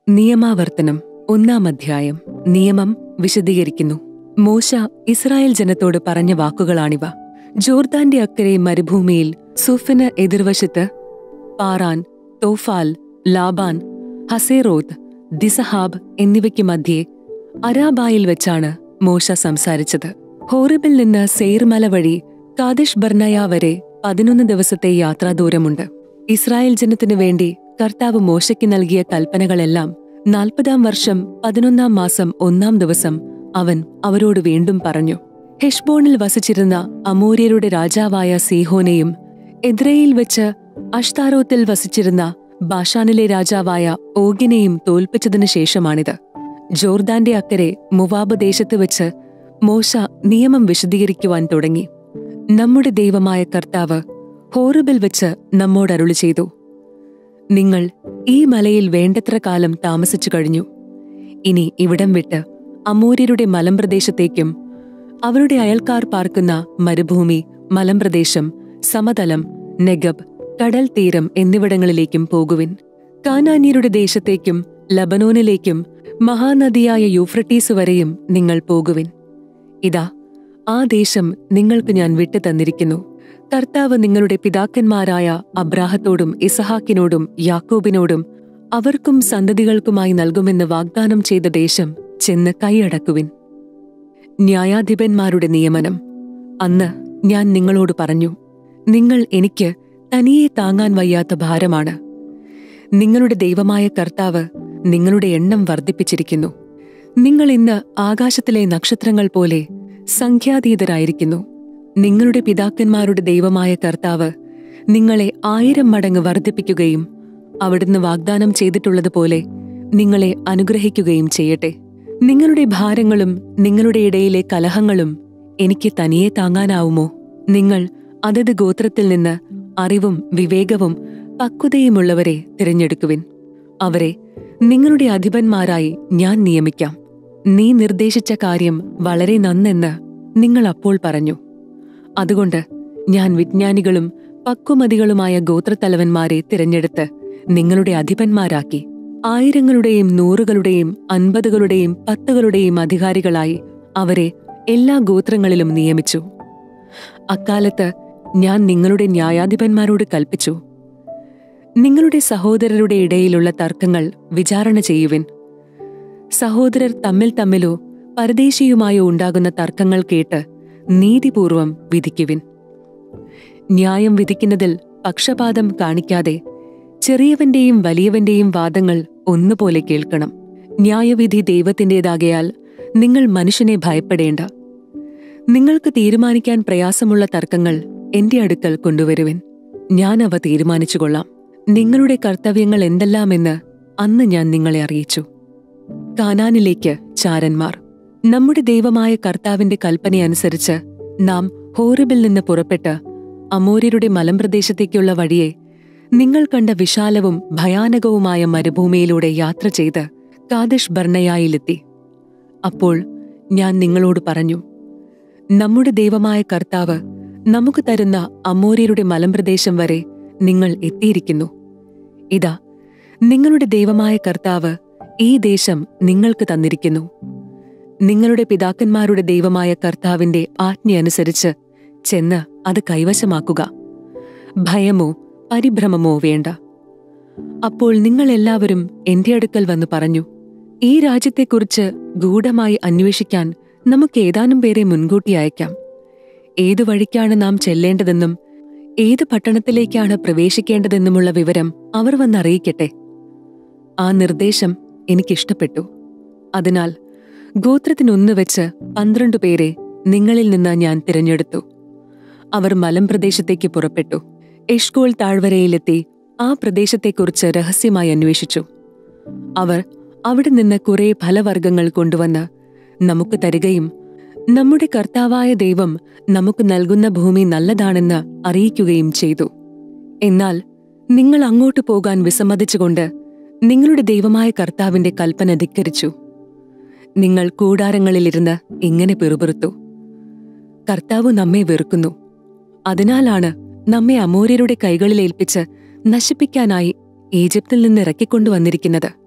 നിയമാവർത്തനം ഒന്നാം അധ്യായം നിയമം വിശദീകരിക്കുന്നു മോശ ഇസ്രായേൽ ജനത്തോട് പറഞ്ഞ വാക്കുകളാണിവ ജോർദാന്റെ അക്കരെ മരുഭൂമിയിൽ സുഫിന് എതിർവശത്ത് പാറാൻ തോഫാൽ ലാബാൻ ഹസേറോത്ത് ദിസഹാബ് എന്നിവയ്ക്ക് മധ്യേ അരാബായിൽ വെച്ചാണ് മോശ സംസാരിച്ചത് ഹോറിബിൽ നിന്ന് സെയ്ർമല വഴി കാദിഷ് ബർണയ വരെ പതിനൊന്ന് ദിവസത്തെ യാത്രാദൂരമുണ്ട് ഇസ്രായേൽ ജനത്തിനു വേണ്ടി കർത്താവ് മോശയ്ക്ക് നൽകിയ കൽപ്പനകളെല്ലാം നാൽപ്പതാം വർഷം പതിനൊന്നാം മാസം ഒന്നാം ദിവസം അവൻ അവരോട് വീണ്ടും പറഞ്ഞു ഹെഷ്ബോണിൽ വസിച്ചിരുന്ന അമൂര്യരുടെ രാജാവായ സീഹോനെയും എദ്രയിൽ വെച്ച് അഷ്താരോത്തിൽ വസിച്ചിരുന്ന ബാഷാനിലെ രാജാവായ ഓഗിനെയും തോൽപ്പിച്ചതിനു ശേഷമാണിത് ജോർദാന്റെ അക്കരെ മുവാബ് ദേശത്ത് വെച്ച് മോശ നിയമം വിശദീകരിക്കുവാൻ തുടങ്ങി നമ്മുടെ ദൈവമായ കർത്താവ് ഹോറിബിൽ വെച്ച് നമ്മോടരുളി ചെയ്തു നിങ്ങൾ ഈ മലയിൽ വേണ്ടത്ര കാലം താമസിച്ചു കഴിഞ്ഞു ഇനി ഇവിടം വിട്ട് അമൂര്യരുടെ മലമ്പ്രദേശത്തേക്കും അവരുടെ അയൽക്കാർ പാർക്കുന്ന മരുഭൂമി മലമ്പ്രദേശം സമതലം നെഗബ് കടൽ തീരം എന്നിവിടങ്ങളിലേക്കും പോകുവിൻ കാനാന്യരുടെ ദേശത്തേക്കും ലബനോനിലേക്കും മഹാനദിയായ യൂഫ്രട്ടീസ് വരെയും നിങ്ങൾ പോകുവിൻ ഇതാ ആ ദേശം നിങ്ങൾക്ക് ഞാൻ വിട്ടു തന്നിരിക്കുന്നു കർത്താവ് നിങ്ങളുടെ പിതാക്കന്മാരായ അബ്രാഹത്തോടും ഇസഹാക്കിനോടും യാക്കോബിനോടും അവർക്കും സന്തതികൾക്കുമായി നൽകുമെന്ന് വാഗ്ദാനം ചെയ്ത ദേശം ചെന്ന് കൈയടക്കുവിൻ ന്യായാധിപന്മാരുടെ നിയമനം അന്ന് ഞാൻ നിങ്ങളോട് പറഞ്ഞു നിങ്ങൾ എനിക്ക് തനിയെ താങ്ങാൻ വയ്യാത്ത ഭാരമാണ് നിങ്ങളുടെ ദൈവമായ കർത്താവ് നിങ്ങളുടെ എണ്ണം വർദ്ധിപ്പിച്ചിരിക്കുന്നു നിങ്ങൾ ഇന്ന് ആകാശത്തിലെ നക്ഷത്രങ്ങൾ പോലെ സംഖ്യാതീതരായിരിക്കുന്നു നിങ്ങളുടെ പിതാക്കന്മാരുടെ ദൈവമായ കർത്താവ് നിങ്ങളെ ആയിരം മടങ്ങ് വർദ്ധിപ്പിക്കുകയും അവിടുന്ന് വാഗ്ദാനം ചെയ്തിട്ടുള്ളതുപോലെ നിങ്ങളെ അനുഗ്രഹിക്കുകയും ചെയ്യട്ടെ നിങ്ങളുടെ ഭാരങ്ങളും നിങ്ങളുടെ ഇടയിലെ കലഹങ്ങളും എനിക്ക് തനിയെ താങ്ങാനാവുമോ നിങ്ങൾ അതത് ഗോത്രത്തിൽ നിന്ന് അറിവും വിവേകവും പക്വതയുമുള്ളവരെ തിരഞ്ഞെടുക്കുവിൻ അവരെ നിങ്ങളുടെ അധിപന്മാരായി ഞാൻ നിയമിക്കാം നീ നിർദ്ദേശിച്ച കാര്യം വളരെ നന്നെന്ന് നിങ്ങൾ അപ്പോൾ പറഞ്ഞു അതുകൊണ്ട് ഞാൻ വിജ്ഞാനികളും പക്വമതികളുമായ ഗോത്രത്തലവന്മാരെ തിരഞ്ഞെടുത്ത് നിങ്ങളുടെ അധിപന്മാരാക്കി ആയിരങ്ങളുടെയും നൂറുകളുടെയും അൻപതുകളുടെയും പത്തുകളുടെയും അധികാരികളായി അവരെ എല്ലാ ഗോത്രങ്ങളിലും നിയമിച്ചു അക്കാലത്ത് ഞാൻ നിങ്ങളുടെ ന്യായാധിപന്മാരോട് കൽപ്പിച്ചു നിങ്ങളുടെ സഹോദരരുടെ ഇടയിലുള്ള തർക്കങ്ങൾ വിചാരണ ചെയ്യുവിൻ സഹോദരർ തമ്മിൽ തമ്മിലോ പരദേശിയുമായോ ഉണ്ടാകുന്ന തർക്കങ്ങൾ കേട്ട് നീതിപൂർവം വിധിക്കുവിൻ ന്യായം വിധിക്കുന്നതിൽ പക്ഷപാതം കാണിക്കാതെ ചെറിയവന്റെയും വലിയവന്റെയും വാദങ്ങൾ ഒന്നുപോലെ കേൾക്കണം ന്യായവിധി ദൈവത്തിൻ്റെതാകയാൽ നിങ്ങൾ മനുഷ്യനെ ഭയപ്പെടേണ്ട നിങ്ങൾക്ക് തീരുമാനിക്കാൻ പ്രയാസമുള്ള തർക്കങ്ങൾ എന്റെ അടുക്കൽ കൊണ്ടുവരുവിൻ ഞാൻ അവ തീരുമാനിച്ചുകൊള്ളാം നിങ്ങളുടെ കർത്തവ്യങ്ങൾ എന്തെല്ലാമെന്ന് അന്ന് ഞാൻ നിങ്ങളെ അറിയിച്ചു കാനാനിലേക്ക് ചാരന്മാർ നമ്മുടെ ദൈവമായ കർത്താവിന്റെ കൽപ്പനയനുസരിച്ച് നാം ഹോറിബിൽ നിന്ന് പുറപ്പെട്ട് അമൂര്യരുടെ മലമ്പ്രദേശത്തേക്കുള്ള വഴിയെ നിങ്ങൾ കണ്ട വിശാലവും ഭയാനകവുമായ മരുഭൂമിയിലൂടെ യാത്ര ചെയ്ത് കാദിഷ് ബർണയായിലെത്തി അപ്പോൾ ഞാൻ നിങ്ങളോട് പറഞ്ഞു നമ്മുടെ ദൈവമായ കർത്താവ് നമുക്ക് തരുന്ന അമൂര്യരുടെ മലമ്പ്രദേശം വരെ നിങ്ങൾ എത്തിയിരിക്കുന്നു ഇതാ നിങ്ങളുടെ ദൈവമായ കർത്താവ് ഈ ദേശം നിങ്ങൾക്ക് തന്നിരിക്കുന്നു നിങ്ങളുടെ പിതാക്കന്മാരുടെ ദൈവമായ കർത്താവിന്റെ ആജ്ഞയനുസരിച്ച് ചെന്ന് അത് കൈവശമാക്കുക ഭയമോ പരിഭ്രമമോ വേണ്ട അപ്പോൾ നിങ്ങൾ എല്ലാവരും എന്റെ അടുക്കൽ വന്ന് പറഞ്ഞു ഈ രാജ്യത്തെക്കുറിച്ച് ഗൂഢമായി അന്വേഷിക്കാൻ നമുക്ക് ഏതാനും പേരെ മുൻകൂട്ടി അയക്കാം ഏതു വഴിക്കാണ് നാം ചെല്ലേണ്ടതെന്നും ഏത് പട്ടണത്തിലേക്കാണ് പ്രവേശിക്കേണ്ടതെന്നുമുള്ള വിവരം അവർ വന്നറിയിക്കട്ടെ ആ നിർദ്ദേശം എനിക്കിഷ്ടപ്പെട്ടു അതിനാൽ ഗോത്രത്തിനൊന്നു വെച്ച് പന്ത്രണ്ട് പേരെ നിങ്ങളിൽ നിന്ന് ഞാൻ തിരഞ്ഞെടുത്തു അവർ മലമ്പ്രദേശത്തേക്ക് പുറപ്പെട്ടു എഷ്കോൾ താഴ്വരയിലെത്തി ആ പ്രദേശത്തെക്കുറിച്ച് രഹസ്യമായി അന്വേഷിച്ചു അവർ അവിടെ നിന്ന് കുറെ ഫലവർഗ്ഗങ്ങൾ കൊണ്ടുവന്ന് നമുക്ക് തരികയും നമ്മുടെ കർത്താവായ ദൈവം നമുക്ക് നൽകുന്ന ഭൂമി നല്ലതാണെന്ന് അറിയിക്കുകയും ചെയ്തു എന്നാൽ നിങ്ങൾ അങ്ങോട്ട് പോകാൻ വിസമ്മതിച്ചുകൊണ്ട് നിങ്ങളുടെ ദൈവമായ കർത്താവിന്റെ കൽപ്പന ധിക്കരിച്ചു നിങ്ങൾ കൂടാരങ്ങളിലിരുന്ന് ഇങ്ങനെ പിറുപിറുത്തു കർത്താവ് നമ്മെ വെറുക്കുന്നു അതിനാലാണ് നമ്മെ അമൂര്യരുടെ കൈകളിൽ ഏൽപ്പിച്ച് നശിപ്പിക്കാനായി ഈജിപ്തിൽ നിന്ന് ഇറക്കിക്കൊണ്ടുവന്നിരിക്കുന്നത്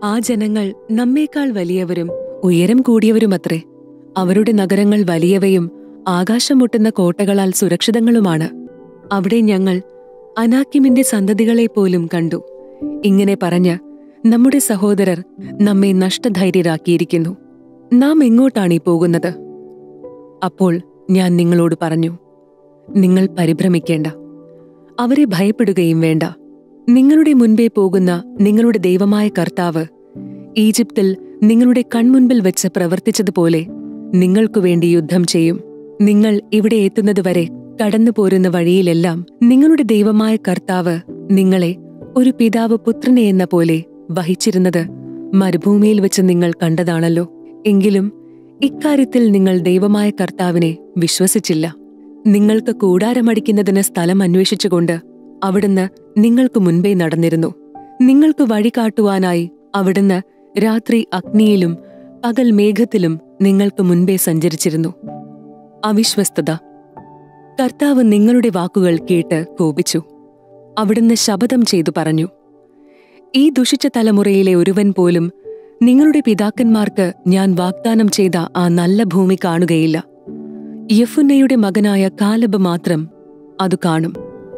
ആ ജനങ്ങൾ നമ്മേക്കാൾ വലിയവരും ഉയരം കൂടിയവരുമത്രേ അവരുടെ നഗരങ്ങൾ വലിയവയും ആകാശം മുട്ടുന്ന കോട്ടകളാൽ സുരക്ഷിതങ്ങളുമാണ് അവിടെ ഞങ്ങൾ അനാക്കിമിന്റെ സന്തതികളെ പോലും കണ്ടു ഇങ്ങനെ പറഞ്ഞ് നമ്മുടെ സഹോദരർ നമ്മെ നഷ്ടധൈര്യരാക്കിയിരിക്കുന്നു നാം എങ്ങോട്ടാണ് ഈ പോകുന്നത് അപ്പോൾ ഞാൻ നിങ്ങളോട് പറഞ്ഞു നിങ്ങൾ പരിഭ്രമിക്കേണ്ട അവരെ ഭയപ്പെടുകയും വേണ്ട നിങ്ങളുടെ മുൻപേ പോകുന്ന നിങ്ങളുടെ ദൈവമായ കർത്താവ് ഈജിപ്തിൽ നിങ്ങളുടെ കൺമുൻപിൽ വെച്ച് പ്രവർത്തിച്ചതുപോലെ നിങ്ങൾക്കു വേണ്ടി യുദ്ധം ചെയ്യും നിങ്ങൾ ഇവിടെ എത്തുന്നതുവരെ കടന്നു പോരുന്ന വഴിയിലെല്ലാം നിങ്ങളുടെ ദൈവമായ കർത്താവ് നിങ്ങളെ ഒരു പിതാവ് പുത്രനെ എന്ന പോലെ വഹിച്ചിരുന്നത് മരുഭൂമിയിൽ വെച്ച് നിങ്ങൾ കണ്ടതാണല്ലോ എങ്കിലും ഇക്കാര്യത്തിൽ നിങ്ങൾ ദൈവമായ കർത്താവിനെ വിശ്വസിച്ചില്ല നിങ്ങൾക്ക് കൂടാരമടിക്കുന്നതിന് സ്ഥലം അന്വേഷിച്ചുകൊണ്ട് അവിടുന്ന് നിങ്ങൾക്ക് മുൻപേ നടന്നിരുന്നു നിങ്ങൾക്ക് വഴി കാട്ടുവാനായി അവിടുന്ന് രാത്രി അഗ്നിയിലും പകൽ മേഘത്തിലും നിങ്ങൾക്ക് മുൻപേ സഞ്ചരിച്ചിരുന്നു അവിശ്വസ്തത കർത്താവ് നിങ്ങളുടെ വാക്കുകൾ കേട്ട് കോപിച്ചു അവിടുന്ന് ശപഥം ചെയ്തു പറഞ്ഞു ഈ ദുഷിച്ച തലമുറയിലെ ഒരുവൻ പോലും നിങ്ങളുടെ പിതാക്കന്മാർക്ക് ഞാൻ വാഗ്ദാനം ചെയ്ത ആ നല്ല ഭൂമി കാണുകയില്ല യഫുന്നയുടെ മകനായ കാലബ് മാത്രം അത് കാണും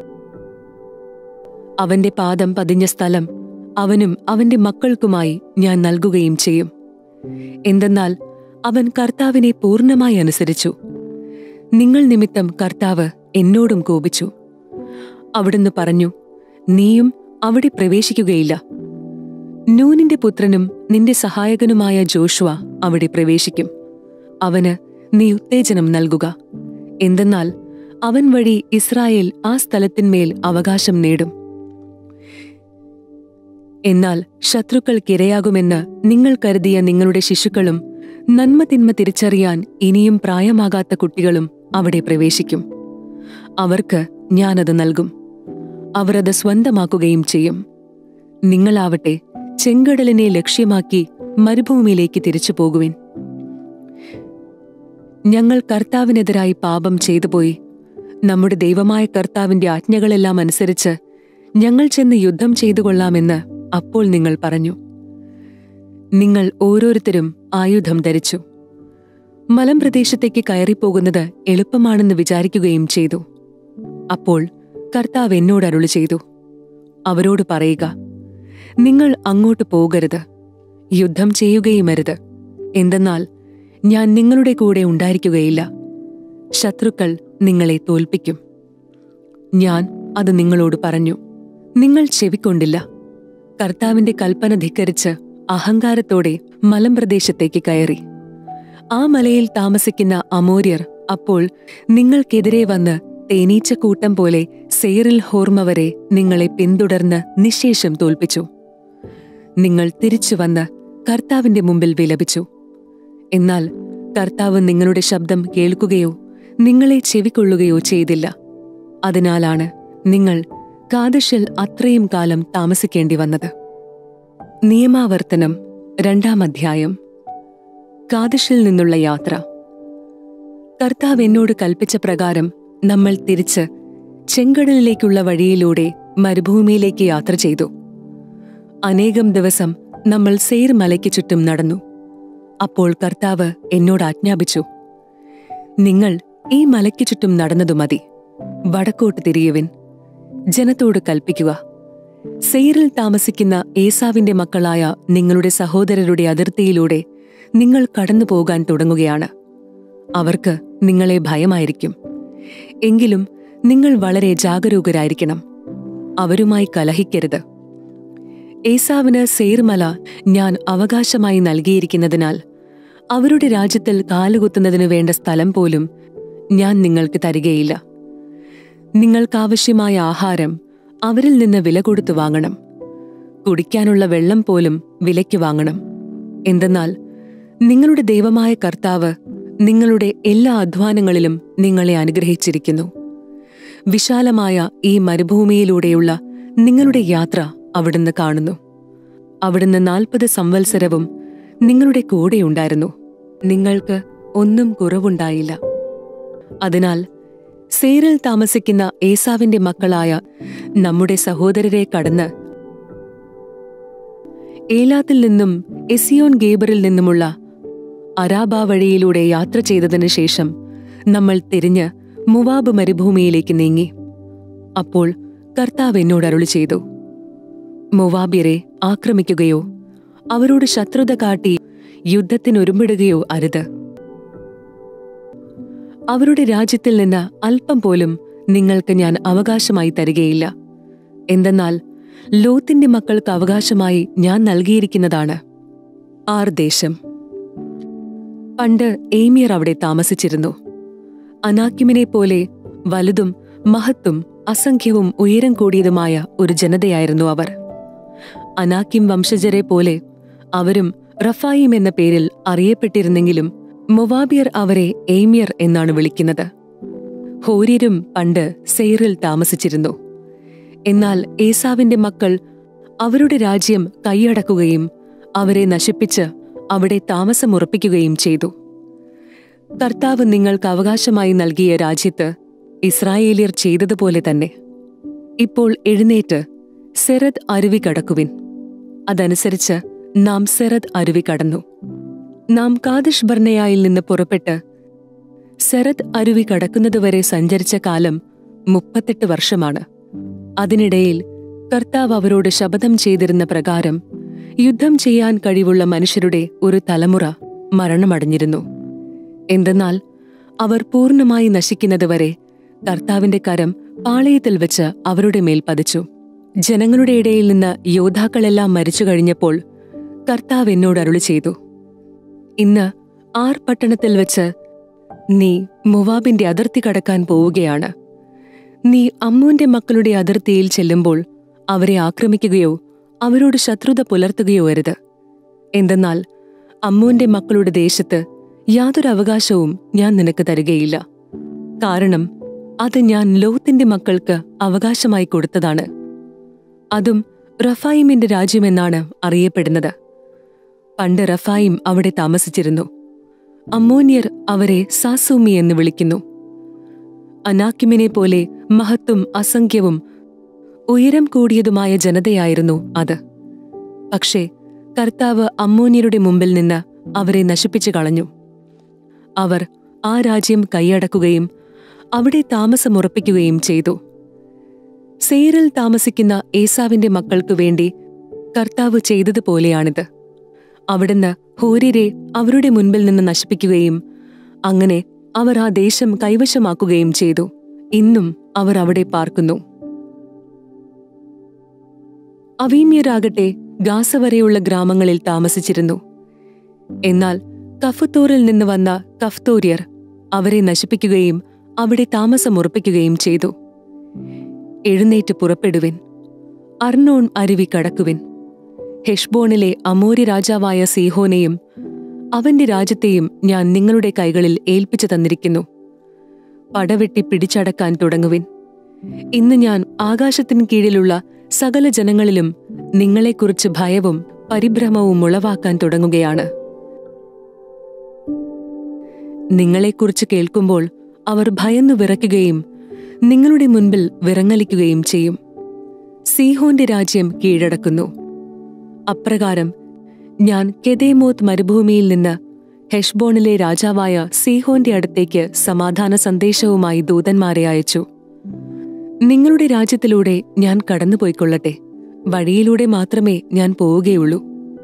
അവന്റെ പാദം പതിഞ്ഞ സ്ഥലം അവനും അവന്റെ മക്കൾക്കുമായി ഞാൻ നൽകുകയും ചെയ്യും എന്തെന്നാൽ അവൻ കർത്താവിനെ പൂർണ്ണമായി അനുസരിച്ചു നിങ്ങൾ നിമിത്തം കർത്താവ് എന്നോടും കോപിച്ചു അവിടുന്ന് പറഞ്ഞു നീയും അവിടെ പ്രവേശിക്കുകയില്ല നൂനിന്റെ പുത്രനും നിന്റെ സഹായകനുമായ ജോഷുവ അവിടെ പ്രവേശിക്കും അവന് നീ ഉത്തേജനം നൽകുക എന്തെന്നാൽ അവൻ വഴി ഇസ്രായേൽ ആ സ്ഥലത്തിന്മേൽ അവകാശം നേടും എന്നാൽ ശത്രുക്കൾക്കിരയാകുമെന്ന് നിങ്ങൾ കരുതിയ നിങ്ങളുടെ ശിശുക്കളും നന്മ തിന്മ തിരിച്ചറിയാൻ ഇനിയും പ്രായമാകാത്ത കുട്ടികളും അവിടെ പ്രവേശിക്കും അവർക്ക് ഞാനത് നൽകും അവർ അത് സ്വന്തമാക്കുകയും ചെയ്യും നിങ്ങളാവട്ടെ ചെങ്കടലിനെ ലക്ഷ്യമാക്കി മരുഭൂമിയിലേക്ക് തിരിച്ചു പോകുവിൻ ഞങ്ങൾ കർത്താവിനെതിരായി പാപം ചെയ്തുപോയി നമ്മുടെ ദൈവമായ കർത്താവിന്റെ ആജ്ഞകളെല്ലാം അനുസരിച്ച് ഞങ്ങൾ ചെന്ന് യുദ്ധം ചെയ്തു കൊള്ളാമെന്ന് അപ്പോൾ നിങ്ങൾ പറഞ്ഞു നിങ്ങൾ ഓരോരുത്തരും ആയുധം ധരിച്ചു മലമ്പ്രദേശത്തേക്ക് കയറിപ്പോകുന്നത് എളുപ്പമാണെന്ന് വിചാരിക്കുകയും ചെയ്തു അപ്പോൾ കർത്താവ് എന്നോട് അരുളി ചെയ്തു അവരോട് പറയുക നിങ്ങൾ അങ്ങോട്ട് പോകരുത് യുദ്ധം ചെയ്യുകയുമരുത് എന്തെന്നാൽ ഞാൻ നിങ്ങളുടെ കൂടെ ഉണ്ടായിരിക്കുകയില്ല ശത്രുക്കൾ നിങ്ങളെ തോൽപ്പിക്കും ഞാൻ അത് നിങ്ങളോട് പറഞ്ഞു നിങ്ങൾ ചെവിക്കൊണ്ടില്ല കർത്താവിന്റെ കൽപ്പന ധിക്കരിച്ച് അഹങ്കാരത്തോടെ മലമ്പ്രദേശത്തേക്ക് കയറി ആ മലയിൽ താമസിക്കുന്ന അമോര്യർ അപ്പോൾ നിങ്ങൾക്കെതിരെ വന്ന് തേനീച്ചക്കൂട്ടം പോലെ സെയറിൽ ഹോർമ വരെ നിങ്ങളെ പിന്തുടർന്ന് നിശേഷം തോൽപ്പിച്ചു നിങ്ങൾ തിരിച്ചു വന്ന് കർത്താവിന്റെ മുമ്പിൽ വിലപിച്ചു എന്നാൽ കർത്താവ് നിങ്ങളുടെ ശബ്ദം കേൾക്കുകയോ നിങ്ങളെ ചെവിക്കൊള്ളുകയോ ചെയ്തില്ല അതിനാലാണ് നിങ്ങൾ കാദശിൽ അത്രയും കാലം താമസിക്കേണ്ടി വന്നത് നിയമാവർത്തനം രണ്ടാം അധ്യായം കാദശിൽ നിന്നുള്ള യാത്ര കർത്താവ് എന്നോട് കൽപ്പിച്ച പ്രകാരം നമ്മൾ തിരിച്ച് ചെങ്കടലിലേക്കുള്ള വഴിയിലൂടെ മരുഭൂമിയിലേക്ക് യാത്ര ചെയ്തു അനേകം ദിവസം നമ്മൾ സെയ്ർ മലയ്ക്ക് ചുറ്റും നടന്നു അപ്പോൾ കർത്താവ് എന്നോട് ആജ്ഞാപിച്ചു നിങ്ങൾ ഈ മലയ്ക്ക് ചുറ്റും നടന്നതു മതി വടക്കോട്ട് തിരിയുവിൻ ജനത്തോട് കൽപ്പിക്കുക സെയ്റിൽ താമസിക്കുന്ന ഏസാവിന്റെ മക്കളായ നിങ്ങളുടെ സഹോദരരുടെ അതിർത്തിയിലൂടെ നിങ്ങൾ കടന്നു പോകാൻ തുടങ്ങുകയാണ് അവർക്ക് നിങ്ങളെ ഭയമായിരിക്കും എങ്കിലും നിങ്ങൾ വളരെ ജാഗരൂകരായിരിക്കണം അവരുമായി കലഹിക്കരുത് ഏസാവിന് സെയ്ർമല ഞാൻ അവകാശമായി നൽകിയിരിക്കുന്നതിനാൽ അവരുടെ രാജ്യത്തിൽ കാലുകുത്തുന്നതിനു വേണ്ട സ്ഥലം പോലും ഞാൻ നിങ്ങൾക്ക് തരികയില്ല നിങ്ങൾക്കാവശ്യമായ ആഹാരം അവരിൽ നിന്ന് വില കൊടുത്തു വാങ്ങണം കുടിക്കാനുള്ള വെള്ളം പോലും വിലയ്ക്ക് വാങ്ങണം എന്തെന്നാൽ നിങ്ങളുടെ ദൈവമായ കർത്താവ് നിങ്ങളുടെ എല്ലാ അധ്വാനങ്ങളിലും നിങ്ങളെ അനുഗ്രഹിച്ചിരിക്കുന്നു വിശാലമായ ഈ മരുഭൂമിയിലൂടെയുള്ള നിങ്ങളുടെ യാത്ര അവിടുന്ന് കാണുന്നു അവിടുന്ന് നാൽപ്പത് സംവത്സരവും നിങ്ങളുടെ കൂടെയുണ്ടായിരുന്നു നിങ്ങൾക്ക് ഒന്നും കുറവുണ്ടായില്ല അതിനാൽ സേറിൽ താമസിക്കുന്ന ഏസാവിന്റെ മക്കളായ നമ്മുടെ സഹോദരരെ കടന്ന് ഏലാത്തിൽ നിന്നും എസിയോൻ ഗേബറിൽ നിന്നുമുള്ള അരാബ വഴിയിലൂടെ യാത്ര ചെയ്തതിനു ശേഷം നമ്മൾ തിരിഞ്ഞ് മുവാബ് മരുഭൂമിയിലേക്ക് നീങ്ങി അപ്പോൾ കർത്താവ് എന്നോട് അരുളി ചെയ്തു മുവാബിയരെ ആക്രമിക്കുകയോ അവരോട് ശത്രുത കാട്ടി യുദ്ധത്തിനൊരുമ്പിടുകയോ അരുത് അവരുടെ രാജ്യത്തിൽ നിന്ന് അല്പം പോലും നിങ്ങൾക്ക് ഞാൻ അവകാശമായി തരികയില്ല എന്തെന്നാൽ ലോത്തിന്റെ മക്കൾക്ക് അവകാശമായി ഞാൻ നൽകിയിരിക്കുന്നതാണ് ആർ ദേശം പണ്ട് ഏമിയർ അവിടെ താമസിച്ചിരുന്നു അനാക്കിമിനെ പോലെ വലുതും മഹത്തും അസംഖ്യവും ഉയരം കൂടിയതുമായ ഒരു ജനതയായിരുന്നു അവർ അനാക്കിം വംശജരെ പോലെ അവരും റഫായിം എന്ന പേരിൽ അറിയപ്പെട്ടിരുന്നെങ്കിലും മൊവാബിയർ അവരെ ഏമിയർ എന്നാണ് വിളിക്കുന്നത് ഹോര്യരും പണ്ട് സെയ്റിൽ താമസിച്ചിരുന്നു എന്നാൽ ഏസാവിന്റെ മക്കൾ അവരുടെ രാജ്യം കൈയടക്കുകയും അവരെ നശിപ്പിച്ച് അവിടെ താമസമുറപ്പിക്കുകയും ചെയ്തു കർത്താവ് നിങ്ങൾക്ക് അവകാശമായി നൽകിയ രാജ്യത്ത് ഇസ്രായേലിയർ ചെയ്തതുപോലെ തന്നെ ഇപ്പോൾ എഴുന്നേറ്റ് സെറദ് അരുവി കടക്കുവിൻ അതനുസരിച്ച് നാം സെറദ് അരുവി കടന്നു നാം കാദിഷ് ബർണയായിൽ നിന്ന് പുറപ്പെട്ട് സെറദ് അരുവി കടക്കുന്നതുവരെ സഞ്ചരിച്ച കാലം മുപ്പത്തെട്ട് വർഷമാണ് അതിനിടയിൽ കർത്താവ് അവരോട് ശപഥം ചെയ്തിരുന്ന പ്രകാരം യുദ്ധം ചെയ്യാൻ കഴിവുള്ള മനുഷ്യരുടെ ഒരു തലമുറ മരണമടഞ്ഞിരുന്നു എന്തെന്നാൽ അവർ പൂർണ്ണമായി നശിക്കുന്നതുവരെ കർത്താവിന്റെ കരം പാളയത്തിൽ വെച്ച് അവരുടെ മേൽ പതിച്ചു ജനങ്ങളുടെ ഇടയിൽ നിന്ന് യോദ്ധാക്കളെല്ലാം മരിച്ചു കഴിഞ്ഞപ്പോൾ കർത്താവ് എന്നോട് അരുളി ചെയ്തു ഇന്ന് ആർ പട്ടണത്തിൽ വെച്ച് നീ മുവാബിന്റെ അതിർത്തി കടക്കാൻ പോവുകയാണ് നീ അമ്മൂന്റെ മക്കളുടെ അതിർത്തിയിൽ ചെല്ലുമ്പോൾ അവരെ ആക്രമിക്കുകയോ അവരോട് ശത്രുത പുലർത്തുകയോ അരുത് എന്തെന്നാൽ അമ്മൂന്റെ മക്കളുടെ ദേശത്ത് യാതൊരു അവകാശവും ഞാൻ നിനക്ക് തരികയില്ല കാരണം അത് ഞാൻ ലോത്തിന്റെ മക്കൾക്ക് അവകാശമായി കൊടുത്തതാണ് അതും റഫായിമിന്റെ രാജ്യമെന്നാണ് അറിയപ്പെടുന്നത് പണ്ട് റഫായിം അവിടെ താമസിച്ചിരുന്നു അമ്മോനിയർ അവരെ സാസൂമി എന്ന് വിളിക്കുന്നു അനാക്കിമിനെ പോലെ മഹത്തും അസംഖ്യവും ഉയരം കൂടിയതുമായ ജനതയായിരുന്നു അത് പക്ഷേ കർത്താവ് അമ്മോനിയരുടെ മുമ്പിൽ നിന്ന് അവരെ നശിപ്പിച്ചു കളഞ്ഞു അവർ ആ രാജ്യം കൈയടക്കുകയും അവിടെ താമസമുറപ്പിക്കുകയും ചെയ്തു സെയ്റിൽ താമസിക്കുന്ന ഏസാവിന്റെ മക്കൾക്കു വേണ്ടി കർത്താവ് ചെയ്തതുപോലെയാണിത് അവിടുന്ന് ഹോര്യരെ അവരുടെ മുൻപിൽ നിന്ന് നശിപ്പിക്കുകയും അങ്ങനെ അവർ ആ ദേശം കൈവശമാക്കുകയും ചെയ്തു ഇന്നും അവർ അവിടെ പാർക്കുന്നു അവീമ്യരാകട്ടെ ഗാസ വരെയുള്ള ഗ്രാമങ്ങളിൽ താമസിച്ചിരുന്നു എന്നാൽ കഫത്തോറിൽ നിന്ന് വന്ന കഫ്തോര്യർ അവരെ നശിപ്പിക്കുകയും അവിടെ താമസമുറപ്പിക്കുകയും ചെയ്തു എഴുന്നേറ്റ് പുറപ്പെടുവിൻ അർണോൺ അരുവി കടക്കുവിൻ ഹെഷ്ബോണിലെ അമോരി രാജാവായ സീഹോനെയും അവന്റെ രാജ്യത്തെയും ഞാൻ നിങ്ങളുടെ കൈകളിൽ ഏൽപ്പിച്ചു തന്നിരിക്കുന്നു പടവെട്ടി പിടിച്ചടക്കാൻ തുടങ്ങുവിൻ ഇന്ന് ഞാൻ ആകാശത്തിന് കീഴിലുള്ള സകല ജനങ്ങളിലും നിങ്ങളെക്കുറിച്ച് ഭയവും പരിഭ്രമവും ഉളവാക്കാൻ തുടങ്ങുകയാണ് നിങ്ങളെക്കുറിച്ച് കേൾക്കുമ്പോൾ അവർ ഭയന്നു വിറയ്ക്കുകയും നിങ്ങളുടെ മുൻപിൽ വിറങ്ങലിക്കുകയും ചെയ്യും സീഹോന്റെ രാജ്യം കീഴടക്കുന്നു അപ്രകാരം ഞാൻ കെദേമോത്ത് മരുഭൂമിയിൽ നിന്ന് ഹെഷ്ബോണിലെ രാജാവായ സീഹോന്റെ അടുത്തേക്ക് സമാധാന സന്ദേശവുമായി ദൂതന്മാരെ അയച്ചു നിങ്ങളുടെ രാജ്യത്തിലൂടെ ഞാൻ കടന്നുപോയിക്കൊള്ളട്ടെ വഴിയിലൂടെ മാത്രമേ ഞാൻ പോവുകയുള്ളൂ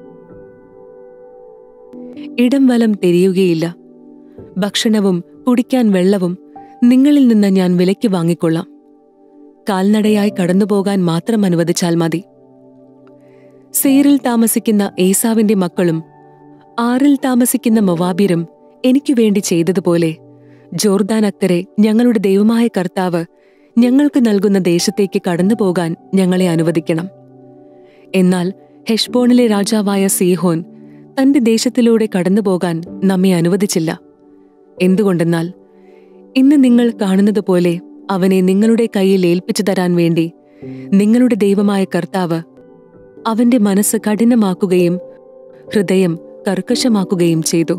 ഇടം വലം തിരിയുകയില്ല ഭക്ഷണവും കുടിക്കാൻ വെള്ളവും നിങ്ങളിൽ നിന്ന് ഞാൻ വിലയ്ക്ക് വാങ്ങിക്കൊള്ളാം കാൽനടയായി കടന്നുപോകാൻ മാത്രം അനുവദിച്ചാൽ മതി സെയ്റിൽ താമസിക്കുന്ന ഏസാവിന്റെ മക്കളും ആറിൽ താമസിക്കുന്ന മൊവാബിരും എനിക്കു വേണ്ടി ചെയ്തതുപോലെ ജോർദാൻ അക്കരെ ഞങ്ങളുടെ ദൈവമായ കർത്താവ് ഞങ്ങൾക്ക് നൽകുന്ന ദേശത്തേക്ക് കടന്നുപോകാൻ ഞങ്ങളെ അനുവദിക്കണം എന്നാൽ ഹെഷ്ബോണിലെ രാജാവായ സീഹോൻ തന്റെ ദേശത്തിലൂടെ കടന്നുപോകാൻ നമ്മെ അനുവദിച്ചില്ല എന്തുകൊണ്ടെന്നാൽ ഇന്ന് നിങ്ങൾ കാണുന്നതുപോലെ അവനെ നിങ്ങളുടെ കയ്യിൽ ഏൽപ്പിച്ചു തരാൻ വേണ്ടി നിങ്ങളുടെ ദൈവമായ കർത്താവ് അവന്റെ മനസ്സ് കഠിനമാക്കുകയും ഹൃദയം കർക്കശമാക്കുകയും ചെയ്തു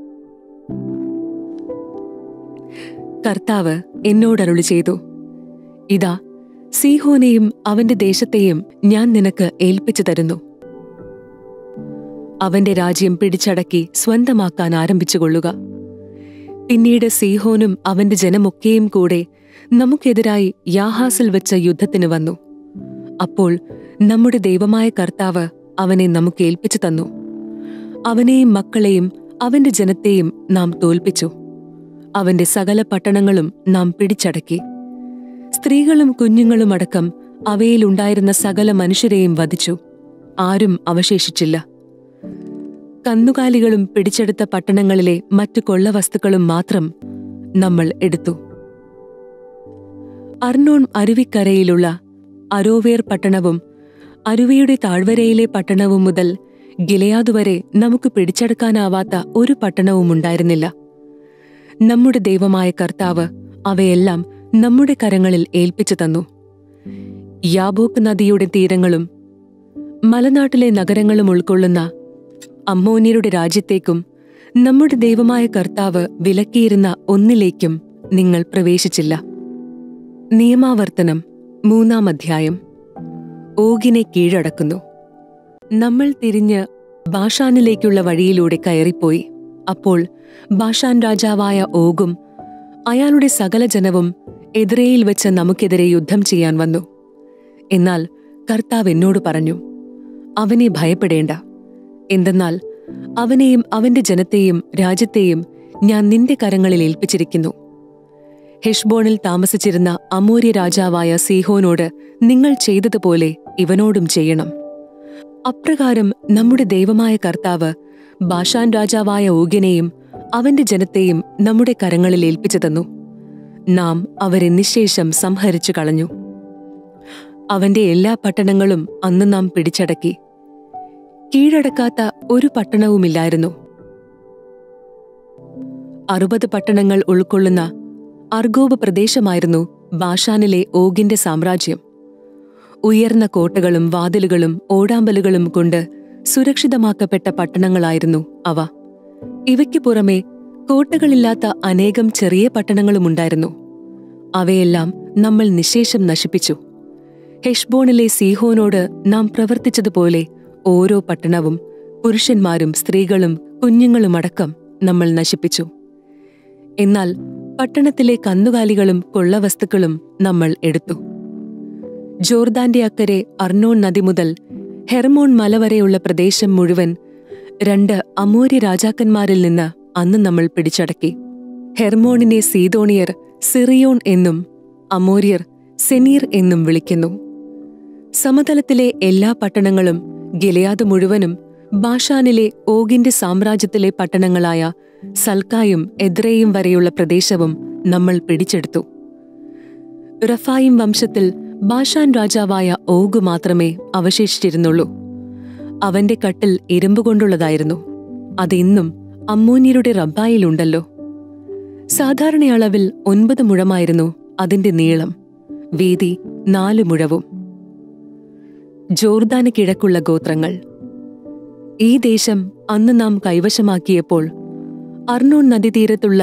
കർത്താവ് എന്നോടരുളി ചെയ്തു ഇതാ സീഹോനെയും അവന്റെ ദേശത്തെയും ഞാൻ നിനക്ക് ഏൽപ്പിച്ചു തരുന്നു അവന്റെ രാജ്യം പിടിച്ചടക്കി സ്വന്തമാക്കാൻ ആരംഭിച്ചുകൊള്ളുക പിന്നീട് സീഹോനും അവന്റെ ജനമൊക്കെയും കൂടെ നമുക്കെതിരായി യാഹാസിൽ വെച്ച യുദ്ധത്തിന് വന്നു അപ്പോൾ നമ്മുടെ ദൈവമായ കർത്താവ് അവനെ നമുക്ക് ഏൽപ്പിച്ചു തന്നു അവനെയും മക്കളെയും അവന്റെ ജനത്തെയും നാം തോൽപ്പിച്ചു അവന്റെ സകല പട്ടണങ്ങളും നാം പിടിച്ചടക്കി സ്ത്രീകളും കുഞ്ഞുങ്ങളും അടക്കം അവയിലുണ്ടായിരുന്ന സകല മനുഷ്യരെയും വധിച്ചു ആരും അവശേഷിച്ചില്ല കന്നുകാലികളും പിടിച്ചെടുത്ത പട്ടണങ്ങളിലെ മറ്റു കൊള്ളവസ്തുക്കളും മാത്രം നമ്മൾ എടുത്തു അർണോൺ അരുവിക്കരയിലുള്ള അരോവേർ പട്ടണവും അരുവിയുടെ താഴ്വരയിലെ പട്ടണവും മുതൽ ഗിലയാദ് വരെ നമുക്ക് പിടിച്ചെടുക്കാനാവാത്ത ഒരു പട്ടണവും ഉണ്ടായിരുന്നില്ല നമ്മുടെ ദൈവമായ കർത്താവ് അവയെല്ലാം നമ്മുടെ കരങ്ങളിൽ ഏൽപ്പിച്ചു തന്നു യാബോക്ക് നദിയുടെ തീരങ്ങളും മലനാട്ടിലെ നഗരങ്ങളും ഉൾക്കൊള്ളുന്ന അമ്മോന്യരുടെ രാജ്യത്തേക്കും നമ്മുടെ ദൈവമായ കർത്താവ് വിലക്കിയിരുന്ന ഒന്നിലേക്കും നിങ്ങൾ പ്രവേശിച്ചില്ല നിയമാവർത്തനം മൂന്നാം അധ്യായം ഓഗിനെ കീഴടക്കുന്നു നമ്മൾ തിരിഞ്ഞ് ബാഷാനിലേക്കുള്ള വഴിയിലൂടെ കയറിപ്പോയി അപ്പോൾ ബാഷാൻ രാജാവായ ഓഗും അയാളുടെ സകല ജനവും എതിരയിൽ വെച്ച് നമുക്കെതിരെ യുദ്ധം ചെയ്യാൻ വന്നു എന്നാൽ കർത്താവ് എന്നോട് പറഞ്ഞു അവനെ ഭയപ്പെടേണ്ട എന്തെന്നാൽ അവനെയും അവന്റെ ജനത്തെയും രാജ്യത്തെയും ഞാൻ നിന്റെ കരങ്ങളിൽ ഏൽപ്പിച്ചിരിക്കുന്നു ഹെഷ്ബോണിൽ താമസിച്ചിരുന്ന അമൂര്യ രാജാവായ സീഹോനോട് നിങ്ങൾ ചെയ്തതുപോലെ ഇവനോടും ചെയ്യണം അപ്രകാരം നമ്മുടെ ദൈവമായ കർത്താവ് ബാഷാൻ രാജാവായ ഓഗ്യനെയും അവന്റെ ജനത്തെയും നമ്മുടെ കരങ്ങളിൽ ഏൽപ്പിച്ചു തന്നു നാം അവരെ നിശേഷം സംഹരിച്ചു കളഞ്ഞു അവന്റെ എല്ലാ പട്ടണങ്ങളും അന്ന് നാം പിടിച്ചടക്കി കീഴടക്കാത്ത ഒരു പട്ടണവുമില്ലായിരുന്നു അറുപത് പട്ടണങ്ങൾ ഉൾക്കൊള്ളുന്ന അർഗോബ് പ്രദേശമായിരുന്നു ബാഷാനിലെ ഓഗിന്റെ സാമ്രാജ്യം ഉയർന്ന കോട്ടകളും വാതിലുകളും ഓടാമ്പലുകളും കൊണ്ട് സുരക്ഷിതമാക്കപ്പെട്ട പട്ടണങ്ങളായിരുന്നു അവ ഇവയ്ക്ക് പുറമെ കോട്ടകളില്ലാത്ത അനേകം ചെറിയ പട്ടണങ്ങളുമുണ്ടായിരുന്നു അവയെല്ലാം നമ്മൾ നിശേഷം നശിപ്പിച്ചു ഹെഷ്ബോണിലെ സീഹോനോട് നാം പ്രവർത്തിച്ചതുപോലെ ഓരോ പട്ടണവും പുരുഷന്മാരും സ്ത്രീകളും കുഞ്ഞുങ്ങളുമടക്കം നമ്മൾ നശിപ്പിച്ചു എന്നാൽ പട്ടണത്തിലെ കന്നുകാലികളും കൊള്ളവസ്തുക്കളും നമ്മൾ എടുത്തു ജോർദാന്റെ അക്കരെ അർണോൺ നദി മുതൽ ഹെർമോൺ മല വരെയുള്ള പ്രദേശം മുഴുവൻ രണ്ട് അമൂര്യ രാജാക്കന്മാരിൽ നിന്ന് അന്ന് നമ്മൾ പിടിച്ചടക്കി ഹെർമോണിനെ സീതോണിയർ സിറിയോൺ എന്നും അമോര്യർ സെനീർ എന്നും വിളിക്കുന്നു സമതലത്തിലെ എല്ലാ പട്ടണങ്ങളും ഗിലയാദ് മുഴുവനും ബാഷാനിലെ ഓഗിന്റെ സാമ്രാജ്യത്തിലെ പട്ടണങ്ങളായ സൽക്കായും എദ്രയും വരെയുള്ള പ്രദേശവും നമ്മൾ പിടിച്ചെടുത്തു റഫായിം വംശത്തിൽ ബാഷാൻ രാജാവായ ഓഗ് മാത്രമേ അവശേഷിച്ചിരുന്നുള്ളൂ അവന്റെ കട്ടിൽ ഇരുമ്പുകൊണ്ടുള്ളതായിരുന്നു അതിന്നും അമ്മൂന്യരുടെ റബ്ബായിലുണ്ടല്ലോ സാധാരണ അളവിൽ ഒൻപത് മുഴമായിരുന്നു അതിന്റെ നീളം വീതി നാല് മുഴവും ജോർദാന് കിഴക്കുള്ള ഗോത്രങ്ങൾ ഈ ദേശം അന്ന് നാം കൈവശമാക്കിയപ്പോൾ അർണോൺ നദീതീരത്തുള്ള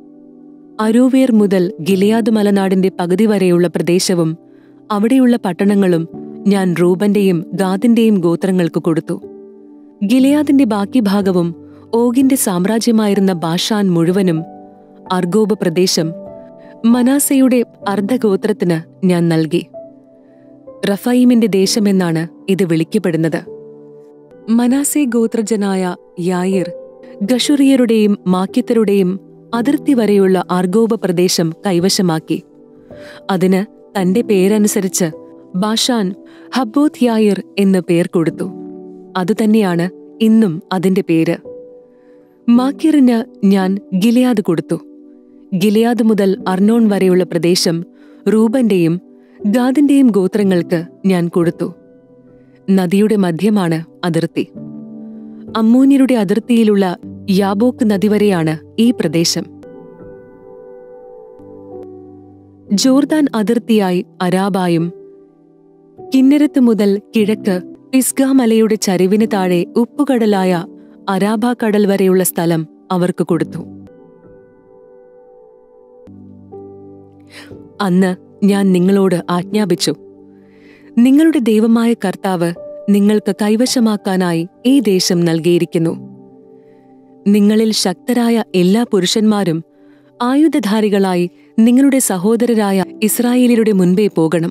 അരോവേർ മുതൽ ഗിലിയാദ് മലനാടിന്റെ പകുതി വരെയുള്ള പ്രദേശവും അവിടെയുള്ള പട്ടണങ്ങളും ഞാൻ റൂബന്റെയും ഗാദിന്റെയും ഗോത്രങ്ങൾക്ക് കൊടുത്തു ഗിലിയാദിന്റെ ബാക്കി ഭാഗവും ഓഗിന്റെ സാമ്രാജ്യമായിരുന്ന ബാഷാൻ മുഴുവനും അർഗോബ് പ്രദേശം മനാസയുടെ അർദ്ധഗോത്രത്തിന് ഞാൻ നൽകി റഫീമിന്റെ ദേശമെന്നാണ് ഇത് വിളിക്കപ്പെടുന്നത് മനാസെ ഗോത്രജനായ യായിർ ഗഷുറിയരുടെയും മാക്യത്തരുടെയും അതിർത്തി വരെയുള്ള അർഗോബ പ്രദേശം കൈവശമാക്കി അതിന് തന്റെ പേരനുസരിച്ച് ബാഷാൻ ഹബ്ബോത് യായിർ എന്ന് പേർ കൊടുത്തു അതുതന്നെയാണ് ഇന്നും അതിന്റെ പേര് മാക്കിറിന് ഞാൻ ഗിലിയാദ് കൊടുത്തു ഗിലിയാദ് മുതൽ അർണോൺ വരെയുള്ള പ്രദേശം റൂബന്റെയും ഗാദിന്റെയും ഗോത്രങ്ങൾക്ക് ഞാൻ കൊടുത്തു നദിയുടെ മധ്യമാണ് അതിർത്തി അമ്മൂന്യരുടെ അതിർത്തിയിലുള്ള യാബോക്ക് നദി വരെയാണ് ഈ പ്രദേശം ജോർദാൻ അതിർത്തിയായി അരാബായും കിന്നരത്ത് മുതൽ കിഴക്ക് പിസ്ഗ മലയുടെ ചരിവിന് താഴെ ഉപ്പുകടലായ അരാബ കടൽ വരെയുള്ള സ്ഥലം അവർക്ക് കൊടുത്തു അന്ന് ഞാൻ നിങ്ങളോട് ആജ്ഞാപിച്ചു നിങ്ങളുടെ ദൈവമായ കർത്താവ് നിങ്ങൾക്ക് കൈവശമാക്കാനായി ഈ ദേശം നൽകിയിരിക്കുന്നു നിങ്ങളിൽ ശക്തരായ എല്ലാ പുരുഷന്മാരും ആയുധധാരികളായി നിങ്ങളുടെ സഹോദരരായ ഇസ്രായേലിയുടെ മുൻപേ പോകണം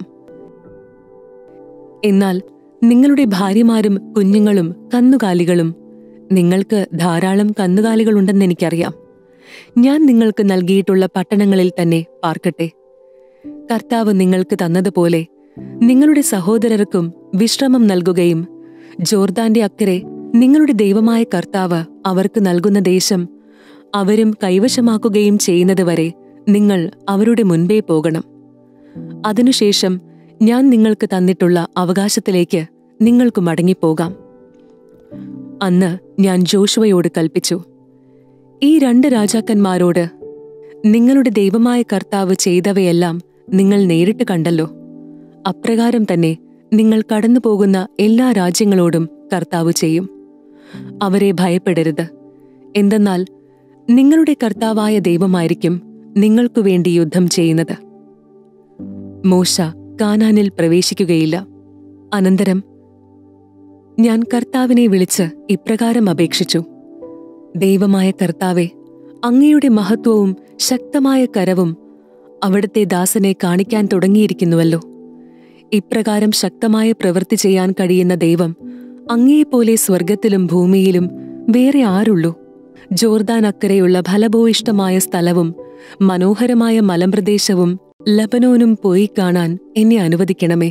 എന്നാൽ നിങ്ങളുടെ ഭാര്യമാരും കുഞ്ഞുങ്ങളും കന്നുകാലികളും നിങ്ങൾക്ക് ധാരാളം കന്നുകാലികളുണ്ടെന്ന് എനിക്കറിയാം ഞാൻ നിങ്ങൾക്ക് നൽകിയിട്ടുള്ള പട്ടണങ്ങളിൽ തന്നെ പാർക്കട്ടെ കർത്താവ് നിങ്ങൾക്ക് തന്നതുപോലെ നിങ്ങളുടെ സഹോദരർക്കും വിശ്രമം നൽകുകയും ജോർദാന്റെ അക്കരെ നിങ്ങളുടെ ദൈവമായ കർത്താവ് അവർക്ക് നൽകുന്ന ദേശം അവരും കൈവശമാക്കുകയും ചെയ്യുന്നതുവരെ നിങ്ങൾ അവരുടെ മുൻപേ പോകണം അതിനുശേഷം ഞാൻ നിങ്ങൾക്ക് തന്നിട്ടുള്ള അവകാശത്തിലേക്ക് നിങ്ങൾക്ക് മടങ്ങിപ്പോകാം അന്ന് ഞാൻ ജോഷുവയോട് കൽപ്പിച്ചു ഈ രണ്ട് രാജാക്കന്മാരോട് നിങ്ങളുടെ ദൈവമായ കർത്താവ് ചെയ്തവയെല്ലാം നിങ്ങൾ നേരിട്ട് കണ്ടല്ലോ അപ്രകാരം തന്നെ നിങ്ങൾ കടന്നുപോകുന്ന എല്ലാ രാജ്യങ്ങളോടും കർത്താവ് ചെയ്യും അവരെ ഭയപ്പെടരുത് എന്തെന്നാൽ നിങ്ങളുടെ കർത്താവായ ദൈവമായിരിക്കും നിങ്ങൾക്കു വേണ്ടി യുദ്ധം ചെയ്യുന്നത് മോശ കാനാനിൽ പ്രവേശിക്കുകയില്ല അനന്തരം ഞാൻ കർത്താവിനെ വിളിച്ച് ഇപ്രകാരം അപേക്ഷിച്ചു ദൈവമായ കർത്താവെ അങ്ങയുടെ മഹത്വവും ശക്തമായ കരവും അവിടുത്തെ ദാസനെ കാണിക്കാൻ തുടങ്ങിയിരിക്കുന്നുവല്ലോ ഇപ്രകാരം ശക്തമായ പ്രവൃത്തി ചെയ്യാൻ കഴിയുന്ന ദൈവം അങ്ങയെപ്പോലെ സ്വർഗത്തിലും ഭൂമിയിലും വേറെ ആരുള്ളൂ ജോർദാൻ അക്കരെയുള്ള ഫലഭൂയിഷ്ടമായ സ്ഥലവും മനോഹരമായ മലമ്പ്രദേശവും ലബനോനും പോയി കാണാൻ എന്നെ അനുവദിക്കണമേ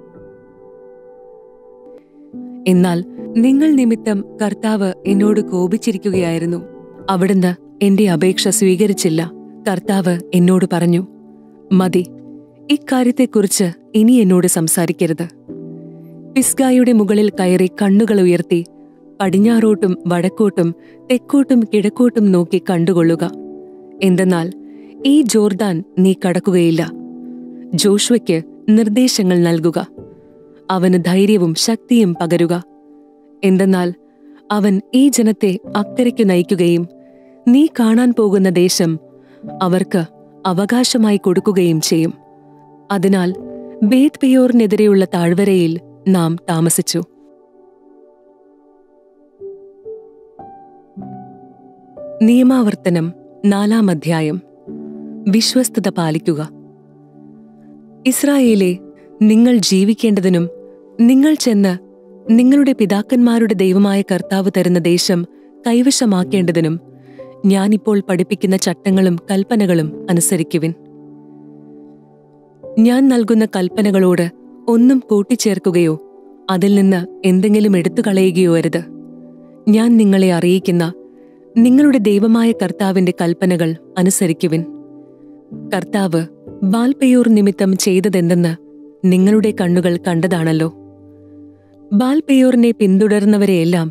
എന്നാൽ നിങ്ങൾ നിമിത്തം കർത്താവ് എന്നോട് കോപിച്ചിരിക്കുകയായിരുന്നു അവിടുന്ന് എന്റെ അപേക്ഷ സ്വീകരിച്ചില്ല കർത്താവ് എന്നോട് പറഞ്ഞു മതി ഇക്കാര്യത്തെക്കുറിച്ച് ഇനി എന്നോട് സംസാരിക്കരുത് പിസ്ഗായുടെ മുകളിൽ കയറി കണ്ണുകൾ ഉയർത്തി പടിഞ്ഞാറോട്ടും വടക്കോട്ടും തെക്കോട്ടും കിഴക്കോട്ടും നോക്കി കണ്ടുകൊള്ളുക എന്തെന്നാൽ ഈ ജോർദാൻ നീ കടക്കുകയില്ല ജോഷ്വയ്ക്ക് നിർദ്ദേശങ്ങൾ നൽകുക അവന് ധൈര്യവും ശക്തിയും പകരുക എന്തെന്നാൽ അവൻ ഈ ജനത്തെ അക്കരയ്ക്കു നയിക്കുകയും നീ കാണാൻ പോകുന്ന ദേശം അവർക്ക് അവകാശമായി കൊടുക്കുകയും ചെയ്യും അതിനാൽ ബേത് പെയോറിനെതിരെയുള്ള താഴ്വരയിൽ നാം താമസിച്ചു നിയമാവർത്തനം നാലാം അധ്യായം വിശ്വസ്തത പാലിക്കുക ഇസ്രായേലെ നിങ്ങൾ ജീവിക്കേണ്ടതിനും നിങ്ങൾ ചെന്ന് നിങ്ങളുടെ പിതാക്കന്മാരുടെ ദൈവമായ കർത്താവ് തരുന്ന ദേശം കൈവശമാക്കേണ്ടതിനും ഞാനിപ്പോൾ പഠിപ്പിക്കുന്ന ചട്ടങ്ങളും കൽപ്പനകളും അനുസരിക്കുവിൻ ഞാൻ നൽകുന്ന കൽപ്പനകളോട് ഒന്നും കൂട്ടിച്ചേർക്കുകയോ അതിൽ നിന്ന് എന്തെങ്കിലും എടുത്തു കളയുകയോ അരുത് ഞാൻ നിങ്ങളെ അറിയിക്കുന്ന നിങ്ങളുടെ ദൈവമായ കർത്താവിന്റെ കൽപ്പനകൾ അനുസരിക്കുവിൻ കർത്താവ് ബാൽപെയൂർ നിമിത്തം ചെയ്തതെന്തെന്ന് നിങ്ങളുടെ കണ്ണുകൾ കണ്ടതാണല്ലോ ബാൽപെയൂറിനെ പിന്തുടർന്നവരെയെല്ലാം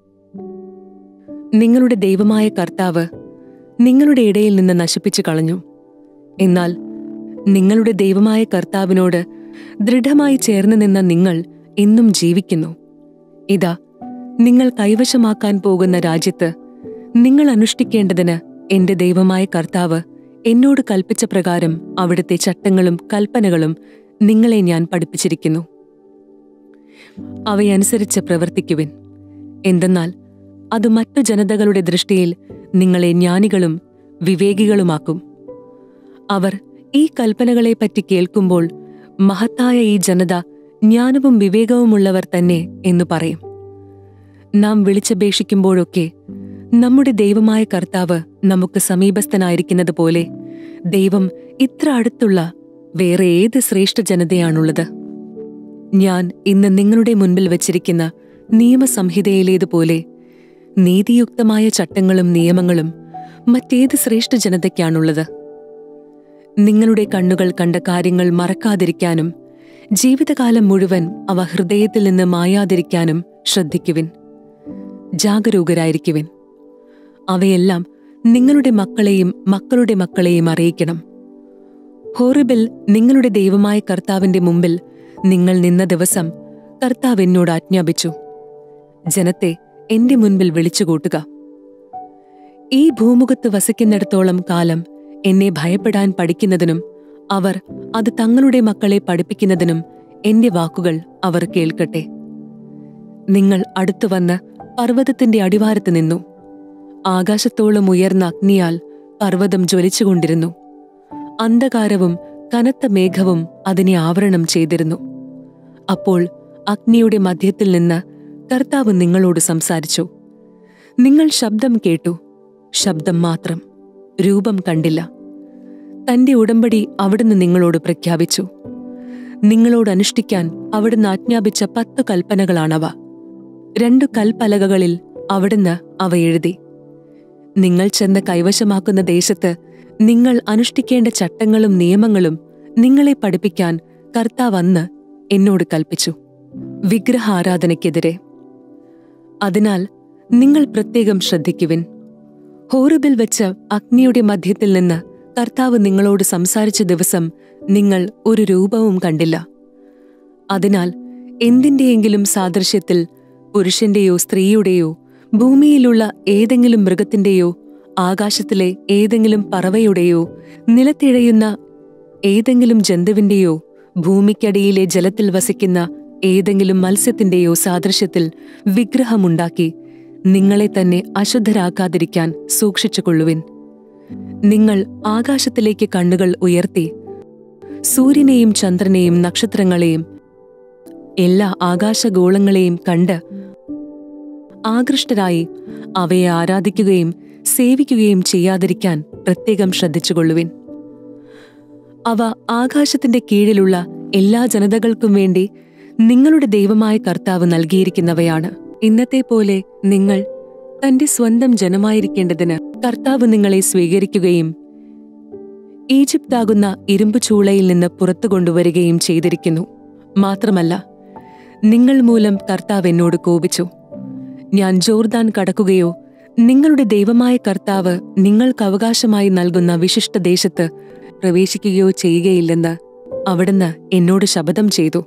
നിങ്ങളുടെ ദൈവമായ കർത്താവ് നിങ്ങളുടെ ഇടയിൽ നിന്ന് നശിപ്പിച്ചു കളഞ്ഞു എന്നാൽ നിങ്ങളുടെ ദൈവമായ കർത്താവിനോട് ദൃഢമായി ചേർന്ന് നിന്ന നിങ്ങൾ ഇന്നും ജീവിക്കുന്നു ഇതാ നിങ്ങൾ കൈവശമാക്കാൻ പോകുന്ന രാജ്യത്ത് നിങ്ങൾ അനുഷ്ഠിക്കേണ്ടതിന് എന്റെ ദൈവമായ കർത്താവ് എന്നോട് കൽപ്പിച്ച പ്രകാരം അവിടുത്തെ ചട്ടങ്ങളും കൽപ്പനകളും നിങ്ങളെ ഞാൻ പഠിപ്പിച്ചിരിക്കുന്നു അവയനുസരിച്ച് പ്രവർത്തിക്കുവിൻ എന്തെന്നാൽ അത് മറ്റു ജനതകളുടെ ദൃഷ്ടിയിൽ നിങ്ങളെ ജ്ഞാനികളും വിവേകികളുമാക്കും അവർ ഈ കൽപ്പനകളെപ്പറ്റി കേൾക്കുമ്പോൾ മഹത്തായ ഈ ജനത ജ്ഞാനവും വിവേകവുമുള്ളവർ തന്നെ എന്നു പറയും നാം വിളിച്ചപേക്ഷിക്കുമ്പോഴൊക്കെ നമ്മുടെ ദൈവമായ കർത്താവ് നമുക്ക് സമീപസ്ഥനായിരിക്കുന്നത് പോലെ ദൈവം ഇത്ര അടുത്തുള്ള വേറെ ഏത് ശ്രേഷ്ഠ ജനതയാണുള്ളത് ഞാൻ ഇന്ന് നിങ്ങളുടെ മുൻപിൽ വച്ചിരിക്കുന്ന നിയമസംഹിതയിലേതുപോലെ നീതിയുക്തമായ ചട്ടങ്ങളും നിയമങ്ങളും മറ്റേത് ശ്രേഷ്ഠ ജനതയ്ക്കാണുള്ളത് നിങ്ങളുടെ കണ്ണുകൾ കണ്ട കാര്യങ്ങൾ മറക്കാതിരിക്കാനും ജീവിതകാലം മുഴുവൻ അവ ഹൃദയത്തിൽ നിന്ന് മായാതിരിക്കാനും ശ്രദ്ധിക്കുവിൻ ജാഗരൂകരായിരിക്കുവിൻ അവയെല്ലാം നിങ്ങളുടെ മക്കളെയും മക്കളുടെ മക്കളെയും അറിയിക്കണം ഹോറിബിൽ നിങ്ങളുടെ ദൈവമായ കർത്താവിന്റെ മുമ്പിൽ നിങ്ങൾ നിന്ന ദിവസം കർത്താവ് എന്നോട് ആജ്ഞാപിച്ചു ജനത്തെ എന്റെ മുൻപിൽ വിളിച്ചുകൂട്ടുക ഈ ഭൂമുഖത്ത് വസിക്കുന്നിടത്തോളം കാലം എന്നെ ഭയപ്പെടാൻ പഠിക്കുന്നതിനും അവർ അത് തങ്ങളുടെ മക്കളെ പഠിപ്പിക്കുന്നതിനും എന്റെ വാക്കുകൾ അവർ കേൾക്കട്ടെ നിങ്ങൾ അടുത്തു വന്ന് പർവ്വതത്തിന്റെ അടിവാരത്ത് നിന്നു ആകാശത്തോളം ഉയർന്ന അഗ്നിയാൽ പർവ്വതം ജ്വലിച്ചുകൊണ്ടിരുന്നു അന്ധകാരവും കനത്ത മേഘവും അതിനെ ആവരണം ചെയ്തിരുന്നു അപ്പോൾ അഗ്നിയുടെ മധ്യത്തിൽ നിന്ന് കർത്താവ് നിങ്ങളോട് സംസാരിച്ചു നിങ്ങൾ ശബ്ദം കേട്ടു ശബ്ദം മാത്രം രൂപം കണ്ടില്ല തന്റെ ഉടമ്പടി അവിടുന്ന് നിങ്ങളോട് പ്രഖ്യാപിച്ചു നിങ്ങളോട് അനുഷ്ഠിക്കാൻ അവിടുന്ന് ആജ്ഞാപിച്ച പത്ത് കൽപ്പനകളാണവ രണ്ടു കൽപ്പലകകളിൽ അവിടുന്ന് അവ എഴുതി നിങ്ങൾ ചെന്ന് കൈവശമാക്കുന്ന ദേശത്ത് നിങ്ങൾ അനുഷ്ഠിക്കേണ്ട ചട്ടങ്ങളും നിയമങ്ങളും നിങ്ങളെ പഠിപ്പിക്കാൻ കർത്താവ് അന്ന് എന്നോട് കൽപ്പിച്ചു വിഗ്രഹാരാധനയ്ക്കെതിരെ അതിനാൽ നിങ്ങൾ പ്രത്യേകം ശ്രദ്ധിക്കുവിൻ ഹോറിബിൽ വെച്ച് അഗ്നിയുടെ മധ്യത്തിൽ നിന്ന് കർത്താവ് നിങ്ങളോട് സംസാരിച്ച ദിവസം നിങ്ങൾ ഒരു രൂപവും കണ്ടില്ല അതിനാൽ എന്തിന്റെയെങ്കിലും സാദൃശ്യത്തിൽ പുരുഷന്റെയോ സ്ത്രീയുടെയോ ഭൂമിയിലുള്ള ഏതെങ്കിലും മൃഗത്തിന്റെയോ ആകാശത്തിലെ ഏതെങ്കിലും പറവയുടെയോ നിലത്തിഴയുന്ന ഏതെങ്കിലും ജന്തുവിന്റെയോ ഭൂമിക്കടിയിലെ ജലത്തിൽ വസിക്കുന്ന ഏതെങ്കിലും മത്സ്യത്തിന്റെയോ സാദൃശ്യത്തിൽ വിഗ്രഹമുണ്ടാക്കി നിങ്ങളെ തന്നെ അശുദ്ധരാക്കാതിരിക്കാൻ സൂക്ഷിച്ചുകൊള്ളുവിൻ നിങ്ങൾ ആകാശത്തിലേക്ക് കണ്ണുകൾ ഉയർത്തി സൂര്യനെയും ചന്ദ്രനെയും നക്ഷത്രങ്ങളെയും എല്ലാ ആകാശഗോളങ്ങളെയും കണ്ട് ആകൃഷ്ടരായി അവയെ ആരാധിക്കുകയും സേവിക്കുകയും ചെയ്യാതിരിക്കാൻ പ്രത്യേകം ശ്രദ്ധിച്ചുകൊള്ളുവിൻ അവ ആകാശത്തിന്റെ കീഴിലുള്ള എല്ലാ ജനതകൾക്കും വേണ്ടി നിങ്ങളുടെ ദൈവമായ കർത്താവ് നൽകിയിരിക്കുന്നവയാണ് ഇന്നത്തെ പോലെ നിങ്ങൾ തന്റെ സ്വന്തം ജനമായിരിക്കേണ്ടതിന് കർത്താവ് നിങ്ങളെ സ്വീകരിക്കുകയും ഈജിപ്താകുന്ന ഇരുമ്പു ചൂളയിൽ നിന്ന് പുറത്തു കൊണ്ടുവരികയും ചെയ്തിരിക്കുന്നു മാത്രമല്ല നിങ്ങൾ മൂലം കർത്താവ് എന്നോട് കോപിച്ചു ഞാൻ ജോർദാൻ കടക്കുകയോ നിങ്ങളുടെ ദൈവമായ കർത്താവ് നിങ്ങൾക്ക് അവകാശമായി നൽകുന്ന വിശിഷ്ട ദേശത്ത് പ്രവേശിക്കുകയോ ചെയ്യുകയില്ലെന്ന് അവിടുന്ന് എന്നോട് ശപഥം ചെയ്തു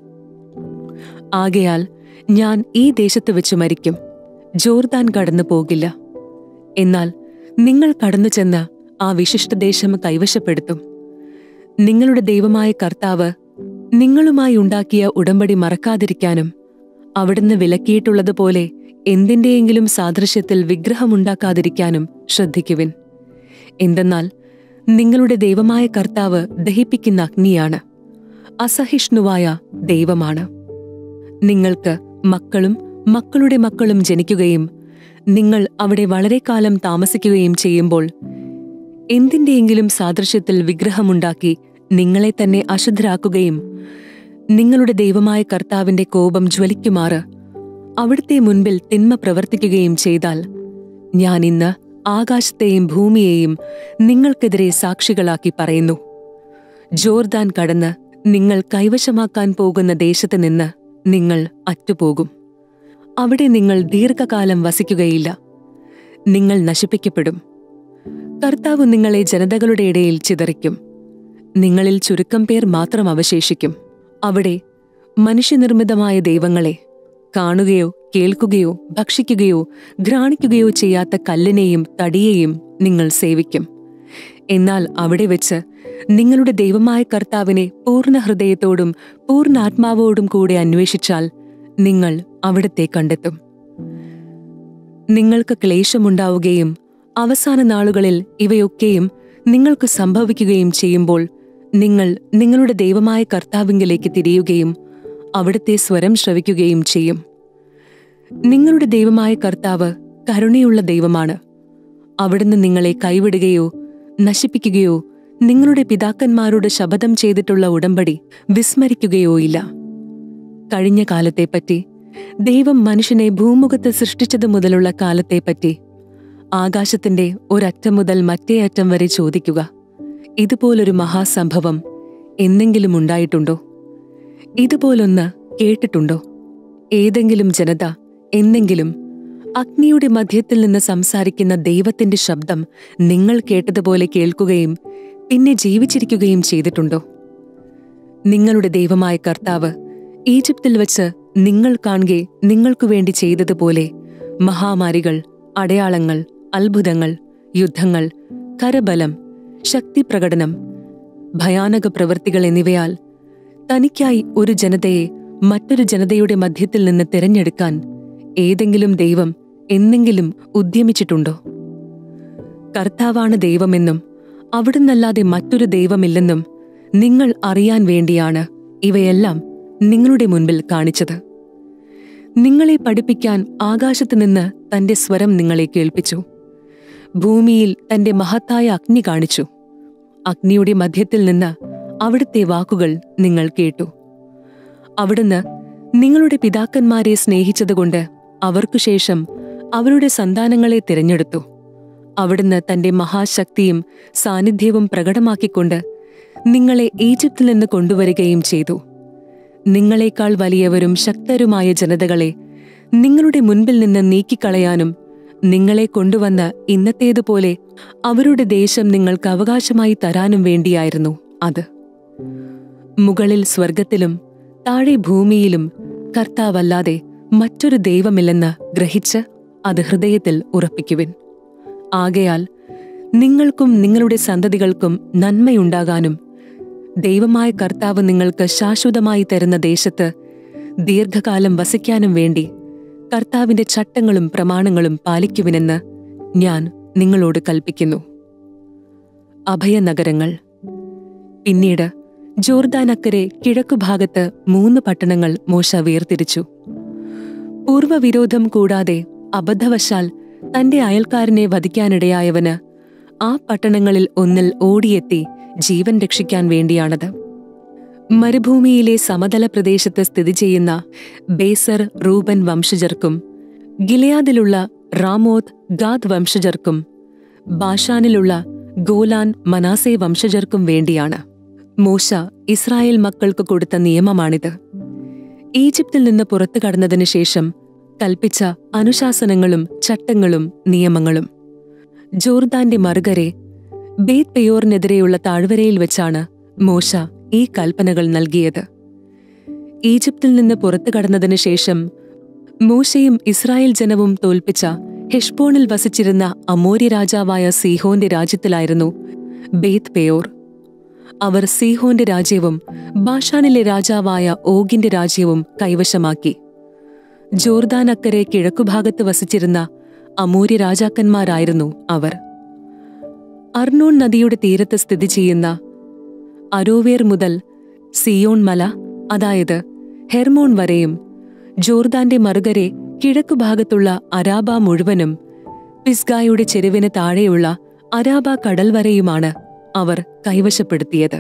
ആകയാൽ ഞാൻ ഈ ദേശത്ത് വെച്ച് മരിക്കും ജോർദാൻ കടന്നു പോകില്ല എന്നാൽ നിങ്ങൾ കടന്നു ചെന്ന് ആ വിശിഷ്ടദേശം കൈവശപ്പെടുത്തും നിങ്ങളുടെ ദൈവമായ കർത്താവ് നിങ്ങളുമായി ഉണ്ടാക്കിയ ഉടമ്പടി മറക്കാതിരിക്കാനും അവിടുന്ന് വിലക്കിയിട്ടുള്ളതുപോലെ എന്തിന്റെയെങ്കിലും സാദൃശ്യത്തിൽ വിഗ്രഹമുണ്ടാക്കാതിരിക്കാനും ശ്രദ്ധിക്കുവിൻ എന്തെന്നാൽ നിങ്ങളുടെ ദൈവമായ കർത്താവ് ദഹിപ്പിക്കുന്ന അഗ്നിയാണ് അസഹിഷ്ണുവായ ദൈവമാണ് നിങ്ങൾക്ക് മക്കളും മക്കളുടെ മക്കളും ജനിക്കുകയും നിങ്ങൾ അവിടെ വളരെ കാലം താമസിക്കുകയും ചെയ്യുമ്പോൾ എന്തിന്റെയെങ്കിലും സാദൃശ്യത്തിൽ വിഗ്രഹമുണ്ടാക്കി നിങ്ങളെ തന്നെ അശുദ്ധരാക്കുകയും നിങ്ങളുടെ ദൈവമായ കർത്താവിന്റെ കോപം ജ്വലിക്കുമാറ് അവിടുത്തെ മുൻപിൽ തിന്മ പ്രവർത്തിക്കുകയും ചെയ്താൽ ഞാൻ ഇന്ന് ആകാശത്തെയും ഭൂമിയെയും നിങ്ങൾക്കെതിരെ സാക്ഷികളാക്കി പറയുന്നു ജോർദാൻ കടന്ന് നിങ്ങൾ കൈവശമാക്കാൻ പോകുന്ന ദേശത്ത് നിന്ന് നിങ്ങൾ അറ്റുപോകും അവിടെ നിങ്ങൾ ദീർഘകാലം വസിക്കുകയില്ല നിങ്ങൾ നശിപ്പിക്കപ്പെടും കർത്താവ് നിങ്ങളെ ജനതകളുടെ ഇടയിൽ ചിതറിക്കും നിങ്ങളിൽ ചുരുക്കം പേർ മാത്രം അവശേഷിക്കും അവിടെ മനുഷ്യനിർമ്മിതമായ ദൈവങ്ങളെ കാണുകയോ കേൾക്കുകയോ ഭക്ഷിക്കുകയോ ഘ്രാണിക്കുകയോ ചെയ്യാത്ത കല്ലിനെയും തടിയെയും നിങ്ങൾ സേവിക്കും എന്നാൽ അവിടെ വെച്ച് നിങ്ങളുടെ ദൈവമായ കർത്താവിനെ പൂർണ്ണ ഹൃദയത്തോടും പൂർണ്ണ ആത്മാവോടും കൂടെ അന്വേഷിച്ചാൽ നിങ്ങൾ അവിടത്തെ കണ്ടെത്തും നിങ്ങൾക്ക് ക്ലേശമുണ്ടാവുകയും അവസാന നാളുകളിൽ ഇവയൊക്കെയും നിങ്ങൾക്ക് സംഭവിക്കുകയും ചെയ്യുമ്പോൾ നിങ്ങൾ നിങ്ങളുടെ ദൈവമായ കർത്താവിങ്കിലേക്ക് തിരിയുകയും അവിടുത്തെ സ്വരം ശ്രവിക്കുകയും ചെയ്യും നിങ്ങളുടെ ദൈവമായ കർത്താവ് കരുണയുള്ള ദൈവമാണ് അവിടുന്ന് നിങ്ങളെ കൈവിടുകയോ നശിപ്പിക്കുകയോ നിങ്ങളുടെ പിതാക്കന്മാരോട് ശപഥം ചെയ്തിട്ടുള്ള ഉടമ്പടി വിസ്മരിക്കുകയോ ഇല്ല കഴിഞ്ഞ കാലത്തെപ്പറ്റി ദൈവം മനുഷ്യനെ ഭൂമുഖത്ത് സൃഷ്ടിച്ചതു മുതലുള്ള കാലത്തെപ്പറ്റി ആകാശത്തിന്റെ ഒരറ്റം മുതൽ മറ്റേ അറ്റം വരെ ചോദിക്കുക ഇതുപോലൊരു മഹാസംഭവം എന്തെങ്കിലും ഉണ്ടായിട്ടുണ്ടോ ഇതുപോലൊന്ന് കേട്ടിട്ടുണ്ടോ ഏതെങ്കിലും ജനത എന്നെങ്കിലും അഗ്നിയുടെ മധ്യത്തിൽ നിന്ന് സംസാരിക്കുന്ന ദൈവത്തിന്റെ ശബ്ദം നിങ്ങൾ കേട്ടതുപോലെ കേൾക്കുകയും പിന്നെ ജീവിച്ചിരിക്കുകയും ചെയ്തിട്ടുണ്ടോ നിങ്ങളുടെ ദൈവമായ കർത്താവ് ഈജിപ്തിൽ വച്ച് നിങ്ങൾ കാണുകെ നിങ്ങൾക്കു വേണ്ടി ചെയ്തതുപോലെ മഹാമാരികൾ അടയാളങ്ങൾ അത്ഭുതങ്ങൾ യുദ്ധങ്ങൾ കരബലം ശക്തിപ്രകടനം ഭയാനക പ്രവൃത്തികൾ എന്നിവയാൽ തനിക്കായി ഒരു ജനതയെ മറ്റൊരു ജനതയുടെ മധ്യത്തിൽ നിന്ന് തിരഞ്ഞെടുക്കാൻ ഏതെങ്കിലും ദൈവം എന്നെങ്കിലും ഉദ്യമിച്ചിട്ടുണ്ടോ കർത്താവാണ് ദൈവമെന്നും അവിടുന്നല്ലാതെ മറ്റൊരു ദൈവമില്ലെന്നും നിങ്ങൾ അറിയാൻ വേണ്ടിയാണ് ഇവയെല്ലാം നിങ്ങളുടെ മുൻപിൽ കാണിച്ചത് നിങ്ങളെ പഠിപ്പിക്കാൻ ആകാശത്ത് നിന്ന് തന്റെ സ്വരം നിങ്ങളെ കേൾപ്പിച്ചു ഭൂമിയിൽ തന്റെ മഹത്തായ അഗ്നി കാണിച്ചു അഗ്നിയുടെ മധ്യത്തിൽ നിന്ന് അവിടുത്തെ വാക്കുകൾ നിങ്ങൾ കേട്ടു അവിടുന്ന് നിങ്ങളുടെ പിതാക്കന്മാരെ സ്നേഹിച്ചതുകൊണ്ട് അവർക്കു ശേഷം അവരുടെ സന്താനങ്ങളെ തിരഞ്ഞെടുത്തു അവിടുന്ന് തന്റെ മഹാശക്തിയും സാന്നിധ്യവും പ്രകടമാക്കിക്കൊണ്ട് നിങ്ങളെ ഈജിപ്തിൽ നിന്ന് കൊണ്ടുവരികയും ചെയ്തു നിങ്ങളെക്കാൾ വലിയവരും ശക്തരുമായ ജനതകളെ നിങ്ങളുടെ മുൻപിൽ നിന്ന് നീക്കിക്കളയാനും നിങ്ങളെ കൊണ്ടുവന്ന് ഇന്നത്തേതുപോലെ അവരുടെ ദേശം നിങ്ങൾക്ക് അവകാശമായി തരാനും വേണ്ടിയായിരുന്നു അത് മുകളിൽ സ്വർഗത്തിലും താഴെ ഭൂമിയിലും കർത്താവല്ലാതെ മറ്റൊരു ദൈവമില്ലെന്ന് ഗ്രഹിച്ച് അത് ഹൃദയത്തിൽ ഉറപ്പിക്കുവിൻ ആകയാൽ നിങ്ങൾക്കും നിങ്ങളുടെ സന്തതികൾക്കും നന്മയുണ്ടാകാനും ദൈവമായ കർത്താവ് നിങ്ങൾക്ക് ശാശ്വതമായി തരുന്ന ദേശത്ത് ദീർഘകാലം വസിക്കാനും വേണ്ടി കർത്താവിന്റെ ചട്ടങ്ങളും പ്രമാണങ്ങളും പാലിക്കുവിനെന്ന് ഞാൻ നിങ്ങളോട് കൽപ്പിക്കുന്നു അഭയനഗരങ്ങൾ പിന്നീട് ജോർദാനക്കരെ കിഴക്കുഭാഗത്ത് മൂന്ന് പട്ടണങ്ങൾ മോശ വേർതിരിച്ചു പൂർവ്വവിരോധം കൂടാതെ അബദ്ധവശാൽ തന്റെ അയൽക്കാരനെ വധിക്കാനിടയായവന് ആ പട്ടണങ്ങളിൽ ഒന്നിൽ ഓടിയെത്തി ജീവൻ രക്ഷിക്കാൻ വേണ്ടിയാണത് മരുഭൂമിയിലെ സമതല പ്രദേശത്ത് സ്ഥിതി ചെയ്യുന്ന ബേസർ റൂബൻ വംശജർക്കും ഗിലയാദിലുള്ള റാമോത്ത് ഗാദ് വംശജർക്കും ബാഷാനിലുള്ള ഗോലാൻ മനാസെ വംശജർക്കും വേണ്ടിയാണ് മോശ ഇസ്രായേൽ മക്കൾക്ക് കൊടുത്ത നിയമമാണിത് ഈജിപ്തിൽ നിന്ന് പുറത്തു കടന്നതിനു ശേഷം കൽപ്പിച്ച അനുശാസനങ്ങളും ചട്ടങ്ങളും നിയമങ്ങളും ജോർദാന്റെ മറുകരെ ബേത് പെയോറിനെതിരെയുള്ള താഴ്വരയിൽ വെച്ചാണ് മോശ ഈ കൽപ്പനകൾ നൽകിയത് ഈജിപ്തിൽ നിന്ന് പുറത്തു കടന്നതിനു ശേഷം മോശയും ഇസ്രായേൽ ജനവും തോൽപ്പിച്ച ഹെഷ്ബോണിൽ വസിച്ചിരുന്ന അമോരി രാജാവായ സീഹോന്റെ രാജ്യത്തിലായിരുന്നു ബേത് പെയോർ അവർ സീഹോന്റെ രാജ്യവും ബാഷാനിലെ രാജാവായ ഓഗിന്റെ രാജ്യവും കൈവശമാക്കി ജോർദാൻ അക്കരെ കിഴക്കുഭാഗത്ത് വസിച്ചിരുന്ന അമൂര്യ രാജാക്കന്മാരായിരുന്നു അവർ അർണോൺ നദിയുടെ തീരത്ത് സ്ഥിതി ചെയ്യുന്ന അരോവേർ മുതൽ സിയോൺ മല അതായത് ഹെർമോൺ വരെയും ജോർദാന്റെ മറുകരെ കിഴക്കുഭാഗത്തുള്ള അരാബ മുഴുവനും പിസ്ഗായുടെ ചെരുവിന് താഴെയുള്ള അരാബ കടൽ വരെയുമാണ് അവർ കൈവശപ്പെടുത്തിയത്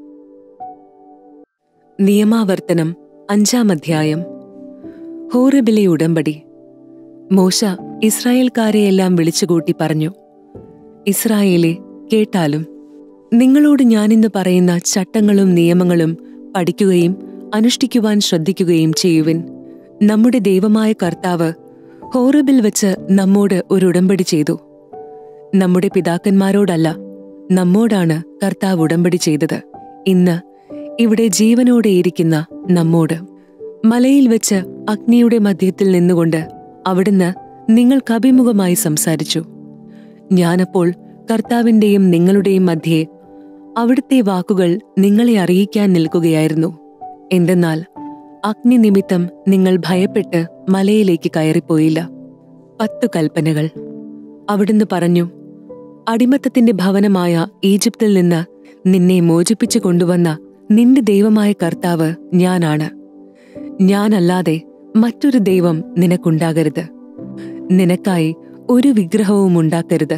നിയമാവർത്തനം അഞ്ചാം അധ്യായം ഹോറബിലെ ഉടമ്പടി മോശ ഇസ്രായേൽക്കാരെയെല്ലാം വിളിച്ചുകൂട്ടി പറഞ്ഞു ഇസ്രായേലെ കേട്ടാലും നിങ്ങളോട് ഞാനിന്ന് പറയുന്ന ചട്ടങ്ങളും നിയമങ്ങളും പഠിക്കുകയും അനുഷ്ഠിക്കുവാൻ ശ്രദ്ധിക്കുകയും ചെയ്യുവിൻ നമ്മുടെ ദൈവമായ കർത്താവ് ഹോറബിൽ വെച്ച് നമ്മോട് ഒരു ഉടമ്പടി ചെയ്തു നമ്മുടെ പിതാക്കന്മാരോടല്ല നമ്മോടാണ് കർത്താവ് ഉടമ്പടി ചെയ്തത് ഇന്ന് ഇവിടെ ജീവനോടെയിരിക്കുന്ന നമ്മോട് മലയിൽ വെച്ച് അഗ്നിയുടെ മധ്യത്തിൽ നിന്നുകൊണ്ട് അവിടുന്ന് നിങ്ങൾക്ക് അഭിമുഖമായി സംസാരിച്ചു ഞാനപ്പോൾ കർത്താവിന്റെയും നിങ്ങളുടെയും മധ്യേ അവിടുത്തെ വാക്കുകൾ നിങ്ങളെ അറിയിക്കാൻ നിൽക്കുകയായിരുന്നു എന്തെന്നാൽ അഗ്നി നിമിത്തം നിങ്ങൾ ഭയപ്പെട്ട് മലയിലേക്ക് കയറിപ്പോയില്ല പത്തു കൽപ്പനകൾ അവിടുന്ന് പറഞ്ഞു അടിമത്തത്തിന്റെ ഭവനമായ ഈജിപ്തിൽ നിന്ന് നിന്നെ മോചിപ്പിച്ചു കൊണ്ടുവന്ന നിന്റെ ദൈവമായ കർത്താവ് ഞാനാണ് ഞാനല്ലാതെ മറ്റൊരു ദൈവം നിനക്കുണ്ടാകരുത് നിനക്കായി ഒരു വിഗ്രഹവും ഉണ്ടാക്കരുത്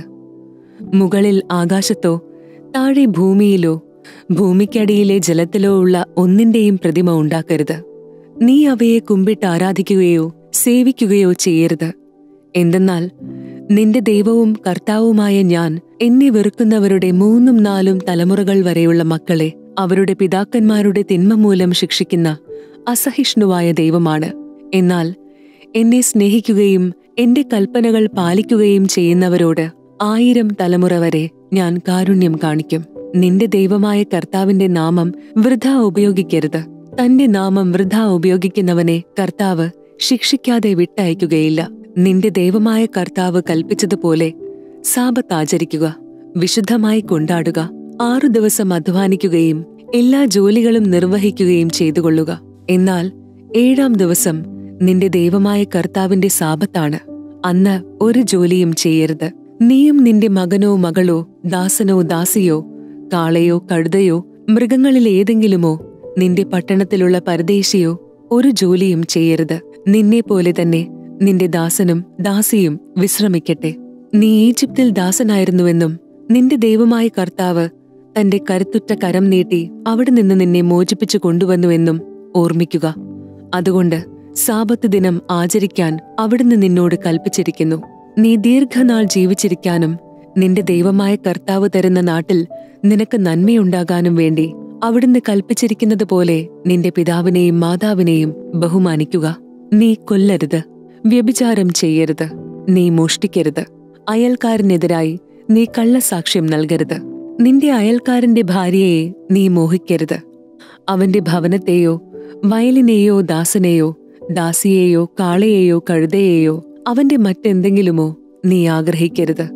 മുകളിൽ ആകാശത്തോ താഴെ ഭൂമിയിലോ ഭൂമിക്കടിയിലെ ജലത്തിലോ ഉള്ള ഒന്നിന്റെയും പ്രതിമ ഉണ്ടാക്കരുത് നീ അവയെ കുമ്പിട്ട് ആരാധിക്കുകയോ സേവിക്കുകയോ ചെയ്യരുത് എന്തെന്നാൽ നിന്റെ ദൈവവും കർത്താവുമായ ഞാൻ എന്നെ വെറുക്കുന്നവരുടെ മൂന്നും നാലും തലമുറകൾ വരെയുള്ള മക്കളെ അവരുടെ പിതാക്കന്മാരുടെ തിന്മ മൂലം ശിക്ഷിക്കുന്ന അസഹിഷ്ണുവായ ദൈവമാണ് എന്നാൽ എന്നെ സ്നേഹിക്കുകയും എന്റെ കൽപ്പനകൾ പാലിക്കുകയും ചെയ്യുന്നവരോട് ആയിരം തലമുറ വരെ ഞാൻ കാരുണ്യം കാണിക്കും നിന്റെ ദൈവമായ കർത്താവിന്റെ നാമം വൃഥ ഉപയോഗിക്കരുത് തന്റെ നാമം വൃഥ ഉപയോഗിക്കുന്നവനെ കർത്താവ് ശിക്ഷിക്കാതെ വിട്ടയക്കുകയില്ല നിന്റെ ദൈവമായ കർത്താവ് കൽപ്പിച്ചതുപോലെ സാപത്ത് ആചരിക്കുക വിശുദ്ധമായി കൊണ്ടാടുക ആറു ദിവസം അധ്വാനിക്കുകയും എല്ലാ ജോലികളും നിർവഹിക്കുകയും ചെയ്തുകൊള്ളുക എന്നാൽ ഏഴാം ദിവസം നിന്റെ ദൈവമായ കർത്താവിന്റെ സാപത്താണ് അന്ന് ഒരു ജോലിയും ചെയ്യരുത് നീയും നിന്റെ മകനോ മകളോ ദാസനോ ദാസിയോ കാളയോ കഴുതയോ മൃഗങ്ങളിൽ ഏതെങ്കിലുമോ നിന്റെ പട്ടണത്തിലുള്ള പരദേശിയോ ഒരു ജോലിയും ചെയ്യരുത് നിന്നെ പോലെ തന്നെ നിന്റെ ദാസനും ദാസിയും വിശ്രമിക്കട്ടെ നീ ഈജിപ്തിൽ ദാസനായിരുന്നുവെന്നും നിന്റെ ദൈവമായ കർത്താവ് തന്റെ കരുത്തുറ്റ കരം നീട്ടി അവിടെ നിന്ന് നിന്നെ മോചിപ്പിച്ചു കൊണ്ടുവന്നുവെന്നും ഓർമ്മിക്കുക അതുകൊണ്ട് സാപത്ത് ദിനം ആചരിക്കാൻ അവിടുന്ന് നിന്നോട് കൽപ്പിച്ചിരിക്കുന്നു നീ ദീർഘനാൾ ജീവിച്ചിരിക്കാനും നിന്റെ ദൈവമായ കർത്താവ് തരുന്ന നാട്ടിൽ നിനക്ക് നന്മയുണ്ടാകാനും വേണ്ടി അവിടുന്ന് കൽപ്പിച്ചിരിക്കുന്നത് പോലെ നിന്റെ പിതാവിനെയും മാതാവിനെയും ബഹുമാനിക്കുക നീ കൊല്ലരുത് വ്യഭിചാരം ചെയ്യരുത് നീ മോഷ്ടിക്കരുത് അയൽക്കാരനെതിരായി നീ കള്ളസാക്ഷ്യം നൽകരുത് നിന്റെ അയൽക്കാരന്റെ ഭാര്യയെ നീ മോഹിക്കരുത് അവന്റെ ഭവനത്തെയോ വയലിനെയോ ദാസനെയോ ദാസിയെയോ കാളയെയോ കഴുതയെയോ അവന്റെ മറ്റെന്തെങ്കിലുമോ നീ ആഗ്രഹിക്കരുത്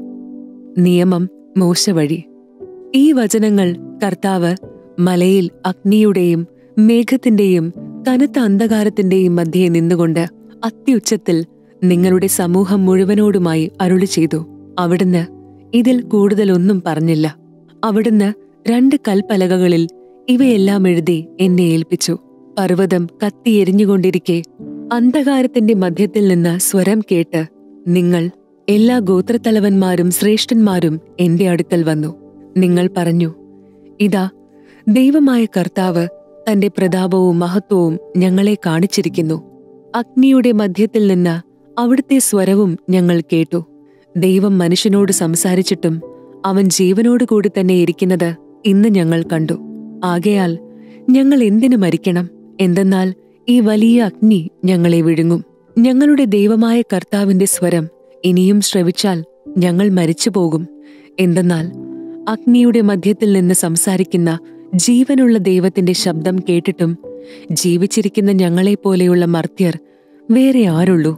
നിയമം മോശവഴി ഈ വചനങ്ങൾ കർത്താവ് മലയിൽ അഗ്നിയുടെയും മേഘത്തിന്റെയും കനത്ത അന്ധകാരത്തിന്റെയും മധ്യേ നിന്നുകൊണ്ട് അത്യുച്ചത്തിൽ നിങ്ങളുടെ സമൂഹം മുഴുവനോടുമായി അരുളി ചെയ്തു അവിടുന്ന് ഇതിൽ കൂടുതലൊന്നും പറഞ്ഞില്ല അവിടുന്ന് രണ്ട് കൽപ്പലകകളിൽ ഇവയെല്ലാം എഴുതി എന്നെ ഏൽപ്പിച്ചു പർവ്വതം കത്തിയെരിഞ്ഞുകൊണ്ടിരിക്കെ അന്ധകാരത്തിന്റെ മധ്യത്തിൽ നിന്ന് സ്വരം കേട്ട് നിങ്ങൾ എല്ലാ ഗോത്രത്തലവന്മാരും ശ്രേഷ്ഠന്മാരും എന്റെ അടുക്കൽ വന്നു നിങ്ങൾ പറഞ്ഞു ഇതാ ദൈവമായ കർത്താവ് തന്റെ പ്രതാപവും മഹത്വവും ഞങ്ങളെ കാണിച്ചിരിക്കുന്നു അഗ്നിയുടെ മധ്യത്തിൽ നിന്ന് അവിടുത്തെ സ്വരവും ഞങ്ങൾ കേട്ടു ദൈവം മനുഷ്യനോട് സംസാരിച്ചിട്ടും അവൻ ജീവനോട് കൂടി തന്നെ ഇരിക്കുന്നത് ഇന്ന് ഞങ്ങൾ കണ്ടു ആകയാൽ ഞങ്ങൾ എന്തിനു മരിക്കണം എന്തെന്നാൽ ഈ വലിയ അഗ്നി ഞങ്ങളെ വിഴുങ്ങും ഞങ്ങളുടെ ദൈവമായ കർത്താവിന്റെ സ്വരം ഇനിയും ശ്രവിച്ചാൽ ഞങ്ങൾ മരിച്ചുപോകും എന്തെന്നാൽ അഗ്നിയുടെ മധ്യത്തിൽ നിന്ന് സംസാരിക്കുന്ന ജീവനുള്ള ദൈവത്തിന്റെ ശബ്ദം കേട്ടിട്ടും ജീവിച്ചിരിക്കുന്ന ഞങ്ങളെപ്പോലെയുള്ള മർത്യർ വേറെ ആരുള്ളൂ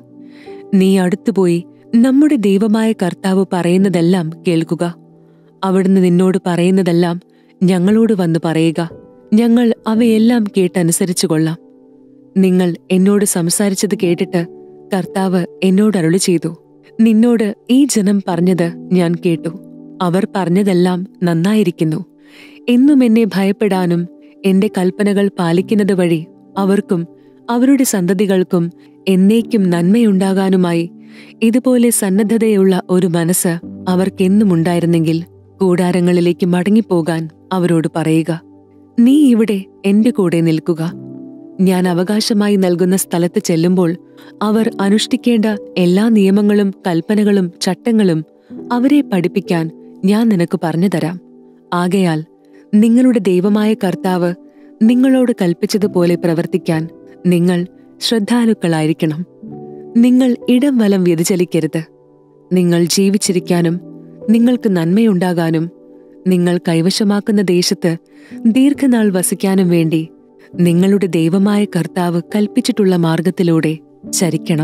നീ അടുത്തുപോയി നമ്മുടെ ദൈവമായ കർത്താവ് പറയുന്നതെല്ലാം കേൾക്കുക അവിടുന്ന് നിന്നോട് പറയുന്നതെല്ലാം ഞങ്ങളോട് വന്ന് പറയുക ഞങ്ങൾ അവയെല്ലാം കേട്ടനുസരിച്ചു കൊള്ളാം നിങ്ങൾ എന്നോട് സംസാരിച്ചത് കേട്ടിട്ട് കർത്താവ് എന്നോട് അരുളി ചെയ്തു നിന്നോട് ഈ ജനം പറഞ്ഞത് ഞാൻ കേട്ടു അവർ പറഞ്ഞതെല്ലാം നന്നായിരിക്കുന്നു എന്നും എന്നെ ഭയപ്പെടാനും എന്റെ കൽപ്പനകൾ പാലിക്കുന്നത് വഴി അവർക്കും അവരുടെ സന്തതികൾക്കും എന്നേക്കും നന്മയുണ്ടാകാനുമായി ഇതുപോലെ സന്നദ്ധതയുള്ള ഒരു മനസ്സ് അവർക്കെന്നും ഉണ്ടായിരുന്നെങ്കിൽ കൂടാരങ്ങളിലേക്ക് മടങ്ങിപ്പോകാൻ അവരോട് പറയുക നീ ഇവിടെ എന്റെ കൂടെ നിൽക്കുക ഞാൻ അവകാശമായി നൽകുന്ന സ്ഥലത്ത് ചെല്ലുമ്പോൾ അവർ അനുഷ്ഠിക്കേണ്ട എല്ലാ നിയമങ്ങളും കൽപ്പനകളും ചട്ടങ്ങളും അവരെ പഠിപ്പിക്കാൻ ഞാൻ നിനക്ക് പറഞ്ഞുതരാം ആകയാൽ നിങ്ങളുടെ ദൈവമായ കർത്താവ് നിങ്ങളോട് കൽപ്പിച്ചതുപോലെ പ്രവർത്തിക്കാൻ നിങ്ങൾ ശ്രദ്ധാലുക്കളായിരിക്കണം നിങ്ങൾ ഇടം വലം വ്യതിചലിക്കരുത് നിങ്ങൾ ജീവിച്ചിരിക്കാനും നിങ്ങൾക്ക് നന്മയുണ്ടാകാനും നിങ്ങൾ കൈവശമാക്കുന്ന ദേശത്ത് ദീർഘനാൾ വസിക്കാനും വേണ്ടി നിങ്ങളുടെ ദൈവമായ കർത്താവ് കൽപ്പിച്ചിട്ടുള്ള മാർഗത്തിലൂടെ ചരിക്കണം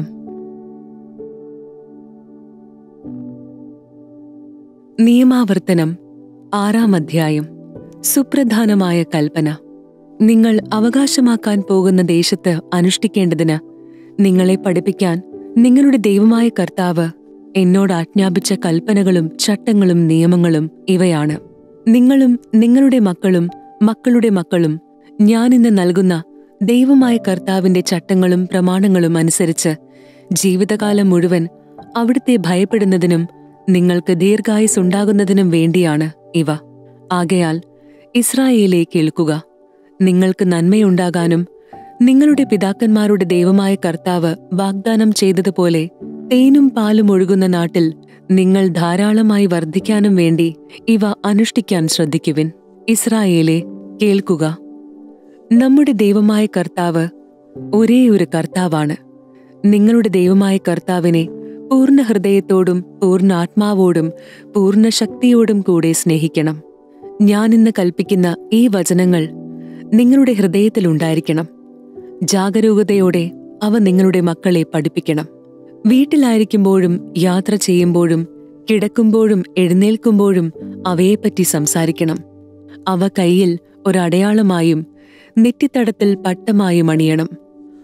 നിയമാവർത്തനം ആറാം അധ്യായം സുപ്രധാനമായ കൽപ്പന നിങ്ങൾ അവകാശമാക്കാൻ പോകുന്ന ദേശത്ത് അനുഷ്ഠിക്കേണ്ടതിന് നിങ്ങളെ പഠിപ്പിക്കാൻ നിങ്ങളുടെ ദൈവമായ കർത്താവ് എന്നോട് ആജ്ഞാപിച്ച കൽപ്പനകളും ചട്ടങ്ങളും നിയമങ്ങളും ഇവയാണ് നിങ്ങളും നിങ്ങളുടെ മക്കളും മക്കളുടെ മക്കളും ഞാനിന്ന് നൽകുന്ന ദൈവമായ കർത്താവിന്റെ ചട്ടങ്ങളും പ്രമാണങ്ങളും അനുസരിച്ച് ജീവിതകാലം മുഴുവൻ അവിടുത്തെ ഭയപ്പെടുന്നതിനും നിങ്ങൾക്ക് ദീർഘായുസുണ്ടാകുന്നതിനും വേണ്ടിയാണ് ഇവ ആകയാൽ ഇസ്രായേലെ കേൾക്കുക നിങ്ങൾക്ക് നന്മയുണ്ടാകാനും നിങ്ങളുടെ പിതാക്കന്മാരുടെ ദൈവമായ കർത്താവ് വാഗ്ദാനം ചെയ്തതുപോലെ തേനും പാലും ഒഴുകുന്ന നാട്ടിൽ നിങ്ങൾ ധാരാളമായി വർദ്ധിക്കാനും വേണ്ടി ഇവ അനുഷ്ഠിക്കാൻ ശ്രദ്ധിക്കുവിൻ ഇസ്രായേലെ കേൾക്കുക നമ്മുടെ ദൈവമായ കർത്താവ് ഒരേ ഒരു കർത്താവാണ് നിങ്ങളുടെ ദൈവമായ കർത്താവിനെ പൂർണ്ണ ഹൃദയത്തോടും പൂർണ്ണ ആത്മാവോടും പൂർണ്ണ ശക്തിയോടും കൂടെ സ്നേഹിക്കണം ഞാനിന്ന് കൽപ്പിക്കുന്ന ഈ വചനങ്ങൾ നിങ്ങളുടെ ഹൃദയത്തിലുണ്ടായിരിക്കണം ജാഗരൂകതയോടെ അവ നിങ്ങളുടെ മക്കളെ പഠിപ്പിക്കണം വീട്ടിലായിരിക്കുമ്പോഴും യാത്ര ചെയ്യുമ്പോഴും കിടക്കുമ്പോഴും എഴുന്നേൽക്കുമ്പോഴും അവയെപ്പറ്റി സംസാരിക്കണം അവ കയ്യിൽ ഒരടയാളമായും നെറ്റിത്തടത്തിൽ പട്ടമായും അണിയണം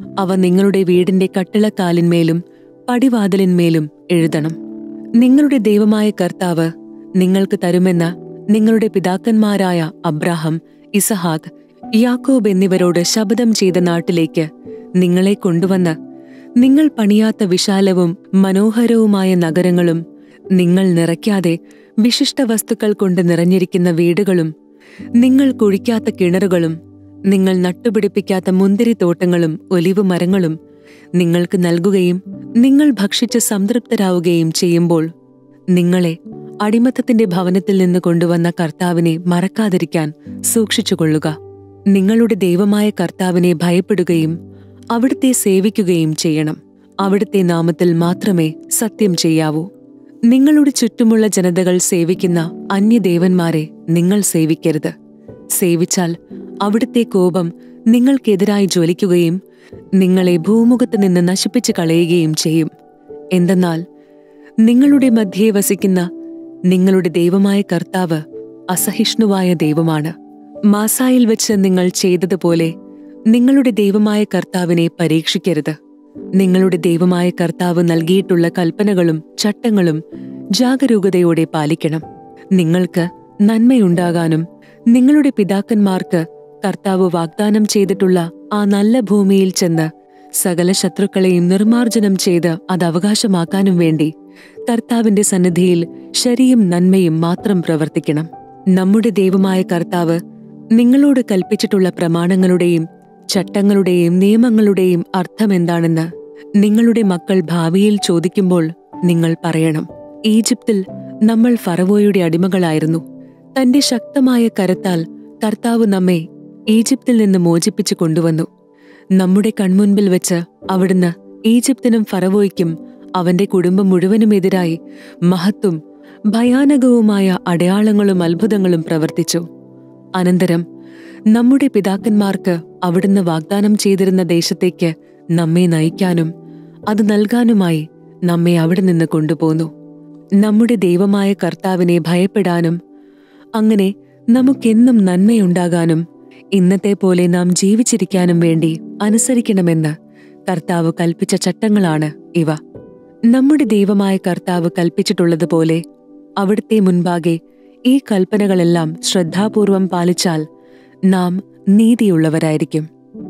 അവ നിങ്ങളുടെ വീടിന്റെ കട്ടിളക്കാലിന്മേലും പടിവാതിലിന്മേലും എഴുതണം നിങ്ങളുടെ ദൈവമായ കർത്താവ് നിങ്ങൾക്ക് തരുമെന്ന നിങ്ങളുടെ പിതാക്കന്മാരായ അബ്രാഹം ഇസഹാക്ക് യാക്കോബ് എന്നിവരോട് ശപഥം ചെയ്ത നാട്ടിലേക്ക് നിങ്ങളെ കൊണ്ടുവന്ന് നിങ്ങൾ പണിയാത്ത വിശാലവും മനോഹരവുമായ നഗരങ്ങളും നിങ്ങൾ നിറയ്ക്കാതെ വിശിഷ്ട വസ്തുക്കൾ കൊണ്ട് നിറഞ്ഞിരിക്കുന്ന വീടുകളും നിങ്ങൾ കുഴിക്കാത്ത കിണറുകളും നിങ്ങൾ നട്ടുപിടിപ്പിക്കാത്ത മുന്തിരിത്തോട്ടങ്ങളും ഒലിവ് മരങ്ങളും നിങ്ങൾക്ക് നൽകുകയും നിങ്ങൾ ഭക്ഷിച്ച് സംതൃപ്തരാവുകയും ചെയ്യുമ്പോൾ നിങ്ങളെ അടിമത്തത്തിന്റെ ഭവനത്തിൽ നിന്ന് കൊണ്ടുവന്ന കർത്താവിനെ മറക്കാതിരിക്കാൻ സൂക്ഷിച്ചുകൊള്ളുക നിങ്ങളുടെ ദൈവമായ കർത്താവിനെ ഭയപ്പെടുകയും അവിടുത്തെ സേവിക്കുകയും ചെയ്യണം അവിടുത്തെ നാമത്തിൽ മാത്രമേ സത്യം ചെയ്യാവൂ നിങ്ങളുടെ ചുറ്റുമുള്ള ജനതകൾ സേവിക്കുന്ന അന്യദേവന്മാരെ നിങ്ങൾ സേവിക്കരുത് സേവിച്ചാൽ അവിടുത്തെ കോപം നിങ്ങൾക്കെതിരായി ജ്വലിക്കുകയും നിങ്ങളെ ഭൂമുഖത്ത് നിന്ന് നശിപ്പിച്ചു കളയുകയും ചെയ്യും എന്തെന്നാൽ നിങ്ങളുടെ മധ്യേ വസിക്കുന്ന നിങ്ങളുടെ ദൈവമായ കർത്താവ് അസഹിഷ്ണുവായ ദൈവമാണ് മാസായിൽ വെച്ച് നിങ്ങൾ ചെയ്തതുപോലെ നിങ്ങളുടെ ദൈവമായ കർത്താവിനെ പരീക്ഷിക്കരുത് നിങ്ങളുടെ ദൈവമായ കർത്താവ് നൽകിയിട്ടുള്ള കൽപ്പനകളും ചട്ടങ്ങളും ജാഗരൂകതയോടെ പാലിക്കണം നിങ്ങൾക്ക് നന്മയുണ്ടാകാനും നിങ്ങളുടെ പിതാക്കന്മാർക്ക് കർത്താവ് വാഗ്ദാനം ചെയ്തിട്ടുള്ള ആ നല്ല ഭൂമിയിൽ ചെന്ന് സകല ശത്രുക്കളെയും നിർമാർജനം ചെയ്ത് അത് അവകാശമാക്കാനും വേണ്ടി കർത്താവിന്റെ സന്നിധിയിൽ ശരിയും നന്മയും മാത്രം പ്രവർത്തിക്കണം നമ്മുടെ ദൈവമായ കർത്താവ് നിങ്ങളോട് കൽപ്പിച്ചിട്ടുള്ള പ്രമാണങ്ങളുടെയും ചട്ടങ്ങളുടെയും നിയമങ്ങളുടെയും അർത്ഥമെന്താണെന്ന് നിങ്ങളുടെ മക്കൾ ഭാവിയിൽ ചോദിക്കുമ്പോൾ നിങ്ങൾ പറയണം ഈജിപ്തിൽ നമ്മൾ ഫറവോയുടെ അടിമകളായിരുന്നു തന്റെ ശക്തമായ കരത്താൽ കർത്താവ് നമ്മെ ഈജിപ്തിൽ നിന്ന് മോചിപ്പിച്ചു കൊണ്ടുവന്നു നമ്മുടെ കൺമുൻപിൽ വെച്ച് അവിടുന്ന് ഈജിപ്തിനും ഫറവോയ്ക്കും അവന്റെ കുടുംബം മുഴുവനുമെതിരായി മഹത്വം ഭയാനകവുമായ അടയാളങ്ങളും അത്ഭുതങ്ങളും പ്രവർത്തിച്ചു അനന്തരം നമ്മുടെ പിതാക്കന്മാർക്ക് അവിടുന്ന് വാഗ്ദാനം ചെയ്തിരുന്ന ദേശത്തേക്ക് നമ്മെ നയിക്കാനും അത് നൽകാനുമായി നമ്മെ അവിടെ നിന്ന് കൊണ്ടുപോന്നു നമ്മുടെ ദൈവമായ കർത്താവിനെ ഭയപ്പെടാനും അങ്ങനെ നമുക്കെന്നും നന്മയുണ്ടാകാനും ഇന്നത്തെ പോലെ നാം ജീവിച്ചിരിക്കാനും വേണ്ടി അനുസരിക്കണമെന്ന് കർത്താവ് കൽപ്പിച്ച ചട്ടങ്ങളാണ് ഇവ നമ്മുടെ ദൈവമായ കർത്താവ് കൽപ്പിച്ചിട്ടുള്ളതുപോലെ അവിടുത്തെ മുൻപാകെ ഈ കൽപ്പനകളെല്ലാം ശ്രദ്ധാപൂർവം പാലിച്ചാൽ നാം നീതിയുള്ളവരായിരിക്കും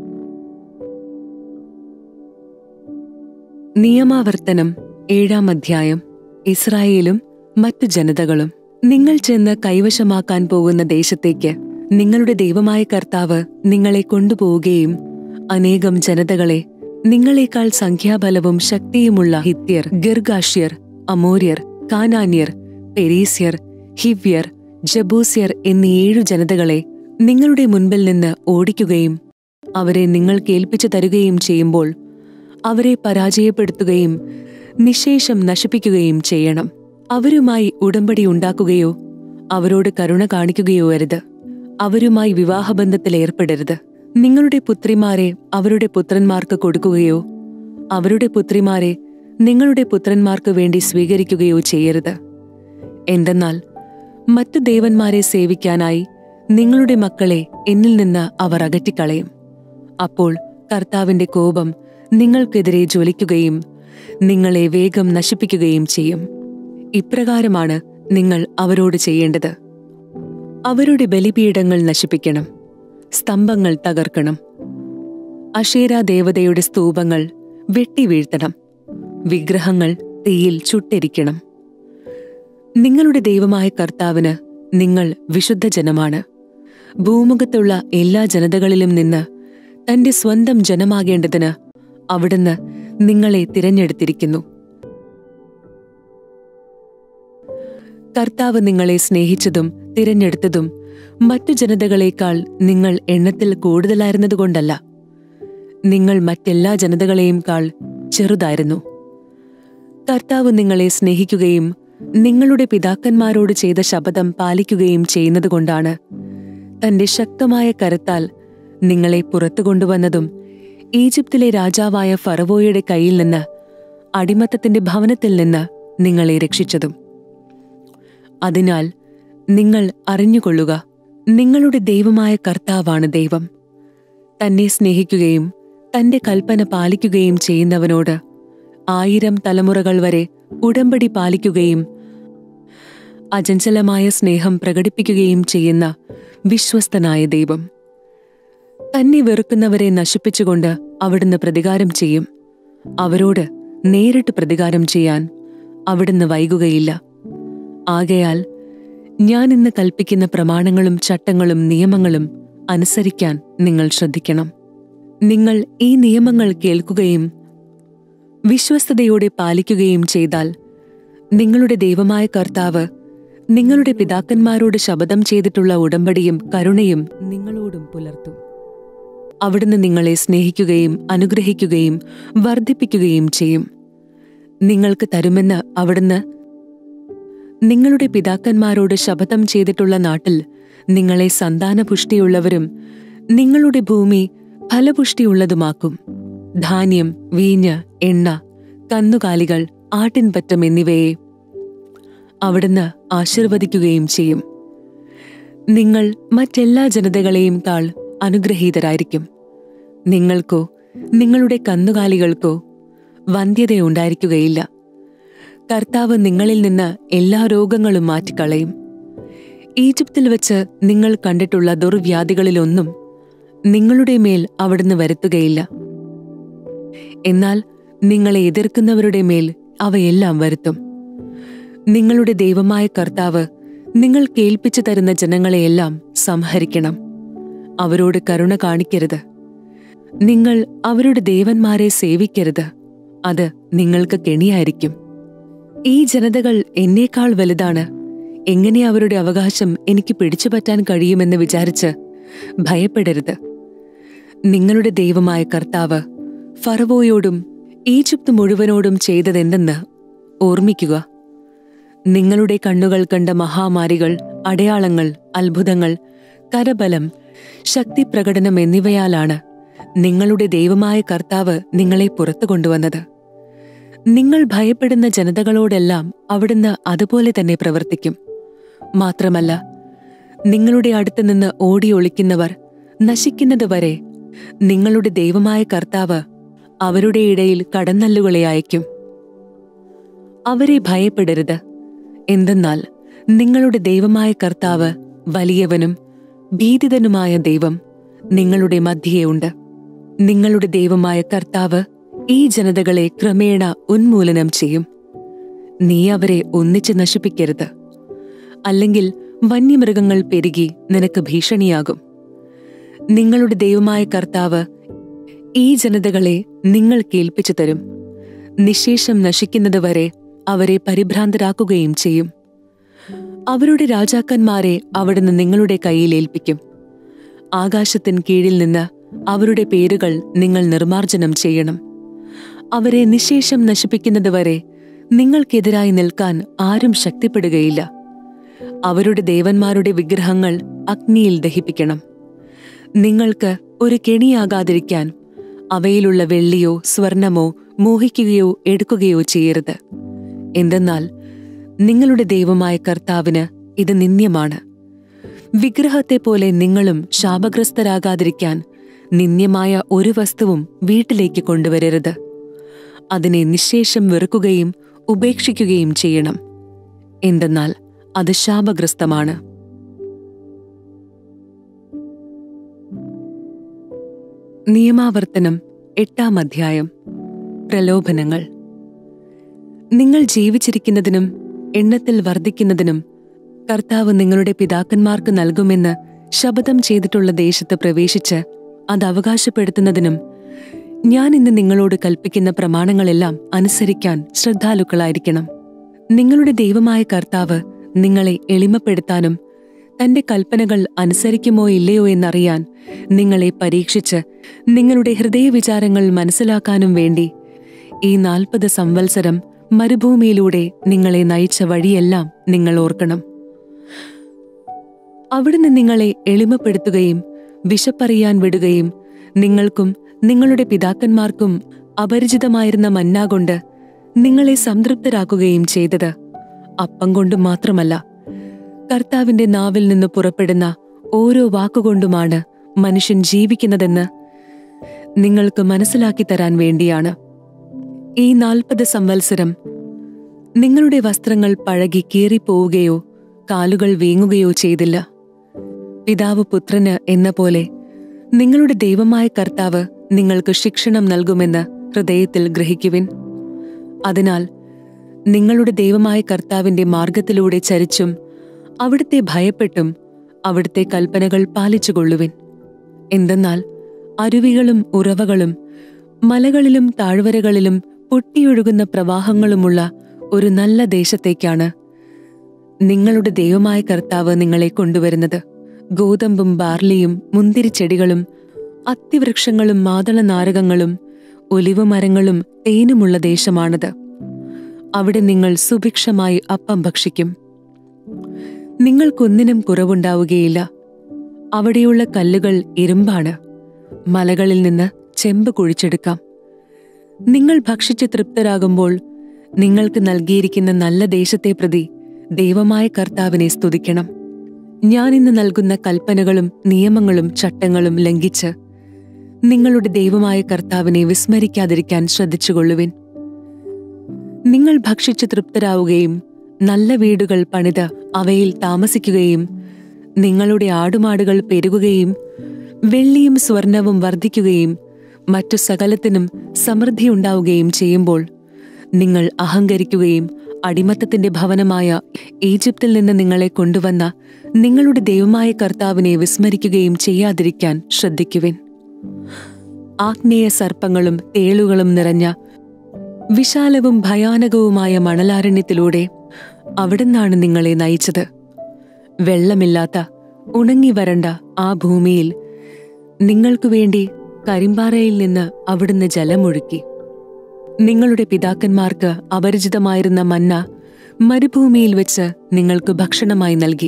നിയമാവർത്തനം ഏഴാം അധ്യായം ഇസ്രായേലും മറ്റു ജനതകളും നിങ്ങൾ ചെന്ന് കൈവശമാക്കാൻ പോകുന്ന ദേശത്തേക്ക് നിങ്ങളുടെ ദൈവമായ കർത്താവ് നിങ്ങളെ കൊണ്ടുപോവുകയും അനേകം ജനതകളെ നിങ്ങളെക്കാൾ സംഖ്യാബലവും ശക്തിയുമുള്ള ഹിത്യർ ഗിർഗാഷ്യർ അമോര്യർ കാനാന്യർ പെരീസ്യർ ഹിവ്യർ ജബൂസ്യർ എന്നീ ഏഴു ജനതകളെ നിങ്ങളുടെ മുൻപിൽ നിന്ന് ഓടിക്കുകയും അവരെ നിങ്ങൾ കേൾപ്പിച്ചു തരുകയും ചെയ്യുമ്പോൾ അവരെ പരാജയപ്പെടുത്തുകയും നിശേഷം നശിപ്പിക്കുകയും ചെയ്യണം അവരുമായി ഉടമ്പടി ഉണ്ടാക്കുകയോ അവരോട് കരുണ കാണിക്കുകയോ അരുത് അവരുമായി വിവാഹബന്ധത്തിൽ ഏർപ്പെടരുത് നിങ്ങളുടെ പുത്രിമാരെ അവരുടെ പുത്രന്മാർക്ക് കൊടുക്കുകയോ അവരുടെ പുത്രിമാരെ നിങ്ങളുടെ പുത്രന്മാർക്ക് വേണ്ടി സ്വീകരിക്കുകയോ ചെയ്യരുത് എന്തെന്നാൽ മറ്റു ദേവന്മാരെ സേവിക്കാനായി നിങ്ങളുടെ മക്കളെ എന്നിൽ നിന്ന് അവർ അകറ്റിക്കളയും അപ്പോൾ കർത്താവിന്റെ കോപം നിങ്ങൾക്കെതിരെ ജ്വലിക്കുകയും നിങ്ങളെ വേഗം നശിപ്പിക്കുകയും ചെയ്യും ഇപ്രകാരമാണ് നിങ്ങൾ അവരോട് ചെയ്യേണ്ടത് അവരുടെ ബലിപീഠങ്ങൾ നശിപ്പിക്കണം സ്തംഭങ്ങൾ തകർക്കണം അഷേര ദേവതയുടെ സ്തൂപങ്ങൾ വെട്ടിവീഴ്ത്തണം വിഗ്രഹങ്ങൾ തീയിൽ ചുട്ടെരിക്കണം നിങ്ങളുടെ ദൈവമായ കർത്താവിന് നിങ്ങൾ വിശുദ്ധ ജനമാണ് ഭൂമുഖത്തുള്ള എല്ലാ ജനതകളിലും നിന്ന് തന്റെ സ്വന്തം ജനമാകേണ്ടതിന് അവിടുന്ന് നിങ്ങളെ തിരഞ്ഞെടുത്തിരിക്കുന്നു കർത്താവ് നിങ്ങളെ സ്നേഹിച്ചതും തിരഞ്ഞെടുത്തതും മറ്റു ജനതകളേക്കാൾ നിങ്ങൾ എണ്ണത്തിൽ കൂടുതലായിരുന്നതുകൊണ്ടല്ല നിങ്ങൾ മറ്റെല്ലാ ജനതകളെയും കാൾ ചെറുതായിരുന്നു കർത്താവ് നിങ്ങളെ സ്നേഹിക്കുകയും നിങ്ങളുടെ പിതാക്കന്മാരോട് ചെയ്ത ശപഥം പാലിക്കുകയും ചെയ്യുന്നതുകൊണ്ടാണ് തന്റെ ശക്തമായ കരത്താൽ നിങ്ങളെ പുറത്തു കൊണ്ടുവന്നതും ഈജിപ്തിലെ രാജാവായ ഫറവോയുടെ കയ്യിൽ നിന്ന് അടിമത്തത്തിന്റെ ഭവനത്തിൽ നിന്ന് നിങ്ങളെ രക്ഷിച്ചതും അതിനാൽ നിങ്ങൾ അറിഞ്ഞുകൊള്ളുക നിങ്ങളുടെ ദൈവമായ കർത്താവാണ് ദൈവം തന്നെ സ്നേഹിക്കുകയും തന്റെ കൽപ്പന പാലിക്കുകയും ചെയ്യുന്നവനോട് ആയിരം തലമുറകൾ വരെ ഉടമ്പടി പാലിക്കുകയും അചഞ്ചലമായ സ്നേഹം പ്രകടിപ്പിക്കുകയും ചെയ്യുന്ന വിശ്വസ്തനായ ദൈവം തന്നെ വെറുക്കുന്നവരെ നശിപ്പിച്ചുകൊണ്ട് അവിടുന്ന് പ്രതികാരം ചെയ്യും അവരോട് നേരിട്ട് പ്രതികാരം ചെയ്യാൻ അവിടുന്ന് വൈകുകയില്ല ആകയാൽ ഞാൻ ഇന്ന് കൽപ്പിക്കുന്ന പ്രമാണങ്ങളും ചട്ടങ്ങളും നിയമങ്ങളും അനുസരിക്കാൻ നിങ്ങൾ ശ്രദ്ധിക്കണം നിങ്ങൾ ഈ നിയമങ്ങൾ കേൾക്കുകയും വിശ്വസ്തയോടെ പാലിക്കുകയും ചെയ്താൽ നിങ്ങളുടെ ദൈവമായ കർത്താവ് നിങ്ങളുടെ പിതാക്കന്മാരോട് ശപഥം ചെയ്തിട്ടുള്ള ഉടമ്പടിയും കരുണയും നിങ്ങളോടും പുലർത്തും അവിടുന്ന് നിങ്ങളെ സ്നേഹിക്കുകയും അനുഗ്രഹിക്കുകയും വർദ്ധിപ്പിക്കുകയും ചെയ്യും നിങ്ങൾക്ക് തരുമെന്ന് അവിടുന്ന് നിങ്ങളുടെ പിതാക്കന്മാരോട് ശപഥം ചെയ്തിട്ടുള്ള നാട്ടിൽ നിങ്ങളെ സന്താനപുഷ്ടിയുള്ളവരും നിങ്ങളുടെ ഭൂമി ഫലപുഷ്ടിയുള്ളതുമാക്കും ധാന്യം വീഞ്ഞ് എണ്ണ കന്നുകാലികൾ ആട്ടിൻപറ്റം എന്നിവയെ അവിടുന്ന് ആശീർവദിക്കുകയും ചെയ്യും നിങ്ങൾ മറ്റെല്ലാ ജനതകളെയും കാൾ അനുഗ്രഹീതരായിരിക്കും നിങ്ങൾക്കോ നിങ്ങളുടെ കന്നുകാലികൾക്കോ വന്ധ്യതയുണ്ടായിരിക്കുകയില്ല കർത്താവ് നിങ്ങളിൽ നിന്ന് എല്ലാ രോഗങ്ങളും മാറ്റിക്കളയും ഈജിപ്തിൽ വെച്ച് നിങ്ങൾ കണ്ടിട്ടുള്ള ദുർവ്യാധികളിലൊന്നും നിങ്ങളുടെ മേൽ അവിടുന്ന് വരുത്തുകയില്ല എന്നാൽ നിങ്ങളെ എതിർക്കുന്നവരുടെ മേൽ അവയെല്ലാം വരുത്തും നിങ്ങളുടെ ദൈവമായ കർത്താവ് നിങ്ങൾ കേൾപ്പിച്ചു തരുന്ന ജനങ്ങളെയെല്ലാം സംഹരിക്കണം അവരോട് കരുണ കാണിക്കരുത് നിങ്ങൾ അവരുടെ ദേവന്മാരെ സേവിക്കരുത് അത് നിങ്ങൾക്ക് കെണിയായിരിക്കും ഈ ജനതകൾ എന്നേക്കാൾ വലുതാണ് എങ്ങനെ അവരുടെ അവകാശം എനിക്ക് പിടിച്ചുപറ്റാൻ കഴിയുമെന്ന് വിചാരിച്ച് ഭയപ്പെടരുത് നിങ്ങളുടെ ദൈവമായ കർത്താവ് ഫറവോയോടും ഈജിപ്ത് മുഴുവനോടും ചെയ്തതെന്തെന്ന് ഓർമ്മിക്കുക നിങ്ങളുടെ കണ്ണുകൾ കണ്ട മഹാമാരികൾ അടയാളങ്ങൾ അത്ഭുതങ്ങൾ കരബലം ശക്തിപ്രകടനം എന്നിവയാലാണ് നിങ്ങളുടെ ദൈവമായ കർത്താവ് നിങ്ങളെ പുറത്തു കൊണ്ടുവന്നത് നിങ്ങൾ ഭയപ്പെടുന്ന ജനതകളോടെല്ലാം അവിടുന്ന് അതുപോലെ തന്നെ പ്രവർത്തിക്കും മാത്രമല്ല നിങ്ങളുടെ അടുത്ത് നിന്ന് ഓടി ഒളിക്കുന്നവർ നശിക്കുന്നതുവരെ നിങ്ങളുടെ ദൈവമായ കർത്താവ് അവരുടെ ഇടയിൽ കടന്നല്ലുകളെ അയക്കും അവരെ ഭയപ്പെടരുത് എന്തെന്നാൽ നിങ്ങളുടെ ദൈവമായ കർത്താവ് വലിയവനും ഭീതിതനുമായ ദൈവം നിങ്ങളുടെ മധ്യയുണ്ട് നിങ്ങളുടെ ദൈവമായ കർത്താവ് ഈ ജനതകളെ ക്രമേണ ഉന്മൂലനം ചെയ്യും നീ അവരെ ഒന്നിച്ച് നശിപ്പിക്കരുത് അല്ലെങ്കിൽ വന്യമൃഗങ്ങൾ പെരുകി നിനക്ക് ഭീഷണിയാകും നിങ്ങളുടെ ദൈവമായ കർത്താവ് ഈ ജനതകളെ നിങ്ങൾ കേൾപ്പിച്ചു തരും നിശേഷം നശിക്കുന്നതുവരെ അവരെ പരിഭ്രാന്തരാക്കുകയും ചെയ്യും അവരുടെ രാജാക്കന്മാരെ അവിടുന്ന് നിങ്ങളുടെ കയ്യിൽ ഏൽപ്പിക്കും ആകാശത്തിൻ കീഴിൽ നിന്ന് അവരുടെ പേരുകൾ നിങ്ങൾ നിർമാർജനം ചെയ്യണം അവരെ നിശേഷം നശിപ്പിക്കുന്നതുവരെ നിങ്ങൾക്കെതിരായി നിൽക്കാൻ ആരും ശക്തിപ്പെടുകയില്ല അവരുടെ ദേവന്മാരുടെ വിഗ്രഹങ്ങൾ അഗ്നിയിൽ ദഹിപ്പിക്കണം നിങ്ങൾക്ക് ഒരു കെണിയാകാതിരിക്കാൻ അവയിലുള്ള വെള്ളിയോ സ്വർണമോ മോഹിക്കുകയോ എടുക്കുകയോ ചെയ്യരുത് എന്തെന്നാൽ നിങ്ങളുടെ ദൈവമായ കർത്താവിന് ഇത് നിന്ദ്യമാണ് വിഗ്രഹത്തെ പോലെ നിങ്ങളും ശാപഗ്രസ്തരാകാതിരിക്കാൻ നിന്ദ്യമായ ഒരു വസ്തുവും വീട്ടിലേക്ക് കൊണ്ടുവരരുത് അതിനെ നിശേഷം വെറുക്കുകയും ഉപേക്ഷിക്കുകയും ചെയ്യണം എന്തെന്നാൽ അത് ശാപഗ്രസ്തമാണ് നിയമാവർത്തനം എട്ടാം അധ്യായം പ്രലോഭനങ്ങൾ നിങ്ങൾ ജീവിച്ചിരിക്കുന്നതിനും എണ്ണത്തിൽ വർദ്ധിക്കുന്നതിനും കർത്താവ് നിങ്ങളുടെ പിതാക്കന്മാർക്ക് നൽകുമെന്ന് ശപഥം ചെയ്തിട്ടുള്ള ദേശത്ത് പ്രവേശിച്ച് അത് അവകാശപ്പെടുത്തുന്നതിനും ഞാൻ ഇന്ന് നിങ്ങളോട് കൽപ്പിക്കുന്ന പ്രമാണങ്ങളെല്ലാം അനുസരിക്കാൻ ശ്രദ്ധാലുക്കളായിരിക്കണം നിങ്ങളുടെ ദൈവമായ കർത്താവ് നിങ്ങളെ എളിമപ്പെടുത്താനും തന്റെ കൽപ്പനകൾ അനുസരിക്കുമോ ഇല്ലയോ എന്നറിയാൻ നിങ്ങളെ പരീക്ഷിച്ച് നിങ്ങളുടെ ഹൃദയവിചാരങ്ങൾ മനസ്സിലാക്കാനും വേണ്ടി ഈ നാൽപ്പത് സംവത്സരം മരുഭൂമിയിലൂടെ നിങ്ങളെ നയിച്ച വഴിയെല്ലാം നിങ്ങൾ ഓർക്കണം അവിടുന്ന് നിങ്ങളെ എളിമപ്പെടുത്തുകയും വിശപ്പറിയാൻ വിടുകയും നിങ്ങൾക്കും നിങ്ങളുടെ പിതാക്കന്മാർക്കും അപരിചിതമായിരുന്ന മന്ന കൊണ്ട് നിങ്ങളെ സംതൃപ്തരാക്കുകയും ചെയ്തത് അപ്പം കൊണ്ട് മാത്രമല്ല കർത്താവിന്റെ നാവിൽ നിന്ന് പുറപ്പെടുന്ന ഓരോ വാക്കുകൊണ്ടുമാണ് മനുഷ്യൻ ജീവിക്കുന്നതെന്ന് നിങ്ങൾക്ക് മനസ്സിലാക്കി തരാൻ വേണ്ടിയാണ് ഈ നാൽപ്പത് സംവത്സരം നിങ്ങളുടെ വസ്ത്രങ്ങൾ പഴകി കീറിപ്പോവുകയോ കാലുകൾ വീങ്ങുകയോ ചെയ്തില്ല പിതാവ് പുത്രന് എന്ന പോലെ നിങ്ങളുടെ ദൈവമായ കർത്താവ് നിങ്ങൾക്ക് ശിക്ഷണം നൽകുമെന്ന് ഹൃദയത്തിൽ ഗ്രഹിക്കുവിൻ അതിനാൽ നിങ്ങളുടെ ദൈവമായ കർത്താവിന്റെ മാർഗത്തിലൂടെ ചരിച്ചും അവിടുത്തെ ഭയപ്പെട്ടും അവിടുത്തെ കൽപ്പനകൾ പാലിച്ചുകൊള്ളുവിൻ എന്തെന്നാൽ അരുവികളും ഉറവകളും മലകളിലും താഴ്വരകളിലും പൊട്ടിയൊഴുകുന്ന പ്രവാഹങ്ങളുമുള്ള ഒരു നല്ല ദേശത്തേക്കാണ് നിങ്ങളുടെ ദൈവമായ കർത്താവ് നിങ്ങളെ കൊണ്ടുവരുന്നത് ഗോതമ്പും ബാർലിയും മുന്തിരിച്ചെടികളും അത്തിവൃക്ഷങ്ങളും മാതള നാരകങ്ങളും ഒലിവുമരങ്ങളും തേനുമുള്ള ദേശമാണത് അവിടെ നിങ്ങൾ സുഭിക്ഷമായി അപ്പം ഭക്ഷിക്കും നിങ്ങൾക്കൊന്നിനും കുറവുണ്ടാവുകയില്ല അവിടെയുള്ള കല്ലുകൾ ഇരുമ്പാണ് മലകളിൽ നിന്ന് ചെമ്പ് കുഴിച്ചെടുക്കാം നിങ്ങൾ ഭക്ഷിച്ച് തൃപ്തരാകുമ്പോൾ നിങ്ങൾക്ക് നൽകിയിരിക്കുന്ന നല്ല ദേശത്തെ പ്രതി ദൈവമായ കർത്താവിനെ സ്തുതിക്കണം ഞാൻ ഇന്ന് നൽകുന്ന കൽപ്പനകളും നിയമങ്ങളും ചട്ടങ്ങളും ലംഘിച്ച് നിങ്ങളുടെ ദൈവമായ കർത്താവിനെ വിസ്മരിക്കാതിരിക്കാൻ ശ്രദ്ധിച്ചുകൊള്ളുവിൻ നിങ്ങൾ ഭക്ഷിച്ച് തൃപ്തരാവുകയും നല്ല വീടുകൾ പണിത് അവയിൽ താമസിക്കുകയും നിങ്ങളുടെ ആടുമാടുകൾ പെരുകുകയും വെള്ളിയും സ്വർണവും വർദ്ധിക്കുകയും മറ്റു സകലത്തിനും സമൃദ്ധിയുണ്ടാവുകയും ചെയ്യുമ്പോൾ നിങ്ങൾ അഹങ്കരിക്കുകയും അടിമത്തത്തിന്റെ ഭവനമായ ഈജിപ്തിൽ നിന്ന് നിങ്ങളെ കൊണ്ടുവന്ന നിങ്ങളുടെ ദൈവമായ കർത്താവിനെ വിസ്മരിക്കുകയും ചെയ്യാതിരിക്കാൻ ശ്രദ്ധിക്കുവിൻ ആഗ്നേയ സർപ്പങ്ങളും തേളുകളും നിറഞ്ഞ വിശാലവും ഭയാനകവുമായ മണലാരണ്യത്തിലൂടെ അവിടുന്നാണ് നിങ്ങളെ നയിച്ചത് വെള്ളമില്ലാത്ത ഉണങ്ങി വരണ്ട ആ ഭൂമിയിൽ നിങ്ങൾക്കു വേണ്ടി കരിമ്പാറയിൽ നിന്ന് അവിടുന്ന് ജലമൊഴുക്കി നിങ്ങളുടെ പിതാക്കന്മാർക്ക് അപരിചിതമായിരുന്ന മന്ന മരുഭൂമിയിൽ വെച്ച് നിങ്ങൾക്ക് ഭക്ഷണമായി നൽകി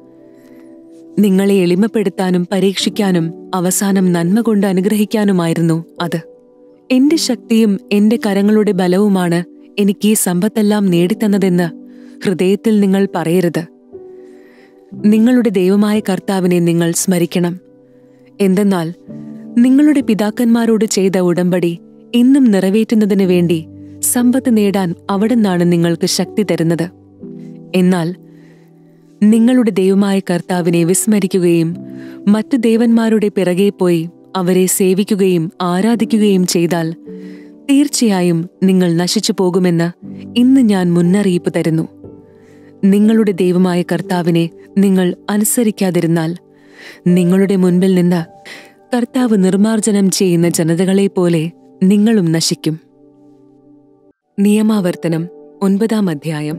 നിങ്ങളെ എളിമപ്പെടുത്താനും പരീക്ഷിക്കാനും അവസാനം നന്മ കൊണ്ട് അനുഗ്രഹിക്കാനുമായിരുന്നു അത് എന്റെ ശക്തിയും എന്റെ കരങ്ങളുടെ ബലവുമാണ് എനിക്ക് ഈ സമ്പത്തെല്ലാം നേടിത്തന്നതെന്ന് ഹൃദയത്തിൽ നിങ്ങൾ പറയരുത് നിങ്ങളുടെ ദൈവമായ കർത്താവിനെ നിങ്ങൾ സ്മരിക്കണം എന്തെന്നാൽ നിങ്ങളുടെ പിതാക്കന്മാരോട് ചെയ്ത ഉടമ്പടി ഇന്നും നിറവേറ്റുന്നതിനു വേണ്ടി സമ്പത്ത് നേടാൻ അവിടുന്നാണ് നിങ്ങൾക്ക് ശക്തി തരുന്നത് എന്നാൽ നിങ്ങളുടെ ദൈവമായ കർത്താവിനെ വിസ്മരിക്കുകയും മറ്റു ദേവന്മാരുടെ പിറകെ പോയി അവരെ സേവിക്കുകയും ആരാധിക്കുകയും ചെയ്താൽ തീർച്ചയായും നിങ്ങൾ നശിച്ചു പോകുമെന്ന് ഇന്ന് ഞാൻ മുന്നറിയിപ്പ് തരുന്നു നിങ്ങളുടെ ദൈവമായ കർത്താവിനെ നിങ്ങൾ അനുസരിക്കാതിരുന്നാൽ നിങ്ങളുടെ മുൻപിൽ നിന്ന് കർത്താവ് നിർമാർജനം ചെയ്യുന്ന ജനതകളെ പോലെ നിങ്ങളും നശിക്കും നിയമാവർത്തനം ഒൻപതാം അധ്യായം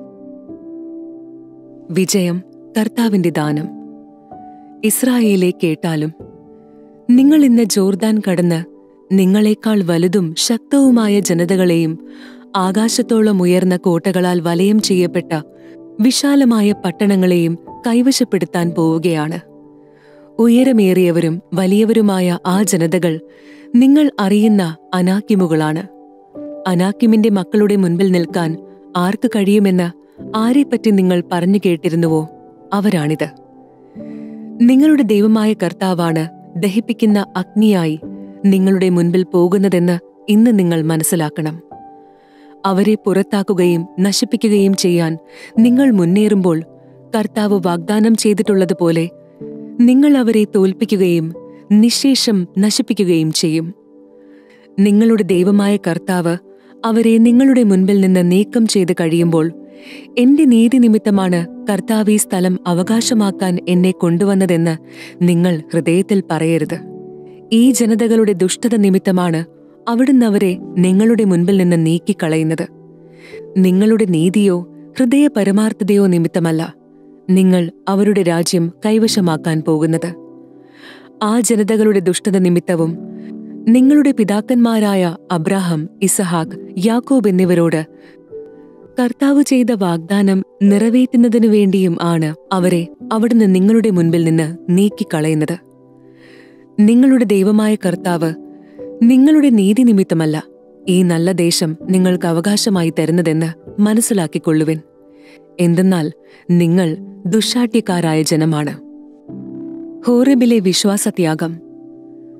വിജയം കർത്താവിന്റെ ദാനം ഇസ്രായേലെ കേട്ടാലും നിങ്ങൾ ഇന്ന് ജോർദാൻ കടന്ന് നിങ്ങളെക്കാൾ വലുതും ശക്തവുമായ ജനതകളെയും ആകാശത്തോളം ഉയർന്ന കോട്ടകളാൽ വലയം ചെയ്യപ്പെട്ട വിശാലമായ പട്ടണങ്ങളെയും കൈവശപ്പെടുത്താൻ പോവുകയാണ് ഉയരമേറിയവരും വലിയവരുമായ ആ ജനതകൾ നിങ്ങൾ അറിയുന്ന അനാക്കിമുകളാണ് അനാക്കിമിന്റെ മക്കളുടെ മുൻപിൽ നിൽക്കാൻ ആർക്ക് കഴിയുമെന്ന് ആരെപ്പറ്റി നിങ്ങൾ പറഞ്ഞു കേട്ടിരുന്നുവോ അവരാണിത് നിങ്ങളുടെ ദൈവമായ കർത്താവാണ് ദഹിപ്പിക്കുന്ന അഗ്നിയായി നിങ്ങളുടെ മുൻപിൽ പോകുന്നതെന്ന് ഇന്ന് നിങ്ങൾ മനസ്സിലാക്കണം അവരെ പുറത്താക്കുകയും നശിപ്പിക്കുകയും ചെയ്യാൻ നിങ്ങൾ മുന്നേറുമ്പോൾ കർത്താവ് വാഗ്ദാനം ചെയ്തിട്ടുള്ളതുപോലെ നിങ്ങൾ അവരെ തോൽപ്പിക്കുകയും നിശേഷം നശിപ്പിക്കുകയും ചെയ്യും നിങ്ങളുടെ ദൈവമായ കർത്താവ് അവരെ നിങ്ങളുടെ മുൻപിൽ നിന്ന് നീക്കം ചെയ്ത് കഴിയുമ്പോൾ എന്റെ നീതി നിമിത്തമാണ് കർത്താവ് ഈ സ്ഥലം അവകാശമാക്കാൻ എന്നെ കൊണ്ടുവന്നതെന്ന് നിങ്ങൾ ഹൃദയത്തിൽ പറയരുത് ഈ ജനതകളുടെ ദുഷ്ടത നിമിത്തമാണ് അവിടുന്ന് അവരെ നിങ്ങളുടെ മുൻപിൽ നിന്ന് നീക്കിക്കളയുന്നത് നിങ്ങളുടെ നീതിയോ ഹൃദയ പരമാർത്ഥതയോ നിമിത്തമല്ല നിങ്ങൾ അവരുടെ രാജ്യം കൈവശമാക്കാൻ പോകുന്നത് ആ ജനതകളുടെ ദുഷ്ടത നിമിത്തവും നിങ്ങളുടെ പിതാക്കന്മാരായ അബ്രാഹം ഇസഹാക്ക് യാക്കോബ് എന്നിവരോട് കർത്താവ് ചെയ്ത വാഗ്ദാനം നിറവേറ്റുന്നതിനു വേണ്ടിയും ആണ് അവരെ അവിടുന്ന് നിങ്ങളുടെ മുൻപിൽ നിന്ന് നീക്കിക്കളയുന്നത് നിങ്ങളുടെ ദൈവമായ കർത്താവ് നിങ്ങളുടെ നീതി നിമിത്തമല്ല ഈ നല്ല ദേശം നിങ്ങൾക്ക് അവകാശമായി തരുന്നതെന്ന് മനസ്സിലാക്കിക്കൊള്ളുവിൻ എന്തെന്നാൽ നിങ്ങൾ ദുഷാട്യക്കാരായ ജനമാണ് ഹോറബിലെ വിശ്വാസത്യാഗം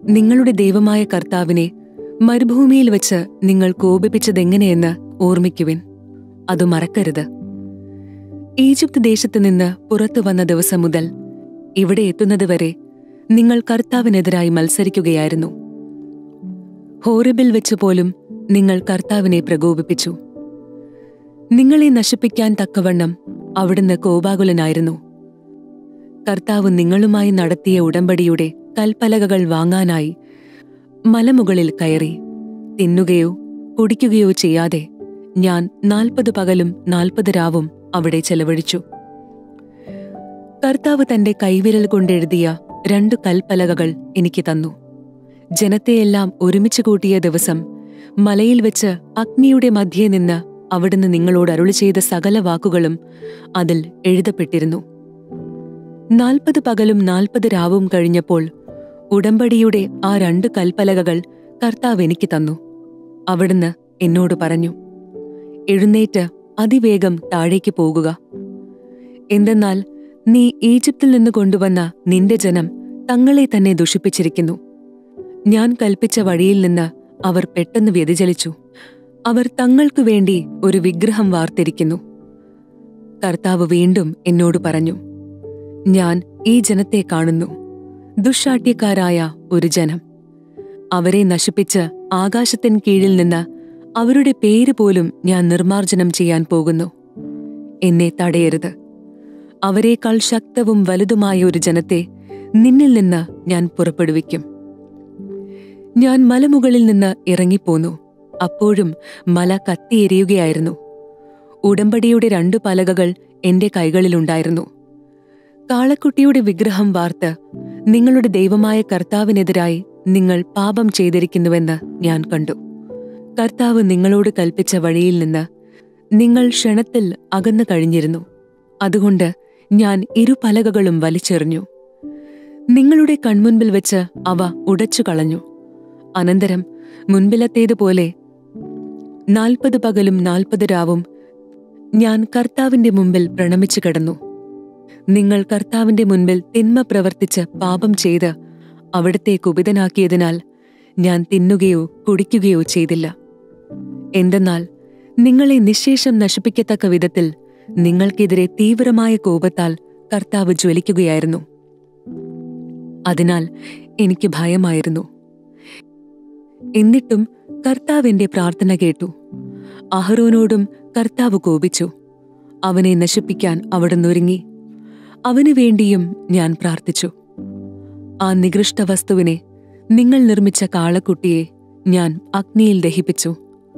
നിങ്ങളുടെ ദൈവമായ കർത്താവിനെ മരുഭൂമിയിൽ വെച്ച് നിങ്ങൾ കോപിപ്പിച്ചതെങ്ങനെയെന്ന് ഓർമ്മിക്കുവിൻ അത് മറക്കരുത് ഈജിപ്ത് ദേശത്ത് നിന്ന് പുറത്തു വന്ന ദിവസം മുതൽ ഇവിടെ എത്തുന്നതുവരെ നിങ്ങൾ കർത്താവിനെതിരായി മത്സരിക്കുകയായിരുന്നു ഹോറിബിൽ വെച്ച് പോലും നിങ്ങൾ കർത്താവിനെ പ്രകോപിപ്പിച്ചു നിങ്ങളെ നശിപ്പിക്കാൻ തക്കവണ്ണം അവിടുന്ന് കോപാകുലനായിരുന്നു കർത്താവ് നിങ്ങളുമായി നടത്തിയ ഉടമ്പടിയുടെ കൽപ്പലകകൾ വാങ്ങാനായി മലമുകളിൽ കയറി തിന്നുകയോ കുടിക്കുകയോ ചെയ്യാതെ ഞാൻ നാൽപ്പത് പകലും നാൽപ്പത് രാവും അവിടെ ചെലവഴിച്ചു കർത്താവ് തന്റെ കൈവിരൽ കൊണ്ടെഴുതിയ രണ്ടു കൽപ്പലകകൾ എനിക്ക് തന്നു ജനത്തെയെല്ലാം ഒരുമിച്ച് കൂട്ടിയ ദിവസം മലയിൽ വെച്ച് അഗ്നിയുടെ മധ്യേ നിന്ന് അവിടുന്ന് നിങ്ങളോട് അരുളി ചെയ്ത സകല വാക്കുകളും അതിൽ എഴുതപ്പെട്ടിരുന്നു നാൽപ്പത് പകലും നാൽപ്പത് രാവും കഴിഞ്ഞപ്പോൾ ഉടമ്പടിയുടെ ആ രണ്ട് കൽപ്പലകകൾ കർത്താവ് എനിക്ക് തന്നു അവിടുന്ന് എന്നോട് പറഞ്ഞു എഴുന്നേറ്റ് അതിവേഗം താഴേക്ക് പോകുക എന്തെന്നാൽ നീ ഈജിപ്തിൽ നിന്ന് കൊണ്ടുവന്ന നിന്റെ ജനം തങ്ങളെ തന്നെ ദുഷിപ്പിച്ചിരിക്കുന്നു ഞാൻ കൽപ്പിച്ച വഴിയിൽ നിന്ന് അവർ പെട്ടെന്ന് വ്യതിചലിച്ചു അവർ തങ്ങൾക്കു വേണ്ടി ഒരു വിഗ്രഹം വാർത്തിരിക്കുന്നു കർത്താവ് വീണ്ടും എന്നോട് പറഞ്ഞു ഞാൻ ഈ ജനത്തെ കാണുന്നു ദുഷാട്യക്കാരായ ഒരു ജനം അവരെ നശിപ്പിച്ച് ആകാശത്തിൻ കീഴിൽ നിന്ന് അവരുടെ പേര് പോലും ഞാൻ നിർമാർജനം ചെയ്യാൻ പോകുന്നു എന്നെ തടയരുത് അവരെക്കാൾ ശക്തവും വലുതുമായ ഒരു ജനത്തെ നിന്നിൽ നിന്ന് ഞാൻ പുറപ്പെടുവിക്കും ഞാൻ മലമുകളിൽ നിന്ന് ഇറങ്ങിപ്പോന്നു അപ്പോഴും മല കത്തിയെരിയുകയായിരുന്നു ഉടമ്പടിയുടെ രണ്ടു പലകകൾ എന്റെ കൈകളിലുണ്ടായിരുന്നു കാളക്കുട്ടിയുടെ വിഗ്രഹം വാർത്ത് നിങ്ങളുടെ ദൈവമായ കർത്താവിനെതിരായി നിങ്ങൾ പാപം ചെയ്തിരിക്കുന്നുവെന്ന് ഞാൻ കണ്ടു കർത്താവ് നിങ്ങളോട് കൽപ്പിച്ച വഴിയിൽ നിന്ന് നിങ്ങൾ ക്ഷണത്തിൽ അകന്നു കഴിഞ്ഞിരുന്നു അതുകൊണ്ട് ഞാൻ ഇരു പലകകളും വലിച്ചെറിഞ്ഞു നിങ്ങളുടെ കൺമുൻപിൽ വെച്ച് അവ ഉടച്ചു കളഞ്ഞു അനന്തരം മുൻപിലത്തേതുപോലെ നാൽപ്പത് പകലും നാൽപ്പത് രാവും ഞാൻ കർത്താവിന്റെ മുമ്പിൽ പ്രണമിച്ചു കിടന്നു നിങ്ങൾ കർത്താവിന്റെ മുൻപിൽ തിന്മ പ്രവർത്തിച്ച് പാപം ചെയ്ത് അവിടത്തെ കുപിതനാക്കിയതിനാൽ ഞാൻ തിന്നുകയോ കുടിക്കുകയോ ചെയ്തില്ല എന്തെന്നാൽ നിങ്ങളെ നിശേഷം നശിപ്പിക്കത്തക്ക വിധത്തിൽ നിങ്ങൾക്കെതിരെ തീവ്രമായ കോപത്താൽ കർത്താവ് ജ്വലിക്കുകയായിരുന്നു അതിനാൽ എനിക്ക് ഭയമായിരുന്നു എന്നിട്ടും കർത്താവ് എന്റെ പ്രാർത്ഥന കേട്ടു അഹ്റോനോടും കർത്താവ് കോപിച്ചു അവനെ നശിപ്പിക്കാൻ അവിടുന്ന് ഒരുങ്ങി അവനു വേണ്ടിയും ഞാൻ പ്രാർത്ഥിച്ചു ആ നികൃഷ്ട വസ്തുവിനെ നിങ്ങൾ നിർമ്മിച്ച കാളക്കുട്ടിയെ ഞാൻ അഗ്നിയിൽ ദഹിപ്പിച്ചു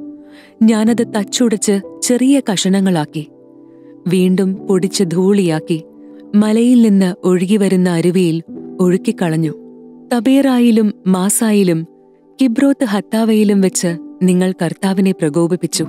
ഞാനത് തച്ചുടച്ച് ചെറിയ കഷണങ്ങളാക്കി വീണ്ടും പൊടിച്ച് ധൂളിയാക്കി മലയിൽ നിന്ന് ഒഴുകിവരുന്ന അരുവിയിൽ ഒഴുക്കിക്കളഞ്ഞു തബേറായിലും മാസായിലും കിബ്രോത്ത് ഹത്താവയിലും വെച്ച് നിങ്ങൾ കർത്താവിനെ പ്രകോപിപ്പിച്ചു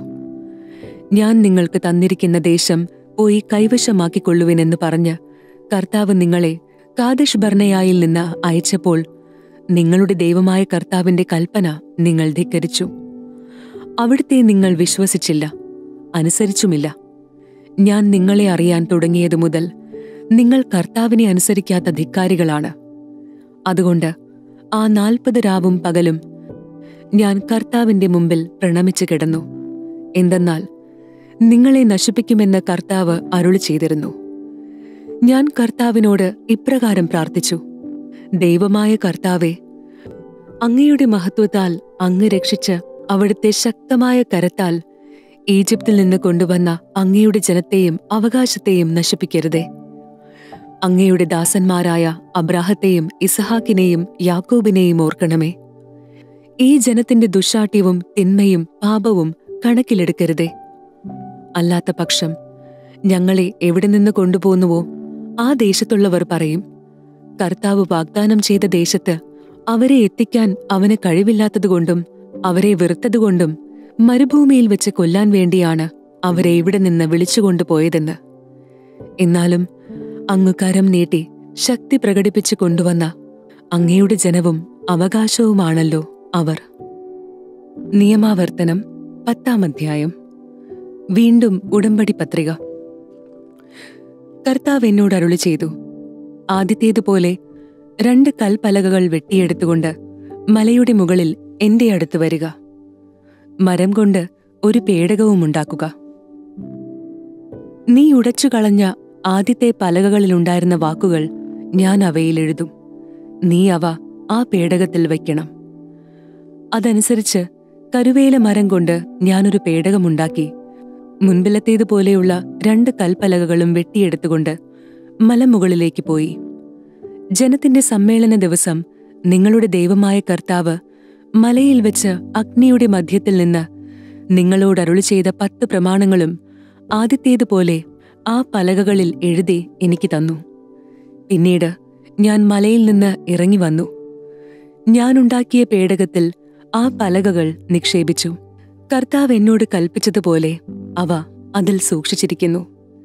ഞാൻ നിങ്ങൾക്ക് തന്നിരിക്കുന്ന ദേശം പോയി കൈവശമാക്കിക്കൊള്ളുവിനെന്ന് പറഞ്ഞ് കർത്താവ് നിങ്ങളെ കാദഷ് ബർണയായിൽ നിന്ന് അയച്ചപ്പോൾ നിങ്ങളുടെ ദൈവമായ കർത്താവിന്റെ കൽപ്പന നിങ്ങൾ ധിക്കരിച്ചു അവിടുത്തെ നിങ്ങൾ വിശ്വസിച്ചില്ല അനുസരിച്ചുമില്ല ഞാൻ നിങ്ങളെ അറിയാൻ തുടങ്ങിയതു മുതൽ നിങ്ങൾ കർത്താവിനെ അനുസരിക്കാത്ത ധിക്കാരികളാണ് അതുകൊണ്ട് ആ നാൽപ്പത് രാവും പകലും ഞാൻ കർത്താവിന്റെ മുമ്പിൽ പ്രണമിച്ചു കിടന്നു എന്തെന്നാൽ നിങ്ങളെ നശിപ്പിക്കുമെന്ന് കർത്താവ് അരുളി ചെയ്തിരുന്നു ഞാൻ കർത്താവിനോട് ഇപ്രകാരം പ്രാർത്ഥിച്ചു ദൈവമായ കർത്താവെ അങ്ങയുടെ മഹത്വത്താൽ അങ്ങ് രക്ഷിച്ച് അവിടുത്തെ ശക്തമായ കരത്താൽ ഈജിപ്തിൽ നിന്ന് കൊണ്ടുവന്ന അങ്ങയുടെ ജനത്തെയും അവകാശത്തെയും നശിപ്പിക്കരുതേ അങ്ങയുടെ ദാസന്മാരായ അബ്രാഹത്തെയും ഇസഹാക്കിനെയും യാക്കോബിനെയും ഓർക്കണമേ ഈ ജനത്തിന്റെ ദുശാഠ്യവും തിന്മയും പാപവും കണക്കിലെടുക്കരുതേ അല്ലാത്ത പക്ഷം ഞങ്ങളെ എവിടെ നിന്ന് കൊണ്ടുപോകുന്നുവോ ആ ദേശത്തുള്ളവർ പറയും കർത്താവ് വാഗ്ദാനം ചെയ്ത ദേശത്ത് അവരെ എത്തിക്കാൻ അവന് കഴിവില്ലാത്തതുകൊണ്ടും അവരെ വെറുത്തതുകൊണ്ടും മരുഭൂമിയിൽ വെച്ച് കൊല്ലാൻ വേണ്ടിയാണ് അവരെ ഇവിടെ നിന്ന് വിളിച്ചുകൊണ്ടുപോയതെന്ന് എന്നാലും അങ്ങ് കരം നീട്ടി ശക്തി പ്രകടിപ്പിച്ചു കൊണ്ടുവന്ന അങ്ങയുടെ ജനവും അവകാശവുമാണല്ലോ അവർ നിയമാവർത്തനം പത്താം അധ്യായം വീണ്ടും ഉടമ്പടി പത്രിക കർത്താവ് എന്നോട് അരുളി ചെയ്തു ആദ്യത്തേതുപോലെ രണ്ട് കൽപ്പലകകൾ വെട്ടിയെടുത്തുകൊണ്ട് മലയുടെ മുകളിൽ എന്റെ അടുത്ത് വരിക മരം കൊണ്ട് ഒരു പേടകവും ഉണ്ടാക്കുക നീ ഉടച്ചു കളഞ്ഞ ആദ്യത്തെ പലകകളിലുണ്ടായിരുന്ന വാക്കുകൾ ഞാൻ അവയിൽ എഴുതും നീ അവ ആ പേടകത്തിൽ വയ്ക്കണം അതനുസരിച്ച് കരുവേല മരം കൊണ്ട് ഞാനൊരു പേടകമുണ്ടാക്കി മുൻപിലത്തേതുപോലെയുള്ള രണ്ട് കൽപ്പലകകളും വെട്ടിയെടുത്തുകൊണ്ട് മലമുകളിലേക്ക് പോയി ജനത്തിന്റെ സമ്മേളന ദിവസം നിങ്ങളുടെ ദൈവമായ കർത്താവ് മലയിൽ വെച്ച് അഗ്നിയുടെ മധ്യത്തിൽ നിന്ന് നിങ്ങളോട് അരുളി ചെയ്ത പത്ത് പ്രമാണങ്ങളും ആദ്യത്തേതുപോലെ ആ പലകകളിൽ എഴുതി എനിക്ക് തന്നു പിന്നീട് ഞാൻ മലയിൽ നിന്ന് ഇറങ്ങി വന്നു ഞാനുണ്ടാക്കിയ പേടകത്തിൽ ആ പലകകൾ നിക്ഷേപിച്ചു കർത്താവ് എന്നോട് കൽപ്പിച്ചതുപോലെ അവ അതിൽ സൂക്ഷിച്ചിരിക്കുന്നു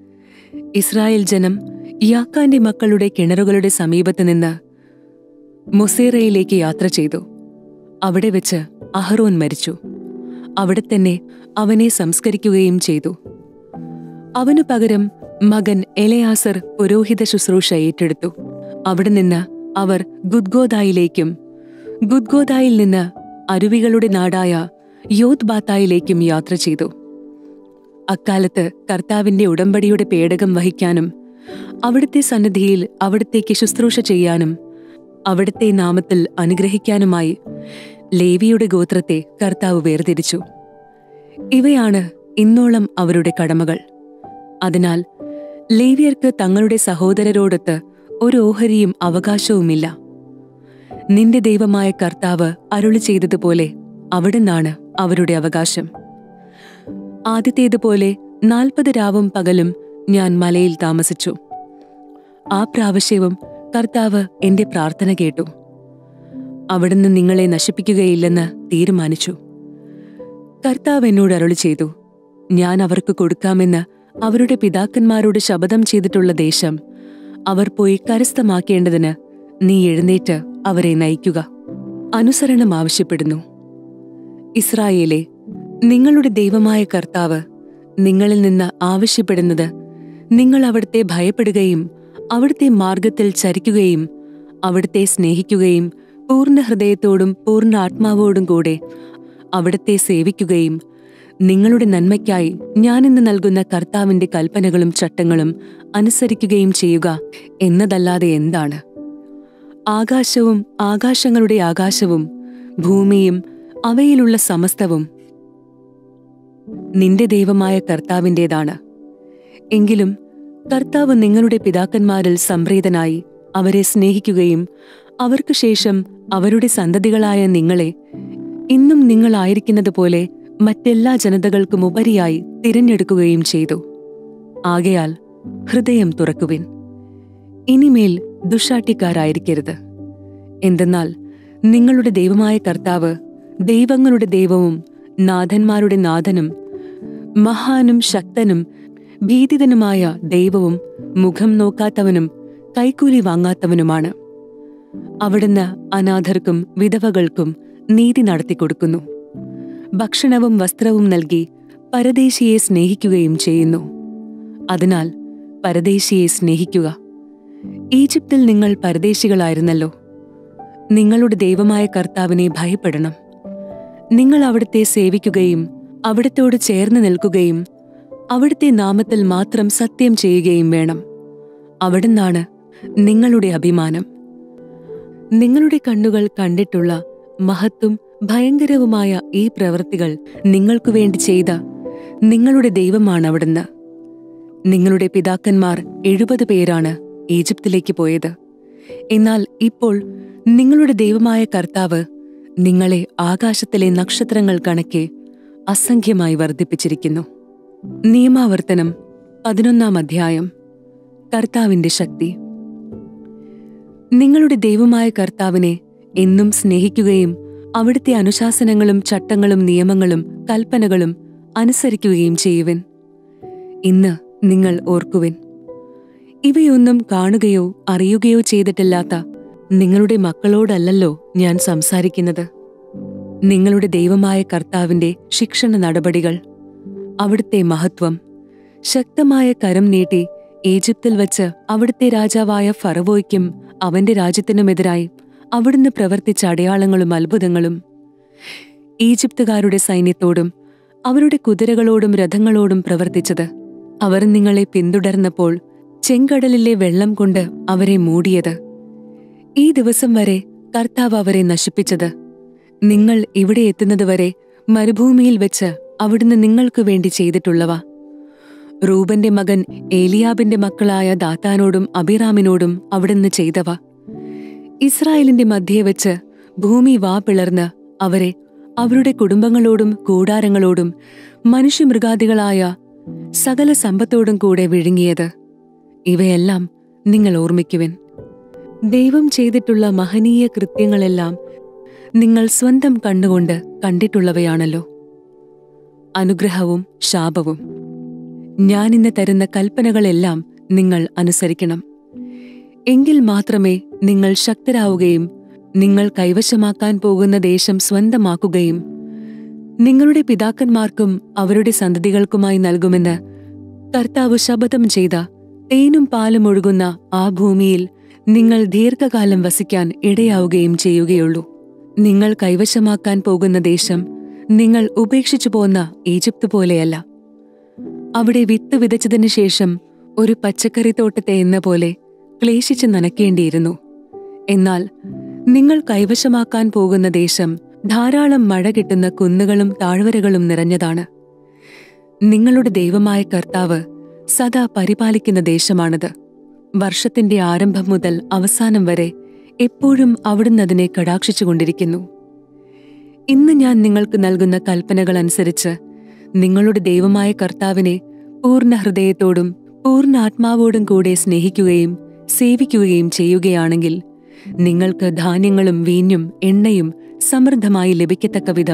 ഇസ്രായേൽ ജനം യാക്കാന്റെ മക്കളുടെ കിണറുകളുടെ സമീപത്ത് നിന്ന് മൊസേറയിലേക്ക് യാത്ര ചെയ്തു അവിടെ വെച്ച് അഹറോൻ മരിച്ചു അവിടെ തന്നെ അവനെ സംസ്കരിക്കുകയും ചെയ്തു അവനു പകരം മകൻ എലയാസർ പുരോഹിത ശുശ്രൂഷ ഏറ്റെടുത്തു അവിടെ നിന്ന് അവർ ഗുദ്ഗോദായിലേക്കും ഗുദ്ഗോദായിൽ നിന്ന് അരുവികളുടെ നാടായ യോത് ബാത്തായിലേക്കും യാത്ര ചെയ്തു അക്കാലത്ത് കർത്താവിന്റെ ഉടമ്പടിയുടെ പേടകം വഹിക്കാനും അവിടുത്തെ സന്നിധിയിൽ അവിടത്തേക്ക് ശുശ്രൂഷ ചെയ്യാനും അവിടുത്തെ നാമത്തിൽ അനുഗ്രഹിക്കാനുമായി ലേവിയുടെ ഗോത്രത്തെ കർത്താവ് വേർതിരിച്ചു ഇവയാണ് ഇന്നോളം അവരുടെ കടമകൾ അതിനാൽ ലേവിയർക്ക് തങ്ങളുടെ സഹോദരരോടൊത്ത് ഒരു ഓഹരിയും അവകാശവുമില്ല നിന്റെ ദൈവമായ കർത്താവ് അരുളി ചെയ്തതുപോലെ അവിടുന്നാണ് അവരുടെ അവകാശം ആദ്യത്തേതുപോലെ നാൽപ്പത് രാവും പകലും ഞാൻ മലയിൽ താമസിച്ചു ആ പ്രാവശ്യവും കർത്താവ് എന്റെ പ്രാർത്ഥന കേട്ടു അവിടുന്ന് നിങ്ങളെ നശിപ്പിക്കുകയില്ലെന്ന് തീരുമാനിച്ചു കർത്താവ് എന്നോട് അരുളി ചെയ്തു ഞാൻ അവർക്ക് കൊടുക്കാമെന്ന് അവരുടെ പിതാക്കന്മാരോട് ശപഥം ചെയ്തിട്ടുള്ള ദേശം അവർ പോയി കരസ്ഥമാക്കേണ്ടതിന് നീ എഴുന്നേറ്റ് അവരെ നയിക്കുക അനുസരണം ആവശ്യപ്പെടുന്നു ഇസ്രായേലെ നിങ്ങളുടെ ദൈവമായ കർത്താവ് നിങ്ങളിൽ നിന്ന് ആവശ്യപ്പെടുന്നത് നിങ്ങൾ അവിടുത്തെ ഭയപ്പെടുകയും അവിടുത്തെ മാർഗത്തിൽ ചരിക്കുകയും അവിടുത്തെ സ്നേഹിക്കുകയും പൂർണ്ണ ഹൃദയത്തോടും പൂർണ്ണ ആത്മാവോടും കൂടെ അവിടുത്തെ സേവിക്കുകയും നിങ്ങളുടെ നന്മയ്ക്കായി ഞാനിന്ന് നൽകുന്ന കർത്താവിന്റെ കൽപ്പനകളും ചട്ടങ്ങളും അനുസരിക്കുകയും ചെയ്യുക എന്നതല്ലാതെ എന്താണ് ആകാശവും ആകാശങ്ങളുടെ ആകാശവും ഭൂമിയും അവയിലുള്ള സമസ്തവും നിന്റെ ദൈവമായ കർത്താവിൻ്റെതാണ് എങ്കിലും കർത്താവ് നിങ്ങളുടെ പിതാക്കന്മാരിൽ സംപ്രീതനായി അവരെ സ്നേഹിക്കുകയും അവർക്കു ശേഷം അവരുടെ സന്തതികളായ നിങ്ങളെ ഇന്നും നിങ്ങളായിരിക്കുന്നത് പോലെ മറ്റെല്ലാ ജനതകൾക്കും ഉപരിയായി തിരഞ്ഞെടുക്കുകയും ചെയ്തു ആകയാൽ ഹൃദയം തുറക്കുവിൻ ഇനിമേൽ ദുഷാട്ടിക്കാരായിരിക്കരുത് എന്തെന്നാൽ നിങ്ങളുടെ ദൈവമായ കർത്താവ് ദൈവങ്ങളുടെ ദൈവവും നാഥന്മാരുടെ നാഥനും മഹാനും ശക്തനും ഭീതിതനുമായ ദൈവവും മുഖം നോക്കാത്തവനും കൈക്കൂലി വാങ്ങാത്തവനുമാണ് അവിടുന്ന് അനാഥർക്കും വിധവകൾക്കും നീതി നടത്തിക്കൊടുക്കുന്നു ഭക്ഷണവും വസ്ത്രവും നൽകി പരദേശിയെ സ്നേഹിക്കുകയും ചെയ്യുന്നു അതിനാൽ പരദേശിയെ സ്നേഹിക്കുക ഈജിപ്തിൽ നിങ്ങൾ പരദേശികളായിരുന്നല്ലോ നിങ്ങളുടെ ദൈവമായ കർത്താവിനെ ഭയപ്പെടണം നിങ്ങൾ അവിടുത്തെ സേവിക്കുകയും അവിടത്തോട് ചേർന്ന് നിൽക്കുകയും അവിടുത്തെ നാമത്തിൽ മാത്രം സത്യം ചെയ്യുകയും വേണം അവിടുന്നാണ് നിങ്ങളുടെ അഭിമാനം നിങ്ങളുടെ കണ്ണുകൾ കണ്ടിട്ടുള്ള മഹത്തും ഭയങ്കരവുമായ ഈ പ്രവൃത്തികൾ നിങ്ങൾക്കു വേണ്ടി ചെയ്ത നിങ്ങളുടെ ദൈവമാണ് അവിടുന്ന് നിങ്ങളുടെ പിതാക്കന്മാർ എഴുപത് പേരാണ് ഈജിപ്തിലേക്ക് പോയത് എന്നാൽ ഇപ്പോൾ നിങ്ങളുടെ ദൈവമായ കർത്താവ് നിങ്ങളെ ആകാശത്തിലെ നക്ഷത്രങ്ങൾ കണക്കെ അസംഖ്യമായി വർദ്ധിപ്പിച്ചിരിക്കുന്നു നിയമാവർത്തനം പതിനൊന്നാം അധ്യായം കർത്താവിന്റെ ശക്തി നിങ്ങളുടെ ദൈവമായ കർത്താവിനെ എന്നും സ്നേഹിക്കുകയും അവിടുത്തെ അനുശാസനങ്ങളും ചട്ടങ്ങളും നിയമങ്ങളും കൽപ്പനകളും അനുസരിക്കുകയും ചെയ്യുവിൻ ഇന്ന് നിങ്ങൾ ഓർക്കുവിൻ ഇവയൊന്നും കാണുകയോ അറിയുകയോ ചെയ്തിട്ടില്ലാത്ത നിങ്ങളുടെ മക്കളോടല്ലല്ലോ ഞാൻ സംസാരിക്കുന്നത് നിങ്ങളുടെ ദൈവമായ കർത്താവിന്റെ ശിക്ഷണ നടപടികൾ അവിടുത്തെ മഹത്വം ശക്തമായ കരം നീട്ടി ഈജിപ്തിൽ വച്ച് അവിടുത്തെ രാജാവായ ഫറവോയ്ക്കും അവന്റെ രാജ്യത്തിനുമെതിരായി അവിടുന്ന് പ്രവർത്തിച്ച അടയാളങ്ങളും അത്ഭുതങ്ങളും ഈജിപ്തുകാരുടെ സൈന്യത്തോടും അവരുടെ കുതിരകളോടും രഥങ്ങളോടും പ്രവർത്തിച്ചത് അവർ നിങ്ങളെ പിന്തുടർന്നപ്പോൾ ചെങ്കടലിലെ വെള്ളം കൊണ്ട് അവരെ മൂടിയത് ഈ ദിവസം വരെ കർത്താവ് അവരെ നശിപ്പിച്ചത് നിങ്ങൾ ഇവിടെ എത്തുന്നതുവരെ മരുഭൂമിയിൽ വെച്ച് അവിടുന്ന് നിങ്ങൾക്ക് വേണ്ടി ചെയ്തിട്ടുള്ളവ റൂബന്റെ മകൻ ഏലിയാബിന്റെ മക്കളായ ദാത്താനോടും അബിറാമിനോടും അവിടുന്ന് ചെയ്തവ ഇസ്രായേലിന്റെ മധ്യേ വെച്ച് ഭൂമി വാ പിളർന്ന് അവരെ അവരുടെ കുടുംബങ്ങളോടും കൂടാരങ്ങളോടും മനുഷ്യമൃഗാദികളായ സകല സമ്പത്തോടും കൂടെ വിഴുങ്ങിയത് ഇവയെല്ലാം നിങ്ങൾ ഓർമ്മിക്കുവിൻ ദൈവം ചെയ്തിട്ടുള്ള മഹനീയ കൃത്യങ്ങളെല്ലാം നിങ്ങൾ സ്വന്തം കണ്ണുകൊണ്ട് കണ്ടിട്ടുള്ളവയാണല്ലോ അനുഗ്രഹവും ശാപവും ഞാനിന്ന് തരുന്ന കൽപ്പനകളെല്ലാം നിങ്ങൾ അനുസരിക്കണം എങ്കിൽ മാത്രമേ നിങ്ങൾ ശക്തരാവുകയും നിങ്ങൾ കൈവശമാക്കാൻ പോകുന്ന ദേശം സ്വന്തമാക്കുകയും നിങ്ങളുടെ പിതാക്കന്മാർക്കും അവരുടെ സന്തതികൾക്കുമായി നൽകുമെന്ന് കർത്താവ് ശപഥം ചെയ്ത തേനും പാലും ഒഴുകുന്ന ആ ഭൂമിയിൽ നിങ്ങൾ ദീർഘകാലം വസിക്കാൻ ഇടയാവുകയും ചെയ്യുകയുള്ളൂ നിങ്ങൾ കൈവശമാക്കാൻ പോകുന്ന ദേശം നിങ്ങൾ ഉപേക്ഷിച്ചു പോന്ന ഈജിപ്ത് പോലെയല്ല അവിടെ വിത്ത് വിതച്ചതിനു ശേഷം ഒരു പച്ചക്കറിത്തോട്ടത്തെ എന്ന പോലെ ക്ലേശിച്ച് നനയ്ക്കേണ്ടിയിരുന്നു എന്നാൽ നിങ്ങൾ കൈവശമാക്കാൻ പോകുന്ന ദേശം ധാരാളം മഴ കിട്ടുന്ന കുന്നുകളും താഴ്വരകളും നിറഞ്ഞതാണ് നിങ്ങളുടെ ദൈവമായ കർത്താവ് സദാ പരിപാലിക്കുന്ന ദേശമാണത് വർഷത്തിന്റെ ആരംഭം മുതൽ അവസാനം വരെ എപ്പോഴും അവിടുന്ന് അതിനെ കടാക്ഷിച്ചുകൊണ്ടിരിക്കുന്നു ഇന്ന് ഞാൻ നിങ്ങൾക്ക് നൽകുന്ന കൽപ്പനകൾ അനുസരിച്ച് നിങ്ങളുടെ ദൈവമായ കർത്താവിനെ പൂർണ്ണ ഹൃദയത്തോടും പൂർണ്ണ ആത്മാവോടും കൂടെ സ്നേഹിക്കുകയും സേവിക്കുകയും ചെയ്യുകയാണെങ്കിൽ നിങ്ങൾക്ക് ധാന്യങ്ങളും വീഞ്ഞും എണ്ണയും സമൃദ്ധമായി ലഭിക്കത്തക്ക വിധം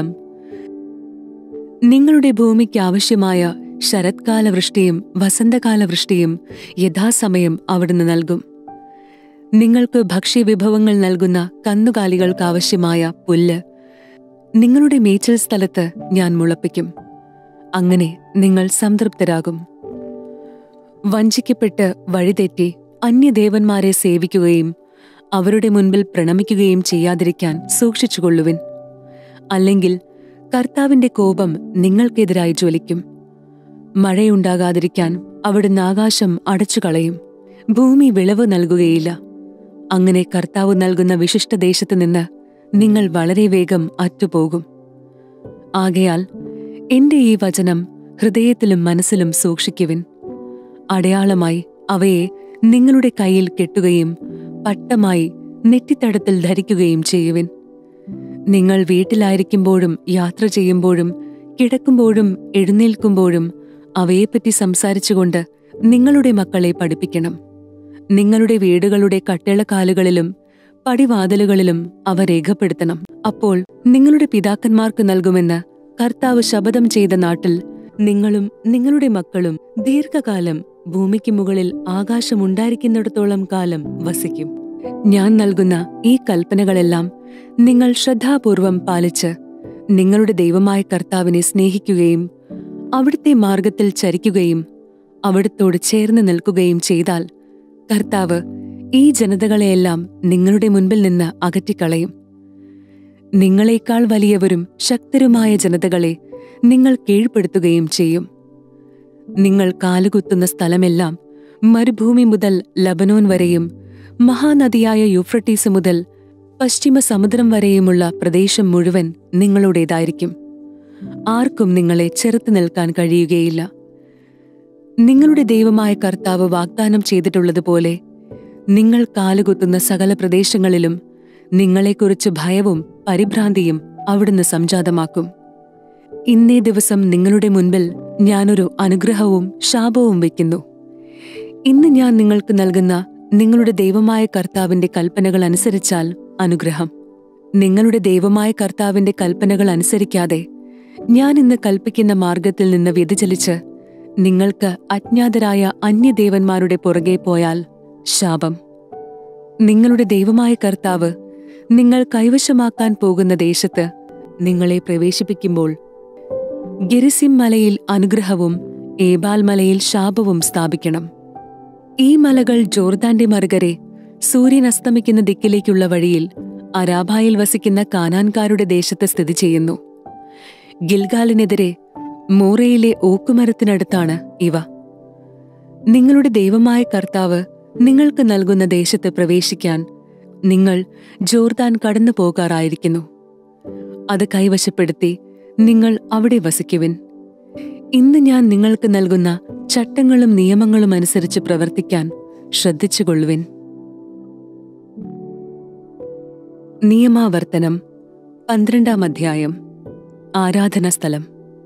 നിങ്ങളുടെ ഭൂമിക്ക് ആവശ്യമായ ശരത്കാല വൃഷ്ടിയും വസന്തകാല വൃഷ്ടിയും യഥാസമയം അവിടുന്ന് നൽകും നിങ്ങൾക്ക് ഭക്ഷ്യവിഭവങ്ങൾ നൽകുന്ന കന്നുകാലികൾക്ക് ആവശ്യമായ പുല്ല് നിങ്ങളുടെ മേച്ചിൽ സ്ഥലത്ത് ഞാൻ മുളപ്പിക്കും അങ്ങനെ നിങ്ങൾ സംതൃപ്തരാകും വഞ്ചിക്കപ്പെട്ട് വഴിതെറ്റി അന്യദേവന്മാരെ സേവിക്കുകയും അവരുടെ മുൻപിൽ പ്രണമിക്കുകയും ചെയ്യാതിരിക്കാൻ സൂക്ഷിച്ചുകൊള്ളുവിൻ അല്ലെങ്കിൽ കർത്താവിന്റെ കോപം നിങ്ങൾക്കെതിരായി ജ്വലിക്കും മഴയുണ്ടാകാതിരിക്കാൻ അവിടുന്ന് ആകാശം അടച്ചുകളയും ഭൂമി വിളവ് നൽകുകയില്ല അങ്ങനെ കർത്താവ് നൽകുന്ന വിശിഷ്ടദേശത്ത് നിന്ന് നിങ്ങൾ വളരെ വേഗം അറ്റുപോകും ആകയാൽ എന്റെ ഈ വചനം ഹൃദയത്തിലും മനസ്സിലും സൂക്ഷിക്കുവിൻ അടയാളമായി അവയെ നിങ്ങളുടെ കയ്യിൽ കെട്ടുകയും പട്ടമായി നെറ്റിത്തടത്തിൽ ധരിക്കുകയും ചെയ്യുവിൻ നിങ്ങൾ വീട്ടിലായിരിക്കുമ്പോഴും യാത്ര ചെയ്യുമ്പോഴും കിടക്കുമ്പോഴും എഴുന്നേൽക്കുമ്പോഴും അവയെപ്പറ്റി സംസാരിച്ചുകൊണ്ട് നിങ്ങളുടെ മക്കളെ പഠിപ്പിക്കണം നിങ്ങളുടെ വീടുകളുടെ കട്ടിളക്കാലുകളിലും പടിവാതിലുകളിലും അവ രേഖപ്പെടുത്തണം അപ്പോൾ നിങ്ങളുടെ പിതാക്കന്മാർക്ക് നൽകുമെന്ന് കർത്താവ് ശപഥം ചെയ്ത നാട്ടിൽ നിങ്ങളും നിങ്ങളുടെ മക്കളും ദീർഘകാലം ഭൂമിക്ക് മുകളിൽ ആകാശമുണ്ടായിരിക്കുന്നിടത്തോളം കാലം വസിക്കും ഞാൻ നൽകുന്ന ഈ കൽപ്പനകളെല്ലാം നിങ്ങൾ ശ്രദ്ധാപൂർവം പാലിച്ച് നിങ്ങളുടെ ദൈവമായ കർത്താവിനെ സ്നേഹിക്കുകയും അവിടുത്തെ മാർഗത്തിൽ ചരിക്കുകയും അവിടുത്തോട് ചേർന്ന് നിൽക്കുകയും ചെയ്താൽ കർത്താവ് ഈ ജനതകളെയെല്ലാം നിങ്ങളുടെ മുൻപിൽ നിന്ന് അകറ്റിക്കളയും നിങ്ങളെക്കാൾ വലിയവരും ശക്തരുമായ ജനതകളെ നിങ്ങൾ കീഴ്പ്പെടുത്തുകയും ചെയ്യും നിങ്ങൾ കാലുകുത്തുന്ന സ്ഥലമെല്ലാം മരുഭൂമി മുതൽ ലബനോൻ വരെയും മഹാനദിയായ യൂഫ്രട്ടീസ് മുതൽ പശ്ചിമ സമുദ്രം വരെയുമുള്ള പ്രദേശം മുഴുവൻ നിങ്ങളുടേതായിരിക്കും ആർക്കും നിങ്ങളെ ചെറുത്തു നിൽക്കാൻ കഴിയുകയില്ല നിങ്ങളുടെ ദൈവമായ കർത്താവ് വാഗ്ദാനം ചെയ്തിട്ടുള്ളതുപോലെ നിങ്ങൾ കാലുകുത്തുന്ന സകല പ്രദേശങ്ങളിലും നിങ്ങളെക്കുറിച്ച് ഭയവും പരിഭ്രാന്തിയും അവിടുന്ന് സംജാതമാക്കും ഇന്നേ ദിവസം നിങ്ങളുടെ മുൻപിൽ ഞാനൊരു അനുഗ്രഹവും ശാപവും വയ്ക്കുന്നു ഇന്ന് ഞാൻ നിങ്ങൾക്ക് നൽകുന്ന നിങ്ങളുടെ ദൈവമായ കർത്താവിന്റെ കൽപ്പനകൾ അനുസരിച്ചാൽ അനുഗ്രഹം നിങ്ങളുടെ ദൈവമായ കർത്താവിന്റെ കൽപ്പനകൾ അനുസരിക്കാതെ ഞാൻ ഇന്ന് കൽപ്പിക്കുന്ന മാർഗത്തിൽ നിന്ന് വ്യതിചലിച്ച് നിങ്ങൾക്ക് അജ്ഞാതരായ അന്യദേവന്മാരുടെ പുറകെ പോയാൽ ശാപം നിങ്ങളുടെ ദൈവമായ കർത്താവ് നിങ്ങൾ കൈവശമാക്കാൻ പോകുന്ന ദേശത്ത് നിങ്ങളെ പ്രവേശിപ്പിക്കുമ്പോൾ ഗിരിസിം മലയിൽ അനുഗ്രഹവും ഏബാൽ മലയിൽ ശാപവും സ്ഥാപിക്കണം ഈ മലകൾ ജോർദാന്റെ മറുകരെ സൂര്യൻ അസ്തമിക്കുന്ന ദിക്കിലേക്കുള്ള വഴിയിൽ അരാബായിൽ വസിക്കുന്ന കാനാൻകാരുടെ ദേശത്ത് സ്ഥിതി ചെയ്യുന്നു ഗിൽഗാലിനെതിരെ മോറയിലെ ഓക്കുമരത്തിനടുത്താണ് ഇവ നിങ്ങളുടെ ദൈവമായ കർത്താവ് നിങ്ങൾക്ക് നൽകുന്ന ദേശത്ത് പ്രവേശിക്കാൻ നിങ്ങൾ ജോർദാൻ കടന്നു പോകാറായിരിക്കുന്നു അത് കൈവശപ്പെടുത്തി നിങ്ങൾ അവിടെ വസിക്കുവിൻ ഇന്ന് ഞാൻ നിങ്ങൾക്ക് നൽകുന്ന ചട്ടങ്ങളും നിയമങ്ങളും അനുസരിച്ച് പ്രവർത്തിക്കാൻ ശ്രദ്ധിച്ചുകൊള്ളുവിൻ നിയമാവർത്തനം പന്ത്രണ്ടാം അധ്യായം ആരാധനാ സ്ഥലം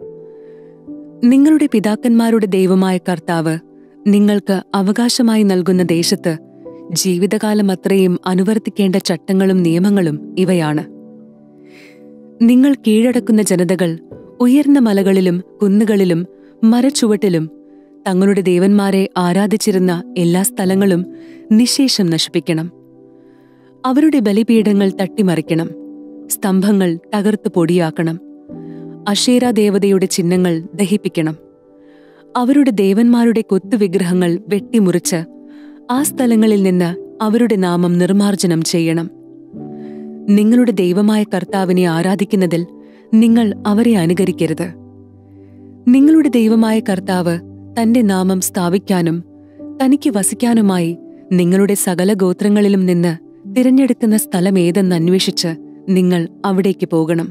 നിങ്ങളുടെ പിതാക്കന്മാരുടെ ദൈവമായ കർത്താവ് നിങ്ങൾക്ക് അവകാശമായി നൽകുന്ന ദേശത്ത് ജീവിതകാലം അത്രയും അനുവർത്തിക്കേണ്ട ചട്ടങ്ങളും നിയമങ്ങളും ഇവയാണ് നിങ്ങൾ കീഴടക്കുന്ന ജനതകൾ ഉയർന്ന മലകളിലും കുന്നുകളിലും മരച്ചുവട്ടിലും തങ്ങളുടെ ദേവന്മാരെ ആരാധിച്ചിരുന്ന എല്ലാ സ്ഥലങ്ങളും നിശേഷം നശിപ്പിക്കണം അവരുടെ ബലിപീഠങ്ങൾ തട്ടിമറിക്കണം സ്തംഭങ്ങൾ തകർത്ത് പൊടിയാക്കണം അഷേര ദേവതയുടെ ചിഹ്നങ്ങൾ ദഹിപ്പിക്കണം അവരുടെ ദേവന്മാരുടെ കൊത്തുവിഗ്രഹങ്ങൾ വെട്ടിമുറിച്ച് ആ സ്ഥലങ്ങളിൽ നിന്ന് അവരുടെ നാമം നിർമാർജനം ചെയ്യണം നിങ്ങളുടെ ദൈവമായ കർത്താവിനെ ആരാധിക്കുന്നതിൽ നിങ്ങൾ അവരെ അനുകരിക്കരുത് നിങ്ങളുടെ ദൈവമായ കർത്താവ് തന്റെ നാമം സ്ഥാപിക്കാനും തനിക്ക് വസിക്കാനുമായി നിങ്ങളുടെ സകല ഗോത്രങ്ങളിലും നിന്ന് തിരഞ്ഞെടുക്കുന്ന സ്ഥലം ഏതെന്ന് അന്വേഷിച്ച് നിങ്ങൾ അവിടേക്ക് പോകണം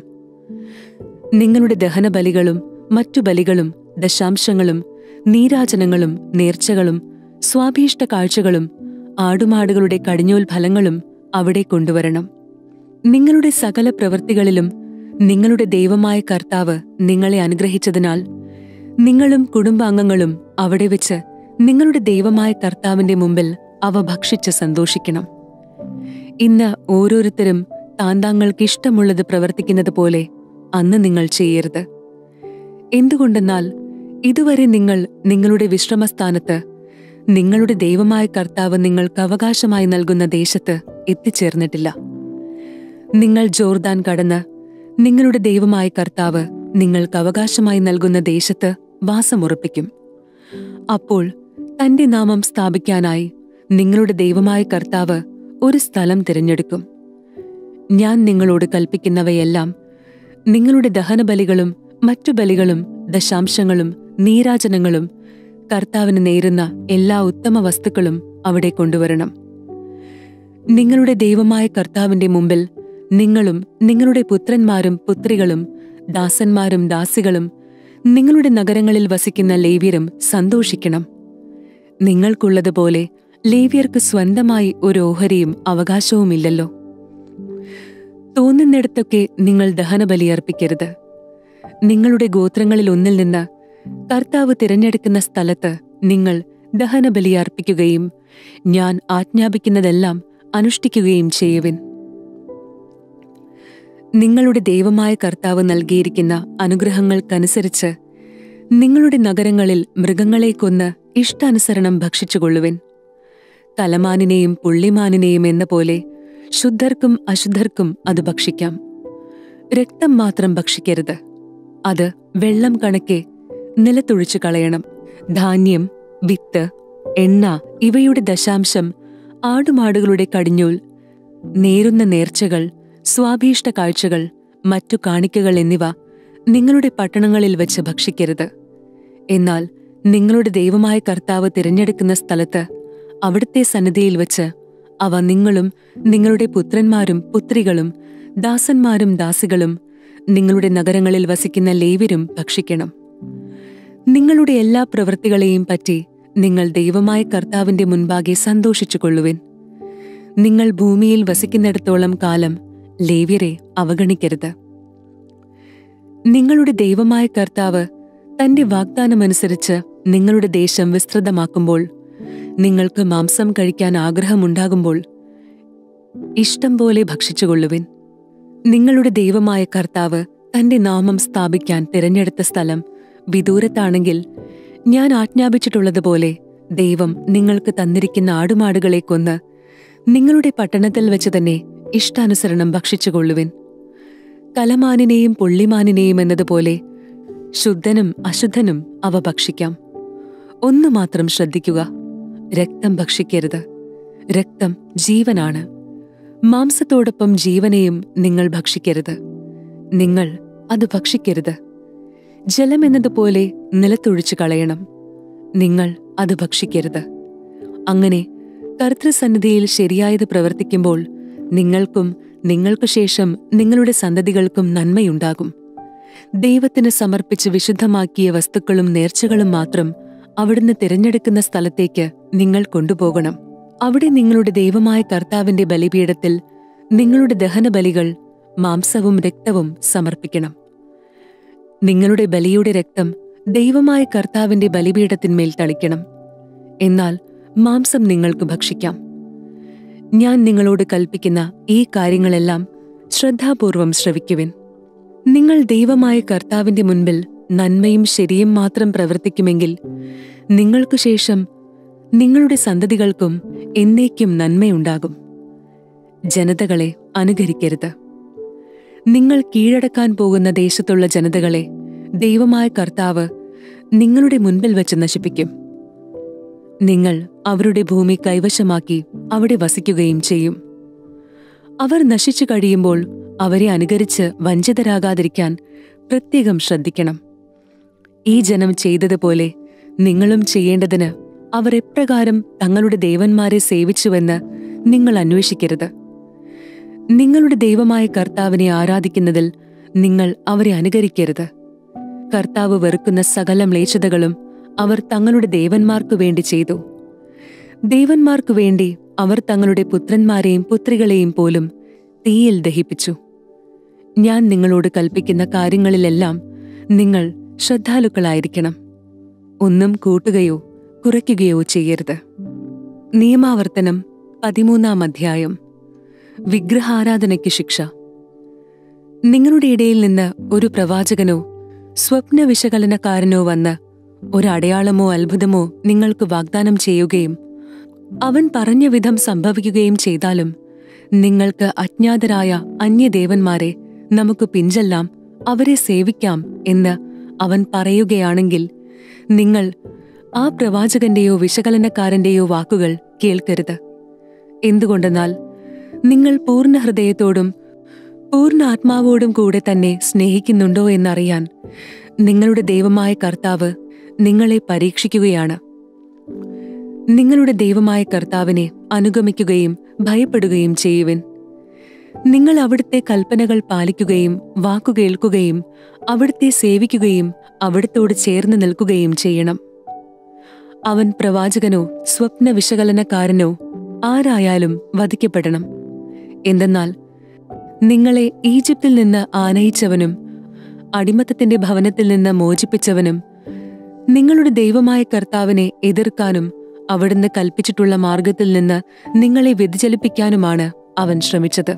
നിങ്ങളുടെ ദഹനബലികളും മറ്റു ബലികളും ദശാംശങ്ങളും നീരാജനങ്ങളും നേർച്ചകളും സ്വാഭീഷ്ട കാഴ്ചകളും ആടുമാടുകളുടെ കടിഞ്ഞൂൽ ഫലങ്ങളും അവിടെ കൊണ്ടുവരണം നിങ്ങളുടെ സകല പ്രവൃത്തികളിലും നിങ്ങളുടെ ദൈവമായ കർത്താവ് നിങ്ങളെ അനുഗ്രഹിച്ചതിനാൽ നിങ്ങളും കുടുംബാംഗങ്ങളും അവിടെ വെച്ച് നിങ്ങളുടെ ദൈവമായ കർത്താവിന്റെ മുമ്പിൽ അവ ഭക്ഷിച്ച് സന്തോഷിക്കണം ഇന്ന് ഓരോരുത്തരും താൻ താങ്കൾക്ക് ഇഷ്ടമുള്ളത് പ്രവർത്തിക്കുന്നത് പോലെ അന്ന് നിങ്ങൾ ചെയ്യരുത് എന്തുകൊണ്ടെന്നാൽ ഇതുവരെ നിങ്ങൾ നിങ്ങളുടെ വിശ്രമസ്ഥാനത്ത് നിങ്ങളുടെ ദൈവമായ കർത്താവ് നിങ്ങൾക്ക് അവകാശമായി നൽകുന്ന ദേശത്ത് എത്തിച്ചേർന്നിട്ടില്ല നിങ്ങൾ ജോർദാൻ കടന്ന് നിങ്ങളുടെ ദൈവമായ കർത്താവ് നിങ്ങൾക്ക് അവകാശമായി നൽകുന്ന ദേശത്ത് വാസമുറപ്പിക്കും അപ്പോൾ തന്റെ നാമം സ്ഥാപിക്കാനായി നിങ്ങളുടെ ദൈവമായ കർത്താവ് ഒരു സ്ഥലം തിരഞ്ഞെടുക്കും ഞാൻ നിങ്ങളോട് കൽപ്പിക്കുന്നവയെല്ലാം നിങ്ങളുടെ ദഹനബലികളും മറ്റു ബലികളും ദശാംശങ്ങളും നീരാജനങ്ങളും കർത്താവിന് നേരുന്ന എല്ലാ ഉത്തമ വസ്തുക്കളും അവിടെ കൊണ്ടുവരണം നിങ്ങളുടെ ദൈവമായ കർത്താവിന്റെ മുമ്പിൽ നിങ്ങളും നിങ്ങളുടെ പുത്രന്മാരും പുത്രികളും ദാസന്മാരും ദാസികളും നിങ്ങളുടെ നഗരങ്ങളിൽ വസിക്കുന്ന ലേവ്യരും സന്തോഷിക്കണം നിങ്ങൾക്കുള്ളതുപോലെ ലേവ്യർക്ക് സ്വന്തമായി ഒരു ഓഹരിയും അവകാശവുമില്ലല്ലോ തോന്നുന്നിടത്തൊക്കെ നിങ്ങൾ ദഹനബലി അർപ്പിക്കരുത് നിങ്ങളുടെ ഗോത്രങ്ങളിൽ ഒന്നിൽ നിന്ന് കർത്താവ് തിരഞ്ഞെടുക്കുന്ന സ്ഥലത്ത് നിങ്ങൾ ദഹനബലി അർപ്പിക്കുകയും ഞാൻ ആജ്ഞാപിക്കുന്നതെല്ലാം അനുഷ്ഠിക്കുകയും ചെയ്യുവിൻ നിങ്ങളുടെ ദൈവമായ കർത്താവ് നൽകിയിരിക്കുന്ന അനുഗ്രഹങ്ങൾക്കനുസരിച്ച് നിങ്ങളുടെ നഗരങ്ങളിൽ മൃഗങ്ങളെ കൊന്ന് ഇഷ്ടാനുസരണം ഭക്ഷിച്ചുകൊള്ളുവിൻ കലമാനിനെയും പുള്ളിമാനിനെയും എന്ന പോലെ ശുദ്ധർക്കും അശുദ്ധർക്കും അത് ഭക്ഷിക്കാം രക്തം മാത്രം ഭക്ഷിക്കരുത് അത് വെള്ളം കണക്കെ നിലത്തൊഴിച്ചു കളയണം ധാന്യം വിത്ത് എണ്ണ ഇവയുടെ ദശാംശം ആടുമാടുകളുടെ കടിഞ്ഞൂൽ നേരുന്ന നേർച്ചകൾ സ്വാഭീഷ്ട കാഴ്ചകൾ മറ്റു കാണിക്കകൾ എന്നിവ നിങ്ങളുടെ പട്ടണങ്ങളിൽ വെച്ച് ഭക്ഷിക്കരുത് എന്നാൽ നിങ്ങളുടെ ദൈവമായ കർത്താവ് തിരഞ്ഞെടുക്കുന്ന സ്ഥലത്ത് അവിടുത്തെ സന്നിധിയിൽ വെച്ച് അവ നിങ്ങളും നിങ്ങളുടെ പുത്രന്മാരും പുത്രികളും ദാസന്മാരും ദാസികളും നിങ്ങളുടെ നഗരങ്ങളിൽ വസിക്കുന്ന ലേവ്യരും ഭക്ഷിക്കണം നിങ്ങളുടെ എല്ലാ പ്രവൃത്തികളെയും പറ്റി നിങ്ങൾ ദൈവമായ കർത്താവിന്റെ മുൻപാകെ സന്തോഷിച്ചുകൊള്ളുവിൻ നിങ്ങൾ ഭൂമിയിൽ വസിക്കുന്നിടത്തോളം കാലം ലേവ്യരെ അവഗണിക്കരുത് നിങ്ങളുടെ ദൈവമായ കർത്താവ് തന്റെ വാഗ്ദാനമനുസരിച്ച് നിങ്ങളുടെ ദേശം വിസ്തൃതമാക്കുമ്പോൾ നിങ്ങൾക്ക് മാംസം കഴിക്കാൻ ആഗ്രഹമുണ്ടാകുമ്പോൾ ഇഷ്ടം പോലെ ഭക്ഷിച്ചുകൊള്ളുവിൻ നിങ്ങളുടെ ദൈവമായ കർത്താവ് തന്റെ നാമം സ്ഥാപിക്കാൻ തിരഞ്ഞെടുത്ത സ്ഥലം വിദൂരത്താണെങ്കിൽ ഞാൻ ആജ്ഞാപിച്ചിട്ടുള്ളതുപോലെ ദൈവം നിങ്ങൾക്ക് തന്നിരിക്കുന്ന ആടുമാടുകളെ കൊന്ന് നിങ്ങളുടെ പട്ടണത്തിൽ വെച്ച് തന്നെ ഇഷ്ടാനുസരണം ഭക്ഷിച്ചുകൊള്ളുവിൻ കലമാനിനെയും പുള്ളിമാനിനെയും എന്നതുപോലെ ശുദ്ധനും അശുദ്ധനും അവ ഭക്ഷിക്കാം ഒന്നു മാത്രം ശ്രദ്ധിക്കുക രക്തം ഭക്ഷിക്കരുത് രക്തം ജീവനാണ് മാംസത്തോടൊപ്പം ജീവനെയും നിങ്ങൾ ഭക്ഷിക്കരുത് നിങ്ങൾ അത് ഭക്ഷിക്കരുത് ജലമെന്നതുപോലെ നിലത്തൊഴിച്ചു കളയണം നിങ്ങൾ അത് ഭക്ഷിക്കരുത് അങ്ങനെ കർത്തൃസന്നിധിയിൽ ശരിയായത് പ്രവർത്തിക്കുമ്പോൾ നിങ്ങൾക്കും നിങ്ങൾക്കു ശേഷം നിങ്ങളുടെ സന്തതികൾക്കും നന്മയുണ്ടാകും ദൈവത്തിന് സമർപ്പിച്ച് വിശുദ്ധമാക്കിയ വസ്തുക്കളും നേർച്ചകളും മാത്രം അവിടുന്ന് തിരഞ്ഞെടുക്കുന്ന സ്ഥലത്തേക്ക് നിങ്ങൾ കൊണ്ടുപോകണം അവിടെ നിങ്ങളുടെ ദൈവമായ കർത്താവിന്റെ ബലിപീഠത്തിൽ നിങ്ങളുടെ ദഹനബലികൾ മാംസവും രക്തവും സമർപ്പിക്കണം നിങ്ങളുടെ ബലിയുടെ രക്തം ദൈവമായ കർത്താവിന്റെ ബലിപീഠത്തിന്മേൽ തളിക്കണം എന്നാൽ മാംസം നിങ്ങൾക്ക് ഭക്ഷിക്കാം ഞാൻ നിങ്ങളോട് കൽപ്പിക്കുന്ന ഈ കാര്യങ്ങളെല്ലാം ശ്രദ്ധാപൂർവം ശ്രവിക്കുവിൻ നിങ്ങൾ ദൈവമായ കർത്താവിന്റെ മുൻപിൽ നന്മയും ശരിയും മാത്രം പ്രവർത്തിക്കുമെങ്കിൽ നിങ്ങൾക്കു ശേഷം നിങ്ങളുടെ സന്തതികൾക്കും എന്നേക്കും നന്മയുണ്ടാകും ജനതകളെ അനുകരിക്കരുത് നിങ്ങൾ കീഴടക്കാൻ പോകുന്ന ദേശത്തുള്ള ജനതകളെ ദൈവമായ കർത്താവ് നിങ്ങളുടെ മുൻപിൽ വെച്ച് നശിപ്പിക്കും നിങ്ങൾ അവരുടെ ഭൂമി കൈവശമാക്കി അവിടെ വസിക്കുകയും ചെയ്യും അവർ നശിച്ചു കഴിയുമ്പോൾ അവരെ അനുകരിച്ച് വഞ്ചിതരാകാതിരിക്കാൻ പ്രത്യേകം ശ്രദ്ധിക്കണം ഈ ജനം ചെയ്തതുപോലെ നിങ്ങളും ചെയ്യേണ്ടതിന് അവർ എപ്രകാരം തങ്ങളുടെ ദേവന്മാരെ സേവിച്ചുവെന്ന് നിങ്ങൾ അന്വേഷിക്കരുത് നിങ്ങളുടെ ദൈവമായ കർത്താവിനെ ആരാധിക്കുന്നതിൽ നിങ്ങൾ അവരെ അനുകരിക്കരുത് കർത്താവ് വെറുക്കുന്ന സകല മ്ലേച്ഛതകളും അവർ തങ്ങളുടെ ദേവന്മാർക്കു വേണ്ടി ചെയ്തു ദേവന്മാർക്കു വേണ്ടി അവർ തങ്ങളുടെ പുത്രന്മാരെയും പുത്രികളെയും പോലും തീയിൽ ദഹിപ്പിച്ചു ഞാൻ നിങ്ങളോട് കൽപ്പിക്കുന്ന കാര്യങ്ങളിലെല്ലാം നിങ്ങൾ ശ്രദ്ധാലുക്കളായിരിക്കണം ഒന്നും കൂട്ടുകയോ കുറയ്ക്കുകയോ ചെയ്യരുത് നിയമാവർത്തനം പതിമൂന്നാം അധ്യായം വിഗ്രഹാരാധനയ്ക്ക് ശിക്ഷ നിങ്ങളുടെ ഇടയിൽ നിന്ന് ഒരു പ്രവാചകനോ സ്വപ്ന വിശകലനക്കാരനോ വന്ന് ഒരടയാളമോ അത്ഭുതമോ നിങ്ങൾക്ക് വാഗ്ദാനം ചെയ്യുകയും അവൻ പറഞ്ഞ വിധം സംഭവിക്കുകയും ചെയ്താലും നിങ്ങൾക്ക് അജ്ഞാതരായ അന്യദേവന്മാരെ നമുക്ക് പിഞ്ചെല്ലാം അവരെ സേവിക്കാം എന്ന് അവൻ പറയുകയാണെങ്കിൽ നിങ്ങൾ ആ പ്രവാചകന്റെയോ വിശകലനക്കാരന്റെയോ വാക്കുകൾ കേൾക്കരുത് എന്തുകൊണ്ടെന്നാൽ നിങ്ങൾ പൂർണ്ണ ഹൃദയത്തോടും പൂർണ്ണ ആത്മാവോടും കൂടെ തന്നെ സ്നേഹിക്കുന്നുണ്ടോ എന്നറിയാൻ നിങ്ങളുടെ ദൈവമായ കർത്താവ് നിങ്ങളെ പരീക്ഷിക്കുകയാണ് നിങ്ങളുടെ ദൈവമായ കർത്താവിനെ അനുഗമിക്കുകയും ഭയപ്പെടുകയും ചെയ്യുവിൻ നിങ്ങൾ അവിടുത്തെ കൽപ്പനകൾ പാലിക്കുകയും വാക്കുകേൾക്കുകയും അവിടുത്തെ സേവിക്കുകയും അവിടുത്തോട് ചേർന്ന് നിൽക്കുകയും ചെയ്യണം അവൻ പ്രവാചകനോ സ്വപ്ന വിശകലനക്കാരനോ ആരായാലും വധിക്കപ്പെടണം എന്തെന്നാൽ നിങ്ങളെ ഈജിപ്തിൽ നിന്ന് ആനയിച്ചവനും അടിമത്തത്തിന്റെ ഭവനത്തിൽ നിന്ന് മോചിപ്പിച്ചവനും നിങ്ങളുടെ ദൈവമായ കർത്താവിനെ എതിർക്കാനും അവിടുന്ന് കൽപ്പിച്ചിട്ടുള്ള മാർഗത്തിൽ നിന്ന് നിങ്ങളെ വ്യതിചലിപ്പിക്കാനുമാണ് അവൻ ശ്രമിച്ചത്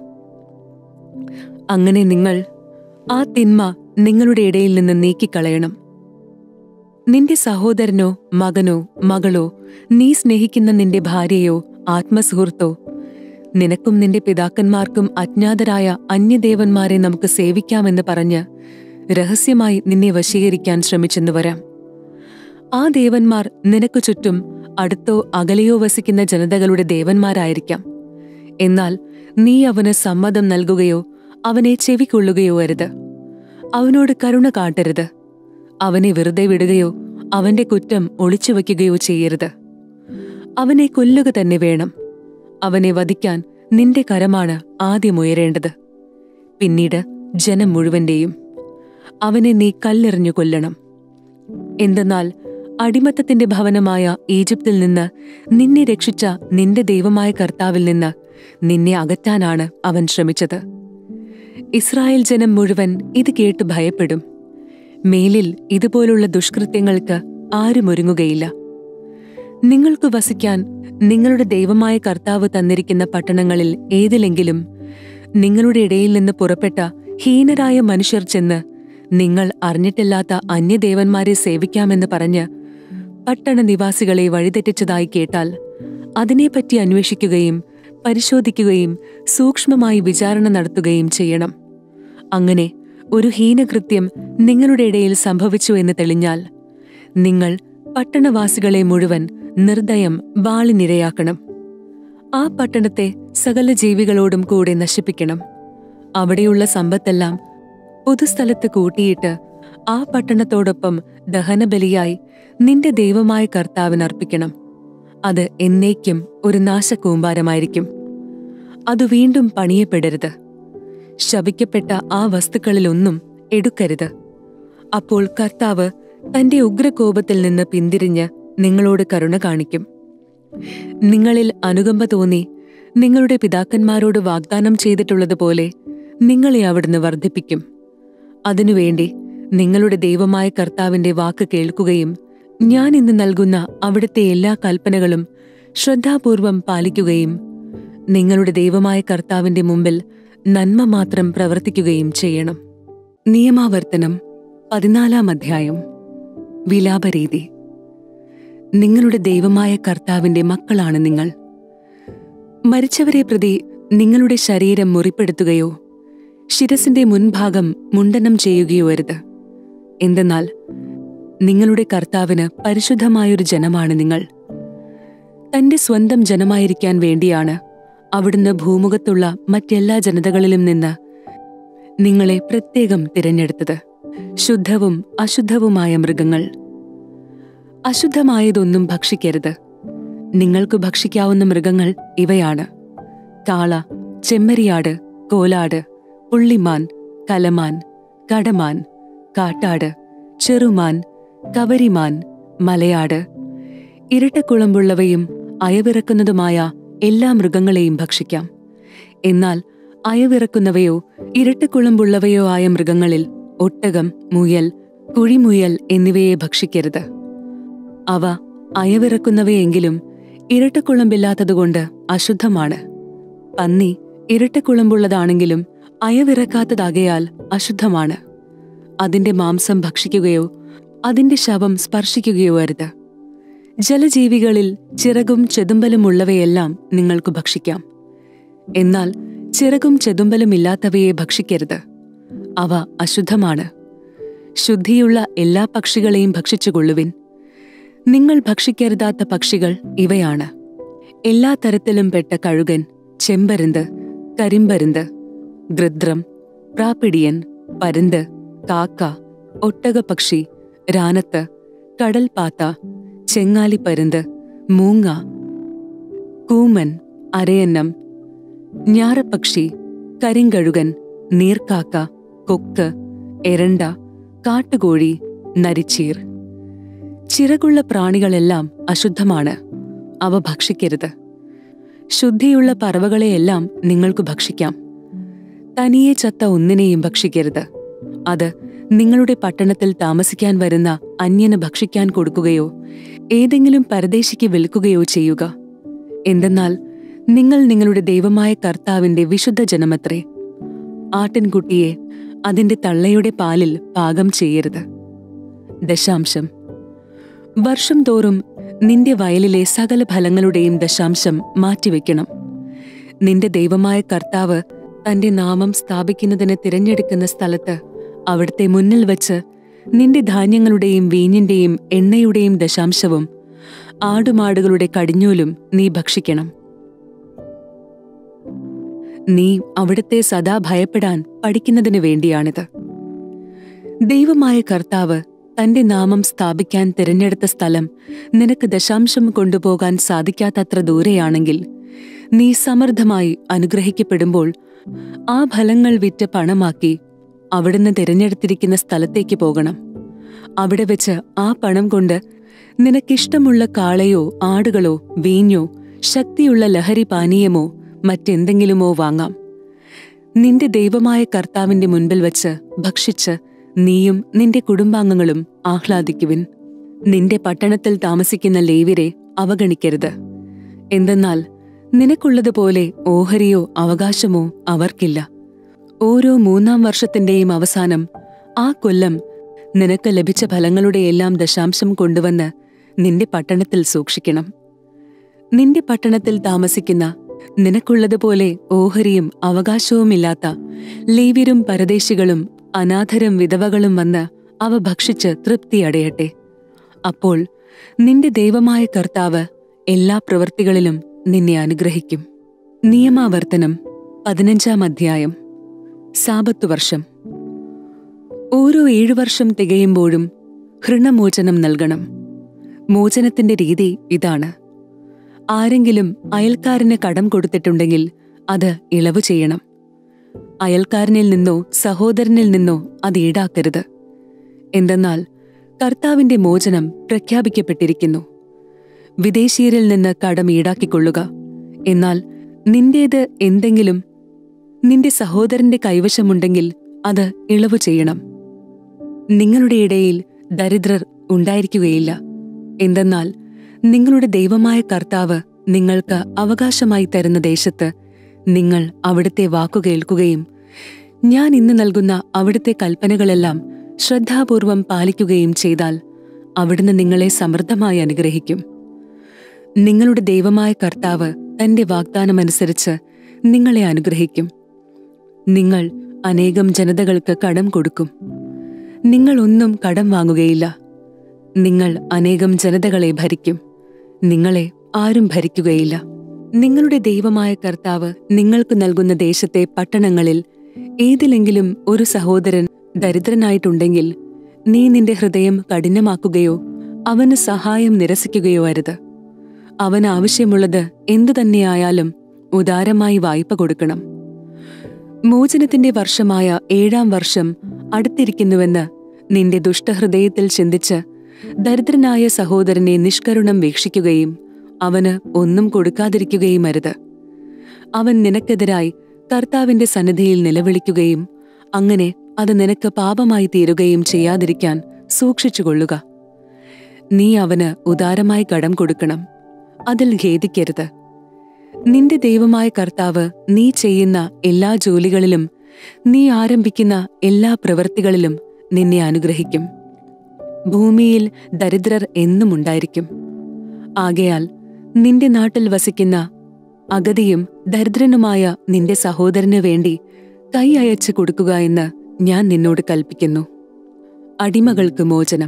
അങ്ങനെ നിങ്ങൾ ആ തിന്മ നിങ്ങളുടെ ഇടയിൽ നിന്ന് നീക്കിക്കളയണം നിന്റെ സഹോദരനോ മകനോ മകളോ നീ സ്നേഹിക്കുന്ന നിന്റെ ഭാര്യയോ ആത്മസുഹൃത്തോ നിനക്കും നിന്റെ പിതാക്കന്മാർക്കും അജ്ഞാതരായ അന്യദേവന്മാരെ നമുക്ക് സേവിക്കാമെന്ന് പറഞ്ഞ് രഹസ്യമായി നിന്നെ വശീകരിക്കാൻ ശ്രമിച്ചെന്ന് വരാം ആ ദേവന്മാർ നിനക്കു ചുറ്റും അടുത്തോ അകലെയോ വസിക്കുന്ന ജനതകളുടെ ദേവന്മാരായിരിക്കാം എന്നാൽ നീ അവന് സമ്മതം നൽകുകയോ അവനെ ചെവിക്കൊള്ളുകയോ അരുത് അവനോട് കരുണ കാട്ടരുത് അവനെ വെറുതെ വിടുകയോ അവന്റെ കുറ്റം ഒളിച്ചുവെക്കുകയോ ചെയ്യരുത് അവനെ കൊല്ലുക തന്നെ വേണം അവനെ വധിക്കാൻ നിന്റെ കരമാണ് ആദ്യം ഉയരേണ്ടത് പിന്നീട് ജനം മുഴുവന്റെയും അവനെ നീ കല്ലെറിഞ്ഞു കൊല്ലണം എന്തെന്നാൽ അടിമത്തത്തിന്റെ ഭവനമായ ഈജിപ്തിൽ നിന്ന് നിന്നെ രക്ഷിച്ച നിന്റെ ദൈവമായ കർത്താവിൽ നിന്ന് നിന്നെ അകറ്റാനാണ് അവൻ ശ്രമിച്ചത് ഇസ്രായേൽ ജനം മുഴുവൻ ഇത് കേട്ട് ഭയപ്പെടും മേലിൽ ഇതുപോലുള്ള ദുഷ്കൃത്യങ്ങൾക്ക് ആരും ഒരുങ്ങുകയില്ല നിങ്ങൾക്ക് വസിക്കാൻ നിങ്ങളുടെ ദൈവമായ കർത്താവ് തന്നിരിക്കുന്ന പട്ടണങ്ങളിൽ ഏതിലെങ്കിലും നിങ്ങളുടെ ഇടയിൽ നിന്ന് പുറപ്പെട്ട ഹീനരായ മനുഷ്യർ ചെന്ന് നിങ്ങൾ അറിഞ്ഞിട്ടില്ലാത്ത അന്യദേവന്മാരെ സേവിക്കാമെന്ന് പറഞ്ഞ് പട്ടണ നിവാസികളെ വഴിതെറ്റിച്ചതായി കേട്ടാൽ അതിനെപ്പറ്റി അന്വേഷിക്കുകയും പരിശോധിക്കുകയും സൂക്ഷ്മമായി വിചാരണ നടത്തുകയും ചെയ്യണം അങ്ങനെ ഒരു ഹീനകൃത്യം നിങ്ങളുടെ ഇടയിൽ സംഭവിച്ചു എന്ന് തെളിഞ്ഞാൽ നിങ്ങൾ പട്ടണവാസികളെ മുഴുവൻ നിർദ്ദയം വാളിനിരയാക്കണം ആ പട്ടണത്തെ സകല ജീവികളോടും കൂടെ നശിപ്പിക്കണം അവിടെയുള്ള സമ്പത്തെല്ലാം പൊതുസ്ഥലത്ത് കൂട്ടിയിട്ട് ആ പട്ടണത്തോടൊപ്പം ദഹനബലിയായി നിന്റെ ദൈവമായ കർത്താവിന് അർപ്പിക്കണം അത് എന്നേക്കും ഒരു നാശകൂമ്പാരമായിരിക്കും അത് വീണ്ടും പണിയപ്പെടരുത് ശപിക്കപ്പെട്ട ആ വസ്തുക്കളിലൊന്നും എടുക്കരുത് അപ്പോൾ കർത്താവ് തന്റെ ഉഗ്രകോപത്തിൽ നിന്ന് പിന്തിരിഞ്ഞ് നിങ്ങളോട് കരുണ കാണിക്കും നിങ്ങളിൽ അനുകമ്പ തോന്നി നിങ്ങളുടെ പിതാക്കന്മാരോട് വാഗ്ദാനം ചെയ്തിട്ടുള്ളതുപോലെ നിങ്ങളെ അവിടുന്ന് വർദ്ധിപ്പിക്കും അതിനുവേണ്ടി നിങ്ങളുടെ ദൈവമായ കർത്താവിന്റെ വാക്ക് കേൾക്കുകയും ഞാൻ ഇന്ന് നൽകുന്ന അവിടുത്തെ എല്ലാ കൽപ്പനകളും ശ്രദ്ധാപൂർവം പാലിക്കുകയും നിങ്ങളുടെ ദൈവമായ കർത്താവിന്റെ മുമ്പിൽ നന്മ മാത്രം പ്രവർത്തിക്കുകയും ചെയ്യണം നിയമാവർത്തനം പതിനാലാം അധ്യായം വിലാപരീതി നിങ്ങളുടെ ദൈവമായ കർത്താവിന്റെ മക്കളാണ് നിങ്ങൾ മരിച്ചവരെ പ്രതി നിങ്ങളുടെ ശരീരം മുറിപ്പെടുത്തുകയോ ശിരസിന്റെ മുൻഭാഗം മുണ്ടനം ചെയ്യുകയോ അരുത് എന്തെന്നാൽ നിങ്ങളുടെ കർത്താവിന് പരിശുദ്ധമായൊരു ജനമാണ് നിങ്ങൾ തന്റെ സ്വന്തം ജനമായിരിക്കാൻ വേണ്ടിയാണ് അവിടുന്ന് ഭൂമുഖത്തുള്ള മറ്റെല്ലാ ജനതകളിലും നിന്ന് നിങ്ങളെ പ്രത്യേകം തിരഞ്ഞെടുത്തത് ശുദ്ധവും അശുദ്ധവുമായ മൃഗങ്ങൾ അശുദ്ധമായതൊന്നും ഭക്ഷിക്കരുത് നിങ്ങൾക്ക് ഭക്ഷിക്കാവുന്ന മൃഗങ്ങൾ ഇവയാണ് കാള ചെമ്മരിയാട് കോലാട് പുള്ളിമാൻ കലമാൻ കടമാൻ കാട്ടാട് ചെറുമാൻ കവരിമാൻ മലയാട് ഇരട്ടക്കുളമ്പുള്ളവയും അയവിറക്കുന്നതുമായ എല്ലാ മൃഗങ്ങളെയും ഭക്ഷിക്കാം എന്നാൽ അയവിറക്കുന്നവയോ ഇരട്ടക്കുളമ്പുള്ളവയോ ആയ മൃഗങ്ങളിൽ ഒട്ടകം മുയൽ കുഴിമുയൽ എന്നിവയെ ഭക്ഷിക്കരുത് അവ അയവിറക്കുന്നവയെങ്കിലും ഇരട്ടക്കുളമ്പില്ലാത്തതുകൊണ്ട് അശുദ്ധമാണ് പന്നി ഇരട്ടക്കുളമ്പുള്ളതാണെങ്കിലും അയവിറക്കാത്തതാകയാൽ അശുദ്ധമാണ് അതിന്റെ മാംസം ഭക്ഷിക്കുകയോ അതിന്റെ ശവം സ്പർശിക്കുകയോ അരുത് ജലജീവികളിൽ ചിറകും ചെതുമ്പലുമുള്ളവയെല്ലാം നിങ്ങൾക്ക് ഭക്ഷിക്കാം എന്നാൽ ചിറകും ചെതുമ്പലുമില്ലാത്തവയെ ഭക്ഷിക്കരുത് അവ അശുദ്ധമാണ് ശുദ്ധിയുള്ള എല്ലാ പക്ഷികളെയും ഭക്ഷിച്ചുകൊള്ളുവിൻ നിങ്ങൾ ഭക്ഷിക്കരുതാത്ത പക്ഷികൾ ഇവയാണ് എല്ലാ തരത്തിലും പെട്ട കഴുകൻ ചെമ്പരുന്ത് കരിമ്പരുന്ത് ഗൃദ്രം പ്രാപ്പിടിയൻ പരുന്ത് കാക്ക ഒട്ടകപക്ഷി രാനത്ത് കടൽപാത്ത ചെങ്ങാലിപ്പരുന്ത് മൂങ്ങ കൂമൻ അരയന്നം ഞാറപ്പക്ഷി കരിങ്കഴുകൻ നീർക്കാക്ക കൊക്ക് എരണ്ട കാട്ടുകോഴി നരിച്ചീർ ചിറകുള്ള പ്രാണികളെല്ലാം അശുദ്ധമാണ് അവ ഭക്ഷിക്കരുത് ശുദ്ധിയുള്ള പറവകളെയെല്ലാം നിങ്ങൾക്ക് ഭക്ഷിക്കാം തനിയെ ചത്ത ഒന്നിനെയും ഭക്ഷിക്കരുത് അത് നിങ്ങളുടെ പട്ടണത്തിൽ താമസിക്കാൻ വരുന്ന അന്യന് ഭക്ഷിക്കാൻ കൊടുക്കുകയോ ഏതെങ്കിലും പരദേശിക്ക് വിൽക്കുകയോ ചെയ്യുക എന്തെന്നാൽ നിങ്ങൾ നിങ്ങളുടെ ദൈവമായ കർത്താവിന്റെ വിശുദ്ധ ജനമത്രേ ആട്ടിൻകുട്ടിയെ അതിന്റെ തള്ളയുടെ പാലിൽ പാകം ചെയ്യരുത് ദശാംശം വർഷം തോറും നിന്റെ വയലിലെ സകല ഫലങ്ങളുടെയും ദശാംശം മാറ്റിവെക്കണം നിന്റെ ദൈവമായ കർത്താവ് തന്റെ നാമം സ്ഥാപിക്കുന്നതിന് തിരഞ്ഞെടുക്കുന്ന സ്ഥലത്ത് അവിടുത്തെ മുന്നിൽ വച്ച് നിന്റെ ധാന്യങ്ങളുടെയും വീഞ്ഞിന്റെയും എണ്ണയുടെയും ദശാംശവും ആടുമാടുകളുടെ കടിഞ്ഞൂലും നീ ഭക്ഷിക്കണം നീ അവിടുത്തെ സദാ ഭയപ്പെടാൻ പഠിക്കുന്നതിനു വേണ്ടിയാണിത് ദൈവമായ കർത്താവ് തന്റെ നാമം സ്ഥാപിക്കാൻ തിരഞ്ഞെടുത്ത സ്ഥലം നിനക്ക് ദശാംശം കൊണ്ടുപോകാൻ സാധിക്കാത്തത്ര ദൂരെയാണെങ്കിൽ നീ സമൃദ്ധമായി അനുഗ്രഹിക്കപ്പെടുമ്പോൾ ആ ഫലങ്ങൾ വിറ്റ് പണമാക്കി അവിടുന്ന് തിരഞ്ഞെടുത്തിരിക്കുന്ന സ്ഥലത്തേക്ക് പോകണം അവിടെ വെച്ച് ആ പണം കൊണ്ട് നിനക്കിഷ്ടമുള്ള കാളയോ ആടുകളോ വീഞ്ഞോ ശക്തിയുള്ള ലഹരി പാനീയമോ മറ്റെന്തെങ്കിലുമോ വാങ്ങാം നിന്റെ ദൈവമായ കർത്താവിന്റെ മുൻപിൽ വച്ച് ഭക്ഷിച്ച് നീയും നിന്റെ കുടുംബാംഗങ്ങളും ആഹ്ലാദിക്കുവിൻ നിന്റെ പട്ടണത്തിൽ താമസിക്കുന്ന ലേവിരെ അവഗണിക്കരുത് എന്തെന്നാൽ നിനക്കുള്ളതുപോലെ ഓഹരിയോ അവകാശമോ അവർക്കില്ല ഓരോ മൂന്നാം വർഷത്തിന്റെയും അവസാനം ആ കൊല്ലം നിനക്ക് ലഭിച്ച ഫലങ്ങളുടെയെല്ലാം ദശാംശം കൊണ്ടുവന്ന് നിന്റെ പട്ടണത്തിൽ സൂക്ഷിക്കണം നിന്റെ പട്ടണത്തിൽ താമസിക്കുന്ന നിനക്കുള്ളതുപോലെ ഓഹരിയും അവകാശവുമില്ലാത്ത ലേവ്യരും പരദേശികളും അനാഥരും വിധവകളും വന്ന് അവ ഭക്ഷിച്ച് തൃപ്തിയടയട്ടെ അപ്പോൾ നിന്റെ ദൈവമായ കർത്താവ് എല്ലാ പ്രവൃത്തികളിലും നിന്നെ അനുഗ്രഹിക്കും നിയമാവർത്തനം പതിനഞ്ചാം അധ്യായം സാപത്തു വർഷം ഓരോ ഏഴു വർഷം തികയുമ്പോഴും ഹൃണമോചനം നൽകണം മോചനത്തിന്റെ രീതി ഇതാണ് ആരെങ്കിലും അയൽക്കാരന് കടം കൊടുത്തിട്ടുണ്ടെങ്കിൽ അത് ഇളവ് ചെയ്യണം അയൽക്കാരനിൽ നിന്നോ സഹോദരനിൽ നിന്നോ അത് ഈടാക്കരുത് എന്തെന്നാൽ കർത്താവിന്റെ മോചനം പ്രഖ്യാപിക്കപ്പെട്ടിരിക്കുന്നു വിദേശീയരിൽ നിന്ന് കടം ഈടാക്കിക്കൊള്ളുക എന്നാൽ നിന്റേത് എന്തെങ്കിലും നിന്റെ സഹോദരന്റെ കൈവശമുണ്ടെങ്കിൽ അത് ഇളവ് ചെയ്യണം നിങ്ങളുടെ ഇടയിൽ ദരിദ്രർ ഉണ്ടായിരിക്കുകയില്ല എന്തെന്നാൽ നിങ്ങളുടെ ദൈവമായ കർത്താവ് നിങ്ങൾക്ക് അവകാശമായി തരുന്ന ദേശത്ത് നിങ്ങൾ അവിടുത്തെ വാക്കു കേൾക്കുകയും ഞാൻ ഇന്ന് നൽകുന്ന അവിടുത്തെ കൽപ്പനകളെല്ലാം ശ്രദ്ധാപൂർവം പാലിക്കുകയും ചെയ്താൽ അവിടുന്ന് നിങ്ങളെ സമൃദ്ധമായി അനുഗ്രഹിക്കും നിങ്ങളുടെ ദൈവമായ കർത്താവ് തന്റെ വാഗ്ദാനമനുസരിച്ച് നിങ്ങളെ അനുഗ്രഹിക്കും നിങ്ങൾ അനേകം ജനതകൾക്ക് കടം കൊടുക്കും നിങ്ങൾ ഒന്നും കടം വാങ്ങുകയില്ല നിങ്ങൾ അനേകം ജനതകളെ ഭരിക്കും നിങ്ങളെ ആരും ഭരിക്കുകയില്ല നിങ്ങളുടെ ദൈവമായ കർത്താവ് നിങ്ങൾക്ക് നൽകുന്ന ദേശത്തെ പട്ടണങ്ങളിൽ ഏതിലെങ്കിലും ഒരു സഹോദരൻ ദരിദ്രനായിട്ടുണ്ടെങ്കിൽ നീ നിന്റെ ഹൃദയം കഠിനമാക്കുകയോ അവന് സഹായം നിരസിക്കുകയോ അരുത് അവന് ആവശ്യമുള്ളത് എന്തു തന്നെയായാലും ഉദാരമായി വായ്പ കൊടുക്കണം മോചനത്തിന്റെ വർഷമായ ഏഴാം വർഷം അടുത്തിരിക്കുന്നുവെന്ന് നിന്റെ ദുഷ്ടഹൃദയത്തിൽ ചിന്തിച്ച് ദരിദ്രനായ സഹോദരനെ നിഷ്കരുണം വീക്ഷിക്കുകയും അവന് ഒന്നും കൊടുക്കാതിരിക്കുകയും അരുത് അവൻ നിനക്കെതിരായി കർത്താവിന്റെ സന്നിധിയിൽ നിലവിളിക്കുകയും അങ്ങനെ അത് നിനക്ക് പാപമായി തീരുകയും ചെയ്യാതിരിക്കാൻ സൂക്ഷിച്ചുകൊള്ളുക നീ അവന് ഉദാരമായി കടം കൊടുക്കണം അതിൽ ഖേദിക്കരുത് നിന്റെ ദൈവമായ കർത്താവ് നീ ചെയ്യുന്ന എല്ലാ ജോലികളിലും നീ ആരംഭിക്കുന്ന എല്ലാ പ്രവൃത്തികളിലും നിന്നെ അനുഗ്രഹിക്കും ഭൂമിയിൽ ദരിദ്രർ എന്നും ഉണ്ടായിരിക്കും ആകയാൽ നിന്റെ നാട്ടിൽ വസിക്കുന്ന അഗതിയും ദരിദ്രനുമായ നിന്റെ സഹോദരന് വേണ്ടി കൈ അയച്ചു കൊടുക്കുക എന്ന് ഞാൻ നിന്നോട് കൽപ്പിക്കുന്നു അടിമകൾക്ക് മോചനം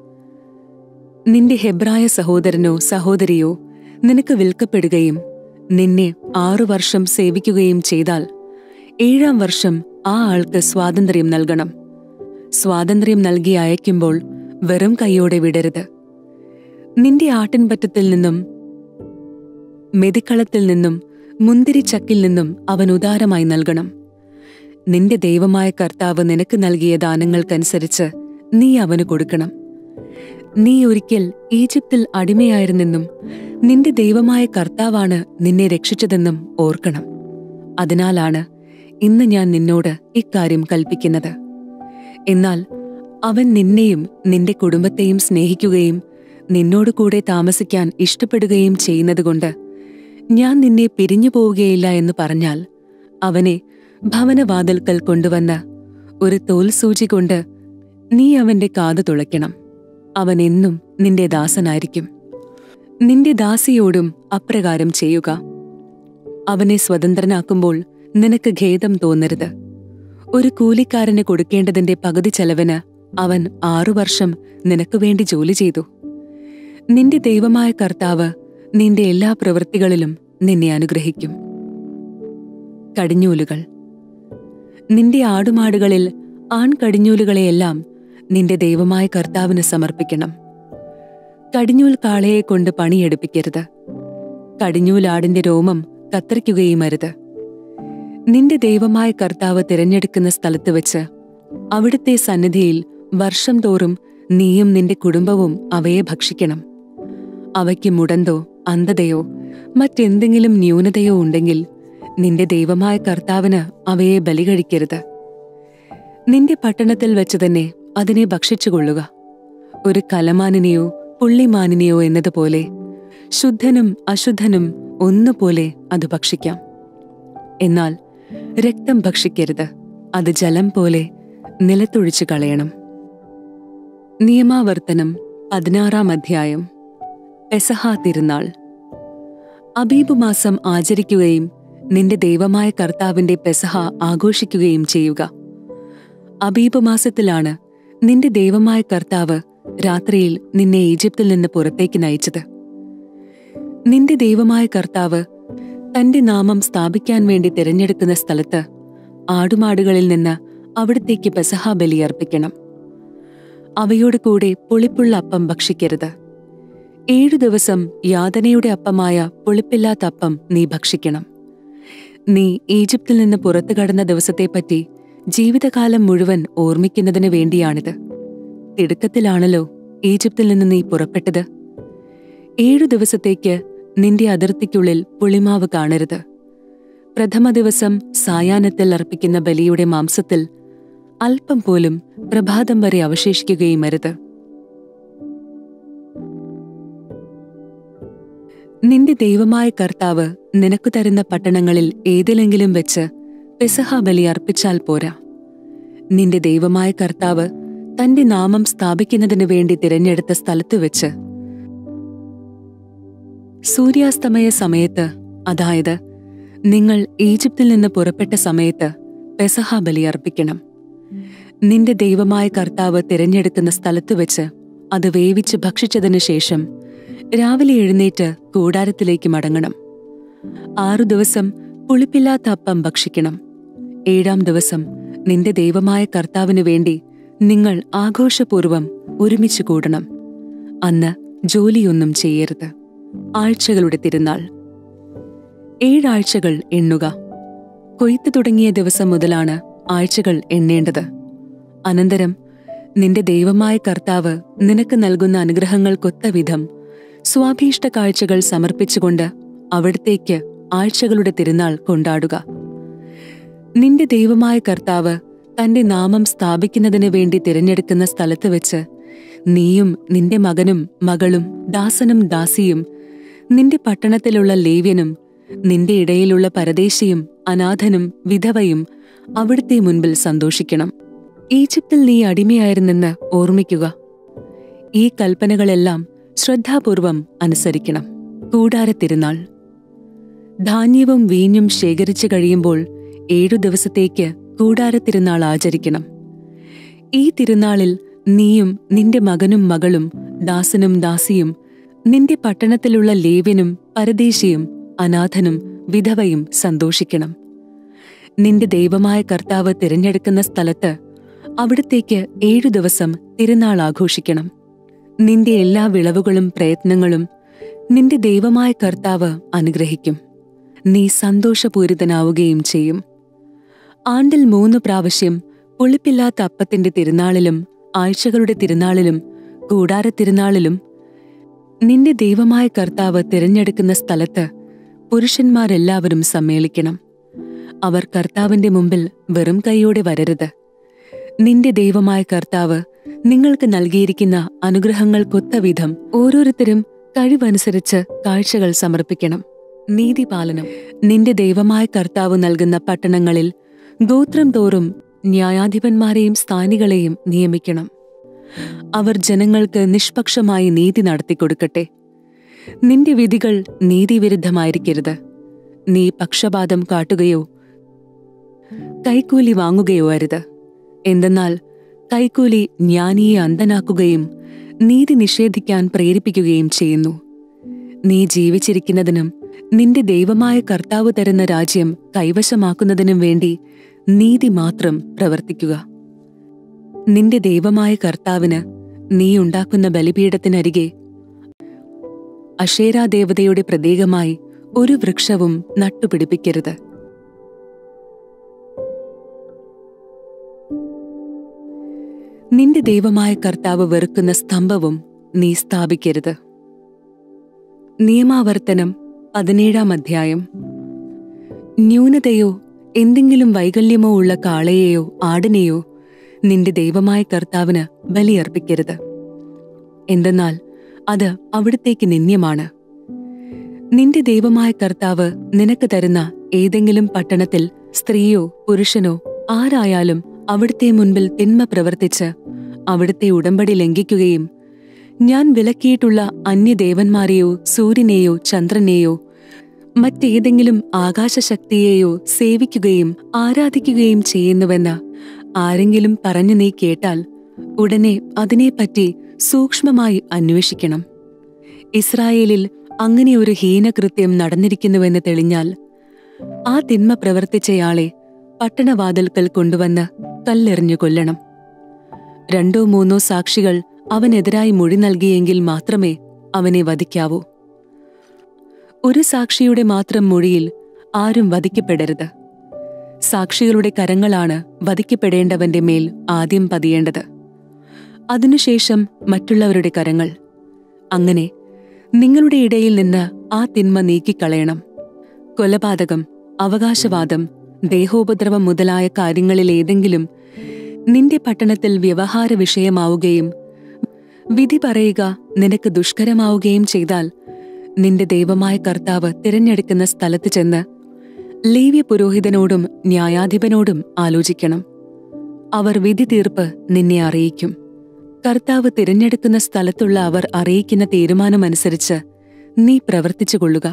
നിന്റെ ഹെബ്രായ സഹോദരനോ സഹോദരിയോ നിനക്ക് വിൽക്കപ്പെടുകയും നിന്നെ ആറു വർഷം സേവിക്കുകയും ചെയ്താൽ ഏഴാം വർഷം ആ ആൾക്ക് സ്വാതന്ത്ര്യം നൽകണം സ്വാതന്ത്ര്യം നൽകി അയക്കുമ്പോൾ വെറും കൈയോടെ വിടരുത് നിന്റെ ആട്ടിൻപറ്റത്തിൽ നിന്നും മെതിക്കളത്തിൽ നിന്നും മുന്തിരിച്ചക്കിൽ നിന്നും അവൻ ഉദാരമായി നൽകണം നിന്റെ ദൈവമായ കർത്താവ് നിനക്ക് നൽകിയ ദാനങ്ങൾക്കനുസരിച്ച് നീ അവന് കൊടുക്കണം നീ ഒരിക്കൽ ഈജിപ്തിൽ അടിമയായിരുന്നെന്നും നിന്റെ ദൈവമായ കർത്താവാണ് നിന്നെ രക്ഷിച്ചതെന്നും ഓർക്കണം അതിനാലാണ് ഇന്ന് ഞാൻ നിന്നോട് ഇക്കാര്യം കൽപ്പിക്കുന്നത് എന്നാൽ അവൻ നിന്നെയും നിന്റെ കുടുംബത്തെയും സ്നേഹിക്കുകയും നിന്നോട് കൂടെ താമസിക്കാൻ ഇഷ്ടപ്പെടുകയും ചെയ്യുന്നതുകൊണ്ട് ഞാൻ നിന്നെ പിരിഞ്ഞു പോവുകയില്ല എന്ന് പറഞ്ഞാൽ അവനെ ഭവനവാതിൽക്കൽ കൊണ്ടുവന്ന് ഒരു തോൽ സൂചി കൊണ്ട് നീ അവന്റെ കാത് തുളയ്ക്കണം അവൻ എന്നും നിന്റെ ദാസനായിരിക്കും നിന്റെ ദാസിയോടും അപ്രകാരം ചെയ്യുക അവനെ സ്വതന്ത്രനാക്കുമ്പോൾ നിനക്ക് ഖേദം തോന്നരുത് ഒരു കൂലിക്കാരന് കൊടുക്കേണ്ടതിന്റെ പകുതി ചെലവിന് അവൻ ആറു വർഷം നിനക്ക് വേണ്ടി ജോലി ചെയ്തു നിന്റെ ദൈവമായ കർത്താവ് നിന്റെ എല്ലാ പ്രവൃത്തികളിലും നിന്നെ അനുഗ്രഹിക്കും കടിഞ്ഞൂലുകൾ നിന്റെ ആടുമാടുകളിൽ ആൺകടിഞ്ഞൂലുകളെയെല്ലാം നിന്റെ ദൈവമായ കർത്താവിന് സമർപ്പിക്കണം കടിഞ്ഞൂൽ കാളയെ കൊണ്ട് പണിയെടുപ്പിക്കരുത് കടിഞ്ഞൂലാടിന്റെ രോമം കത്തിരിക്കുകയും അരുത് നിന്റെ ദൈവമായ കർത്താവ് തിരഞ്ഞെടുക്കുന്ന സ്ഥലത്ത് വെച്ച് അവിടുത്തെ സന്നിധിയിൽ വർഷം തോറും നീയും നിന്റെ കുടുംബവും അവയെ ഭക്ഷിക്കണം അവയ്ക്ക് മുടന്തോ അന്ധതയോ മറ്റെന്തെങ്കിലും ന്യൂനതയോ ഉണ്ടെങ്കിൽ നിന്റെ ദൈവമായ കർത്താവിന് അവയെ ബലി കഴിക്കരുത് നിന്റെ പട്ടണത്തിൽ വെച്ച് തന്നെ അതിനെ ഭക്ഷിച്ചുകൊള്ളുക ഒരു കലമാനിനെയോ പുള്ളിമാനിനെയോ എന്നതുപോലെ ശുദ്ധനും അശുദ്ധനും ഒന്നുപോലെ അത് ഭക്ഷിക്കാം എന്നാൽ രക്തം ഭക്ഷിക്കരുത് അത് ജലം പോലെ നിലത്തൊഴിച്ചു കളയണം നിയമാവർത്തനം പതിനാറാം അധ്യായം പെസഹ തിരുനാൾ അബീബ് മാസം ആചരിക്കുകയും നിന്റെ ദൈവമായ കർത്താവിന്റെ പെസഹ ആഘോഷിക്കുകയും ചെയ്യുക അബീബ് മാസത്തിലാണ് നിന്റെ ദൈവമായ കർത്താവ് രാത്രിയിൽ നിന്നെ ഈജിപ്തിൽ നിന്ന് പുറത്തേക്ക് നയിച്ചത് നിന്റെ ദൈവമായ കർത്താവ് തന്റെ നാമം സ്ഥാപിക്കാൻ വേണ്ടി തിരഞ്ഞെടുക്കുന്ന സ്ഥലത്ത് ആടുമാടുകളിൽ നിന്ന് അവിടത്തേക്ക് പെസഹ ബലി അർപ്പിക്കണം അവയോട് കൂടെ പുളിപ്പുള്ള അപ്പം ഭക്ഷിക്കരുത് ഏഴു ദിവസം യാതനയുടെ അപ്പമായ പുളിപ്പില്ലാത്ത അപ്പം നീ ഭക്ഷിക്കണം നീ ഈജിപ്തിൽ നിന്ന് പുറത്തു കടന്ന ദിവസത്തെപ്പറ്റി ജീവിതകാലം മുഴുവൻ ഓർമ്മിക്കുന്നതിന് വേണ്ടിയാണിത് തിടുക്കത്തിലാണല്ലോ ഈജിപ്തിൽ നിന്ന് നീ പുറപ്പെട്ടത് ഏഴു ദിവസത്തേക്ക് നിന്റെ അതിർത്തിക്കുള്ളിൽ പുളിമാവ് കാണരുത് പ്രഥമ ദിവസം സായാഹ്നത്തിൽ അർപ്പിക്കുന്ന ബലിയുടെ മാംസത്തിൽ അല്പം പോലും പ്രഭാതം വരെ അവശേഷിക്കുകയും അരുത് നിന്റെ ദൈവമായ കർത്താവ് നിനക്കു തരുന്ന പട്ടണങ്ങളിൽ ഏതിലെങ്കിലും വെച്ച് പെസഹ ബലി അർപ്പിച്ചാൽ പോരാ നിന്റെ ദൈവമായ കർത്താവ് തന്റെ നാമം സ്ഥാപിക്കുന്നതിനു വേണ്ടി തിരഞ്ഞെടുത്ത സ്ഥലത്തു വെച്ച് സൂര്യാസ്തമയ സമയത്ത് അതായത് നിങ്ങൾ ഈജിപ്തിൽ നിന്ന് പുറപ്പെട്ട സമയത്ത് പെസഹ ബലി അർപ്പിക്കണം നിന്റെ ദൈവമായ കർത്താവ് തിരഞ്ഞെടുക്കുന്ന സ്ഥലത്തു വെച്ച് അത് വേവിച്ച് ഭക്ഷിച്ചതിനു ശേഷം രാവിലെ എഴുന്നേറ്റ് കൂടാരത്തിലേക്ക് മടങ്ങണം ആറു ദിവസം പുളിപ്പില്ലാത്ത അപ്പം ഭക്ഷിക്കണം ഏഴാം ദിവസം നിന്റെ ദൈവമായ കർത്താവിനു വേണ്ടി നിങ്ങൾ ആഘോഷപൂർവം ഒരുമിച്ച് കൂടണം അന്ന് ജോലിയൊന്നും ചെയ്യരുത് ആഴ്ചകളുടെ തിരുനാൾ ഏഴാഴ്ചകൾ എണ്ണുക കൊയ്ത്ത് തുടങ്ങിയ ദിവസം മുതലാണ് ആഴ്ചകൾ എണ്ണേണ്ടത് അനന്തരം നിന്റെ ദൈവമായ കർത്താവ് നിനക്ക് നൽകുന്ന അനുഗ്രഹങ്ങൾക്കൊത്ത വിധം സ്വാഭീഷ്ട കാഴ്ചകൾ സമർപ്പിച്ചുകൊണ്ട് അവിടത്തേക്ക് ആഴ്ചകളുടെ തിരുനാൾ കൊണ്ടാടുക നിന്റെ ദൈവമായ കർത്താവ് തന്റെ നാമം സ്ഥാപിക്കുന്നതിനു വേണ്ടി തിരഞ്ഞെടുക്കുന്ന സ്ഥലത്ത് വെച്ച് നീയും നിന്റെ മകനും മകളും ദാസനും ദാസിയും നിന്റെ പട്ടണത്തിലുള്ള ലേവ്യനും നിന്റെ ഇടയിലുള്ള പരദേശിയും അനാഥനും വിധവയും അവിടുത്തെ മുൻപിൽ സന്തോഷിക്കണം ഈജിപ്തിൽ നീ അടിമയായിരുന്നെന്ന് ഓർമ്മിക്കുക ഈ കൽപ്പനകളെല്ലാം ശ്രദ്ധാപൂർവം അനുസരിക്കണം കൂടാരത്തിരുന്നാൾ ധാന്യവും വീഞ്ഞും ശേഖരിച്ചു കഴിയുമ്പോൾ ഏഴു ദിവസത്തേക്ക് കൂടാരത്തിരുന്നാൾ ആചരിക്കണം ഈ തിരുനാളിൽ നീയും നിന്റെ മകനും മകളും ദാസനും ദാസിയും നിന്റെ പട്ടണത്തിലുള്ള ലേവ്യനും പരദേശിയും അനാഥനും വിധവയും സന്തോഷിക്കണം നിന്റെ ദൈവമായ കർത്താവ് തിരഞ്ഞെടുക്കുന്ന സ്ഥലത്ത് അവിടത്തേക്ക് ഏഴു ദിവസം തിരുനാൾ ആഘോഷിക്കണം നിന്റെ എല്ലാ വിളവുകളും പ്രയത്നങ്ങളും നിന്റെ ദൈവമായ കർത്താവ് അനുഗ്രഹിക്കും നീ സന്തോഷപൂരിതനാവുകയും ചെയ്യും ആണ്ടിൽ മൂന്ന് പ്രാവശ്യം പുളിപ്പില്ലാത്ത അപ്പത്തിന്റെ തിരുനാളിലും ആഴ്ചകളുടെ തിരുനാളിലും കൂടാര തിരുനാളിലും നിന്റെ ദൈവമായ കർത്താവ് തിരഞ്ഞെടുക്കുന്ന സ്ഥലത്ത് പുരുഷന്മാരെല്ലാവരും സമ്മേളിക്കണം അവർ കർത്താവിന്റെ മുമ്പിൽ വെറും കൈയോടെ വരരുത് നിന്റെ ദൈവമായ കർത്താവ് നിങ്ങൾക്ക് നൽകിയിരിക്കുന്ന അനുഗ്രഹങ്ങൾക്കൊത്ത വിധം ഓരോരുത്തരും കഴിവനുസരിച്ച് കാഴ്ചകൾ സമർപ്പിക്കണം നീതിപാലനം നിന്റെ ദൈവമായ കർത്താവ് നൽകുന്ന പട്ടണങ്ങളിൽ ഗോത്രം തോറും ന്യായാധിപന്മാരെയും സ്ഥാനികളെയും നിയമിക്കണം അവർ ജനങ്ങൾക്ക് നിഷ്പക്ഷമായി നീതി നടത്തിക്കൊടുക്കട്ടെ നിന്റെ വിധികൾ നീതിവിരുദ്ധമായിരിക്കരുത് നീ പക്ഷപാതം കാട്ടുകയോ കൈക്കൂലി വാങ്ങുകയോ അരുത് എന്തെന്നാൽ കൈക്കൂലി ജ്ഞാനിയെ അന്ധനാക്കുകയും നീതി നിഷേധിക്കാൻ പ്രേരിപ്പിക്കുകയും ചെയ്യുന്നു നീ ജീവിച്ചിരിക്കുന്നതിനും നിന്റെ ദൈവമായ കർത്താവ് തരുന്ന രാജ്യം കൈവശമാക്കുന്നതിനും വേണ്ടി നീതി മാത്രം പ്രവർത്തിക്കുക നിന്റെ ദൈവമായ കർത്താവിന് നീ ഉണ്ടാക്കുന്ന ബലിപീഠത്തിനരികെ അഷേരാ ദേവതയുടെ പ്രതീകമായി ഒരു വൃക്ഷവും നട്ടുപിടിപ്പിക്കരുത് നിന്റെ ദൈവമായ കർത്താവ് വെറുക്കുന്ന സ്തംഭവും നീ സ്ഥാപിക്കരുത് നിയമാവർത്തനം പതിനേഴാം അധ്യായം ന്യൂനതയോ എന്തെങ്കിലും വൈകല്യമോ ഉള്ള കാളയെയോ ആടിനെയോ നിന്റെ ദൈവമായ കർത്താവിന് ബലിയർപ്പിക്കരുത് എന്തെന്നാൽ അത് അവിടത്തേക്ക് നിന്ദ്യമാണ് നിന്റെ ദൈവമായ കർത്താവ് നിനക്ക് തരുന്ന ഏതെങ്കിലും പട്ടണത്തിൽ സ്ത്രീയോ പുരുഷനോ ആരായാലും അവിടുത്തെ മുൻപിൽ തിന്മ പ്രവർത്തിച്ച് അവിടുത്തെ ഉടമ്പടി ലംഘിക്കുകയും ഞാൻ വിലക്കിയിട്ടുള്ള അന്യദേവന്മാരെയോ സൂര്യനെയോ ചന്ദ്രനെയോ മറ്റേതെങ്കിലും ആകാശശക്തിയെയോ സേവിക്കുകയും ആരാധിക്കുകയും ചെയ്യുന്നുവെന്ന് ആരെങ്കിലും പറഞ്ഞു നീ കേട്ടാൽ ഉടനെ അതിനെപ്പറ്റി സൂക്ഷ്മമായി അന്വേഷിക്കണം ഇസ്രായേലിൽ അങ്ങനെ ഒരു ഹീനകൃത്യം നടന്നിരിക്കുന്നുവെന്ന് തെളിഞ്ഞാൽ ആ തിന്മ പ്രവർത്തിച്ചയാളെ പട്ടണവാതിൽക്കൽ കൊണ്ടുവന്ന് കല്ലെറിഞ്ഞു കൊല്ലണം രണ്ടോ മൂന്നോ സാക്ഷികൾ അവനെതിരായി മൊഴി നൽകിയെങ്കിൽ മാത്രമേ അവനെ വധിക്കാവൂ ഒരു സാക്ഷിയുടെ മാത്രം മൊഴിയിൽ ആരും വധിക്കപ്പെടരുത് സാക്ഷികളുടെ കരങ്ങളാണ് വധിക്കപ്പെടേണ്ടവന്റെ മേൽ ആദ്യം പതിയേണ്ടത് അതിനുശേഷം മറ്റുള്ളവരുടെ കരങ്ങൾ അങ്ങനെ നിങ്ങളുടെ ഇടയിൽ നിന്ന് ആ തിന്മ നീക്കിക്കളയണം കൊലപാതകം അവകാശവാദം ദേഹോപദ്രവം മുതലായ കാര്യങ്ങളിൽ ഏതെങ്കിലും നിന്റെ പട്ടണത്തിൽ വ്യവഹാര വിഷയമാവുകയും വിധി പറയുക നിനക്ക് ദുഷ്കരമാവുകയും ചെയ്താൽ നിന്റെ ദൈവമായ കർത്താവ് തിരഞ്ഞെടുക്കുന്ന സ്ഥലത്ത് ചെന്ന് ലേവ്യ പുരോഹിതനോടും ന്യായാധിപനോടും ആലോചിക്കണം അവർ വിധി തീർപ്പ് നിന്നെ അറിയിക്കും കർത്താവ് തിരഞ്ഞെടുക്കുന്ന സ്ഥലത്തുള്ള അവർ അറിയിക്കുന്ന തീരുമാനമനുസരിച്ച് നീ പ്രവർത്തിച്ചു കൊള്ളുക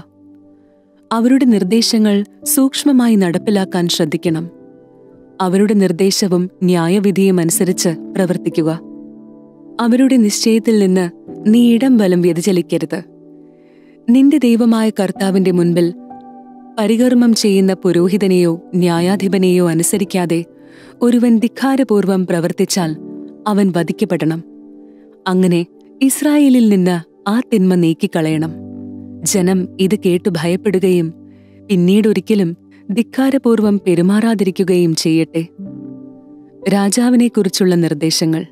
അവരുടെ നിർദ്ദേശങ്ങൾ സൂക്ഷ്മമായി നടപ്പിലാക്കാൻ ശ്രദ്ധിക്കണം അവരുടെ നിർദ്ദേശവും ന്യായവിധിയും അനുസരിച്ച് പ്രവർത്തിക്കുക അവരുടെ നിശ്ചയത്തിൽ നിന്ന് നീ ഇടം വലം വ്യതിചലിക്കരുത് നിന്റെ ദൈവമായ കർത്താവിന്റെ മുൻപിൽ പരികർമ്മം ചെയ്യുന്ന പുരോഹിതനെയോ ന്യായാധിപനെയോ അനുസരിക്കാതെ ഒരുവൻ ധിക്കാരപൂർവം പ്രവർത്തിച്ചാൽ അവൻ വധിക്കപ്പെടണം അങ്ങനെ ഇസ്രായേലിൽ നിന്ന് ആ തിന്മ നീക്കിക്കളയണം ജനം ഇത് കേട്ടു ഭയപ്പെടുകയും പിന്നീടൊരിക്കലും ധിക്കാരപൂർവം പെരുമാറാതിരിക്കുകയും ചെയ്യട്ടെ രാജാവിനെക്കുറിച്ചുള്ള നിർദ്ദേശങ്ങൾ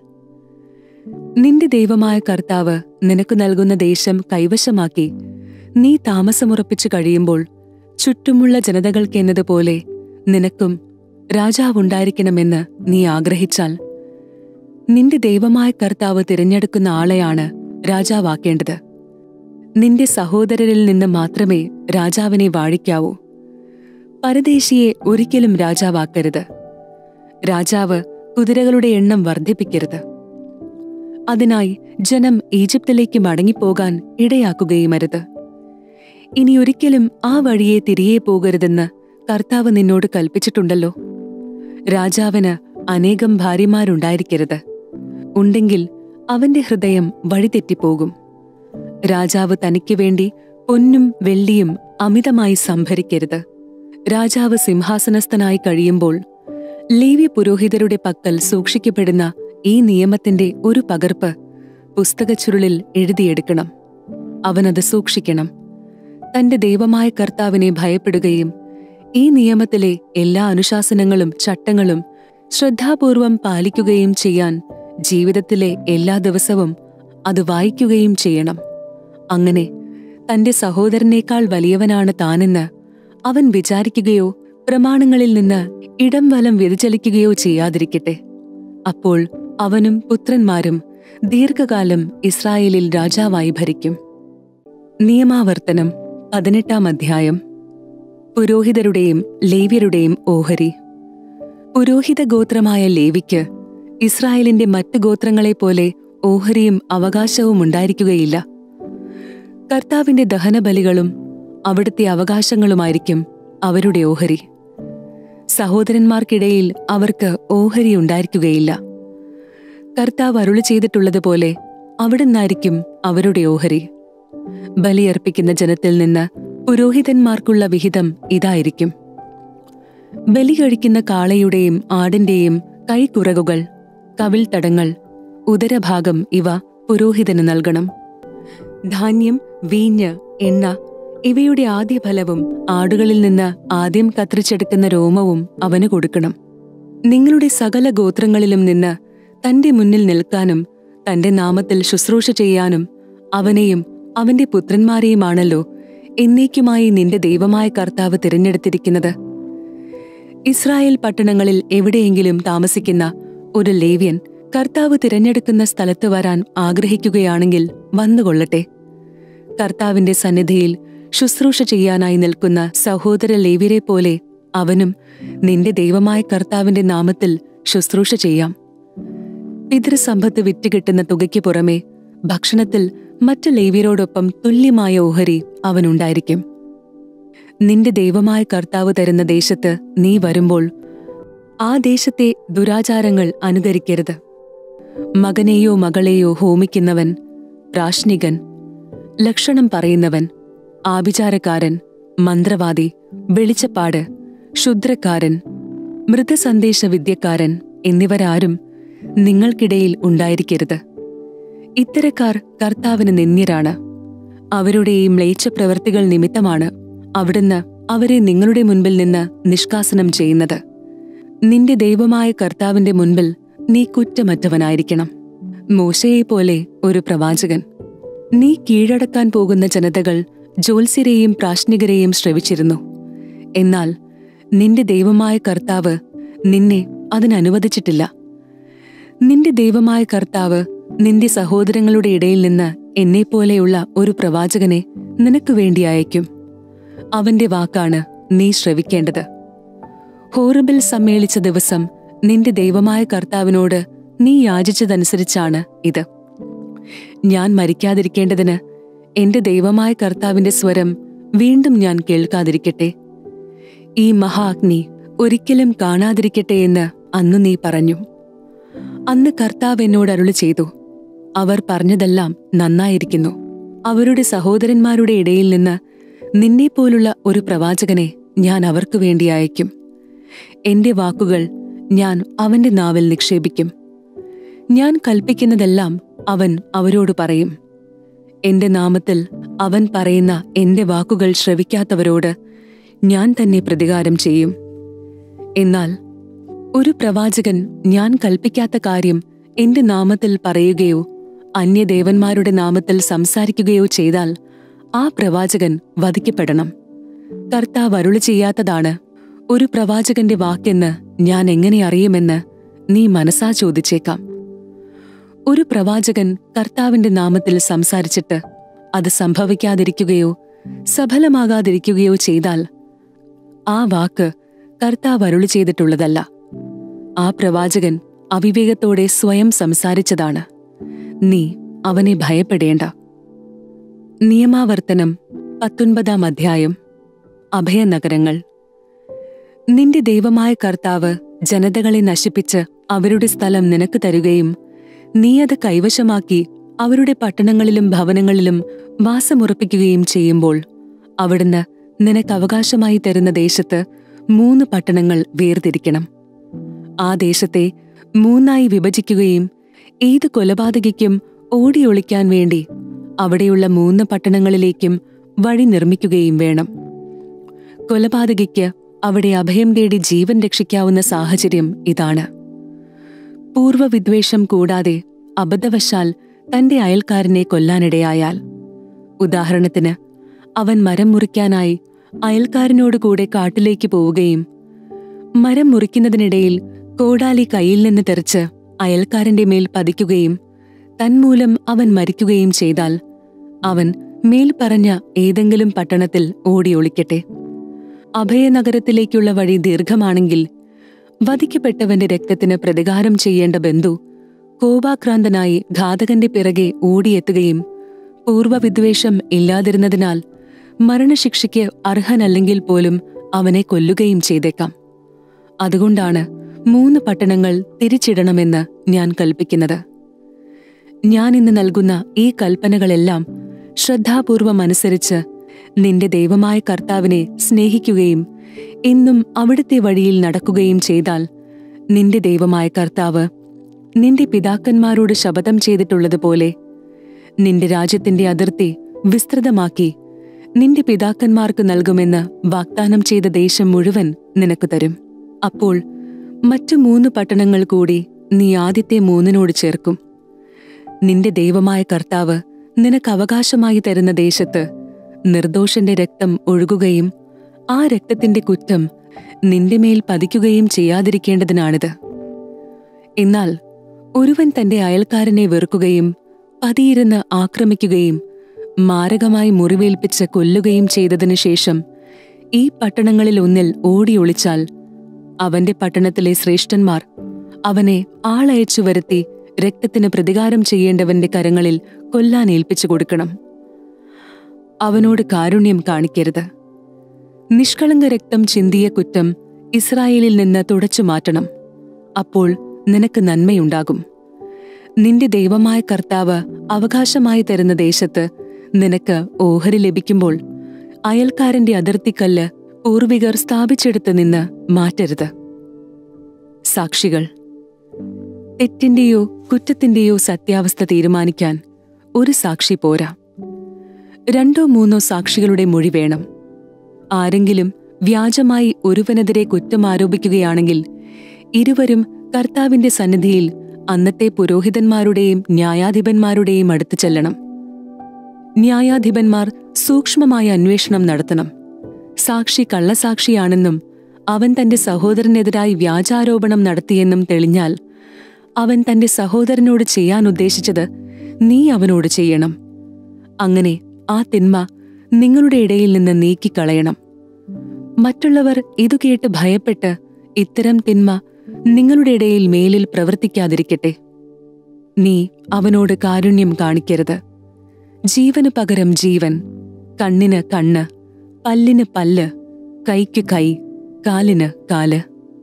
നിന്റെ ദൈവമായ കർത്താവ് നിനക്ക് നൽകുന്ന ദേശം കൈവശമാക്കി നീ താമസമുറപ്പിച്ചു കഴിയുമ്പോൾ ചുറ്റുമുള്ള ജനതകൾക്കെന്നതുപോലെ നിനക്കും രാജാവുണ്ടായിരിക്കണമെന്ന് നീ ആഗ്രഹിച്ചാൽ നിന്റെ ദൈവമായ കർത്താവ് തിരഞ്ഞെടുക്കുന്ന ആളെയാണ് രാജാവാക്കേണ്ടത് നിന്റെ സഹോദരരിൽ നിന്ന് മാത്രമേ രാജാവിനെ വാഴിക്കാവൂ പരദേശിയെ ഒരിക്കലും രാജാവാക്കരുത് രാജാവ് കുതിരകളുടെ എണ്ണം വർദ്ധിപ്പിക്കരുത് അതിനായി ജനം ഈജിപ്തിലേക്ക് മടങ്ങിപ്പോകാൻ ഇടയാക്കുകയുമരുത് ഇനി ഒരിക്കലും ആ വഴിയെ തിരികെ പോകരുതെന്ന് കർത്താവ് നിന്നോട് കൽപ്പിച്ചിട്ടുണ്ടല്ലോ രാജാവിന് അനേകം ഭാര്യമാരുണ്ടായിരിക്കരുത് ഉണ്ടെങ്കിൽ അവന്റെ ഹൃദയം വഴിതെറ്റിപ്പോകും രാജാവ് തനിക്ക് വേണ്ടി പൊന്നും വെള്ളിയും അമിതമായി സംഭരിക്കരുത് രാജാവ് സിംഹാസനസ്ഥനായി കഴിയുമ്പോൾ ലേവ്യ പുരോഹിതരുടെ പക്കൽ സൂക്ഷിക്കപ്പെടുന്ന ഈ നിയമത്തിന്റെ ഒരു പകർപ്പ് പുസ്തകച്ചുരുളിൽ എഴുതിയെടുക്കണം അവനത് സൂക്ഷിക്കണം തന്റെ ദൈവമായ കർത്താവിനെ ഭയപ്പെടുകയും ഈ നിയമത്തിലെ എല്ലാ അനുശാസനങ്ങളും ചട്ടങ്ങളും ശ്രദ്ധാപൂർവം പാലിക്കുകയും ചെയ്യാൻ ജീവിതത്തിലെ എല്ലാ ദിവസവും അത് വായിക്കുകയും ചെയ്യണം അങ്ങനെ തന്റെ സഹോദരനേക്കാൾ വലിയവനാണ് താനെന്ന് അവൻ വിചാരിക്കുകയോ പ്രമാണങ്ങളിൽ നിന്ന് ഇടം വലം വ്യതിചലിക്കുകയോ ചെയ്യാതിരിക്കട്ടെ അപ്പോൾ അവനും പുത്രന്മാരും ദീർഘകാലം ഇസ്രായേലിൽ രാജാവായി ഭരിക്കും നിയമാവർത്തനം പതിനെട്ടാം അധ്യായം പുരോഹിതരുടെയും ലേവ്യരുടെയും ഓഹരി പുരോഹിത ഗോത്രമായ ലേവിക്ക് ഇസ്രായേലിന്റെ മറ്റ് ഗോത്രങ്ങളെപ്പോലെ ഓഹരിയും അവകാശവും ഉണ്ടായിരിക്കുകയില്ല കർത്താവിന്റെ ദഹനബലികളും അവിടുത്തെ അവകാശങ്ങളുമായിരിക്കും അവരുടെ ഓഹരി സഹോദരന്മാർക്കിടയിൽ അവർക്ക് ഓഹരി ഉണ്ടായിരിക്കുകയില്ല കർത്താവ് അരുളി ചെയ്തിട്ടുള്ളതുപോലെ അവിടുന്നായിരിക്കും അവരുടെ ഓഹരി ബലിയർപ്പിക്കുന്ന ജനത്തിൽ നിന്ന് പുരോഹിതന്മാർക്കുള്ള വിഹിതം ഇതായിരിക്കും ബലി കഴിക്കുന്ന കാളയുടെയും ആടിന്റെയും കൈക്കുറകുകൾ കവിൾത്തടങ്ങൾ ഉദരഭാഗം ഇവ പുരോഹിതന് നൽകണം ധാന്യം വീഞ്ഞ് എണ്ണ ഇവയുടെ ആദ്യ ഫലവും ആടുകളിൽ നിന്ന് ആദ്യം കത്രിച്ചെടുക്കുന്ന രോമവും അവന് കൊടുക്കണം നിങ്ങളുടെ സകല ഗോത്രങ്ങളിലും നിന്ന് തന്റെ മുന്നിൽ നിൽക്കാനും തന്റെ നാമത്തിൽ ശുശ്രൂഷ ചെയ്യാനും അവനെയും അവന്റെ പുത്രന്മാരെയുമാണല്ലോ എന്നേക്കുമായി നിന്റെ ദൈവമായ കർത്താവ് തിരഞ്ഞെടുത്തിരിക്കുന്നത് ഇസ്രായേൽ പട്ടണങ്ങളിൽ എവിടെയെങ്കിലും താമസിക്കുന്ന ഒരു ലേവ്യൻ കർത്താവ് തിരഞ്ഞെടുക്കുന്ന സ്ഥലത്ത് വരാൻ ആഗ്രഹിക്കുകയാണെങ്കിൽ വന്നുകൊള്ളട്ടെ കർത്താവിന്റെ സന്നിധിയിൽ ശുശ്രൂഷ ചെയ്യാനായി നിൽക്കുന്ന സഹോദര ലേവ്യരെ പോലെ അവനും നിന്റെ ദൈവമായ കർത്താവിന്റെ നാമത്തിൽ ശുശ്രൂഷ ചെയ്യാം പിതൃസമ്പത്ത് വിറ്റുകിട്ടുന്ന തുകയ്ക്ക് പുറമെ ഭക്ഷണത്തിൽ മറ്റു ലേവ്യരോടൊപ്പം തുല്യമായ ഓഹരി അവനുണ്ടായിരിക്കും നിന്റെ ദൈവമായ കർത്താവ് തരുന്ന ദേശത്ത് നീ വരുമ്പോൾ ആ ദേശത്തെ ദുരാചാരങ്ങൾ അനുകരിക്കരുത് മകനെയോ മകളെയോ ഹോമിക്കുന്നവൻ പ്രാശ്നികൻ ലക്ഷണം പറയുന്നവൻ ആഭിചാരക്കാരൻ മന്ത്രവാദി വെളിച്ചപ്പാട് ക്ഷുദ്രക്കാരൻ മൃതസന്ദേശ വിദ്യക്കാരൻ എന്നിവരാരും നിങ്ങൾക്കിടയിൽ ഉണ്ടായിരിക്കരുത് ഇത്തരക്കാർ കർത്താവിന് നിന്ദ്യരാണ് അവരുടെ ഈ മ്ലേച്ഛ പ്രവൃത്തികൾ നിമിത്തമാണ് അവിടുന്ന് അവരെ നിങ്ങളുടെ മുൻപിൽ നിന്ന് നിഷ്കാസനം ചെയ്യുന്നത് നിന്റെ ദൈവമായ കർത്താവിന്റെ മുൻപിൽ നീ കുറ്റമറ്റവനായിരിക്കണം മോശയെപ്പോലെ ഒരു പ്രവാചകൻ നീ കീഴടക്കാൻ പോകുന്ന ജനതകൾ ജ്യോത്സ്യരെയും പ്രാശ്നികരെയും ശ്രവിച്ചിരുന്നു എന്നാൽ നിന്റെ ദൈവമായ കർത്താവ് നിന്നെ അതിനനുവദിച്ചിട്ടില്ല നിന്റെ ദൈവമായ കർത്താവ് നിന്റെ സഹോദരങ്ങളുടെ ഇടയിൽ നിന്ന് എന്നെപ്പോലെയുള്ള ഒരു പ്രവാചകനെ നിനക്ക് വേണ്ടി അയക്കും അവന്റെ വാക്കാണ് നീ ശ്രവിക്കേണ്ടത് ഹോറബിൽ സമ്മേളിച്ച ദിവസം നിന്റെ ദൈവമായ കർത്താവിനോട് നീ യാചിച്ചതനുസരിച്ചാണ് ഇത് ഞാൻ മരിക്കാതിരിക്കേണ്ടതിന് എന്റെ ദൈവമായ കർത്താവിന്റെ സ്വരം വീണ്ടും ഞാൻ കേൾക്കാതിരിക്കട്ടെ ഈ മഹാഅഗ്നി ഒരിക്കലും കാണാതിരിക്കട്ടെ എന്ന് അന്നു നീ പറഞ്ഞു അന്ന് കർത്താവ് എന്നോട് അരുളി ചെയ്തു അവർ പറഞ്ഞതെല്ലാം നന്നായിരിക്കുന്നു അവരുടെ സഹോദരന്മാരുടെ ഇടയിൽ നിന്ന് നിന്നെപ്പോലുള്ള ഒരു പ്രവാചകനെ ഞാൻ അവർക്കു വേണ്ടി അയക്കും എന്റെ വാക്കുകൾ ഞാൻ അവന്റെ നാവിൽ നിക്ഷേപിക്കും ഞാൻ കൽപ്പിക്കുന്നതെല്ലാം അവൻ അവരോട് പറയും എന്റെ നാമത്തിൽ അവൻ പറയുന്ന എന്റെ വാക്കുകൾ ശ്രവിക്കാത്തവരോട് ഞാൻ തന്നെ പ്രതികാരം ചെയ്യും എന്നാൽ ഒരു പ്രവാചകൻ ഞാൻ കൽപ്പിക്കാത്ത കാര്യം എന്റെ നാമത്തിൽ പറയുകയോ അന്യദേവന്മാരുടെ നാമത്തിൽ സംസാരിക്കുകയോ ചെയ്താൽ ആ പ്രവാചകൻ വധിക്കപ്പെടണം കർത്താവ് അരുളി ചെയ്യാത്തതാണ് ഒരു പ്രവാചകന്റെ വാക്കെന്ന് ഞാൻ എങ്ങനെ അറിയുമെന്ന് നീ മനസ്സാ ചോദിച്ചേക്കാം ഒരു പ്രവാചകൻ കർത്താവിന്റെ നാമത്തിൽ സംസാരിച്ചിട്ട് അത് സംഭവിക്കാതിരിക്കുകയോ സഫലമാകാതിരിക്കുകയോ ചെയ്താൽ ആ വാക്ക് കർത്താവ് അരുളി ചെയ്തിട്ടുള്ളതല്ല ആ പ്രവാചകൻ അവിവേകത്തോടെ സ്വയം സംസാരിച്ചതാണ് നീ അവനെ ഭയപ്പെടേണ്ട നിയമാവർത്തനം പത്തൊൻപതാം അധ്യായം അഭയനഗരങ്ങൾ നിന്റെ ദൈവമായ കർത്താവ് ജനതകളെ നശിപ്പിച്ച് അവരുടെ സ്ഥലം നിനക്ക് തരുകയും നീ അത് കൈവശമാക്കി അവരുടെ പട്ടണങ്ങളിലും ഭവനങ്ങളിലും വാസമുറപ്പിക്കുകയും ചെയ്യുമ്പോൾ അവിടുന്ന് നിനക്ക് അവകാശമായി തരുന്ന ദേശത്ത് മൂന്ന് പട്ടണങ്ങൾ വേർതിരിക്കണം ആ ദേശത്തെ മൂന്നായി വിഭജിക്കുകയും ഏത് കൊലപാതകയ്ക്കും ഓടിയൊളിക്കാൻ വേണ്ടി അവിടെയുള്ള മൂന്ന് പട്ടണങ്ങളിലേക്കും വഴി നിർമ്മിക്കുകയും വേണം കൊലപാതകയ്ക്ക് അവിടെ അഭയം തേടി ജീവൻ രക്ഷിക്കാവുന്ന സാഹചര്യം ഇതാണ് പൂർവ്വവിദ്വേഷം കൂടാതെ അബദ്ധവശാൽ തന്റെ അയൽക്കാരനെ കൊല്ലാനിടയായാൽ ഉദാഹരണത്തിന് അവൻ മരം മുറിക്കാനായി അയൽക്കാരനോട് കൂടെ കാട്ടിലേക്ക് പോവുകയും മരം മുറിക്കുന്നതിനിടയിൽ കോടാലി കയ്യിൽ നിന്ന് തെറിച്ച് അയൽക്കാരന്റെ മേൽ പതിക്കുകയും തന്മൂലം അവൻ മരിക്കുകയും ചെയ്താൽ അവൻ മേൽ പറഞ്ഞ ഏതെങ്കിലും പട്ടണത്തിൽ ഓടിയൊളിക്കട്ടെ അഭയനഗരത്തിലേക്കുള്ള വഴി ദീർഘമാണെങ്കിൽ വധിക്കപ്പെട്ടവന്റെ രക്തത്തിന് പ്രതികാരം ചെയ്യേണ്ട ബന്ധു കോപാക്രാന്തനായി ഘാതകന്റെ പിറകെ ഓടിയെത്തുകയും പൂർവ്വവിദ്വേഷം ഇല്ലാതിരുന്നതിനാൽ മരണശിക്ഷയ്ക്ക് അർഹനല്ലെങ്കിൽ പോലും അവനെ കൊല്ലുകയും ചെയ്തേക്കാം അതുകൊണ്ടാണ് മൂന്ന് പട്ടണങ്ങൾ തിരിച്ചിടണമെന്ന് ഞാൻ കൽപ്പിക്കുന്നത് ഞാൻ ഇന്ന് നൽകുന്ന ഈ കൽപ്പനകളെല്ലാം ശ്രദ്ധാപൂർവം അനുസരിച്ച് നിന്റെ ദൈവമായ കർത്താവിനെ സ്നേഹിക്കുകയും എന്നും അവിടുത്തെ വഴിയിൽ നടക്കുകയും ചെയ്താൽ നിന്റെ ദൈവമായ കർത്താവ് നിന്റെ പിതാക്കന്മാരോട് ശപഥം ചെയ്തിട്ടുള്ളതുപോലെ നിന്റെ രാജ്യത്തിന്റെ അതിർത്തി വിസ്തൃതമാക്കി നിന്റെ പിതാക്കന്മാർക്ക് നൽകുമെന്ന് വാഗ്ദാനം ചെയ്ത ദേശം മുഴുവൻ നിനക്ക് തരും അപ്പോൾ മറ്റു മൂന്ന് പട്ടണങ്ങൾ കൂടി നീ ആദ്യത്തെ മൂന്നിനോട് ചേർക്കും നിന്റെ ദൈവമായ കർത്താവ് നിനക്ക് അവകാശമായി തരുന്ന ദേശത്ത് നിർദോഷന്റെ രക്തം ഒഴുകുകയും ആ രക്തത്തിന്റെ കുറ്റം നിന്റെ മേൽ പതിക്കുകയും ചെയ്യാതിരിക്കേണ്ടതിനാണിത് എന്നാൽ ഒരുവൻ തന്റെ അയൽക്കാരനെ വെറുക്കുകയും പതിയിരുന്ന് ആക്രമിക്കുകയും മാരകമായി മുറിവേൽപ്പിച്ച് കൊല്ലുകയും ചെയ്തതിനു ശേഷം ഈ പട്ടണങ്ങളിൽ ഒന്നിൽ ഓടിയൊളിച്ചാൽ അവന്റെ പട്ടണത്തിലെ ശ്രേഷ്ഠന്മാർ അവനെ ആളയച്ചു വരുത്തി രക്തത്തിന് പ്രതികാരം ചെയ്യേണ്ടവന്റെ കരങ്ങളിൽ കൊല്ലാൻ ഏൽപ്പിച്ചു കൊടുക്കണം അവനോട് കാരുണ്യം കാണിക്കരുത് നിഷ്കളങ്ക രക്തം ചിന്തിയ കുറ്റം ഇസ്രായേലിൽ നിന്ന് തുടച്ചു മാറ്റണം അപ്പോൾ നിനക്ക് നന്മയുണ്ടാകും നിന്റെ ദൈവമായ കർത്താവ് അവകാശമായി തരുന്ന ദേശത്ത് നിനക്ക് ഓഹരി ലഭിക്കുമ്പോൾ അയൽക്കാരന്റെ അതിർത്തിക്കല്ല് പൂർവികർ സ്ഥാപിച്ചെടുത്ത് നിന്ന് മാറ്റരുത് സാക്ഷികൾ തെറ്റിന്റെയോ കുറ്റത്തിന്റെയോ സത്യാവസ്ഥ തീരുമാനിക്കാൻ ഒരു സാക്ഷി പോരാ രണ്ടോ മൂന്നോ സാക്ഷികളുടെ മൊഴി വേണം ആരെങ്കിലും വ്യാജമായി ഒരുവനെതിരെ കുറ്റം ആരോപിക്കുകയാണെങ്കിൽ ഇരുവരും കർത്താവിന്റെ സന്നിധിയിൽ അന്നത്തെ പുരോഹിതന്മാരുടെയും ന്യായാധിപന്മാരുടെയും അടുത്ത് ചെല്ലണം ന്യായാധിപന്മാർ സൂക്ഷ്മമായ അന്വേഷണം നടത്തണം സാക്ഷി കള്ളസാക്ഷിയാണെന്നും അവൻ തന്റെ സഹോദരനെതിരായി വ്യാജാരോപണം നടത്തിയെന്നും തെളിഞ്ഞാൽ അവൻ തന്റെ സഹോദരനോട് ചെയ്യാൻ ഉദ്ദേശിച്ചത് നീ അവനോട് ചെയ്യണം അങ്ങനെ ആ തിന്മ നിങ്ങളുടെ ഇടയിൽ നിന്ന് നീക്കിക്കളയണം മറ്റുള്ളവർ ഇതു കേട്ട് ഭയപ്പെട്ട് ഇത്തരം തിന്മ നിങ്ങളുടെ ഇടയിൽ മേലിൽ പ്രവർത്തിക്കാതിരിക്കട്ടെ നീ അവനോട് കാരുണ്യം കാണിക്കരുത് ജീവന് പകരം ജീവൻ കണ്ണിന് കണ്ണ് പല്ലിന് പല്ല് കൈക്ക് കൈ കാലിന് കാല്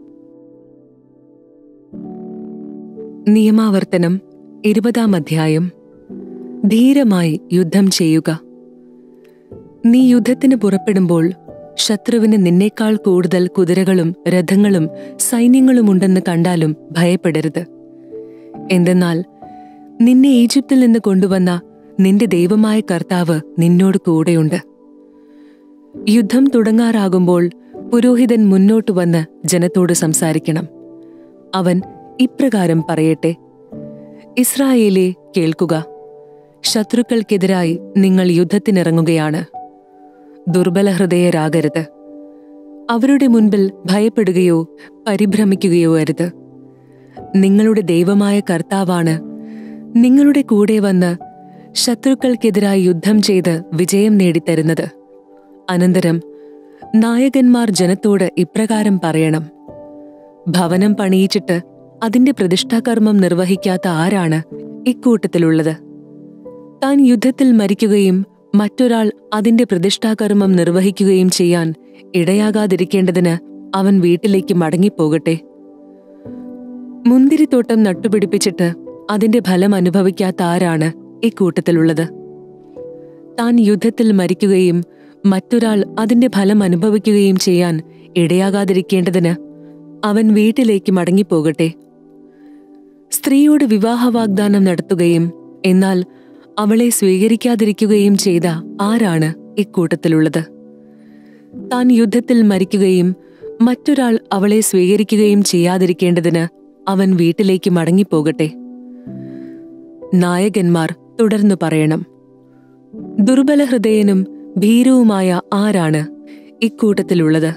നിയമാവർത്തനം ഇരുപതാം അധ്യായം ധീരമായി യുദ്ധം ചെയ്യുക നീ യുദ്ധത്തിന് പുറപ്പെടുമ്പോൾ ശത്രുവിന് നിന്നേക്കാൾ കൂടുതൽ കുതിരകളും രഥങ്ങളും സൈന്യങ്ങളുമുണ്ടെന്ന് കണ്ടാലും ഭയപ്പെടരുത് എന്തെന്നാൽ നിന്നെ ഈജിപ്തിൽ നിന്ന് കൊണ്ടുവന്ന നിന്റെ ദൈവമായ കർത്താവ് നിന്നോട് കൂടെയുണ്ട് യുദ്ധം തുടങ്ങാറാകുമ്പോൾ പുരോഹിതൻ മുന്നോട്ടു വന്ന് ജനത്തോട് സംസാരിക്കണം അവൻ ഇപ്രകാരം പറയട്ടെ ഇസ്രായേലെ കേൾക്കുക ശത്രുക്കൾക്കെതിരായി നിങ്ങൾ യുദ്ധത്തിനിറങ്ങുകയാണ് ദുർബലഹൃദയരാകരുത് അവരുടെ മുൻപിൽ ഭയപ്പെടുകയോ പരിഭ്രമിക്കുകയോ അരുത് നിങ്ങളുടെ ദൈവമായ കർത്താവാണ് നിങ്ങളുടെ കൂടെ വന്ന് ശത്രുക്കൾക്കെതിരായി യുദ്ധം ചെയ്ത് വിജയം നേടിത്തരുന്നത് അനന്തരം നായകന്മാർ ജനത്തോട് ഇപ്രകാരം പറയണം ഭവനം പണിയിച്ചിട്ട് അതിന്റെ പ്രതിഷ്ഠാകർമ്മം നിർവഹിക്കാത്ത ആരാണ് ഇക്കൂട്ടത്തിലുള്ളത് താൻ യുദ്ധത്തിൽ മരിക്കുകയും മറ്റൊരാൾ അതിന്റെ പ്രതിഷ്ഠാകർമ്മം നിർവഹിക്കുകയും ചെയ്യാൻ ഇടയാകാതിരിക്കേണ്ടതിന് അവൻ വീട്ടിലേക്ക് മടങ്ങിപ്പോകട്ടെ മുന്തിരിത്തോട്ടം നട്ടുപിടിപ്പിച്ചിട്ട് അതിന്റെ ഫലം അനുഭവിക്കാത്ത ആരാണ് ഇക്കൂട്ടത്തിലുള്ളത് താൻ യുദ്ധത്തിൽ മരിക്കുകയും മറ്റൊരാൾ അതിന്റെ ഫലം അനുഭവിക്കുകയും ചെയ്യാൻ ഇടയാകാതിരിക്കേണ്ടതിന് അവൻ വീട്ടിലേക്ക് മടങ്ങിപ്പോകട്ടെ സ്ത്രീയോട് വിവാഹ വാഗ്ദാനം നടത്തുകയും എന്നാൽ അവളെ സ്വീകരിക്കാതിരിക്കുകയും ചെയ്ത ആരാണ് ഇക്കൂട്ടത്തിലുള്ളത് താൻ യുദ്ധത്തിൽ മരിക്കുകയും മറ്റൊരാൾ അവളെ സ്വീകരിക്കുകയും ചെയ്യാതിരിക്കേണ്ടതിന് അവൻ വീട്ടിലേക്ക് മടങ്ങിപ്പോകട്ടെ നായകന്മാർ തുടർന്നു പറയണം ദുർബല ഹൃദയനും ഭീരുവുമായ ആരാണ് ഇക്കൂട്ടത്തിലുള്ളത്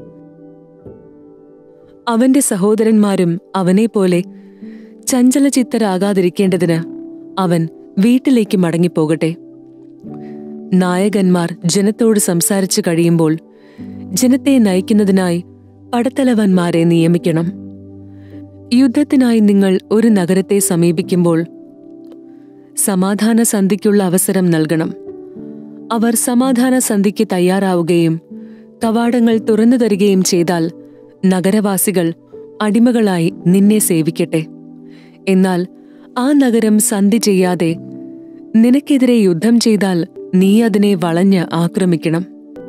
അവന്റെ സഹോദരന്മാരും അവനെപ്പോലെ ചഞ്ചലചിത്തരാകാതിരിക്കേണ്ടതിന് അവൻ വീട്ടിലേക്ക് മടങ്ങിപ്പോകട്ടെ നായകന്മാർ ജനത്തോട് സംസാരിച്ചു കഴിയുമ്പോൾ ജനത്തെ നയിക്കുന്നതിനായി പടത്തലവന്മാരെ നിയമിക്കണം യുദ്ധത്തിനായി നിങ്ങൾ ഒരു നഗരത്തെ സമീപിക്കുമ്പോൾ സമാധാന സന്ധിക്കുള്ള അവസരം നൽകണം അവർ സമാധാന സന്ധിക്ക് തയ്യാറാവുകയും കവാടങ്ങൾ തുറന്നു തരികയും ചെയ്താൽ നഗരവാസികൾ അടിമകളായി നിന്നെ സേവിക്കട്ടെ എന്നാൽ ആ നഗരം സന്ധി ചെയ്യാതെ നിനക്കെതിരെ യുദ്ധം ചെയ്താൽ നീ അതിനെ വളഞ്ഞ് ആക്രമിക്കണം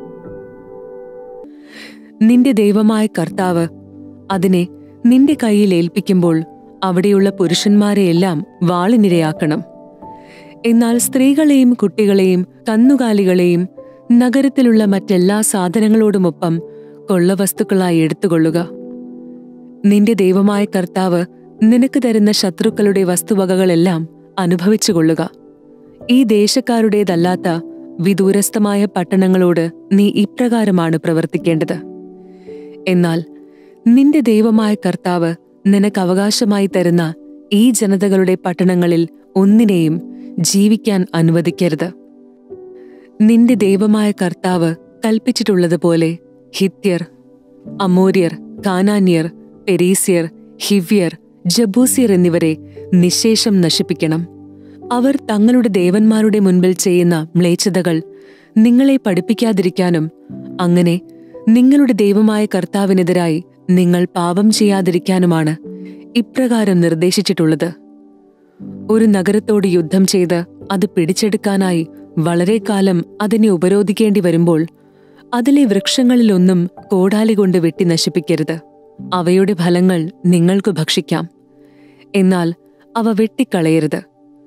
നിന്റെ ദൈവമായ കർത്താവ് അതിനെ നിന്റെ കയ്യിൽ ഏൽപ്പിക്കുമ്പോൾ അവിടെയുള്ള പുരുഷന്മാരെയെല്ലാം വാളിനിരയാക്കണം എന്നാൽ സ്ത്രീകളെയും കുട്ടികളെയും കന്നുകാലികളെയും നഗരത്തിലുള്ള മറ്റെല്ലാ സാധനങ്ങളോടുമൊപ്പം കൊള്ളവസ്തുക്കളായി എടുത്തുകൊള്ളുക നിന്റെ ദൈവമായ കർത്താവ് നിനക്ക് തരുന്ന ശത്രുക്കളുടെ വസ്തുവകകളെല്ലാം അനുഭവിച്ചുകൊള്ളുക ഈ ദേശക്കാരുടേതല്ലാത്ത വിദൂരസ്ഥമായ പട്ടണങ്ങളോട് നീ ഇപ്രകാരമാണ് പ്രവർത്തിക്കേണ്ടത് എന്നാൽ നിന്റെ ദൈവമായ കർത്താവ് നിനക്ക് അവകാശമായി തരുന്ന ഈ ജനതകളുടെ പട്ടണങ്ങളിൽ ഒന്നിനെയും ജീവിക്കാൻ അനുവദിക്കരുത് നിന്റെ ദൈവമായ കർത്താവ് കൽപ്പിച്ചിട്ടുള്ളതുപോലെ ഹിത്യർ അമോര്യർ കാനാന്യർ പെരീസ്യർ ഹിവ്യർ ജബൂസിയർ എന്നിവരെ നിശേഷം നശിപ്പിക്കണം അവർ തങ്ങളുടെ ദേവന്മാരുടെ മുൻപിൽ ചെയ്യുന്ന മ്ലേച്ഛതകൾ നിങ്ങളെ പഠിപ്പിക്കാതിരിക്കാനും അങ്ങനെ നിങ്ങളുടെ ദൈവമായ കർത്താവിനെതിരായി നിങ്ങൾ പാപം ചെയ്യാതിരിക്കാനുമാണ് ഇപ്രകാരം നിർദ്ദേശിച്ചിട്ടുള്ളത് ഒരു നഗരത്തോട് യുദ്ധം ചെയ്ത് അത് പിടിച്ചെടുക്കാനായി വളരെ കാലം അതിനെ ഉപരോധിക്കേണ്ടി വരുമ്പോൾ അതിലെ വൃക്ഷങ്ങളിലൊന്നും കോടാലി കൊണ്ട് വെട്ടി നശിപ്പിക്കരുത് അവയുടെ ഫലങ്ങൾ നിങ്ങൾക്ക് ഭക്ഷിക്കാം എന്നാൽ അവ വെട്ടിക്കളയരുത്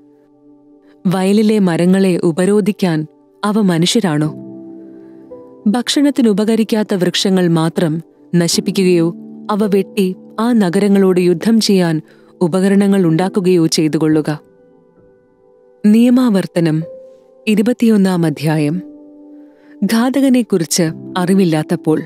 വയലിലെ മരങ്ങളെ ഉപരോധിക്കാൻ അവ മനുഷ്യരാണോ ഭക്ഷണത്തിന് ഉപകരിക്കാത്ത വൃക്ഷങ്ങൾ മാത്രം നശിപ്പിക്കുകയോ അവ വെട്ടി ആ നഗരങ്ങളോട് യുദ്ധം ചെയ്യാൻ ഉപകരണങ്ങൾ ഉണ്ടാക്കുകയോ ചെയ്തുകൊള്ളുക നിയമാവർത്തനം ഇരുപത്തിയൊന്നാം അധ്യായം ഘാതകനെക്കുറിച്ച് അറിവില്ലാത്തപ്പോൾ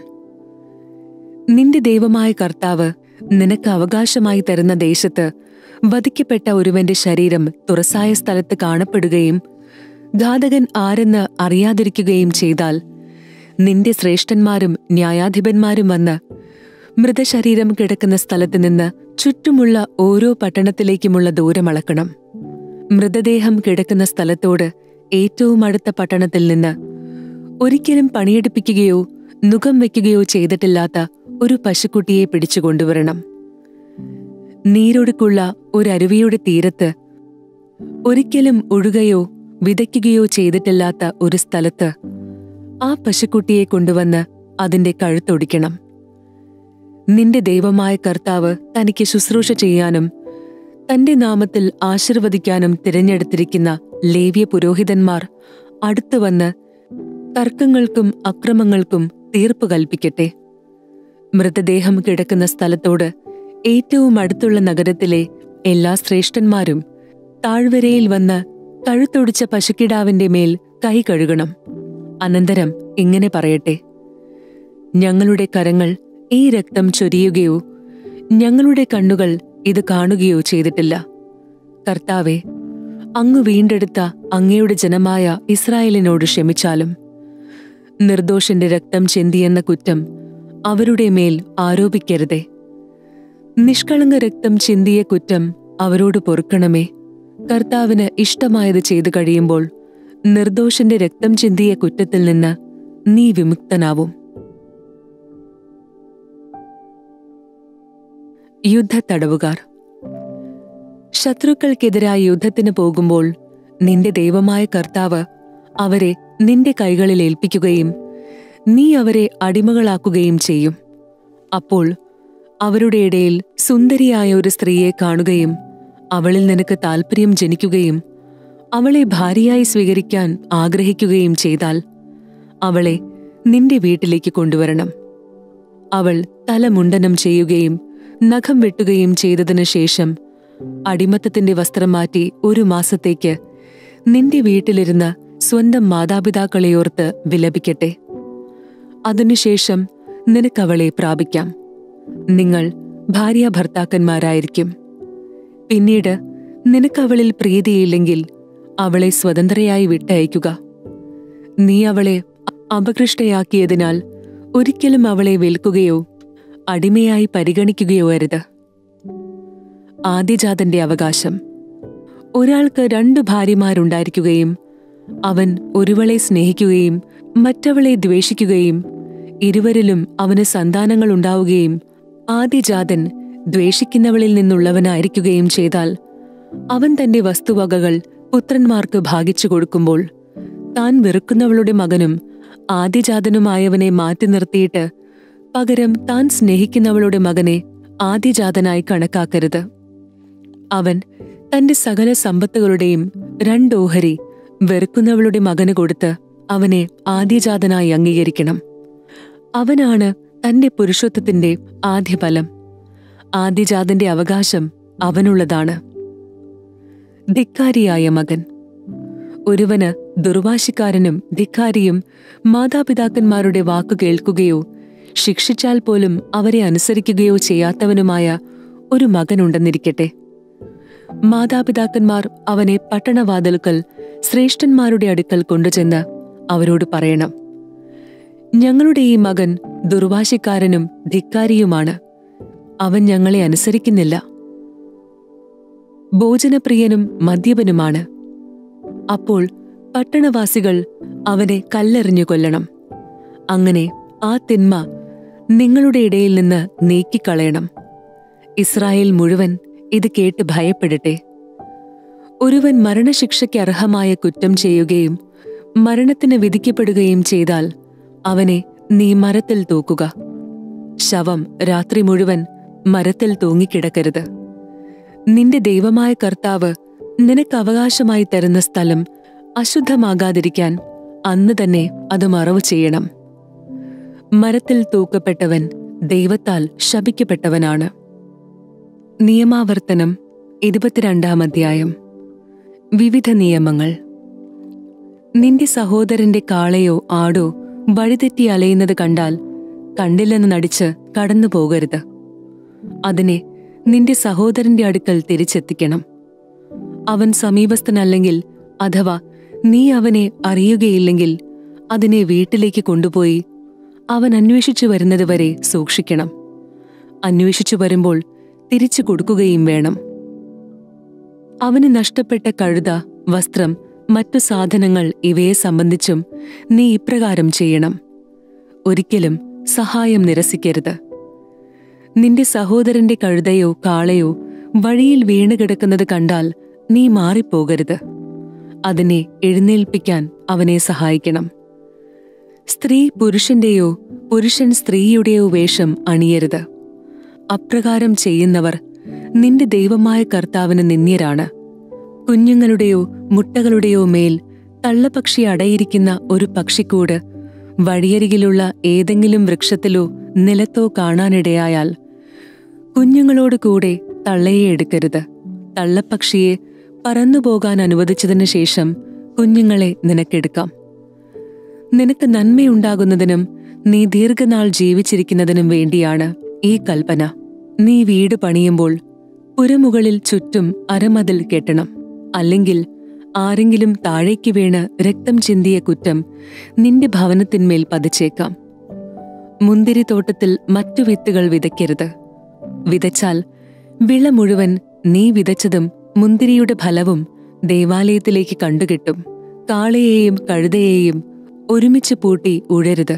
നിന്റെ ദൈവമായ കർത്താവ് നിനക്ക് അവകാശമായി തരുന്ന ദേശത്ത് വധിക്കപ്പെട്ട ഒരുവന്റെ ശരീരം തുറസായ സ്ഥലത്ത് കാണപ്പെടുകയും ഘാതകൻ ആരെന്ന് അറിയാതിരിക്കുകയും ചെയ്താൽ നിന്റെ ശ്രേഷ്ഠന്മാരും ന്യായാധിപന്മാരും വന്ന് മൃതശരീരം കിടക്കുന്ന സ്ഥലത്ത് നിന്ന് ചുറ്റുമുള്ള ഓരോ പട്ടണത്തിലേക്കുമുള്ള ദൂരം അളക്കണം മൃതദേഹം കിടക്കുന്ന സ്ഥലത്തോട് ഏറ്റവും അടുത്ത പട്ടണത്തിൽ നിന്ന് ഒരിക്കലും പണിയെടുപ്പിക്കുകയോ നുകം വയ്ക്കുകയോ ചെയ്തിട്ടില്ലാത്ത ഒരു പശുക്കുട്ടിയെ പിടിച്ചു കൊണ്ടുവരണം നീരൊടുക്കുള്ള ഒരരുവിയുടെ തീരത്ത് ഒരിക്കലും ഒഴുകയോ വിതയ്ക്കുകയോ ചെയ്തിട്ടില്ലാത്ത ഒരു സ്ഥലത്ത് ആ പശുക്കുട്ടിയെ കൊണ്ടുവന്ന് അതിന്റെ കഴുത്തൊടിക്കണം നിന്റെ ദൈവമായ കർത്താവ് തനിക്ക് ശുശ്രൂഷ ചെയ്യാനും തന്റെ നാമത്തിൽ ആശീർവദിക്കാനും തിരഞ്ഞെടുത്തിരിക്കുന്ന ലേവ്യ പുരോഹിതന്മാർ അടുത്തുവന്ന് തർക്കങ്ങൾക്കും അക്രമങ്ങൾക്കും തീർപ്പ് കൽപ്പിക്കട്ടെ മൃതദേഹം കിടക്കുന്ന സ്ഥലത്തോട് ഏറ്റവും അടുത്തുള്ള നഗരത്തിലെ എല്ലാ ശ്രേഷ്ഠന്മാരും താഴ്വരയിൽ വന്ന് കഴുത്തൊടിച്ച പശുക്കിടാവിന്റെ മേൽ കൈ കഴുകണം അനന്തരം ഇങ്ങനെ പറയട്ടെ ഞങ്ങളുടെ കരങ്ങൾ ഈ രക്തം ചൊരിയുകയോ ഞങ്ങളുടെ കണ്ണുകൾ ഇത് കാണുകയോ ചെയ്തിട്ടില്ല കർത്താവെ അങ്ങ് വീണ്ടെടുത്ത അങ്ങയുടെ ജനമായ ഇസ്രായേലിനോട് ക്ഷമിച്ചാലും നിർദോഷന്റെ രക്തം ചെന്തിയെന്ന കുറ്റം അവരുടെ മേൽ ആരോപിക്കരുതേ നിഷ്കളങ്ക രക്തം ചിന്തിയ കുറ്റം അവരോട് പൊറുക്കണമേ കർത്താവിന് ഇഷ്ടമായത് ചെയ്തു കഴിയുമ്പോൾ നിർദോഷന്റെ രക്തം ചിന്തിയ കുറ്റത്തിൽ നിന്ന് നീ വിമുക്തനാവും യുദ്ധത്തടവുകാർ ശത്രുക്കൾക്കെതിരായി യുദ്ധത്തിന് പോകുമ്പോൾ നിന്റെ ദൈവമായ കർത്താവ് അവരെ നിന്റെ കൈകളിൽ ഏൽപ്പിക്കുകയും നീ അവരെ അടിമകളാക്കുകയും ചെയ്യും അപ്പോൾ അവരുടെ ഇടയിൽ സുന്ദരിയായ ഒരു സ്ത്രീയെ കാണുകയും അവളിൽ നിനക്ക് താൽപ്പര്യം ജനിക്കുകയും അവളെ ഭാര്യയായി സ്വീകരിക്കാൻ ആഗ്രഹിക്കുകയും ചെയ്താൽ അവളെ നിന്റെ വീട്ടിലേക്ക് കൊണ്ടുവരണം അവൾ തലമുണ്ടനം ചെയ്യുകയും നഖം വെട്ടുകയും ചെയ്തതിനു ശേഷം അടിമത്തത്തിന്റെ വസ്ത്രം മാറ്റി ഒരു മാസത്തേക്ക് നിന്റെ വീട്ടിലിരുന്ന് സ്വന്തം മാതാപിതാക്കളെയോർത്ത് വിലപിക്കട്ടെ അതിനുശേഷം നിനക്കവളെ പ്രാപിക്കാം നിങ്ങൾ ഭാര്യ ഭർത്താക്കന്മാരായിരിക്കും പിന്നീട് നിനക്കവളിൽ പ്രീതിയില്ലെങ്കിൽ അവളെ സ്വതന്ത്രയായി വിട്ടയക്കുക നീ അവളെ അപകൃഷ്ടയാക്കിയതിനാൽ ഒരിക്കലും അവളെ വിൽക്കുകയോ അടിമയായി പരിഗണിക്കുകയോ അരുത് ആദ്യജാതന്റെ അവകാശം ഒരാൾക്ക് രണ്ടു ഭാര്യമാരുണ്ടായിരിക്കുകയും അവൻ ഒരുവളെ സ്നേഹിക്കുകയും മറ്റവളെ ദ്വേഷിക്കുകയും ഇരുവരിലും അവന് സന്താനങ്ങൾ ഉണ്ടാവുകയും ആദ്യജാതൻ ദ്വേഷിക്കുന്നവളിൽ നിന്നുള്ളവനായിരിക്കുകയും ചെയ്താൽ അവൻ തന്റെ വസ്തുവകകൾ പുത്രന്മാർക്ക് ഭാഗിച്ചു കൊടുക്കുമ്പോൾ താൻ വെറുക്കുന്നവളുടെ മകനും ആദ്യജാതനുമായവനെ മാറ്റി നിർത്തിയിട്ട് പകരം താൻ സ്നേഹിക്കുന്നവളുടെ മകനെ ആദ്യജാതനായി കണക്കാക്കരുത് അവൻ തന്റെ സകല സമ്പത്തുകളുടെയും രണ്ടോഹരി വെറുക്കുന്നവളുടെ മകന് കൊടുത്ത് അവനെ ആദ്യജാതനായി അംഗീകരിക്കണം അവനാണ് തന്റെ പുരുഷത്വത്തിന്റെ ആദ്യഫലം ആദ്യജാതന്റെ അവകാശം അവനുള്ളതാണ് ധിക്കാരിയായ മകൻ ഒരുവന് ദുർവാശിക്കാരനും ധിക്കാരിയും മാതാപിതാക്കന്മാരുടെ വാക്കു കേൾക്കുകയോ ശിക്ഷിച്ചാൽ പോലും അവരെ അനുസരിക്കുകയോ ചെയ്യാത്തവനുമായ ഒരു മകനുണ്ടെന്നിരിക്കട്ടെ മാതാപിതാക്കന്മാർ അവനെ പട്ടണവാതിൽക്കൽ ശ്രേഷ്ഠന്മാരുടെ അടുക്കൽ കൊണ്ടുചെന്ന് അവരോട് പറയണം ഞങ്ങളുടെ ഈ മകൻ ദുർവാശിക്കാരനും ധിക്കാരിയുമാണ് അവൻ ഞങ്ങളെ അനുസരിക്കുന്നില്ല ഭോജനപ്രിയനും മദ്യപനുമാണ് അപ്പോൾ പട്ടണവാസികൾ അവനെ കല്ലെറിഞ്ഞു കൊല്ലണം അങ്ങനെ ആ തിന്മ നിങ്ങളുടെ ഇടയിൽ നിന്ന് നീക്കിക്കളയണം ഇസ്രായേൽ മുഴുവൻ ഇത് കേട്ട് ഭയപ്പെടട്ടെ ഒരുവൻ മരണശിക്ഷയ്ക്ക് അർഹമായ കുറ്റം ചെയ്യുകയും മരണത്തിന് വിധിക്കപ്പെടുകയും ചെയ്താൽ അവനെ നീ മരത്തിൽ തൂക്കുക ശവം രാത്രി മുഴുവൻ മരത്തിൽ തൂങ്ങിക്കിടക്കരുത് നിന്റെ ദൈവമായ കർത്താവ് നിനക്ക് അവകാശമായി തരുന്ന സ്ഥലം അശുദ്ധമാകാതിരിക്കാൻ അന്ന് തന്നെ അത് മറവ് ചെയ്യണം മരത്തിൽ തൂക്കപ്പെട്ടവൻ ദൈവത്താൽ ശപിക്കപ്പെട്ടവനാണ് നിയമാവർത്തനം ഇരുപത്തിരണ്ടാം അധ്യായം വിവിധ നിയമങ്ങൾ നിന്റെ സഹോദരന്റെ കാളയോ ആടോ വഴിതെറ്റി അലയുന്നത് കണ്ടാൽ കണ്ടില്ലെന്ന് നടിച്ച് കടന്നു പോകരുത് അതിനെ നിന്റെ സഹോദരന്റെ അടുക്കൽ തിരിച്ചെത്തിക്കണം അവൻ സമീപസ്ഥനല്ലെങ്കിൽ അഥവാ നീ അവനെ അറിയുകയില്ലെങ്കിൽ അതിനെ വീട്ടിലേക്ക് കൊണ്ടുപോയി അവൻ അന്വേഷിച്ചു വരുന്നതുവരെ സൂക്ഷിക്കണം അന്വേഷിച്ചു വരുമ്പോൾ തിരിച്ചു കൊടുക്കുകയും വേണം അവന് നഷ്ടപ്പെട്ട കഴുത വസ്ത്രം മറ്റു സാധനങ്ങൾ ഇവയെ സംബന്ധിച്ചും നീ ഇപ്രകാരം ചെയ്യണം ഒരിക്കലും സഹായം നിരസിക്കരുത് നിന്റെ സഹോദരന്റെ കഴുതയോ കാളയോ വഴിയിൽ വീണുകിടക്കുന്നത് കണ്ടാൽ നീ മാറിപ്പോകരുത് അതിനെ എഴുന്നേൽപ്പിക്കാൻ അവനെ സഹായിക്കണം സ്ത്രീ പുരുഷന്റെയോ പുരുഷൻ സ്ത്രീയുടെയോ വേഷം അണിയരുത് അപ്രകാരം ചെയ്യുന്നവർ നിന്റെ ദൈവമായ കർത്താവിന് നിന്ദ്യരാണ് കുഞ്ഞുങ്ങളുടെയോ മുട്ടകളുടെയോ മേൽ തള്ളപ്പക്ഷി അടയിരിക്കുന്ന ഒരു പക്ഷിക്കൂട് വഴിയരികിലുള്ള ഏതെങ്കിലും വൃക്ഷത്തിലോ നിലത്തോ കാണാനിടയായാൽ കുഞ്ഞുങ്ങളോട് കൂടെ തള്ളയെ എടുക്കരുത് തള്ളപ്പക്ഷിയെ പറന്നുപോകാൻ അനുവദിച്ചതിനു ശേഷം കുഞ്ഞുങ്ങളെ നിനക്കെടുക്കാം നിനക്ക് നന്മയുണ്ടാകുന്നതിനും നീ ദീർഘനാൾ ജീവിച്ചിരിക്കുന്നതിനും വേണ്ടിയാണ് ഈ കൽപ്പന നീ വീട് പണിയുമ്പോൾ പുരമുകളിൽ ചുറ്റും അരമതിൽ കെട്ടണം അല്ലെങ്കിൽ ആരെങ്കിലും താഴേക്ക് വീണ് രക്തം ചിന്തിയ കുറ്റം നിന്റെ ഭവനത്തിന്മേൽ പതിച്ചേക്കാം മുന്തിരിത്തോട്ടത്തിൽ മറ്റു വിത്തുകൾ വിതയ്ക്കരുത് വിതച്ചാൽ വിള മുഴുവൻ നീ വിതച്ചതും മുന്തിരിയുടെ ഫലവും ദേവാലയത്തിലേക്ക് കണ്ടുകിട്ടും കാളയെയും കഴുതയെയും ഒരുമിച്ച് പൂട്ടി ഉഴരുത്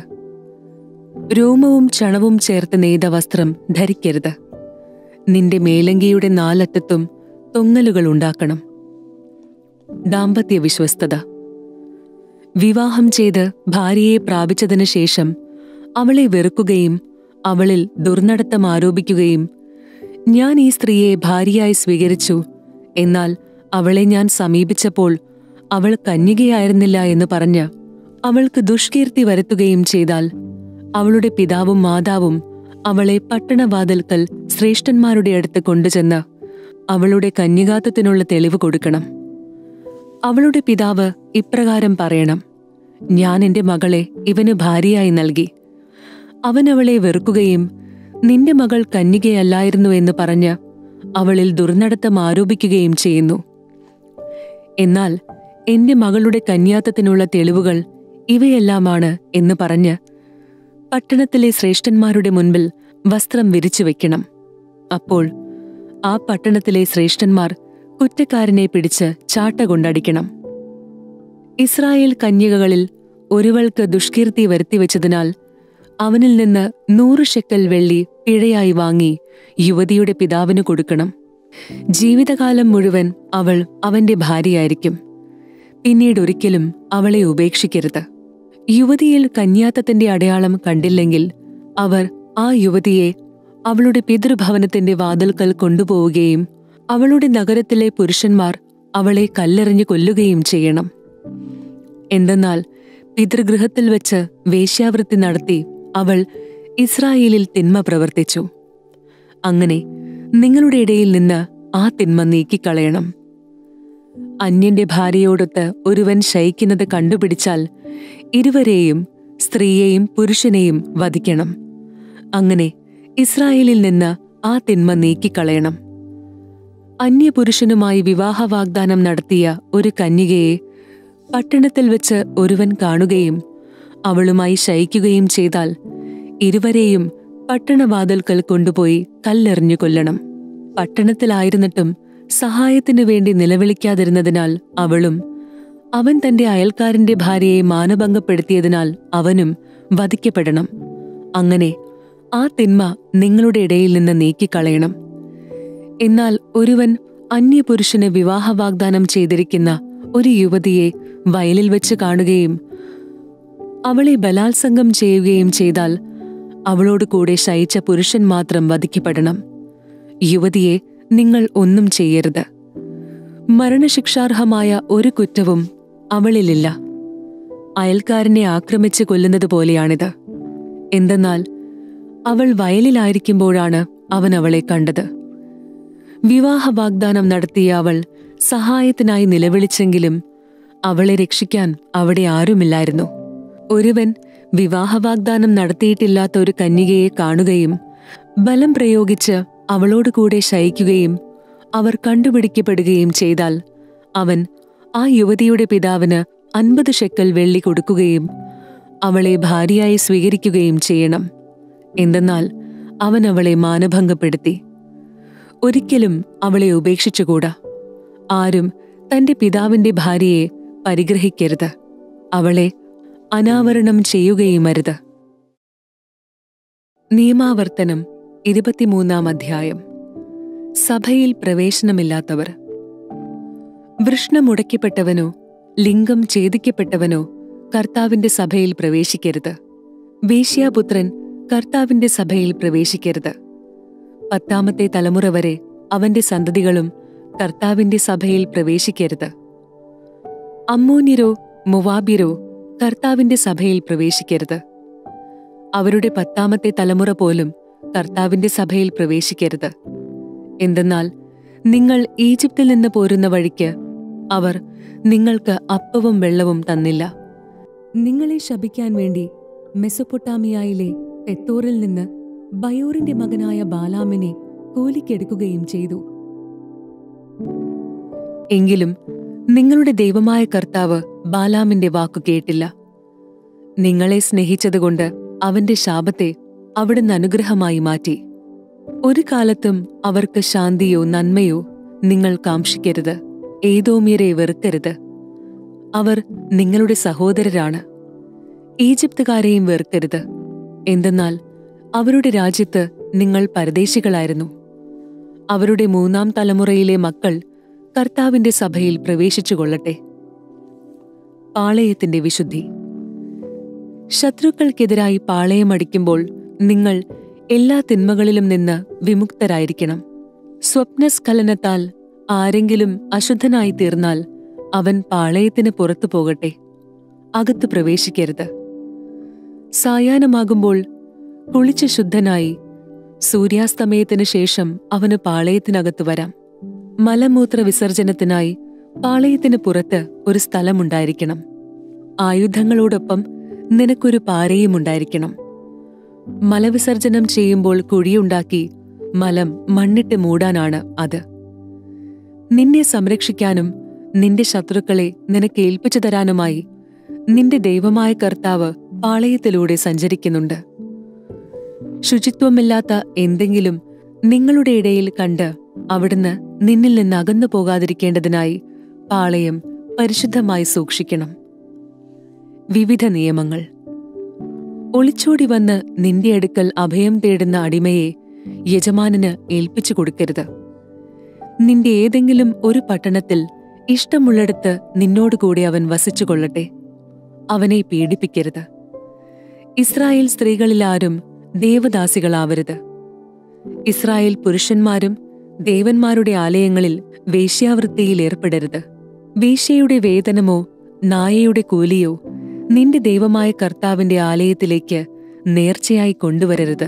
രോമവും ചണവും ചേർത്ത് നെയ്ത വസ്ത്രം ധരിക്കരുത് നിന്റെ മേലങ്കിയുടെ നാലറ്റത്തും തൊങ്ങലുകൾ ഉണ്ടാക്കണം ദാമ്പത്യ വിശ്വസ്തത വിവാഹം ചെയ്ത് ഭാര്യയെ പ്രാപിച്ചതിനു ശേഷം അവളെ വെറുക്കുകയും അവളിൽ ദുർനടത്തം ആരോപിക്കുകയും ഞാൻ ഈ സ്ത്രീയെ ഭാര്യയായി സ്വീകരിച്ചു എന്നാൽ അവളെ ഞാൻ സമീപിച്ചപ്പോൾ അവൾ കന്യകയായിരുന്നില്ല എന്ന് പറഞ്ഞ് അവൾക്ക് ദുഷ്കീർത്തി വരുത്തുകയും ചെയ്താൽ അവളുടെ പിതാവും മാതാവും അവളെ പട്ടണവാതിൽക്കൽ ശ്രേഷ്ഠന്മാരുടെ അടുത്ത് കൊണ്ടുചെന്ന് അവളുടെ കന്യകാത്വത്തിനുള്ള തെളിവ് കൊടുക്കണം അവളുടെ പിതാവ് ഇപ്രകാരം പറയണം ഞാൻ എന്റെ മകളെ ഇവന് ഭാര്യയായി നൽകി അവൻ അവളെ വെറുക്കുകയും നിന്റെ മകൾ കന്യകയല്ലായിരുന്നു എന്ന് പറഞ്ഞ് അവളിൽ ദുർനടത്തം ആരോപിക്കുകയും ചെയ്യുന്നു എന്നാൽ എന്റെ മകളുടെ കന്യാത്തത്തിനുള്ള തെളിവുകൾ ഇവയെല്ലാമാണ് എന്ന് പറഞ്ഞ് പട്ടണത്തിലെ ശ്രേഷ്ഠന്മാരുടെ മുൻപിൽ വസ്ത്രം വിരിച്ചു വെക്കണം അപ്പോൾ ആ പട്ടണത്തിലെ ശ്രേഷ്ഠന്മാർ കുറ്റക്കാരനെ പിടിച്ച് ചാട്ട കൊണ്ടടിക്കണം ഇസ്രായേൽ കന്യകകളിൽ ഒരുവൾക്ക് ദുഷ്കീർത്തി വരുത്തിവെച്ചതിനാൽ അവനിൽ നിന്ന് നൂറ് ഷെക്കൽ വെള്ളി പിഴയായി വാങ്ങി യുവതിയുടെ പിതാവിന് കൊടുക്കണം ജീവിതകാലം മുഴുവൻ അവൾ അവന്റെ ഭാര്യയായിരിക്കും പിന്നീട് ഒരിക്കലും അവളെ ഉപേക്ഷിക്കരുത് യുവതിയിൽ കന്യാത്തത്തിന്റെ അടയാളം കണ്ടില്ലെങ്കിൽ അവർ ആ യുവതിയെ അവളുടെ പിതൃഭവനത്തിന്റെ വാതിൽക്കൽ കൊണ്ടുപോവുകയും അവളുടെ നഗരത്തിലെ പുരുഷന്മാർ അവളെ കല്ലെറിഞ്ഞു കൊല്ലുകയും ചെയ്യണം എന്തെന്നാൽ പിതൃഗൃഹത്തിൽ വെച്ച് വേശ്യാവൃത്തി നടത്തി അവൾ ഇസ്രായേലിൽ തിന്മ പ്രവർത്തിച്ചു അങ്ങനെ നിങ്ങളുടെ ഇടയിൽ നിന്ന് ആ തിന്മ നീക്കിക്കളയണം അന്യന്റെ ഭാര്യയോടൊത്ത് ഒരുവൻ ശയിക്കുന്നത് കണ്ടുപിടിച്ചാൽ ഇരുവരെയും സ്ത്രീയെയും പുരുഷനെയും വധിക്കണം അങ്ങനെ ഇസ്രായേലിൽ നിന്ന് ആ തിന്മ നീക്കിക്കളയണം അന്യപുരുഷനുമായി വിവാഹ വാഗ്ദാനം നടത്തിയ ഒരു കന്യകയെ പട്ടണത്തിൽ വെച്ച് ഒരുവൻ കാണുകയും അവളുമായി ശയിക്കുകയും ചെയ്താൽ ഇരുവരെയും പട്ടണവാതിൽക്കൽ കൊണ്ടുപോയി കല്ലെറിഞ്ഞു കൊല്ലണം പട്ടണത്തിലായിരുന്നിട്ടും സഹായത്തിനു വേണ്ടി നിലവിളിക്കാതിരുന്നതിനാൽ അവളും അവൻ തന്റെ അയൽക്കാരന്റെ ഭാര്യയെ മാനഭംഗപ്പെടുത്തിയതിനാൽ അവനും വധിക്കപ്പെടണം അങ്ങനെ ആ തിന്മ നിങ്ങളുടെ ഇടയിൽ നിന്ന് നീക്കിക്കളയണം എന്നാൽ ഒരുവൻ അന്യപുരുഷന് വിവാഹ വാഗ്ദാനം ചെയ്തിരിക്കുന്ന ഒരു യുവതിയെ വയലിൽ വെച്ച് കാണുകയും അവളെ ബലാത്സംഗം ചെയ്യുകയും ചെയ്താൽ അവളോട് കൂടെ ശയിച്ച പുരുഷൻ മാത്രം വധിക്കപ്പെടണം യുവതിയെ നിങ്ങൾ ഒന്നും ചെയ്യരുത് മരണശിക്ഷാർഹമായ ഒരു കുറ്റവും അവളിലില്ല അയൽക്കാരനെ ആക്രമിച്ച് കൊല്ലുന്നത് പോലെയാണിത് എന്തെന്നാൽ അവൾ വയലിലായിരിക്കുമ്പോഴാണ് അവൻ അവളെ കണ്ടത് വിവാഹ വാഗ്ദാനം നടത്തിയ അവൾ സഹായത്തിനായി നിലവിളിച്ചെങ്കിലും അവളെ രക്ഷിക്കാൻ അവിടെ ആരുമില്ലായിരുന്നു ഒരുവൻ വിവാഹ വാഗ്ദാനം നടത്തിയിട്ടില്ലാത്ത ഒരു കന്യകയെ കാണുകയും ബലം പ്രയോഗിച്ച് അവളോട് കൂടെ ശയിക്കുകയും അവർ കണ്ടുപിടിക്കപ്പെടുകയും ചെയ്താൽ അവൻ ആ യുവതിയുടെ പിതാവിന് അൻപത് ഷെക്കൽ വെള്ളി കൊടുക്കുകയും അവളെ ഭാര്യയായി സ്വീകരിക്കുകയും ചെയ്യണം എന്തെന്നാൽ അവൻ അവളെ മാനഭംഗപ്പെടുത്തി ഒരിക്കലും അവളെ ഉപേക്ഷിച്ചുകൂടാ ആരും തന്റെ പിതാവിന്റെ ഭാര്യയെ പരിഗ്രഹിക്കരുത് അവളെ അനാവരണം ചെയ്യുകയുമരുത് നിയമാവർത്തനം ഇരുപത്തിമൂന്നാം അധ്യായം സഭയിൽ പ്രവേശനമില്ലാത്തവർ വൃഷ്ണമുടയ്ക്കപ്പെട്ടവനോ ലിംഗം ഛേദിക്കപ്പെട്ടവനോ കർത്താവിന്റെ സഭയിൽ പ്രവേശിക്കരുത് വേശ്യാപുത്രൻ കർത്താവിന്റെ സഭയിൽ പ്രവേശിക്കരുത് പത്താമത്തെ തലമുറ വരെ അവന്റെ സന്തതികളും കർത്താവിന്റെ സഭയിൽ പ്രവേശിക്കരുത് അമ്മോന്യരോ മുവാബിരോ കർത്താവിന്റെ സഭയിൽ പ്രവേശിക്കരുത് അവരുടെ പത്താമത്തെ തലമുറ പോലും കർത്താവിന്റെ സഭയിൽ പ്രവേശിക്കരുത് എന്തെന്നാൽ നിങ്ങൾ ഈജിപ്തിൽ നിന്ന് പോരുന്ന വഴിക്ക് അവർ നിങ്ങൾക്ക് അപ്പവും വെള്ളവും തന്നില്ല നിങ്ങളെ ശപിക്കാൻ വേണ്ടി മെസൊപ്പൊട്ടാമിയയിലെ തെത്തോറിൽ നിന്ന് ബയോറിന്റെ മകനായ ബാലാമിനെ കൂലിക്കെടുക്കുകയും ചെയ്തു എങ്കിലും നിങ്ങളുടെ ദൈവമായ കർത്താവ് ബാലാമിന്റെ വാക്കു കേട്ടില്ല നിങ്ങളെ സ്നേഹിച്ചതുകൊണ്ട് അവന്റെ ശാപത്തെ അവിടുന്ന് അനുഗ്രഹമായി മാറ്റി ഒരു കാലത്തും അവർക്ക് ശാന്തിയോ നന്മയോ നിങ്ങൾ കാംക്ഷിക്കരുത് ഏതോമ്യരെ വെറുക്കരുത് അവർ നിങ്ങളുടെ സഹോദരരാണ് ഈജിപ്തുകാരെയും വെറുക്കരുത് എന്തെന്നാൽ അവരുടെ രാജ്യത്ത് നിങ്ങൾ പരദേശികളായിരുന്നു അവരുടെ മൂന്നാം തലമുറയിലെ മക്കൾ കർത്താവിന്റെ സഭയിൽ പ്രവേശിച്ചുകൊള്ളട്ടെ പാളയത്തിന്റെ വിശുദ്ധി ശത്രുക്കൾക്കെതിരായി പാളയമടിക്കുമ്പോൾ നിങ്ങൾ എല്ലാ തിന്മകളിലും നിന്ന് വിമുക്തരായിരിക്കണം സ്വപ്നസ്ഖലനത്താൽ ആരെങ്കിലും അശുദ്ധനായി തീർന്നാൽ അവൻ പാളയത്തിന് പുറത്തു പോകട്ടെ അകത്ത് പ്രവേശിക്കരുത് സായാഹ്നമാകുമ്പോൾ കുളിച്ച് ശുദ്ധനായി സൂര്യാസ്തമയത്തിനു ശേഷം അവന് പാളയത്തിനകത്ത് വരാം മലമൂത്ര വിസർജനത്തിനായി പാളയത്തിന് പുറത്ത് ഒരു സ്ഥലമുണ്ടായിരിക്കണം ആയുധങ്ങളോടൊപ്പം നിനക്കൊരു പാരയും ഉണ്ടായിരിക്കണം മലവിസർജനം ചെയ്യുമ്പോൾ കുഴിയുണ്ടാക്കി മലം മണ്ണിട്ട് മൂടാനാണ് അത് നിന്നെ സംരക്ഷിക്കാനും നിന്റെ ശത്രുക്കളെ നിനക്ക് ഏൽപ്പിച്ചു തരാനുമായി നിന്റെ ദൈവമായ കർത്താവ് പാളയത്തിലൂടെ സഞ്ചരിക്കുന്നുണ്ട് ശുചിത്വമില്ലാത്ത എന്തെങ്കിലും നിങ്ങളുടെ ഇടയിൽ കണ്ട് അവിടുന്ന് നിന്നിൽ നിന്ന് അകന്നു പോകാതിരിക്കേണ്ടതിനായി പാളയം പരിശുദ്ധമായി സൂക്ഷിക്കണം വിവിധ നിയമങ്ങൾ ഒളിച്ചോടി വന്ന് നിന്റെ അടുക്കൽ അഭയം തേടുന്ന അടിമയെ യജമാനന് ഏൽപ്പിച്ചു കൊടുക്കരുത് നിന്റെ ഏതെങ്കിലും ഒരു പട്ടണത്തിൽ ഇഷ്ടമുള്ളിടത്ത് നിന്നോടുകൂടി അവൻ വസിച്ചുകൊള്ളട്ടെ അവനെ പീഡിപ്പിക്കരുത് ഇസ്രായേൽ സ്ത്രീകളിലാരും ദേവദാസികളാവരുത് ഇസ്രായേൽ പുരുഷന്മാരും ദേവന്മാരുടെ ആലയങ്ങളിൽ വേശ്യാവൃത്തിയിൽ ഏർപ്പെടരുത് വേശ്യയുടെ വേതനമോ നായയുടെ കൂലിയോ നിന്റെ ദൈവമായ കർത്താവിന്റെ ആലയത്തിലേക്ക് നേർച്ചയായി കൊണ്ടുവരരുത്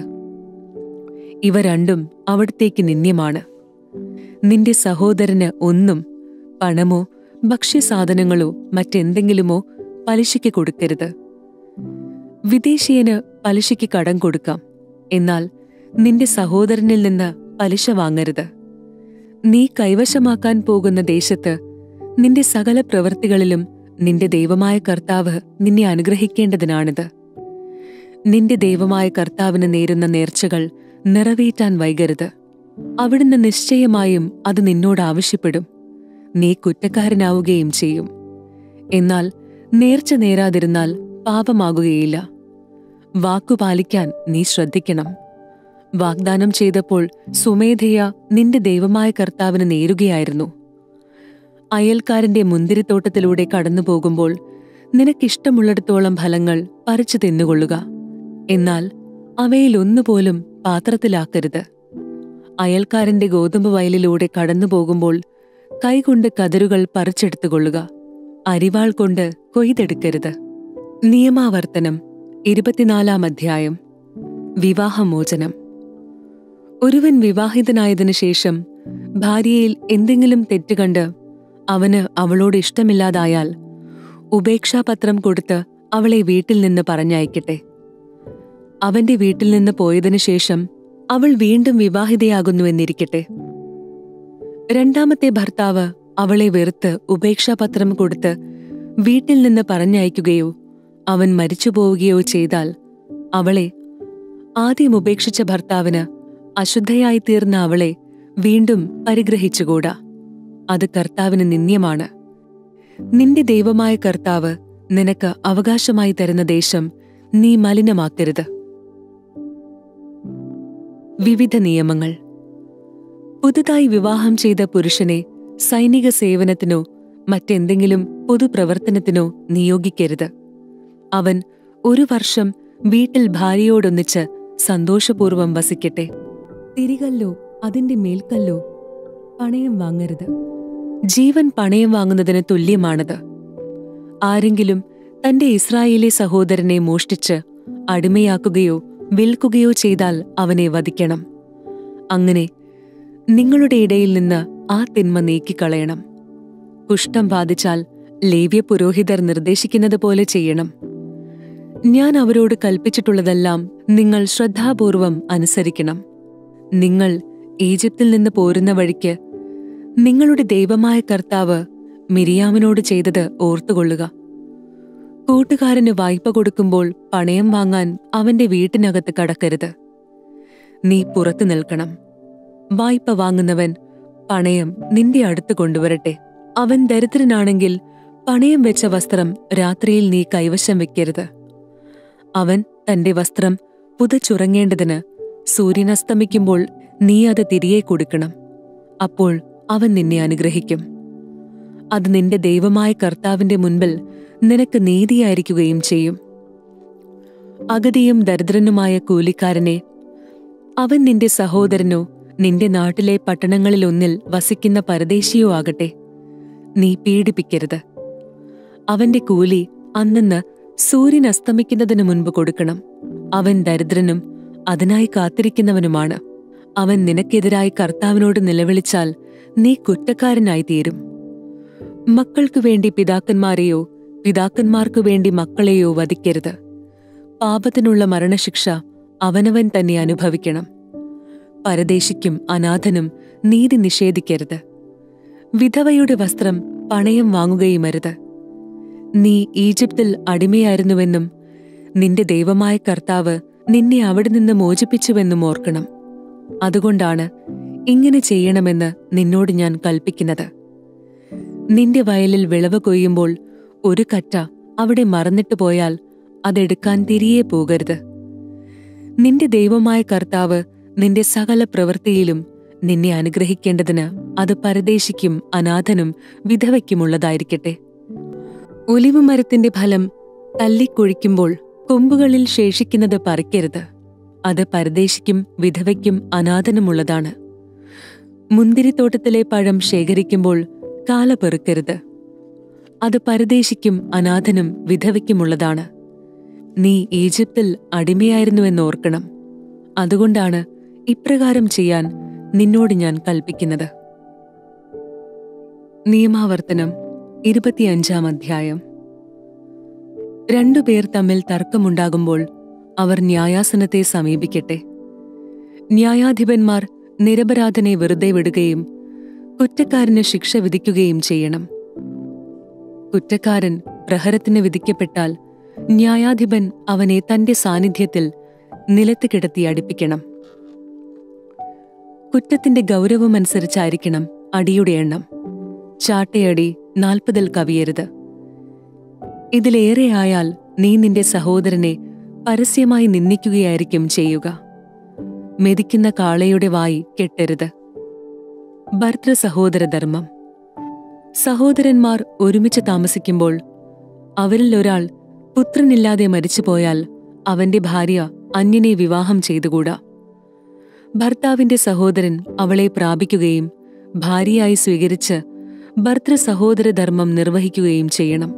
ഇവ രണ്ടും അവിടത്തേക്ക് നിന്ദ്യമാണ് നിന്റെ സഹോദരന് ഒന്നും പണമോ ഭക്ഷ്യസാധനങ്ങളോ മറ്റെന്തെങ്കിലുമോ പലിശയ്ക്ക് കൊടുക്കരുത് വിദേശീയന് പലിശയ്ക്ക് കടം കൊടുക്കാം എന്നാൽ നിന്റെ സഹോദരനിൽ നിന്ന് പലിശ വാങ്ങരുത് നീ കൈവശമാക്കാൻ പോകുന്ന ദേശത്ത് നിന്റെ സകല പ്രവൃത്തികളിലും നിന്റെ ദൈവമായ കർത്താവ് നിന്നെ അനുഗ്രഹിക്കേണ്ടതിനാണിത് നിന്റെ ദൈവമായ കർത്താവിന് നേരുന്ന നേർച്ചകൾ നിറവേറ്റാൻ വൈകരുത് അവിടുന്ന് നിശ്ചയമായും അത് നിന്നോട് ആവശ്യപ്പെടും നീ കുറ്റക്കാരനാവുകയും ചെയ്യും എന്നാൽ നേർച്ച നേരാതിരുന്നാൽ പാപമാകുകയില്ല വാക്കു പാലിക്കാൻ നീ ശ്രദ്ധിക്കണം വാഗ്ദാനം ചെയ്തപ്പോൾ സുമേധയ നിന്റെ ദൈവമായ കർത്താവിന് നേരുകയായിരുന്നു അയൽക്കാരന്റെ മുന്തിരിത്തോട്ടത്തിലൂടെ കടന്നു പോകുമ്പോൾ നിനക്കിഷ്ടമുള്ളിടത്തോളം ഫലങ്ങൾ പറിച്ചു തിന്നുകൊള്ളുക എന്നാൽ അവയിൽ ഒന്നുപോലും പാത്രത്തിലാക്കരുത് അയൽക്കാരന്റെ ഗോതമ്പ് വയലിലൂടെ കടന്നുപോകുമ്പോൾ കൈകൊണ്ട് കതിരുകൾ പറിച്ചെടുത്തുകൊള്ളുക അരിവാൾ കൊണ്ട് കൊയ്തെടുക്കരുത് നിയമാവർത്തനം ഇരുപത്തിനാലാം അധ്യായം വിവാഹമോചനം ഒരുവൻ വിവാഹിതനായതിനു ശേഷം ഭാര്യയിൽ എന്തെങ്കിലും തെറ്റുകണ്ട് അവന് അവളോട് ഇഷ്ടമില്ലാതായാൽ ഉപേക്ഷാപത്രം കൊടുത്ത് അവളെ വീട്ടിൽ നിന്ന് പറഞ്ഞയക്കട്ടെ അവന്റെ വീട്ടിൽ നിന്ന് പോയതിനു ശേഷം അവൾ വീണ്ടും വിവാഹിതയാകുന്നുവെന്നിരിക്കട്ടെ രണ്ടാമത്തെ ഭർത്താവ് അവളെ വെറുത്ത് ഉപേക്ഷാപത്രം കൊടുത്ത് വീട്ടിൽ നിന്ന് പറഞ്ഞയക്കുകയോ അവൻ മരിച്ചുപോവുകയോ ചെയ്താൽ അവളെ ആദ്യം ഉപേക്ഷിച്ച ഭർത്താവിന് അശുദ്ധയായി തീർന്ന അവളെ വീണ്ടും പരിഗ്രഹിച്ചുകൂടാ അത് കർത്താവിന് നിന്ദ്യമാണ് നിന്റെ ദൈവമായ കർത്താവ് നിനക്ക് അവകാശമായി തരുന്ന ദേശം നീ മലിനമാക്കരുത് വിവിധ നിയമങ്ങൾ പുതുതായി വിവാഹം ചെയ്ത പുരുഷനെ സൈനിക സേവനത്തിനോ മറ്റെന്തെങ്കിലും പൊതുപ്രവർത്തനത്തിനോ നിയോഗിക്കരുത് അവൻ ഒരു വർഷം വീട്ടിൽ ഭാര്യയോടൊന്നിച്ച് സന്തോഷപൂർവ്വം വസിക്കട്ടെ തിരികല്ലോ അതിന്റെ മേൽക്കല്ലോ പണയം വാങ്ങരുത് ജീവൻ പണയം വാങ്ങുന്നതിന് തുല്യമാണത് ആരെങ്കിലും തന്റെ ഇസ്രായേലി സഹോദരനെ മോഷ്ടിച്ച് അടിമയാക്കുകയോ വിൽക്കുകയോ ചെയ്താൽ അവനെ വധിക്കണം അങ്ങനെ നിങ്ങളുടെ ഇടയിൽ നിന്ന് ആ തിന്മ നീക്കിക്കളയണം കുഷ്ഠം ബാധിച്ചാൽ ലേവ്യ പുരോഹിതർ നിർദ്ദേശിക്കുന്നത് പോലെ ചെയ്യണം ഞാൻ അവരോട് കൽപ്പിച്ചിട്ടുള്ളതെല്ലാം നിങ്ങൾ ശ്രദ്ധാപൂർവം അനുസരിക്കണം നിങ്ങൾ ഈജിപ്തിൽ നിന്ന് പോരുന്ന വഴിക്ക് നിങ്ങളുടെ ദൈവമായ കർത്താവ് മിരിയാമിനോട് ചെയ്തത് ഓർത്തുകൊള്ളുക കൂട്ടുകാരന് വായ്പ കൊടുക്കുമ്പോൾ പണയം വാങ്ങാൻ അവന്റെ വീട്ടിനകത്ത് കടക്കരുത് നീ പുറത്തു നിൽക്കണം വായ്പ വാങ്ങുന്നവൻ പണയം നിന്റെ അടുത്ത് കൊണ്ടുവരട്ടെ അവൻ ദരിദ്രനാണെങ്കിൽ പണയം വെച്ച വസ്ത്രം രാത്രിയിൽ നീ കൈവശം വെക്കരുത് അവൻ തന്റെ വസ്ത്രം പുതച്ചുറങ്ങേണ്ടതിന് സൂര്യനസ്തമിക്കുമ്പോൾ നീ അത് തിരികെ കൊടുക്കണം അപ്പോൾ അവൻ നിന്നെ അനുഗ്രഹിക്കും അത് നിന്റെ ദൈവമായ കർത്താവിന്റെ മുൻപിൽ നിനക്ക് നീതിയായിരിക്കുകയും ചെയ്യും അഗതിയും ദരിദ്രനുമായ കൂലിക്കാരനെ അവൻ നിന്റെ സഹോദരനോ നിന്റെ നാട്ടിലെ പട്ടണങ്ങളിലൊന്നിൽ വസിക്കുന്ന പരദേശിയോ ആകട്ടെ നീ പീഡിപ്പിക്കരുത് അവന്റെ കൂലി അന്നെന്ന് സൂര്യൻ അസ്തമിക്കുന്നതിനു മുൻപ് കൊടുക്കണം അവൻ ദരിദ്രനും അതിനായി കാത്തിരിക്കുന്നവനുമാണ് അവൻ നിനക്കെതിരായി കർത്താവിനോട് നിലവിളിച്ചാൽ നീ കുറ്റക്കാരനായി തീരും മക്കൾക്കു വേണ്ടി പിതാക്കന്മാരെയോ പിതാക്കന്മാർക്കു വേണ്ടി മക്കളെയോ വധിക്കരുത് പാപത്തിനുള്ള മരണശിക്ഷ അവനവൻ തന്നെ അനുഭവിക്കണം പരദേശിക്കും അനാഥനും നീതി നിഷേധിക്കരുത് വിധവയുടെ വസ്ത്രം പണയം വാങ്ങുകയുമരുത് നീ ഈജിപ്തിൽ അടിമയായിരുന്നുവെന്നും നിന്റെ ദൈവമായ കർത്താവ് നിന്നെ അവിടെ നിന്ന് മോചിപ്പിച്ചുവെന്നും ഓർക്കണം അതുകൊണ്ടാണ് ഇങ്ങനെ ചെയ്യണമെന്ന് നിന്നോട് ഞാൻ കൽപ്പിക്കുന്നത് നിന്റെ വയലിൽ വിളവ് കൊയ്യുമ്പോൾ ഒരു കറ്റ അവിടെ മറന്നിട്ട് പോയാൽ അതെടുക്കാൻ തിരികെ പോകരുത് നിന്റെ ദൈവമായ കർത്താവ് നിന്റെ സകല പ്രവൃത്തിയിലും നിന്നെ അനുഗ്രഹിക്കേണ്ടതിന് അത് പരദേശിക്കും അനാഥനും വിധവയ്ക്കുമുള്ളതായിരിക്കട്ടെ ഒലിവുമരത്തിന്റെ ഫലം തല്ലിക്കൊഴിക്കുമ്പോൾ കൊമ്പുകളിൽ ശേഷിക്കുന്നത് പറിക്കരുത് അത് പരദേശിക്കും വിധവയ്ക്കും അനാഥനുമുള്ളതാണ് മുന്തിരിത്തോട്ടത്തിലെ പഴം ശേഖരിക്കുമ്പോൾ കാല പെറുക്കരുത് അത് പരദേശിക്കും അനാഥനും വിധവയ്ക്കുമുള്ളതാണ് നീ ഈജിപ്തിൽ അടിമയായിരുന്നുവെന്നോർക്കണം അതുകൊണ്ടാണ് ഇപ്രകാരം ചെയ്യാൻ നിന്നോട് ഞാൻ കൽപ്പിക്കുന്നത് നിയമാവർത്തനം ഇരുപത്തിയഞ്ചാം അധ്യായം രണ്ടുപേർ തമ്മിൽ തർക്കമുണ്ടാകുമ്പോൾ അവർ ന്യായാസനത്തെ സമീപിക്കട്ടെ ന്യായാധിപന്മാർ നിരപരാധനെ വെറുതെ വിടുകയും കുറ്റക്കാരന് ശിക്ഷ വിധിക്കുകയും ചെയ്യണം കുറ്റക്കാരൻ പ്രഹരത്തിന് വിധിക്കപ്പെട്ടാൽ ന്യായാധിപൻ അവനെ തന്റെ സാന്നിധ്യത്തിൽ നിലത്ത് കിടത്തി അടിപ്പിക്കണം കുറ്റത്തിന്റെ ഗൗരവമനുസരിച്ചായിരിക്കണം അടിയുടെ എണ്ണം ചാട്ടയടി നാൽപ്പതിൽ കവിയരുത് ഇതിലേറെ ആയാൽ നീ നിന്റെ സഹോദരനെ പരസ്യമായി നിന്ദിക്കുകയായിരിക്കും ചെയ്യുക മെതിക്കുന്ന കാളയുടെ വായി കെട്ടരുത് ഭർത്തൃ സഹോദരധർമ്മം സഹോദരന്മാർ ഒരുമിച്ച് താമസിക്കുമ്പോൾ അവരിൽ ഒരാൾ പുത്രനില്ലാതെ മരിച്ചുപോയാൽ അവന്റെ ഭാര്യ അന്യനെ വിവാഹം ചെയ്തുകൂടാ ഭർത്താവിന്റെ സഹോദരൻ അവളെ പ്രാപിക്കുകയും ഭാര്യയായി സ്വീകരിച്ച് ഭർത്തൃ സഹോദര ധർമ്മം നിർവഹിക്കുകയും ചെയ്യണം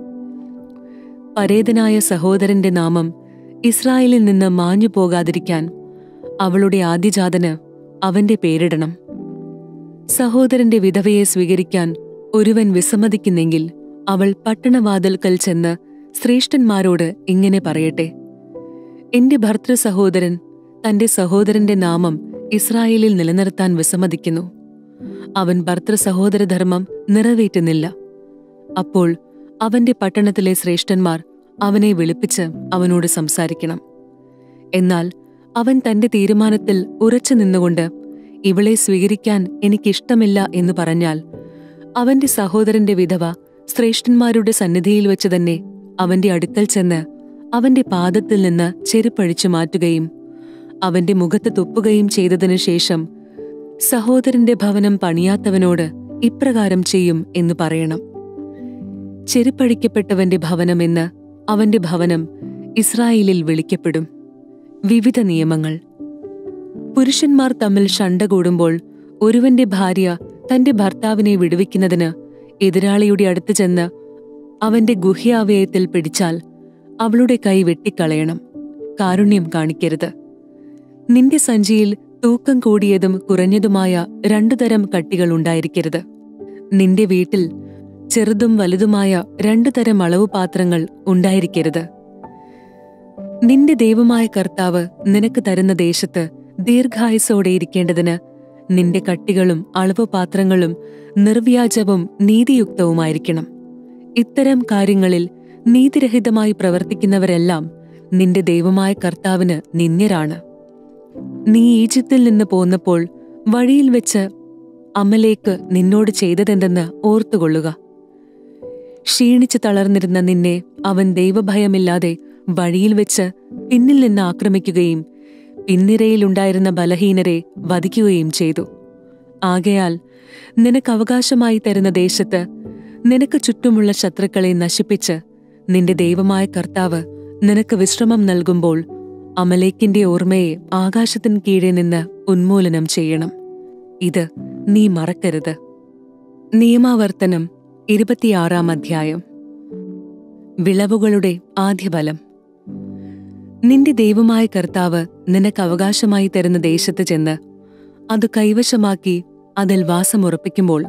പരേതനായ സഹോദരന്റെ നാമം ഇസ്രായേലിൽ നിന്ന് മാഞ്ഞു പോകാതിരിക്കാൻ അവളുടെ ആദ്യജാതന് അവന്റെ പേരിടണം സഹോദരന്റെ വിധവയെ സ്വീകരിക്കാൻ ഒരുവൻ വിസമ്മതിക്കുന്നെങ്കിൽ അവൾ പട്ടണവാതിൽക്കൽ ചെന്ന് ശ്രേഷ്ഠന്മാരോട് ഇങ്ങനെ പറയട്ടെ എന്റെ ഭർത്തൃ സഹോദരൻ തന്റെ സഹോദരന്റെ നാമം ഇസ്രായേലിൽ നിലനിർത്താൻ വിസമ്മതിക്കുന്നു അവൻ ഭർത്തൃ സഹോദരധർമ്മം നിറവേറ്റുന്നില്ല അപ്പോൾ അവന്റെ പട്ടണത്തിലെ ശ്രേഷ്ഠന്മാർ അവനെ വിളിപ്പിച്ച് അവനോട് സംസാരിക്കണം എന്നാൽ അവൻ തന്റെ തീരുമാനത്തിൽ ഉറച്ചു നിന്നുകൊണ്ട് ഇവളെ സ്വീകരിക്കാൻ എനിക്കിഷ്ടമില്ല എന്ന് പറഞ്ഞാൽ അവന്റെ സഹോദരന്റെ വിധവ ശ്രേഷ്ഠന്മാരുടെ സന്നിധിയിൽ വെച്ച് തന്നെ അവന്റെ അടുക്കൽ ചെന്ന് അവന്റെ പാദത്തിൽ നിന്ന് ചെരുപ്പഴിച്ചു മാറ്റുകയും അവന്റെ മുഖത്ത് തുപ്പുകയും ചെയ്തതിനു ശേഷം സഹോദരന്റെ ഭവനം പണിയാത്തവനോട് ഇപ്രകാരം ചെയ്യും എന്ന് പറയണം ചെരുപ്പഴിക്കപ്പെട്ടവന്റെ ഭവനം എന്ന് അവന്റെ ഭവനം ഇസ്രായേലിൽ വിളിക്കപ്പെടും വിവിധ നിയമങ്ങൾ പുരുഷന്മാർ തമ്മിൽ ശണ്ട കൂടുമ്പോൾ ഒരുവന്റെ ഭാര്യ തന്റെ ഭർത്താവിനെ വിടുവിക്കുന്നതിന് എതിരാളിയുടെ അടുത്ത് ചെന്ന് അവന്റെ ഗുഹ്യാവയത്തിൽ പിടിച്ചാൽ അവളുടെ കൈ വെട്ടിക്കളയണം കാരുണ്യം കാണിക്കരുത് നിന്റെ സഞ്ചിയിൽ തൂക്കം കൂടിയതും കുറഞ്ഞതുമായ രണ്ടു തരം കട്ടികൾ ഉണ്ടായിരിക്കരുത് നിന്റെ വീട്ടിൽ ചെറുതും വലുതുമായ രണ്ടു തരം അളവ് പാത്രങ്ങൾ ഉണ്ടായിരിക്കരുത് നിന്റെ ദൈവമായ കർത്താവ് നിനക്ക് തരുന്ന ദേശത്ത് ദീർഘായുസോടെ ഇരിക്കേണ്ടതിന് നിന്റെ കട്ടികളും അളവ് പാത്രങ്ങളും നിർവ്യാജവും നീതിയുക്തവുമായിരിക്കണം ഇത്തരം കാര്യങ്ങളിൽ നീതിരഹിതമായി പ്രവർത്തിക്കുന്നവരെല്ലാം നിന്റെ ദൈവമായ കർത്താവിന് നിന്ദ്യരാണ് നീ ഈജിപ്തിൽ നിന്ന് പോന്നപ്പോൾ വഴിയിൽ വെച്ച് അമലേക്ക് നിന്നോട് ചെയ്തതെന്തെന്ന് ഓർത്തുകൊള്ളുക ക്ഷീണിച്ചു തളർന്നിരുന്ന നിന്നെ അവൻ ദൈവഭയമില്ലാതെ വഴിയിൽ വെച്ച് പിന്നിൽ നിന്ന് ആക്രമിക്കുകയും പിൻനിരയിലുണ്ടായിരുന്ന ബലഹീനരെ വധിക്കുകയും ചെയ്തു ആകയാൽ നിനക്ക് അവകാശമായി തരുന്ന ദേശത്ത് നിനക്ക് ചുറ്റുമുള്ള ശത്രുക്കളെ നശിപ്പിച്ച് നിന്റെ ദൈവമായ കർത്താവ് നിനക്ക് വിശ്രമം നൽകുമ്പോൾ അമലേക്കിന്റെ ഓർമ്മയെ ആകാശത്തിന് കീഴെ നിന്ന് ഉന്മൂലനം ചെയ്യണം ഇത് നീ മറക്കരുത് നിയമാവർത്തനം ഇരുപത്തിയാറാം അധ്യായം വിളവുകളുടെ ആദ്യഫലം നിന്റെ ദൈവമായ കർത്താവ് നിനക്ക് അവകാശമായി തരുന്ന ദേശത്ത് ചെന്ന് അത് കൈവശമാക്കി അതിൽ വാസമുറപ്പിക്കുമ്പോൾ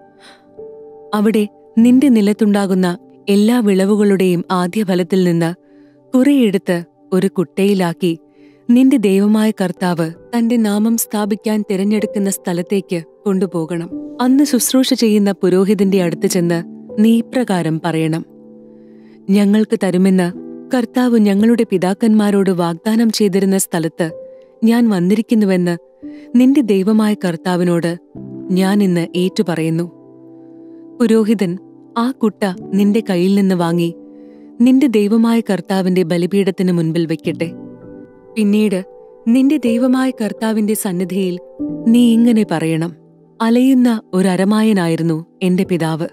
അവിടെ നിന്റെ നിലത്തുണ്ടാകുന്ന എല്ലാ വിളവുകളുടെയും ആദ്യഫലത്തിൽ നിന്ന് കുറെയെടുത്ത് ഒരു കുട്ടയിലാക്കി നിന്റെ ദൈവമായ കർത്താവ് തന്റെ നാമം സ്ഥാപിക്കാൻ തിരഞ്ഞെടുക്കുന്ന സ്ഥലത്തേക്ക് കൊണ്ടുപോകണം അന്ന് ശുശ്രൂഷ ചെയ്യുന്ന പുരോഹിതന്റെ അടുത്ത് ചെന്ന് നീ ഇപ്രകാരം പറയണം ഞങ്ങൾക്ക് തരുമെന്ന് കർത്താവ് ഞങ്ങളുടെ പിതാക്കന്മാരോട് വാഗ്ദാനം ചെയ്തിരുന്ന സ്ഥലത്ത് ഞാൻ വന്നിരിക്കുന്നുവെന്ന് നിന്റെ ദൈവമായ കർത്താവിനോട് ഞാൻ ഇന്ന് ഏറ്റുപറയുന്നു പുരോഹിതൻ ആ കുട്ട നിന്റെ കയ്യിൽ നിന്ന് വാങ്ങി നിന്റെ ദൈവമായ കർത്താവിന്റെ ബലിപീഠത്തിന് മുൻപിൽ വെക്കട്ടെ പിന്നീട് നിന്റെ ദൈവമായ കർത്താവിന്റെ സന്നിധിയിൽ നീ ഇങ്ങനെ പറയണം അലയുന്ന ഒരരമായനായിരുന്നു എന്റെ പിതാവ്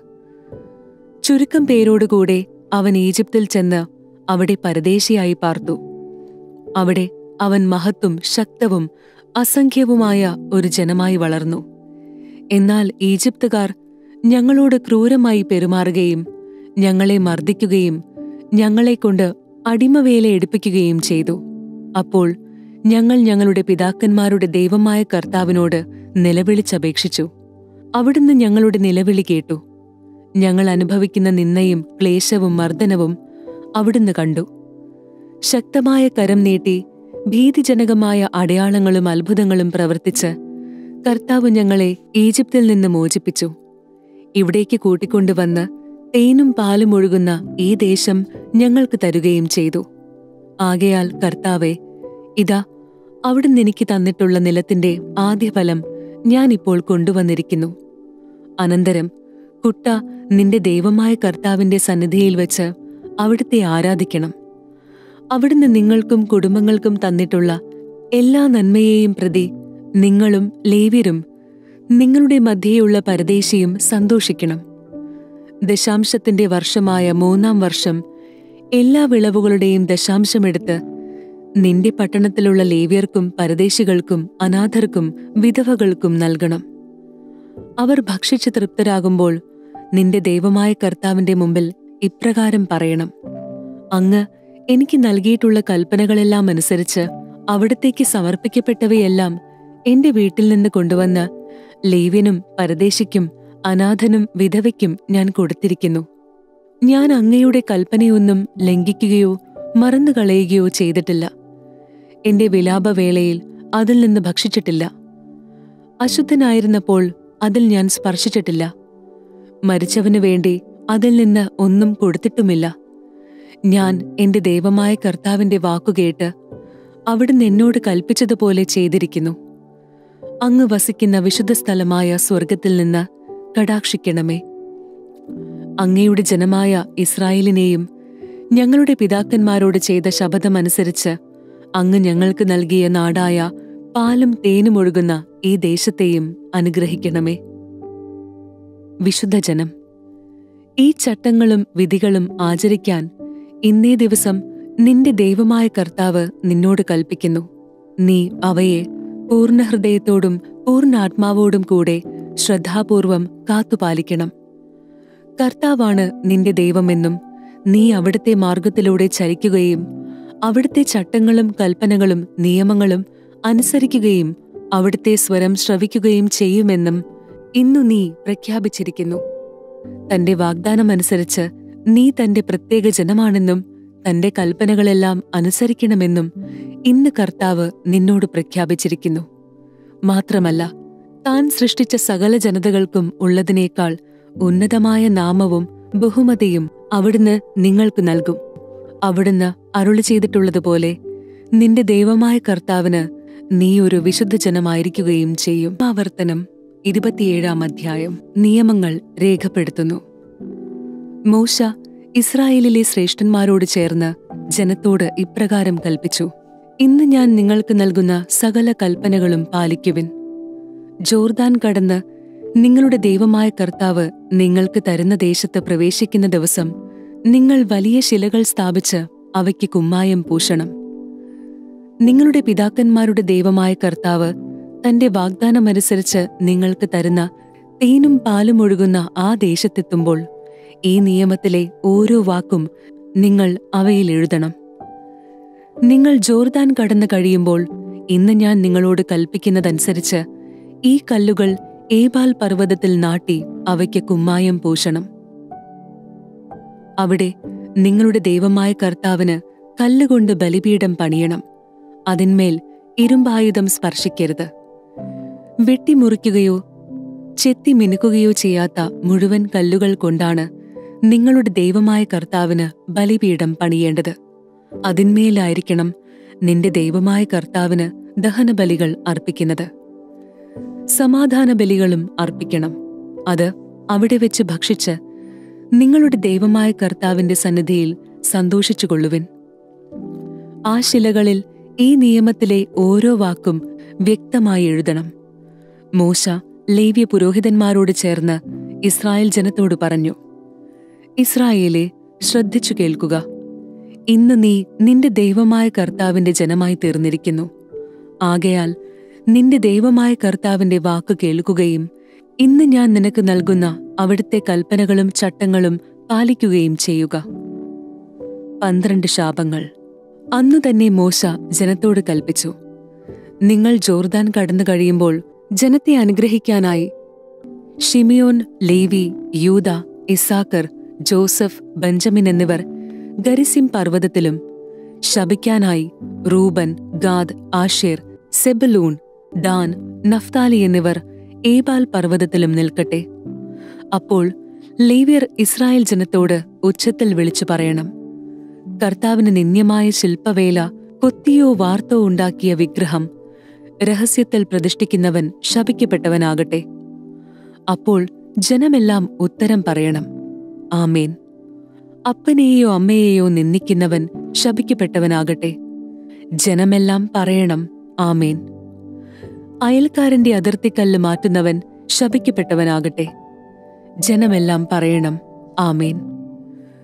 ചുരുക്കം പേരോടുകൂടെ അവൻ ഈജിപ്തിൽ ചെന്ന് അവിടെ പരദേശിയായി പാർത്തു അവിടെ അവൻ മഹത്തും ശക്തവും അസംഖ്യവുമായ ഒരു ജനമായി വളർന്നു എന്നാൽ ഈജിപ്തുകാർ ഞങ്ങളോട് ക്രൂരമായി പെരുമാറുകയും ഞങ്ങളെ മർദ്ദിക്കുകയും ഞങ്ങളെക്കൊണ്ട് അടിമവേല എടുപ്പിക്കുകയും ചെയ്തു അപ്പോൾ ഞങ്ങൾ ഞങ്ങളുടെ പിതാക്കന്മാരുടെ ദൈവമായ കർത്താവിനോട് നിലവിളിച്ചപേക്ഷിച്ചു അവിടുന്ന് ഞങ്ങളുടെ നിലവിളി കേട്ടു ഞങ്ങൾ അനുഭവിക്കുന്ന നിന്നയും ക്ലേശവും മർദ്ദനവും അവിടുന്ന് കണ്ടു ശക്തമായ കരം നീട്ടി ഭീതിജനകമായ അടയാളങ്ങളും അത്ഭുതങ്ങളും പ്രവർത്തിച്ച് കർത്താവ് ഞങ്ങളെ ഈജിപ്തിൽ നിന്ന് മോചിപ്പിച്ചു ഇവിടേക്ക് കൂട്ടിക്കൊണ്ടുവന്ന് തേനും പാലും ഒഴുകുന്ന ഈ ദേശം ഞങ്ങൾക്ക് തരുകയും ചെയ്തു ആകയാൽ കർത്താവെ ഇതാ അവിടുന്ന് എനിക്ക് തന്നിട്ടുള്ള നിലത്തിന്റെ ആദ്യഫലം ഞാൻ ഇപ്പോൾ കൊണ്ടുവന്നിരിക്കുന്നു അനന്തരം കുട്ട നിന്റെ ദൈവമായ കർത്താവിന്റെ സന്നിധിയിൽ വെച്ച് അവിടുത്തെ ആരാധിക്കണം അവിടുന്ന് നിങ്ങൾക്കും കുടുംബങ്ങൾക്കും തന്നിട്ടുള്ള എല്ലാ നന്മയെയും പ്രതി നിങ്ങളും ലേവ്യരും നിങ്ങളുടെ മധ്യേയുള്ള പരദേശിയും സന്തോഷിക്കണം ദശാംശത്തിന്റെ വർഷമായ മൂന്നാം വർഷം എല്ലാ വിളവുകളുടെയും ദശാംശമെടുത്ത് നിന്റെ പട്ടണത്തിലുള്ള ലേവ്യർക്കും പരദേശികൾക്കും അനാഥർക്കും വിധവകൾക്കും നൽകണം അവർ ഭക്ഷിച്ച് തൃപ്തരാകുമ്പോൾ നിന്റെ ദൈവമായ കർത്താവിന്റെ മുമ്പിൽ ഇപ്രകാരം പറയണം അങ്ങ് എനിക്ക് നൽകിയിട്ടുള്ള കൽപ്പനകളെല്ലാം അനുസരിച്ച് അവിടത്തേക്ക് സമർപ്പിക്കപ്പെട്ടവയെല്ലാം എന്റെ വീട്ടിൽ നിന്ന് കൊണ്ടുവന്ന് ലേവ്യനും പരദേശിക്കും അനാഥനും വിധവയ്ക്കും ഞാൻ കൊടുത്തിരിക്കുന്നു ഞാൻ അങ്ങയുടെ കൽപ്പനയൊന്നും ലംഘിക്കുകയോ മറന്നുകളയുകയോ ചെയ്തിട്ടില്ല എന്റെ വിലാപവേളയിൽ അതിൽ നിന്ന് ഭക്ഷിച്ചിട്ടില്ല അശുദ്ധനായിരുന്നപ്പോൾ അതിൽ ഞാൻ സ്പർശിച്ചിട്ടില്ല മരിച്ചവനു വേണ്ടി അതിൽ നിന്ന് ഒന്നും കൊടുത്തിട്ടുമില്ല ഞാൻ എന്റെ ദൈവമായ കർത്താവിന്റെ വാക്കുകേട്ട് അവിടുന്ന് എന്നോട് കൽപ്പിച്ചതുപോലെ ചെയ്തിരിക്കുന്നു അങ്ങ് വസിക്കുന്ന വിശുദ്ധ സ്ഥലമായ സ്വർഗത്തിൽ നിന്ന് കടാക്ഷിക്കണമേ അങ്ങയുടെ ജനമായ ഇസ്രായേലിനെയും ഞങ്ങളുടെ പിതാക്കന്മാരോട് ചെയ്ത ശപഥമനുസരിച്ച് അങ്ങ് ഞങ്ങൾക്ക് നൽകിയ നാടായ പാലും തേനും ഒഴുകുന്ന ഈ ദേശത്തെയും അനുഗ്രഹിക്കണമേ വിശുദ്ധജനം ഈ ചട്ടങ്ങളും വിധികളും ആചരിക്കാൻ ഇന്നേ ദിവസം നിന്റെ ദൈവമായ കർത്താവ് നിന്നോട് കൽപ്പിക്കുന്നു നീ അവയെ പൂർണ്ണ ഹൃദയത്തോടും പൂർണ്ണാത്മാവോടും കൂടെ ശ്രദ്ധാപൂർവം കാത്തുപാലിക്കണം കർത്താവാണ് നിന്റെ ദൈവമെന്നും നീ അവിടുത്തെ മാർഗത്തിലൂടെ ചരിക്കുകയും അവിടുത്തെ ചട്ടങ്ങളും കൽപ്പനകളും നിയമങ്ങളും അനുസരിക്കുകയും അവിടുത്തെ സ്വരം ശ്രവിക്കുകയും ചെയ്യുമെന്നും ഇന്നു നീ പ്രഖ്യാപിച്ചിരിക്കുന്നു തന്റെ വാഗ്ദാനമനുസരിച്ച് നീ തന്റെ പ്രത്യേക ജനമാണെന്നും തന്റെ കൽപ്പനകളെല്ലാം അനുസരിക്കണമെന്നും ഇന്ന് കർത്താവ് നിന്നോട് പ്രഖ്യാപിച്ചിരിക്കുന്നു മാത്രമല്ല താൻ സൃഷ്ടിച്ച സകല ജനതകൾക്കും ഉള്ളതിനേക്കാൾ ഉന്നതമായ നാമവും ബഹുമതിയും അവിടുന്ന് നിങ്ങൾക്ക് നൽകും അവിടുന്ന് അരുളി ചെയ്തിട്ടുള്ളതുപോലെ നിന്റെ ദൈവമായ കർത്താവിന് നീ ഒരു വിശുദ്ധ ജനമായിരിക്കുകയും ചെയ്യും ആവർത്തനം ഇരുപത്തിയേഴാം അധ്യായം നിയമങ്ങൾ രേഖപ്പെടുത്തുന്നു മോശ ഇസ്രായേലിലെ ശ്രേഷ്ഠന്മാരോട് ചേർന്ന് ജനത്തോട് ഇപ്രകാരം കൽപ്പിച്ചു ഇന്ന് ഞാൻ നിങ്ങൾക്ക് നൽകുന്ന സകല കൽപ്പനകളും പാലിക്കുവിൻ ജോർദാൻ കടന്ന് നിങ്ങളുടെ ദൈവമായ കർത്താവ് നിങ്ങൾക്ക് തരുന്ന ദേശത്ത് പ്രവേശിക്കുന്ന ദിവസം നിങ്ങൾ വലിയ ശിലകൾ സ്ഥാപിച്ച് അവയ്ക്ക് കുമ്മായം പൂശണം നിങ്ങളുടെ പിതാക്കന്മാരുടെ ദൈവമായ കർത്താവ് തന്റെ വാഗ്ദാനമനുസരിച്ച് നിങ്ങൾക്ക് തരുന്ന തേനും പാലും ഒഴുകുന്ന ആ ദേശത്തെത്തുമ്പോൾ ഈ നിയമത്തിലെ ഓരോ വാക്കും നിങ്ങൾ അവയിൽ എഴുതണം നിങ്ങൾ ജോർദാൻ കടന്നു കഴിയുമ്പോൾ ഇന്ന് ഞാൻ നിങ്ങളോട് കൽപ്പിക്കുന്നതനുസരിച്ച് ഈ കല്ലുകൾ ഏബാൽ പർവ്വതത്തിൽ നാട്ടി അവയ്ക്ക് കുമ്മായം പൂശണം അവിടെ നിങ്ങളുടെ ദൈവമായ കർത്താവിന് കല്ലുകൊണ്ട് ബലിപീഠം പണിയണം അതിന്മേൽ ഇരുമ്പായുധം സ്പർശിക്കരുത് വെട്ടിമുറിക്കുകയോ ചെത്തി മിനുക്കുകയോ ചെയ്യാത്ത മുഴുവൻ കല്ലുകൾ കൊണ്ടാണ് നിങ്ങളുടെ ദൈവമായ കർത്താവിന് ബലിപീഠം പണിയേണ്ടത് അതിന്മേലായിരിക്കണം നിന്റെ ദൈവമായ കർത്താവിന് ദഹനബലികൾ അർപ്പിക്കുന്നത് സമാധാന ബലികളും അർപ്പിക്കണം അത് അവിടെ വെച്ച് ഭക്ഷിച്ച് നിങ്ങളുടെ ദൈവമായ കർത്താവിന്റെ സന്നിധിയിൽ സന്തോഷിച്ചുകൊള്ളുവിൻ ആ ശിലകളിൽ ഈ നിയമത്തിലെ ഓരോ വാക്കും വ്യക്തമായി എഴുതണം മോശ ലേവ്യ പുരോഹിതന്മാരോട് ചേർന്ന് ഇസ്രായേൽ ജനത്തോട് പറഞ്ഞു ഇസ്രായേലെ ശ്രദ്ധിച്ചു കേൾക്കുക ഇന്ന് നീ നിന്റെ ദൈവമായ കർത്താവിന്റെ ജനമായി തീർന്നിരിക്കുന്നു ആകയാൽ നിന്റെ ദൈവമായ കർത്താവിന്റെ വാക്ക് കേൾക്കുകയും ഇന്ന് ഞാൻ നിനക്ക് നൽകുന്ന അവിടുത്തെ കൽപ്പനകളും ചട്ടങ്ങളും പാലിക്കുകയും ചെയ്യുക പന്ത്രണ്ട് ശാപങ്ങൾ അന്നു തന്നെ മോശ ജനത്തോട് കൽപ്പിച്ചു നിങ്ങൾ ജോർദാൻ കടന്നു കഴിയുമ്പോൾ ജനത്തെ അനുഗ്രഹിക്കാനായി ഷിമിയോൻ ലേവി യൂത ഇസാക്കർ ജോസഫ് ബെഞ്ചമിൻ എന്നിവർ ഗരിസിം പർവ്വതത്തിലും ശപിക്കാനായി Reuben Gad Asher Zebulun Dan Naphtali എന്നിവർ ഏബാൽ പർവ്വതത്തിലും നിൽക്കട്ടെ അപ്പോൾ ലേവ്യർ ഇസ്രായേൽ ജനത്തോട് ഉച്ചത്തിൽ വിളിച്ചു പറയണം കർത്താവിന് നിന്ദ്യമായ ശില്പവേല കൊത്തിയോ വാർത്തോ ഉണ്ടാക്കിയ വിഗ്രഹം രഹസ്യത്തിൽ പ്രതിഷ്ഠിക്കുന്നവൻ ശപിക്കപ്പെട്ടവനാകട്ടെ അപ്പോൾ ജനമെല്ലാം ഉത്തരം പറയണം ആമേൻ അപ്പനെയോ അമ്മയെയോ നിന്ദിക്കുന്നവൻ ശപിക്കപ്പെട്ടവനാകട്ടെ ജനമെല്ലാം പറയണം ആമേൻ അയൽക്കാരന്റെ അതിർത്തിക്കല്ല് മാറ്റുന്നവൻ ശപിക്കപ്പെട്ടവനാകട്ടെ ജനമെല്ലാം പറയണം ആമേൻ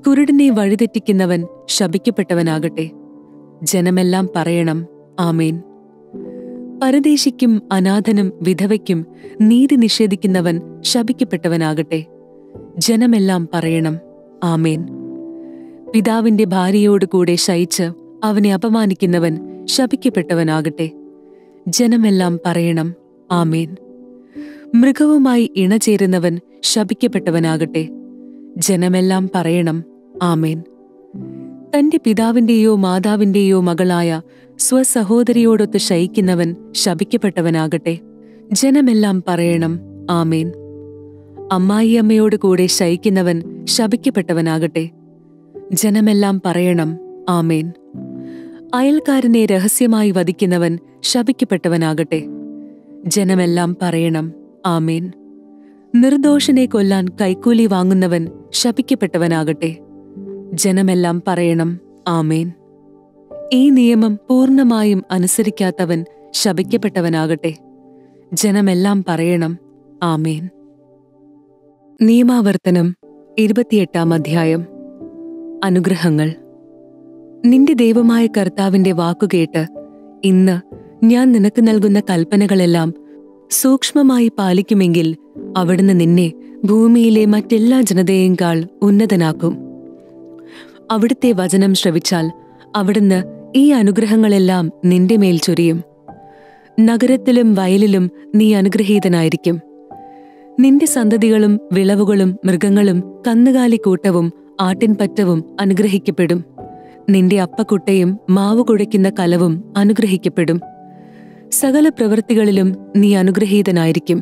കുരുടനെ വഴിതെറ്റിക്കുന്നവൻ ശപിക്കപ്പെട്ടവനാകട്ടെ ജനമെല്ലാം പറയണം ആമേൻ പരദേശിക്കും അനാഥനും വിധവയ്ക്കും നീതി നിഷേധിക്കുന്നവൻ ശപിക്കപ്പെട്ടവനാകട്ടെ ജനമെല്ലാം പറയണം ആമേൻ പിതാവിന്റെ ഭാര്യയോട് കൂടെ ശയിച്ച് അവനെ അപമാനിക്കുന്നവൻ ശപിക്കപ്പെട്ടവനാകട്ടെ ജനമെല്ലാം പറയണം ആമേൻ മൃഗവുമായി ഇണചേരുന്നവൻ ശപിക്കപ്പെട്ടവനാകട്ടെ ജനമെല്ലാം പറയണം ആമേൻ തന്റെ പിതാവിന്റെയോ മാതാവിന്റെയോ മകളായ സ്വസഹോദരിയോടൊത്ത് ശയിക്കുന്നവൻ ശപിക്കപ്പെട്ടവനാകട്ടെ ജനമെല്ലാം പറയണം ആമേൻ അമ്മായിയമ്മയോട് കൂടെ ശയിക്കുന്നവൻ ശപിക്കപ്പെട്ടവനാകട്ടെ ജനമെല്ലാം പറയണം ആമേൻ അയൽക്കാരനെ രഹസ്യമായി വധിക്കുന്നവൻ ശപിക്കപ്പെട്ടവനാകട്ടെ ജനമെല്ലാം പറയണം ആമേൻ നിർദോഷനെ കൊല്ലാൻ കൈക്കൂലി വാങ്ങുന്നവൻ ശപിക്കപ്പെട്ടവനാകട്ടെ ജനമെല്ലാം പറയണം ആമേൻ ഈ നിയമം പൂർണ്ണമായും അനുസരിക്കാത്തവൻ ശപിക്കപ്പെട്ടവനാകട്ടെ ജനമെല്ലാം പറയണം ആമേൻ നിയമാവർത്തനം ഇരുപത്തിയെട്ടാം അധ്യായം അനുഗ്രഹങ്ങൾ നിന്റെ ദൈവമായ കർത്താവിന്റെ വാക്കുകേട്ട് ഇന്ന് ഞാൻ നിനക്ക് നൽകുന്ന കൽപ്പനകളെല്ലാം സൂക്ഷ്മമായി പാലിക്കുമെങ്കിൽ അവിടുന്ന് നിന്നെ ഭൂമിയിലെ മറ്റെല്ലാ ജനതയേക്കാൾ ഉന്നതനാക്കും അവിടുത്തെ വചനം ശ്രവിച്ചാൽ അവിടുന്ന് ഈ അനുഗ്രഹങ്ങളെല്ലാം നിന്റെ മേൽ ചൊരിയും നഗരത്തിലും വയലിലും നീ അനുഗ്രഹീതനായിരിക്കും നിന്റെ സന്തതികളും വിളവുകളും മൃഗങ്ങളും കന്നുകാലിക്കൂട്ടവും ആട്ടിൻപറ്റവും അനുഗ്രഹിക്കപ്പെടും നിന്റെ അപ്പക്കുട്ടയും മാവ് കുഴയ്ക്കുന്ന കലവും അനുഗ്രഹിക്കപ്പെടും സകല പ്രവൃത്തികളിലും നീ അനുഗ്രഹീതനായിരിക്കും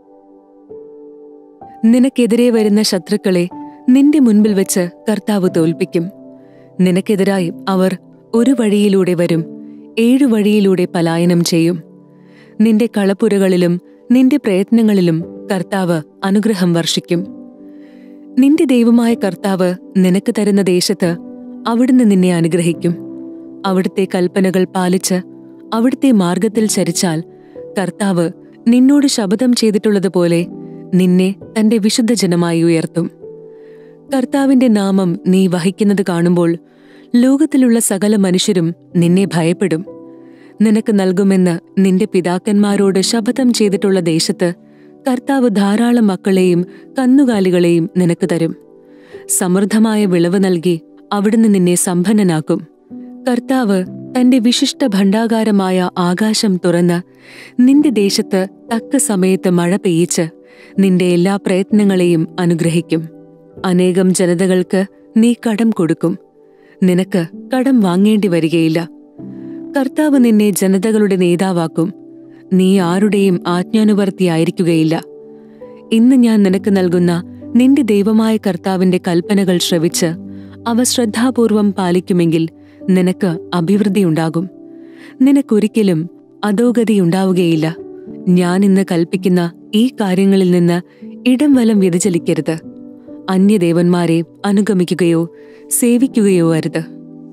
നിനക്കെതിരെ വരുന്ന ശത്രുക്കളെ നിന്റെ മുൻപിൽ വെച്ച് കർത്താവ് തോൽപ്പിക്കും നിനക്കെതിരായി അവർ ഒരു വഴിയിലൂടെ വരും ഏഴു വഴിയിലൂടെ പലായനം ചെയ്യും നിന്റെ കളപ്പുരകളിലും നിന്റെ പ്രയത്നങ്ങളിലും കർത്താവ് അനുഗ്രഹം വർഷിക്കും നിന്റെ ദൈവമായ കർത്താവ് നിനക്ക് തരുന്ന ദേശത്ത് അവിടുന്ന് നിന്നെ അനുഗ്രഹിക്കും അവിടുത്തെ കൽപ്പനകൾ പാലിച്ച് അവിടുത്തെ മാർഗത്തിൽ ചരിച്ചാൽ കർത്താവ് നിന്നോട് ശപഥം ചെയ്തിട്ടുള്ളതുപോലെ നിന്നെ തന്റെ വിശുദ്ധ ജനമായി ഉയർത്തും കർത്താവിന്റെ നാമം നീ വഹിക്കുന്നത് കാണുമ്പോൾ ലോകത്തിലുള്ള സകല മനുഷ്യരും നിന്നെ ഭയപ്പെടും നിനക്ക് നൽകുമെന്ന് നിന്റെ പിതാക്കന്മാരോട് ശപഥം ചെയ്തിട്ടുള്ള ദേശത്ത് കർത്താവ് ധാരാളം മക്കളെയും കന്നുകാലികളെയും നിനക്ക് തരും സമൃദ്ധമായ വിളവ് നൽകി അവിടുന്ന് നിന്നെ സമ്പന്നനാക്കും കർത്താവ് തന്റെ വിശിഷ്ട ഭണ്ഡാകാരമായ ആകാശം തുറന്ന് നിന്റെ ദേശത്ത് തക്ക സമയത്ത് മഴ പെയ്യിച്ച് നിന്റെ എല്ലാ പ്രയത്നങ്ങളെയും അനുഗ്രഹിക്കും അനേകം ജനതകൾക്ക് നീ കടം കൊടുക്കും നിനക്ക് കടം വാങ്ങേണ്ടി വരികയില്ല കർത്താവ് നിന്നെ ജനതകളുടെ നേതാവാക്കും നീ ആരുടെയും ആജ്ഞാനുവർത്തിയായിരിക്കുകയില്ല ഇന്ന് ഞാൻ നിനക്ക് നൽകുന്ന നിന്റെ ദൈവമായ കർത്താവിന്റെ കൽപ്പനകൾ ശ്രവിച്ച് അവ ശ്രദ്ധാപൂർവം പാലിക്കുമെങ്കിൽ നിനക്ക് അഭിവൃദ്ധിയുണ്ടാകും നിനക്കൊരിക്കലും അധോഗതിയുണ്ടാവുകയില്ല ഞാൻ ഇന്ന് കൽപ്പിക്കുന്ന ഈ കാര്യങ്ങളിൽ നിന്ന് ഇടം വലം വ്യതിചലിക്കരുത് അന്യദേവന്മാരെ അനുഗമിക്കുകയോ സേവിക്കുകയോ അരുത്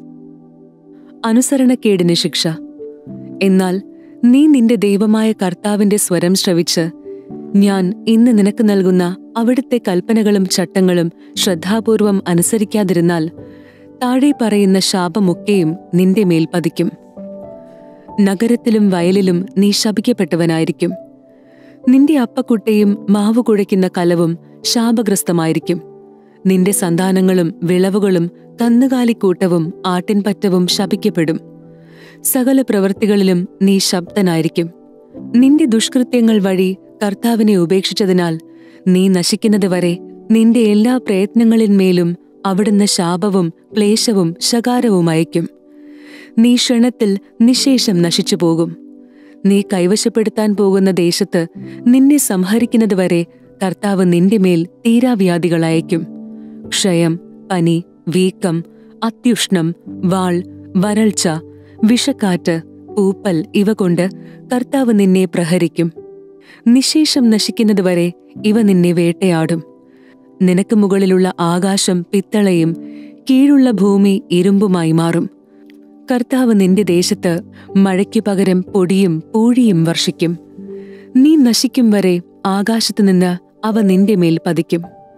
അനുസരണക്കേടിന് ശിക്ഷ എന്നാൽ നീ നിന്റെ ദൈവമായ കർത്താവിന്റെ സ്വരം ശ്രവിച്ച് ഞാൻ ഇന്ന് നിനക്ക് നൽകുന്ന അവിടുത്തെ കൽപ്പനകളും ചട്ടങ്ങളും ശ്രദ്ധാപൂർവം അനുസരിക്കാതിരുന്നാൽ താഴെ പറയുന്ന ശാപമൊക്കെയും നിന്റെ മേൽ പതിക്കും നഗരത്തിലും വയലിലും നീ ശപിക്കപ്പെട്ടവനായിരിക്കും നിന്റെ അപ്പക്കുട്ടയും മാവ് കുഴയ്ക്കുന്ന കലവും ശാപഗ്രസ്തമായിരിക്കും നിന്റെ സന്താനങ്ങളും വിളവുകളും കന്നുകാലിക്കൂട്ടവും ആട്ടിൻപറ്റവും ശപിക്കപ്പെടും സകല പ്രവൃത്തികളിലും നീ ശബ്ദനായിരിക്കും നിന്റെ ദുഷ്കൃത്യങ്ങൾ വഴി കർത്താവിനെ ഉപേക്ഷിച്ചതിനാൽ നീ നശിക്കുന്നത് വരെ നിന്റെ എല്ലാ പ്രയത്നങ്ങളിന്മേലും അവിടുന്ന് ശാപവും ക്ലേശവും ശകാരവും അയക്കും നീ ക്ഷണത്തിൽ നിശേഷം നശിച്ചു പോകും നീ കൈവശപ്പെടുത്താൻ പോകുന്ന ദേശത്ത് നിന്നെ സംഹരിക്കുന്നതുവരെ കർത്താവ് നിന്റെ മേൽ തീരാവ്യാധികൾ അയക്കും ക്ഷയം പനി വീക്കം അത്യുഷ്ണം വാൾ വരൾച്ച വിഷക്കാറ്റ് പൂപ്പൽ ഇവ കൊണ്ട് കർത്താവ് നിന്നെ പ്രഹരിക്കും നിശേഷം നശിക്കുന്നതുവരെ ഇവ നിന്നെ വേട്ടയാടും നിനക്ക് മുകളിലുള്ള ആകാശം പിത്തളയും കീഴുള്ള ഭൂമി ഇരുമ്പുമായി മാറും കർത്താവ് നിന്റെ ദേശത്ത് മഴയ്ക്കു പകരം പൊടിയും പൂഴിയും വർഷിക്കും നീ നശിക്കും വരെ ആകാശത്തുനിന്ന് അവ നിന്റെ മേൽ പതിക്കും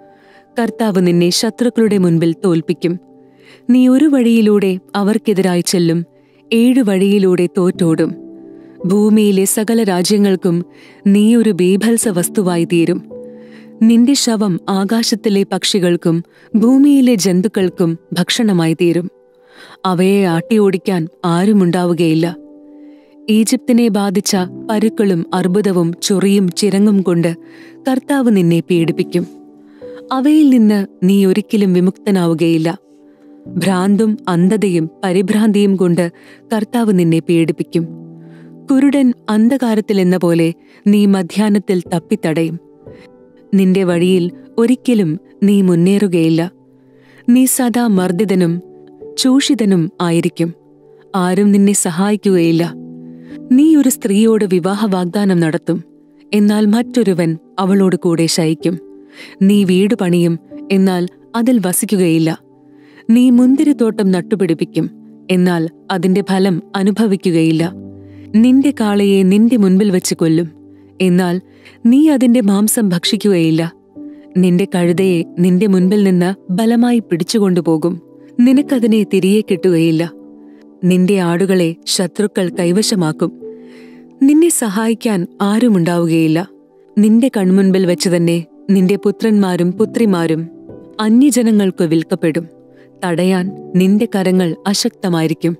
കർത്താവ് നിന്നെ ശത്രുക്കളുടെ മുൻപിൽ തോൽപ്പിക്കും നീ ഒരു വഴിയിലൂടെ അവർക്കെതിരായി ചെല്ലും ഏഴു വഴിയിലൂടെ തോറ്റോടും ഭൂമിയിലെ സകല രാജ്യങ്ങൾക്കും നീ ഒരു ബീഭത്സ വസ്തുവായി തീരും നിന്റെ ശവം ആകാശത്തിലെ പക്ഷികൾക്കും ഭൂമിയിലെ ജന്തുക്കൾക്കും ഭക്ഷണമായി തീരും അവയെ ആട്ടിയോടിക്കാൻ ആരുമുണ്ടാവുകയില്ല ഈജിപ്തിനെ ബാധിച്ച പരുക്കളും അർബുദവും ചൊറിയും ചിരങ്ങും കൊണ്ട് കർത്താവ് നിന്നെ പീഡിപ്പിക്കും അവയിൽ നിന്ന് നീ ഒരിക്കലും വിമുക്തനാവുകയില്ല ഭ്രാന്തും അന്ധതയും പരിഭ്രാന്തിയും കൊണ്ട് കർത്താവ് നിന്നെ പീഡിപ്പിക്കും കുരുടൻ അന്ധകാരത്തിലെന്ന പോലെ നീ മധ്യാഹ്നത്തിൽ തപ്പിത്തടയും നിന്റെ വഴിയിൽ ഒരിക്കലും നീ മുന്നേറുകയില്ല നീ സദാ മർദ്ദിതനും ചൂഷിതനും ആയിരിക്കും ആരും നിന്നെ സഹായിക്കുകയില്ല നീ ഒരു സ്ത്രീയോട് വിവാഹ വാഗ്ദാനം നടത്തും എന്നാൽ മറ്റൊരുവൻ അവളോട് കൂടെ ശയിക്കും നീ വീട് പണിയും എന്നാൽ അതിൽ വസിക്കുകയില്ല നീ മുന്തിരിത്തോട്ടം നട്ടുപിടിപ്പിക്കും എന്നാൽ അതിന്റെ ഫലം അനുഭവിക്കുകയില്ല നിന്റെ കാളയെ നിന്റെ മുൻപിൽ വെച്ച് കൊല്ലും എന്നാൽ നീ അതിന്റെ മാംസം ഭക്ഷിക്കുകയില്ല നിന്റെ കഴുതയെ നിന്റെ മുൻപിൽ നിന്ന് ബലമായി പിടിച്ചുകൊണ്ടുപോകും നിനക്കതിനെ തിരികെ കിട്ടുകയില്ല നിന്റെ ആടുകളെ ശത്രുക്കൾ കൈവശമാക്കും നിന്നെ സഹായിക്കാൻ ആരുമുണ്ടാവുകയില്ല നിന്റെ കൺമുൻപിൽ വെച്ച് തന്നെ നിന്റെ പുത്രന്മാരും പുത്രിമാരും അന്യജനങ്ങൾക്ക് വിൽക്കപ്പെടും തടയാൻ നിന്റെ കരങ്ങൾ അശക്തമായിരിക്കും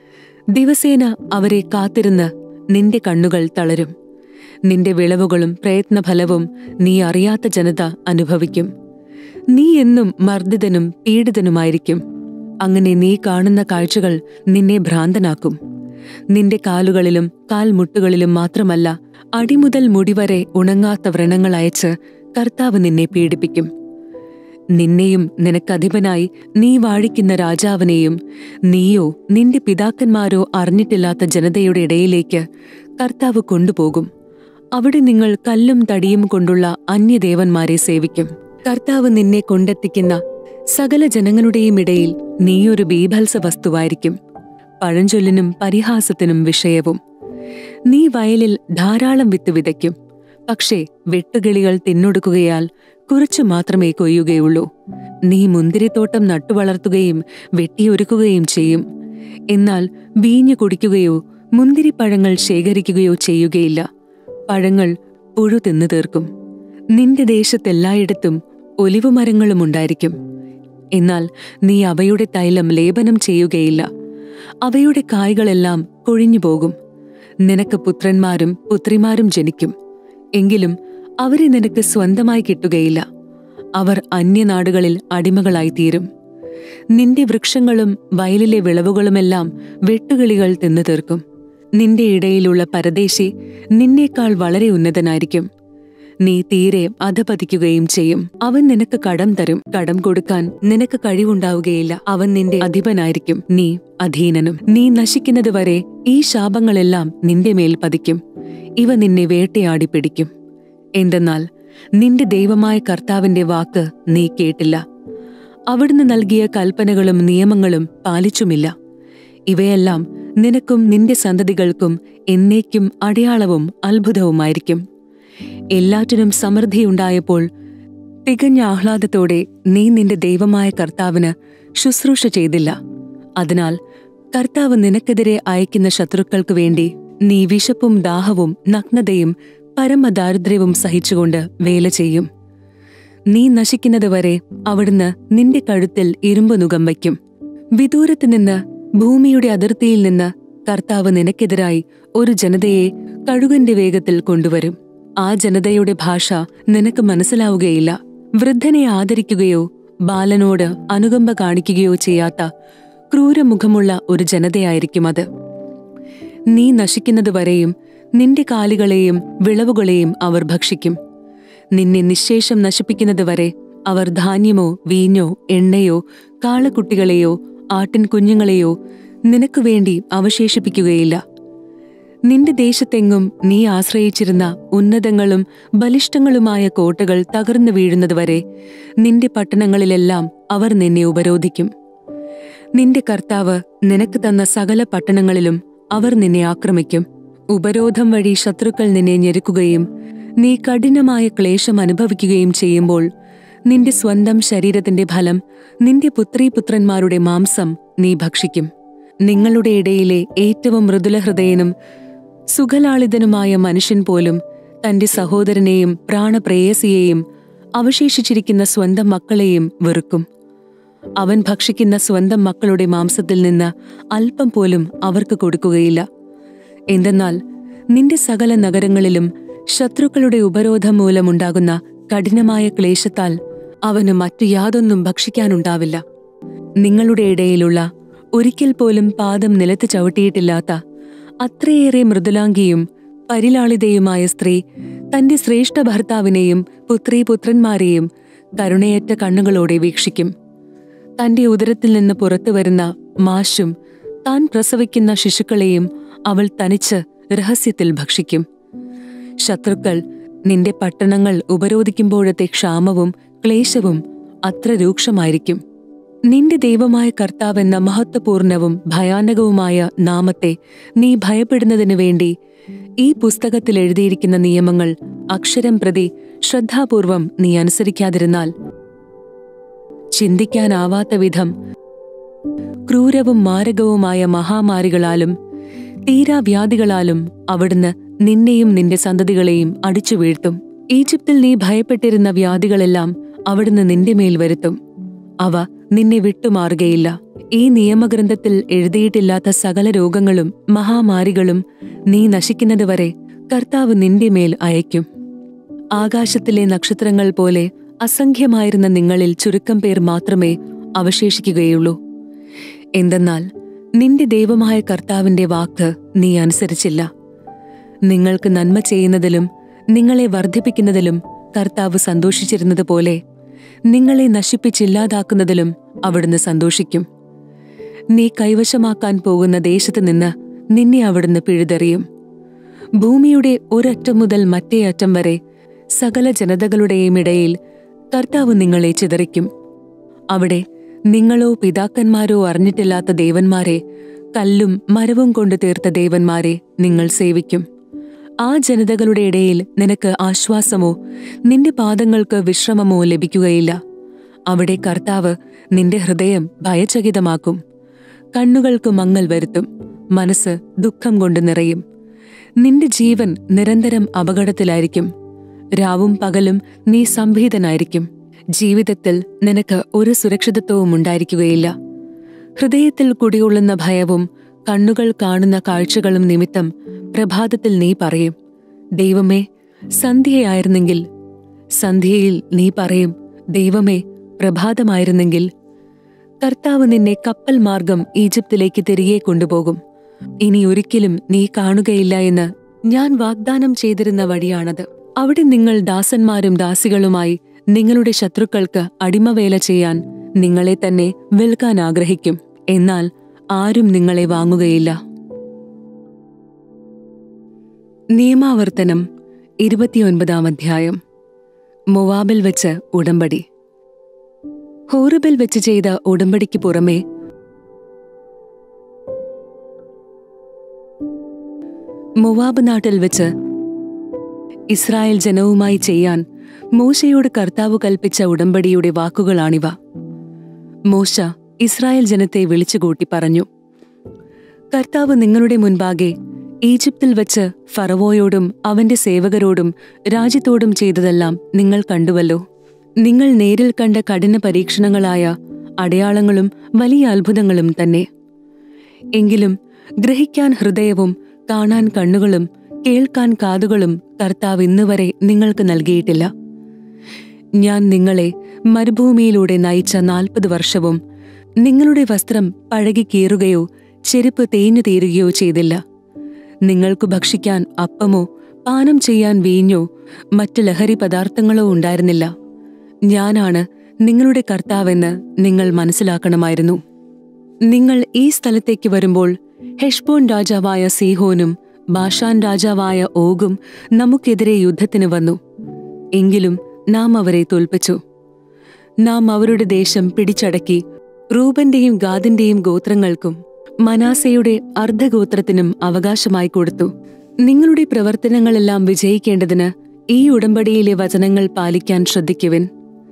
ദിവസേന അവരെ കാത്തിരുന്ന് നിന്റെ കണ്ണുകൾ തളരും നിന്റെ വിളവുകളും പ്രയത്നഫലവും നീ അറിയാത്ത ജനത അനുഭവിക്കും നീ എന്നും മർദ്ദിതനും പീഡിതനുമായിരിക്കും അങ്ങനെ നീ കാണുന്ന കാഴ്ചകൾ നിന്നെ ഭ്രാന്തനാക്കും നിന്റെ കാലുകളിലും കാൽമുട്ടുകളിലും മാത്രമല്ല അടിമുതൽ മുടിവരെ ഉണങ്ങാത്ത വ്രണങ്ങൾ അയച്ച് കർത്താവ് നിന്നെ പീഡിപ്പിക്കും നിന്നെയും നിനക്കധിപനായി നീ വാഴിക്കുന്ന രാജാവിനെയും നീയോ നിന്റെ പിതാക്കന്മാരോ അറിഞ്ഞിട്ടില്ലാത്ത ജനതയുടെ ഇടയിലേക്ക് കർത്താവ് കൊണ്ടുപോകും അവിടെ നിങ്ങൾ കല്ലും തടിയും കൊണ്ടുള്ള അന്യദേവന്മാരെ സേവിക്കും കർത്താവ് നിന്നെ കൊണ്ടെത്തിക്കുന്ന സകല ജനങ്ങളുടെയും ഇടയിൽ നീയൊരു ബീഭത്സ വസ്തുവായിരിക്കും പഴഞ്ചൊല്ലിനും പരിഹാസത്തിനും വിഷയവും നീ വയലിൽ ധാരാളം വിത്ത് വിതയ്ക്കും പക്ഷേ വെട്ടുകിളികൾ തിന്നൊടുക്കുകയാൽ കുറച്ചു മാത്രമേ കൊയ്യുകയുള്ളൂ നീ മുന്തിരിത്തോട്ടം നട്ടുവളർത്തുകയും വെട്ടിയൊരുക്കുകയും ചെയ്യും എന്നാൽ വീഞ്ഞു കുടിക്കുകയോ മുന്തിരിപ്പഴങ്ങൾ ശേഖരിക്കുകയോ ചെയ്യുകയില്ല പഴങ്ങൾ പുഴു തിന്നു തീർക്കും നിന്റെ ദേശത്തെല്ലായിടത്തും ഒലിവുമരങ്ങളും ഉണ്ടായിരിക്കും എന്നാൽ നീ അവയുടെ തൈലം ലേപനം ചെയ്യുകയില്ല അവയുടെ കായ്കളെല്ലാം കൊഴിഞ്ഞു പോകും നിനക്ക് പുത്രന്മാരും പുത്രിമാരും ജനിക്കും എങ്കിലും അവരെ നിനക്ക് സ്വന്തമായി കിട്ടുകയില്ല അവർ അന്യനാടുകളിൽ അടിമകളായി തീരും നിന്റെ വൃക്ഷങ്ങളും വയലിലെ വിളവുകളുമെല്ലാം വെട്ടുകിളികൾ തിന്നു തീർക്കും നിന്റെ ഇടയിലുള്ള പരദേശി നിന്നേക്കാൾ വളരെ ഉന്നതനായിരിക്കും നീ തീരെ അധപതിക്കുകയും ചെയ്യും അവൻ നിനക്ക് കടം തരും കടം കൊടുക്കാൻ നിനക്ക് കഴിവുണ്ടാവുകയില്ല അവൻ നിന്റെ അധിപനായിരിക്കും നീ അധീനനും നീ നശിക്കുന്നതുവരെ ഈ ശാപങ്ങളെല്ലാം നിന്റെ മേൽ പതിക്കും ഇവ നിന്നെ വേട്ടയാടി പിടിക്കും എന്തെന്നാൽ നിന്റെ ദൈവമായ കർത്താവിന്റെ വാക്ക് നീ കേട്ടില്ല അവിടുന്ന് നൽകിയ കൽപ്പനകളും നിയമങ്ങളും പാലിച്ചുമില്ല ഇവയെല്ലാം നിനക്കും നിന്റെ സന്തതികൾക്കും എന്നേക്കും അടയാളവും അത്ഭുതവുമായിരിക്കും എല്ലാറ്റിനും സമൃദ്ധിയുണ്ടായപ്പോൾ തികഞ്ഞ ആഹ്ലാദത്തോടെ നീ നിന്റെ ദൈവമായ കർത്താവിന് ശുശ്രൂഷ ചെയ്തില്ല അതിനാൽ കർത്താവ് നിനക്കെതിരെ അയക്കുന്ന ശത്രുക്കൾക്കു വേണ്ടി നീ വിശപ്പും ദാഹവും നഗ്നതയും പരമദാരിദ്ര്യവും സഹിച്ചുകൊണ്ട് വേല ചെയ്യും നീ നശിക്കുന്നതുവരെ അവിടുന്ന് നിന്റെ കഴുത്തിൽ ഇരുമ്പ് നുകം വയ്ക്കും വിദൂരത്ത് നിന്ന് ഭൂമിയുടെ അതിർത്തിയിൽ നിന്ന് കർത്താവ് നിനക്കെതിരായി ഒരു ജനതയെ കഴുകന്റെ വേഗത്തിൽ കൊണ്ടുവരും ആ ജനതയുടെ ഭാഷ നിനക്ക് മനസ്സിലാവുകയില്ല വൃദ്ധനെ ആദരിക്കുകയോ ബാലനോട് അനുകമ്പ കാണിക്കുകയോ ചെയ്യാത്ത ക്രൂരമുഖമുള്ള ഒരു ജനതയായിരിക്കും അത് നീ നശിക്കുന്നതുവരെയും നിന്റെ കാലുകളെയും വിളവുകളെയും അവർ ഭക്ഷിക്കും നിന്നെ നിശേഷം നശിപ്പിക്കുന്നതുവരെ അവർ ധാന്യമോ വീഞ്ഞോ എണ്ണയോ കാളക്കുട്ടികളെയോ ആട്ടിൻ കുഞ്ഞുങ്ങളെയോ നിനക്കു വേണ്ടി അവശേഷിപ്പിക്കുകയില്ല നിന്റെ ദേശത്തെങ്ങും നീ ആശ്രയിച്ചിരുന്ന ഉന്നതങ്ങളും ബലിഷ്ഠങ്ങളുമായ കോട്ടകൾ തകർന്നു വീഴുന്നതുവരെ നിന്റെ പട്ടണങ്ങളിലെല്ലാം അവർ നിന്നെ ഉപരോധിക്കും നിന്റെ കർത്താവ് നിനക്ക് തന്ന സകല പട്ടണങ്ങളിലും അവർ നിന്നെ ആക്രമിക്കും ഉപരോധം വഴി ശത്രുക്കൾ നിന്നെ ഞെരുക്കുകയും നീ കഠിനമായ ക്ലേശം അനുഭവിക്കുകയും ചെയ്യുമ്പോൾ നിന്റെ സ്വന്തം ശരീരത്തിന്റെ ഫലം നിന്റെ പുത്രീപുത്രന്മാരുടെ മാംസം നീ ഭക്ഷിക്കും നിങ്ങളുടെ ഇടയിലെ ഏറ്റവും മൃദുലഹൃദയനും സുഖലാളിതനുമായ മനുഷ്യൻ പോലും തന്റെ സഹോദരനെയും പ്രാണപ്രേയസിയെയും അവശേഷിച്ചിരിക്കുന്ന സ്വന്തം മക്കളെയും വെറുക്കും അവൻ ഭക്ഷിക്കുന്ന സ്വന്തം മക്കളുടെ മാംസത്തിൽ നിന്ന് അല്പം പോലും അവർക്ക് കൊടുക്കുകയില്ല എന്തെന്നാൽ നിന്റെ സകല നഗരങ്ങളിലും ശത്രുക്കളുടെ ഉപരോധം മൂലമുണ്ടാകുന്ന കഠിനമായ ക്ലേശത്താൽ അവന് മറ്റു യാതൊന്നും ഭക്ഷിക്കാനുണ്ടാവില്ല നിങ്ങളുടെ ഇടയിലുള്ള ഒരിക്കൽ പോലും പാദം നിലത്ത് ചവിട്ടിയിട്ടില്ലാത്ത അത്രയേറെ മൃദുലാംഗിയും പരിലാളിതയുമായ സ്ത്രീ തന്റെ ശ്രേഷ്ഠ ഭർത്താവിനെയും പുത്രീപുത്രന്മാരെയും കരുണയറ്റ കണ്ണുകളോടെ വീക്ഷിക്കും തന്റെ ഉദരത്തിൽ നിന്ന് പുറത്തു വരുന്ന മാഷും താൻ പ്രസവിക്കുന്ന ശിശുക്കളെയും അവൾ തനിച്ച് രഹസ്യത്തിൽ ഭക്ഷിക്കും ശത്രുക്കൾ നിന്റെ പട്ടണങ്ങൾ ഉപരോധിക്കുമ്പോഴത്തെ ക്ഷാമവും ക്ലേശവും അത്ര രൂക്ഷമായിരിക്കും നിന്റെ ദൈവമായ കർത്താവെന്ന മഹത്വപൂർണവും ഭയാനകവുമായ നാമത്തെ നീ ഭയപ്പെടുന്നതിനു വേണ്ടി ഈ പുസ്തകത്തിൽ എഴുതിയിരിക്കുന്ന നിയമങ്ങൾ അക്ഷരം പ്രതി ശ്രദ്ധാപൂർവം നീ അനുസരിക്കാതിരുന്നാൽ ചിന്തിക്കാനാവാത്ത വിധം ക്രൂരവും മാരകവുമായ മഹാമാരികളാലും തീരാവ്യാധികളാലും അവിടുന്ന് നിന്നെയും നിന്റെ സന്തതികളെയും അടിച്ചു വീഴ്ത്തും ഈജിപ്തിൽ നീ ഭയപ്പെട്ടിരുന്ന വ്യാധികളെല്ലാം അവിടുന്ന് നിന്റെ മേൽ വരുത്തും അവ നിന്നെ വിട്ടുമാറുകയില്ല ഈ നിയമഗ്രന്ഥത്തിൽ എഴുതിയിട്ടില്ലാത്ത സകല രോഗങ്ങളും മഹാമാരികളും നീ നശിക്കുന്നതുവരെ കർത്താവ് നിന്റെ മേൽ അയക്കും ആകാശത്തിലെ നക്ഷത്രങ്ങൾ പോലെ അസംഖ്യമായിരുന്ന നിങ്ങളിൽ ചുരുക്കം പേർ മാത്രമേ അവശേഷിക്കുകയുള്ളൂ എന്തെന്നാൽ നിന്റെ ദൈവമായ കർത്താവിന്റെ വാക്ക് നീ അനുസരിച്ചില്ല നിങ്ങൾക്ക് നന്മ ചെയ്യുന്നതിലും നിങ്ങളെ വർദ്ധിപ്പിക്കുന്നതിലും കർത്താവ് സന്തോഷിച്ചിരുന്നത് പോലെ നിങ്ങളെ നശിപ്പിച്ചില്ലാതാക്കുന്നതിലും അവിടുന്ന് സന്തോഷിക്കും നീ കൈവശമാക്കാൻ പോകുന്ന ദേശത്ത് നിന്ന് നിന്നെ അവിടുന്ന് പിഴുതെറിയും ഭൂമിയുടെ ഒരറ്റം മുതൽ മറ്റേ അറ്റം വരെ സകല ജനതകളുടെയും ഇടയിൽ കർത്താവ് നിങ്ങളെ ചിതറിക്കും അവിടെ നിങ്ങളോ പിതാക്കന്മാരോ അറിഞ്ഞിട്ടില്ലാത്ത ദേവന്മാരെ കല്ലും മരവും കൊണ്ട് തീർത്ത ദേവന്മാരെ നിങ്ങൾ സേവിക്കും ആ ജനതകളുടെ ഇടയിൽ നിനക്ക് ആശ്വാസമോ നിന്റെ പാദങ്ങൾക്ക് വിശ്രമമോ ലഭിക്കുകയില്ല അവിടെ കർത്താവ് നിന്റെ ഹൃദയം ഭയചകിതമാക്കും കണ്ണുകൾക്ക് മങ്ങൽ വരുത്തും മനസ്സ് ദുഃഖം കൊണ്ട് നിറയും നിന്റെ ജീവൻ നിരന്തരം അപകടത്തിലായിരിക്കും രാവും പകലും നീ സംഭീതനായിരിക്കും ജീവിതത്തിൽ നിനക്ക് ഒരു സുരക്ഷിതത്വവും ഉണ്ടായിരിക്കുകയില്ല ഹൃദയത്തിൽ കുടികൊള്ളുന്ന ഭയവും കണ്ണുകൾ കാണുന്ന കാഴ്ചകളും നിമിത്തം പ്രഭാതത്തിൽ നീ പറയും ദൈവമേ സന്ധ്യയായിരുന്നെങ്കിൽ സന്ധ്യയിൽ നീ പറയും ദൈവമേ പ്രഭാതമായിരുന്നെങ്കിൽ കർത്താവ് നിന്നെ കപ്പൽ മാർഗം ഈജിപ്തിലേക്ക് തിരികെ കൊണ്ടുപോകും ഇനി ഒരിക്കലും നീ കാണുകയില്ല എന്ന് ഞാൻ വാഗ്ദാനം ചെയ്തിരുന്ന വഴിയാണത് അവിടെ നിങ്ങൾ ദാസന്മാരും ദാസികളുമായി നിങ്ങളുടെ ശത്രുക്കൾക്ക് അടിമവേല ചെയ്യാൻ നിങ്ങളെ തന്നെ വിൽക്കാൻ ആഗ്രഹിക്കും എന്നാൽ ആരും നിങ്ങളെ വാങ്ങുകയില്ല നിയമാവർത്തനം ഇരുപത്തിയൊൻപതാം അധ്യായം മൊവാബിൽ വെച്ച് ഉടമ്പടി ഹോറിബിൽ വെച്ച് ചെയ്ത ഉടമ്പടിക്ക് പുറമെ മൊവാബ് നാട്ടിൽ വെച്ച് ഇസ്രായേൽ ജനവുമായി ചെയ്യാൻ മോശയോട് കർത്താവ് കൽപ്പിച്ച ഉടമ്പടിയുടെ വാക്കുകളാണിവ മോശ ഇസ്രായേൽ ജനത്തെ വിളിച്ചുകൂട്ടി പറഞ്ഞു കർത്താവ് നിങ്ങളുടെ മുൻപാകെ ഈജിപ്തിൽ വച്ച് ഫറവോയോടും അവന്റെ സേവകരോടും രാജ്യത്തോടും ചെയ്തതെല്ലാം നിങ്ങൾ കണ്ടുവല്ലോ നിങ്ങൾ നേരിൽ കണ്ട കഠിന പരീക്ഷണങ്ങളായ അടയാളങ്ങളും വലിയ അത്ഭുതങ്ങളും തന്നെ എങ്കിലും ഗ്രഹിക്കാൻ ഹൃദയവും കാണാൻ കണ്ണുകളും കേൾക്കാൻ കാതുകളും കർത്താവ് ഇന്നുവരെ നിങ്ങൾക്ക് നൽകിയിട്ടില്ല ഞാൻ നിങ്ങളെ മരുഭൂമിയിലൂടെ നയിച്ച നാൽപ്പത് വർഷവും നിങ്ങളുടെ വസ്ത്രം പഴകി കീറുകയോ ചെരുപ്പ് തേഞ്ഞു തീരുകയോ ചെയ്തില്ല നിങ്ങൾക്ക് ഭക്ഷിക്കാൻ അപ്പമോ പാനം ചെയ്യാൻ വീഞ്ഞോ മറ്റ് ലഹരി പദാർത്ഥങ്ങളോ ഉണ്ടായിരുന്നില്ല ഞാനാണ് നിങ്ങളുടെ കർത്താവെന്ന് നിങ്ങൾ മനസ്സിലാക്കണമായിരുന്നു നിങ്ങൾ ഈ സ്ഥലത്തേക്ക് വരുമ്പോൾ ഹെഷ്ബോൻ രാജാവായ സീഹോനും ബാഷാൻ രാജാവായ ഓഗും നമുക്കെതിരെ യുദ്ധത്തിന് വന്നു എങ്കിലും നാം അവരെ തോൽപ്പിച്ചു നാം അവരുടെ ദേശം പിടിച്ചടക്കി റൂബന്റെയും ഗാദിന്റെയും ഗോത്രങ്ങൾക്കും മനാസയുടെ അർദ്ധഗോത്രത്തിനും അവകാശമായി കൊടുത്തു നിങ്ങളുടെ പ്രവർത്തനങ്ങളെല്ലാം വിജയിക്കേണ്ടതിന് ഈ ഉടമ്പടിയിലെ വചനങ്ങൾ പാലിക്കാൻ ശ്രദ്ധിക്കുവിൻ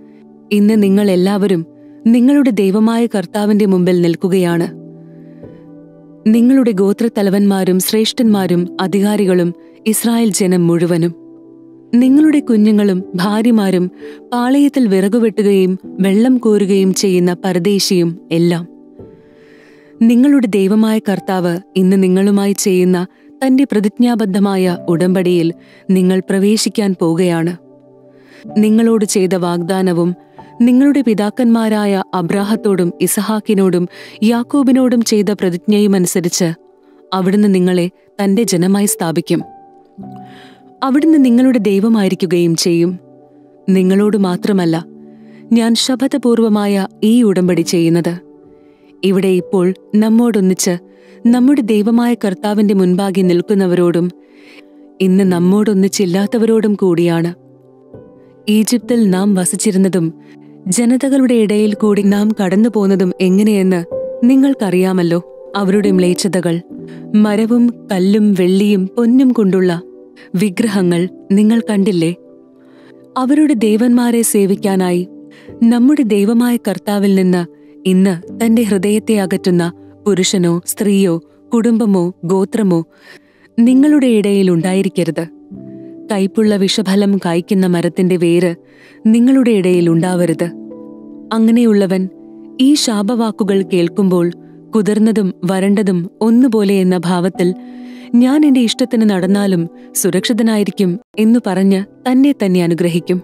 ഇന്ന് നിങ്ങൾ എല്ലാവരും നിങ്ങളുടെ ദൈവമായ കർത്താവിന്റെ മുമ്പിൽ നിൽക്കുകയാണ് നിങ്ങളുടെ ഗോത്രത്തലവന്മാരും ശ്രേഷ്ഠന്മാരും അധികാരികളും ഇസ്രായേൽ ജനം മുഴുവനും നിങ്ങളുടെ കുഞ്ഞുങ്ങളും ഭാര്യമാരും പാളയത്തിൽ വിറകുവെട്ടുകയും വെള്ളം കോരുകയും ചെയ്യുന്ന പരദേശിയും എല്ലാം നിങ്ങളുടെ ദൈവമായ കർത്താവ് ഇന്ന് നിങ്ങളുമായി ചെയ്യുന്ന തന്റെ പ്രതിജ്ഞാബദ്ധമായ ഉടമ്പടിയിൽ നിങ്ങൾ പ്രവേശിക്കാൻ പോകുകയാണ് നിങ്ങളോട് ചെയ്ത വാഗ്ദാനവും നിങ്ങളുടെ പിതാക്കന്മാരായ അബ്രാഹത്തോടും ഇസഹാക്കിനോടും യാക്കോബിനോടും ചെയ്ത പ്രതിജ്ഞയുമനുസരിച്ച് അവിടുന്ന് നിങ്ങളെ തന്റെ ജനമായി സ്ഥാപിക്കും അവിടുന്ന് നിങ്ങളുടെ ദൈവമായിരിക്കുകയും ചെയ്യും നിങ്ങളോട് മാത്രമല്ല ഞാൻ ശപഥപൂർവമായ ഈ ഉടമ്പടി ചെയ്യുന്നത് ഇവിടെ ഇപ്പോൾ നമ്മോടൊന്നിച്ച് നമ്മുടെ ദൈവമായ കർത്താവിന്റെ മുൻപാകെ നിൽക്കുന്നവരോടും ഇന്ന് നമ്മോടൊന്നിച്ചില്ലാത്തവരോടും കൂടിയാണ് ഈജിപ്തിൽ നാം വസിച്ചിരുന്നതും ജനതകളുടെ ഇടയിൽ കൂടി നാം കടന്നു പോന്നതും എങ്ങനെയെന്ന് നിങ്ങൾക്കറിയാമല്ലോ അവരുടെ മ്ലേച്ഛതകൾ മരവും കല്ലും വെള്ളിയും പൊന്നും കൊണ്ടുള്ള വിഗ്രഹങ്ങൾ നിങ്ങൾ കണ്ടില്ലേ അവരുടെ ദേവന്മാരെ സേവിക്കാനായി നമ്മുടെ ദൈവമായ കർത്താവിൽ നിന്ന് ഇന്ന് തന്റെ ഹൃദയത്തെ അകറ്റുന്ന പുരുഷനോ സ്ത്രീയോ കുടുംബമോ ഗോത്രമോ നിങ്ങളുടെ ഇടയിൽ ഉണ്ടായിരിക്കരുത് കൈപ്പുള്ള വിഷഫലം കായ്ക്കുന്ന മരത്തിന്റെ വേര് നിങ്ങളുടെ ഇടയിൽ ഉണ്ടാവരുത് അങ്ങനെയുള്ളവൻ ഈ ശാപവാക്കുകൾ കേൾക്കുമ്പോൾ കുതിർന്നതും വരണ്ടതും ഒന്നുപോലെ എന്ന ഭാവത്തിൽ ഞാൻ എന്റെ ഇഷ്ടത്തിന് നടന്നാലും സുരക്ഷിതനായിരിക്കും എന്നു പറഞ്ഞ് തന്നെ തന്നെ അനുഗ്രഹിക്കും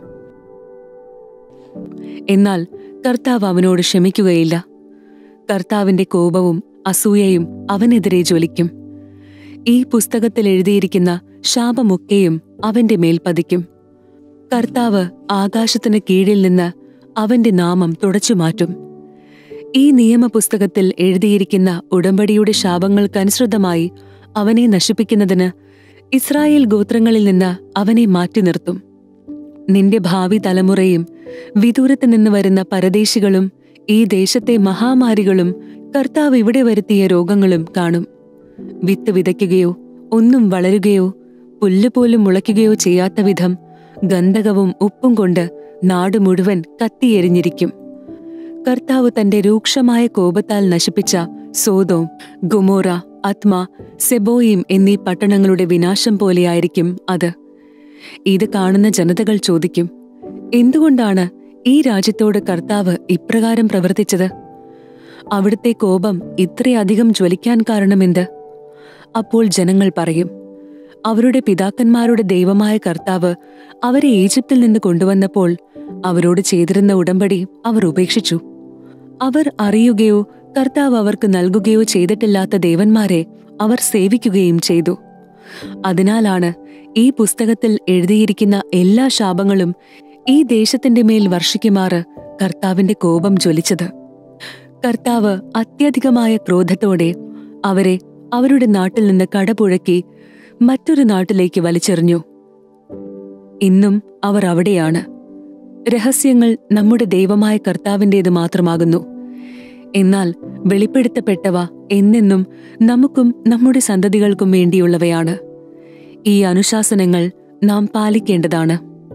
എന്നാൽ കർത്താവ് അവനോട് ക്ഷമിക്കുകയില്ല കർത്താവിന്റെ കോപവും അസൂയയും അവനെതിരെ ജ്വലിക്കും ഈ പുസ്തകത്തിൽ എഴുതിയിരിക്കുന്ന ശാപമൊക്കെയും അവന്റെ മേൽ പതിക്കും കർത്താവ് ആകാശത്തിന് കീഴിൽ നിന്ന് അവന്റെ നാമം തുടച്ചുമാറ്റും ഈ നിയമപുസ്തകത്തിൽ എഴുതിയിരിക്കുന്ന ഉടമ്പടിയുടെ ശാപങ്ങൾക്കനുസൃതമായി അവനെ നശിപ്പിക്കുന്നതിന് ഇസ്രായേൽ ഗോത്രങ്ങളിൽ നിന്ന് അവനെ മാറ്റി നിർത്തും നിന്റെ ഭാവി തലമുറയും വിദൂരത്ത് നിന്ന് വരുന്ന പരദേശികളും ഈ ദേശത്തെ മഹാമാരികളും കർത്താവ് ഇവിടെ വരുത്തിയ രോഗങ്ങളും കാണും വിത്ത് വിതയ്ക്കുകയോ ഒന്നും വളരുകയോ പുല്ലുപോലും മുളയ്ക്കുകയോ ചെയ്യാത്ത വിധം ഗന്ധകവും ഉപ്പും കൊണ്ട് നാട് മുഴുവൻ കത്തിയെരിഞ്ഞിരിക്കും കർത്താവ് തന്റെ രൂക്ഷമായ കോപത്താൽ നശിപ്പിച്ച സോതോം ഗുമോറ അത്മ സെബോയിം എന്നീ പട്ടണങ്ങളുടെ വിനാശം പോലെയായിരിക്കും അത് ഇത് കാണുന്ന ജനതകൾ ചോദിക്കും എന്തുകൊണ്ടാണ് ഈ രാജ്യത്തോട് കർത്താവ് ഇപ്രകാരം പ്രവർത്തിച്ചത് അവിടുത്തെ കോപം ഇത്രയധികം ജ്വലിക്കാൻ കാരണമെന്ത് അപ്പോൾ ജനങ്ങൾ പറയും അവരുടെ പിതാക്കന്മാരുടെ ദൈവമായ കർത്താവ് അവരെ ഈജിപ്തിൽ നിന്ന് കൊണ്ടുവന്നപ്പോൾ അവരോട് ചെയ്തിരുന്ന ഉടമ്പടി അവർ ഉപേക്ഷിച്ചു അവർ അറിയുകയോ കർത്താവ് അവർക്ക് നൽകുകയോ ചെയ്തിട്ടില്ലാത്ത ദേവന്മാരെ അവർ സേവിക്കുകയും ചെയ്തു അതിനാലാണ് ഈ പുസ്തകത്തിൽ എഴുതിയിരിക്കുന്ന എല്ലാ ശാപങ്ങളും ഈ ദേശത്തിന്റെ മേൽ വർഷിക്കുമാറ് കർത്താവിന്റെ കോപം ജ്വലിച്ചത് കർത്താവ് അത്യധികമായ ക്രോധത്തോടെ അവരെ അവരുടെ നാട്ടിൽ നിന്ന് കടപുഴക്കി മറ്റൊരു നാട്ടിലേക്ക് വലിച്ചെറിഞ്ഞു ഇന്നും അവർ അവിടെയാണ് രഹസ്യങ്ങൾ നമ്മുടെ ദൈവമായ കർത്താവിൻ്റേത് മാത്രമാകുന്നു എന്നാൽ വെളിപ്പെടുത്തപ്പെട്ടവ എന്നെന്നും നമുക്കും നമ്മുടെ സന്തതികൾക്കും വേണ്ടിയുള്ളവയാണ് ഈ അനുശാസനങ്ങൾ നാം പാലിക്കേണ്ടതാണ്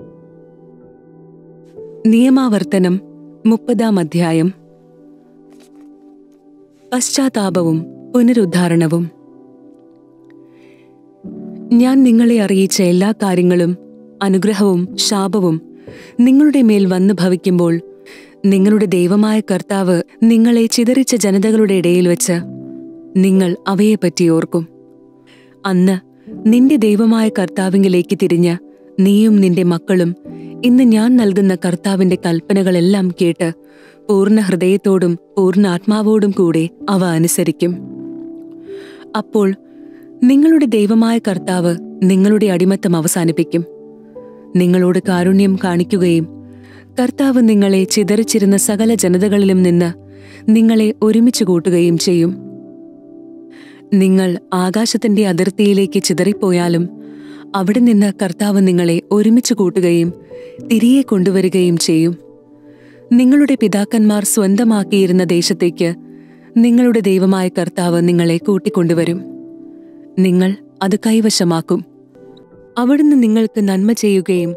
നിയമാവർത്തനം മുപ്പതാം അധ്യായം പശ്ചാത്താപവും പുനരുദ്ധാരണവും ഞാൻ നിങ്ങളെ അറിയിച്ച എല്ലാ കാര്യങ്ങളും അനുഗ്രഹവും ശാപവും നിങ്ങളുടെ മേൽ വന്നു ഭവിക്കുമ്പോൾ നിങ്ങളുടെ ദൈവമായ കർത്താവ് നിങ്ങളെ ചിതറിച്ച ജനതകളുടെ ഇടയിൽ വെച്ച് നിങ്ങൾ അവയെപ്പറ്റി ഓർക്കും അന്ന് നിന്റെ ദൈവമായ കർത്താവിങ്കിലേക്ക് തിരിഞ്ഞ് നീയും നിന്റെ മക്കളും ഇന്ന് ഞാൻ നൽകുന്ന കർത്താവിന്റെ കൽപ്പനകളെല്ലാം കേട്ട് പൂർണ്ണ ഹൃദയത്തോടും പൂർണ്ണ ആത്മാവോടും കൂടെ അവ അനുസരിക്കും അപ്പോൾ നിങ്ങളുടെ ദൈവമായ കർത്താവ് നിങ്ങളുടെ അടിമത്തം അവസാനിപ്പിക്കും നിങ്ങളോട് കാരുണ്യം കാണിക്കുകയും കർത്താവ് നിങ്ങളെ ചിതറിച്ചിരുന്ന സകല ജനതകളിലും നിന്ന് നിങ്ങളെ ഒരുമിച്ച് കൂട്ടുകയും ചെയ്യും നിങ്ങൾ ആകാശത്തിന്റെ അതിർത്തിയിലേക്ക് ചിതറിപ്പോയാലും അവിടെ നിന്ന് കർത്താവ് നിങ്ങളെ ഒരുമിച്ച് കൂട്ടുകയും തിരികെ കൊണ്ടുവരികയും ചെയ്യും നിങ്ങളുടെ പിതാക്കന്മാർ സ്വന്തമാക്കിയിരുന്ന ദേശത്തേക്ക് നിങ്ങളുടെ ദൈവമായ കർത്താവ് നിങ്ങളെ കൂട്ടിക്കൊണ്ടുവരും നിങ്ങൾ അത് കൈവശമാക്കും അവിടുന്ന് നിങ്ങൾക്ക് നന്മ ചെയ്യുകയും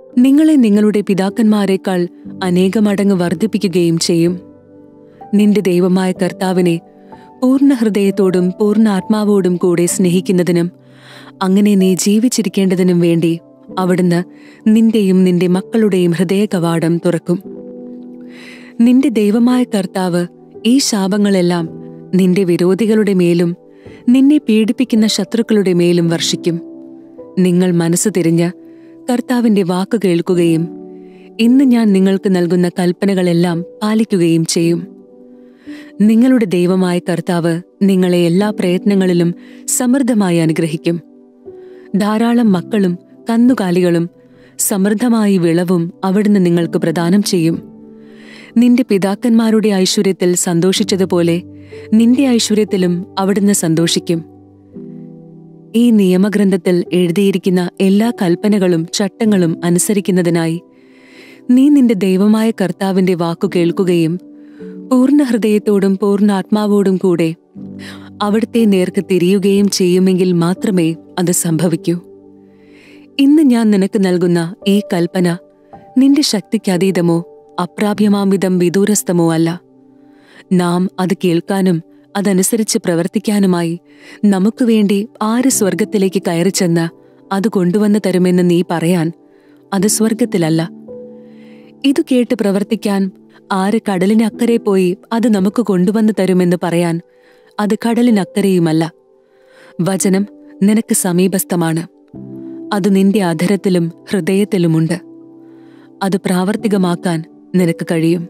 നിങ്ങളെ നിങ്ങളുടെ പിതാക്കന്മാരെക്കാൾ അനേകമടങ്ങ് വർദ്ധിപ്പിക്കുകയും ചെയ്യും നിന്റെ ദൈവമായ കർത്താവിനെ പൂർണ്ണ ഹൃദയത്തോടും പൂർണ്ണ ആത്മാവോടും കൂടെ സ്നേഹിക്കുന്നതിനും അങ്ങനെ നീ ജീവിച്ചിരിക്കേണ്ടതിനും വേണ്ടി അവിടുന്ന് നിന്റെയും നിന്റെ മക്കളുടെയും ഹൃദയ കവാടം തുറക്കും നിന്റെ ദൈവമായ കർത്താവ് ഈ ശാപങ്ങളെല്ലാം നിന്റെ വിരോധികളുടെ മേലും നിന്നെ പീഡിപ്പിക്കുന്ന ശത്രുക്കളുടെ മേലും വർഷിക്കും നിങ്ങൾ മനസ്സ് തിരിഞ്ഞ് കർത്താവിന്റെ വാക്ക് കേൾക്കുകയും ഇന്ന് ഞാൻ നിങ്ങൾക്ക് നൽകുന്ന കൽപ്പനകളെല്ലാം പാലിക്കുകയും ചെയ്യും നിങ്ങളുടെ ദൈവമായ കർത്താവ് നിങ്ങളെ എല്ലാ പ്രയത്നങ്ങളിലും സമൃദ്ധമായി അനുഗ്രഹിക്കും ധാരാളം മക്കളും കന്നുകാലികളും സമൃദ്ധമായി വിളവും അവിടുന്ന് നിങ്ങൾക്ക് പ്രദാനം ചെയ്യും നിന്റെ പിതാക്കന്മാരുടെ ഐശ്വര്യത്തിൽ സന്തോഷിച്ചതുപോലെ നിന്റെ ഐശ്വര്യത്തിലും അവിടുന്ന് സന്തോഷിക്കും ഈ നിയമഗ്രന്ഥത്തിൽ എഴുതിയിരിക്കുന്ന എല്ലാ കൽപ്പനകളും ചട്ടങ്ങളും അനുസരിക്കുന്നതിനായി നീ നിന്റെ ദൈവമായ കർത്താവിന്റെ വാക്കു കേൾക്കുകയും പൂർണ്ണ ഹൃദയത്തോടും പൂർണ്ണ ആത്മാവോടും കൂടെ അവിടുത്തെ നേർക്ക് തിരിയുകയും ചെയ്യുമെങ്കിൽ മാത്രമേ അത് സംഭവിക്കൂ ഇന്ന് ഞാൻ നിനക്ക് നൽകുന്ന ഈ കൽപ്പന നിന്റെ ശക്തിക്കതീതമോ അപ്രാപ്യമാംവിധം വിദൂരസ്ഥമോ അല്ല നാം അത് കേൾക്കാനും അതനുസരിച്ച് പ്രവർത്തിക്കാനുമായി നമുക്ക് വേണ്ടി ആര് സ്വർഗത്തിലേക്ക് കയറിച്ചെന്ന് അത് കൊണ്ടുവന്ന് തരുമെന്ന് നീ പറയാൻ അത് സ്വർഗത്തിലല്ല ഇത് കേട്ട് പ്രവർത്തിക്കാൻ ആര് കടലിനക്കരെ പോയി അത് നമുക്ക് കൊണ്ടുവന്ന് തരുമെന്ന് പറയാൻ അത് കടലിനക്കരെയുമല്ല വചനം നിനക്ക് സമീപസ്ഥമാണ് അത് നിന്റെ അധരത്തിലും ഹൃദയത്തിലുമുണ്ട് അത് പ്രാവർത്തികമാക്കാൻ നിനക്ക് കഴിയും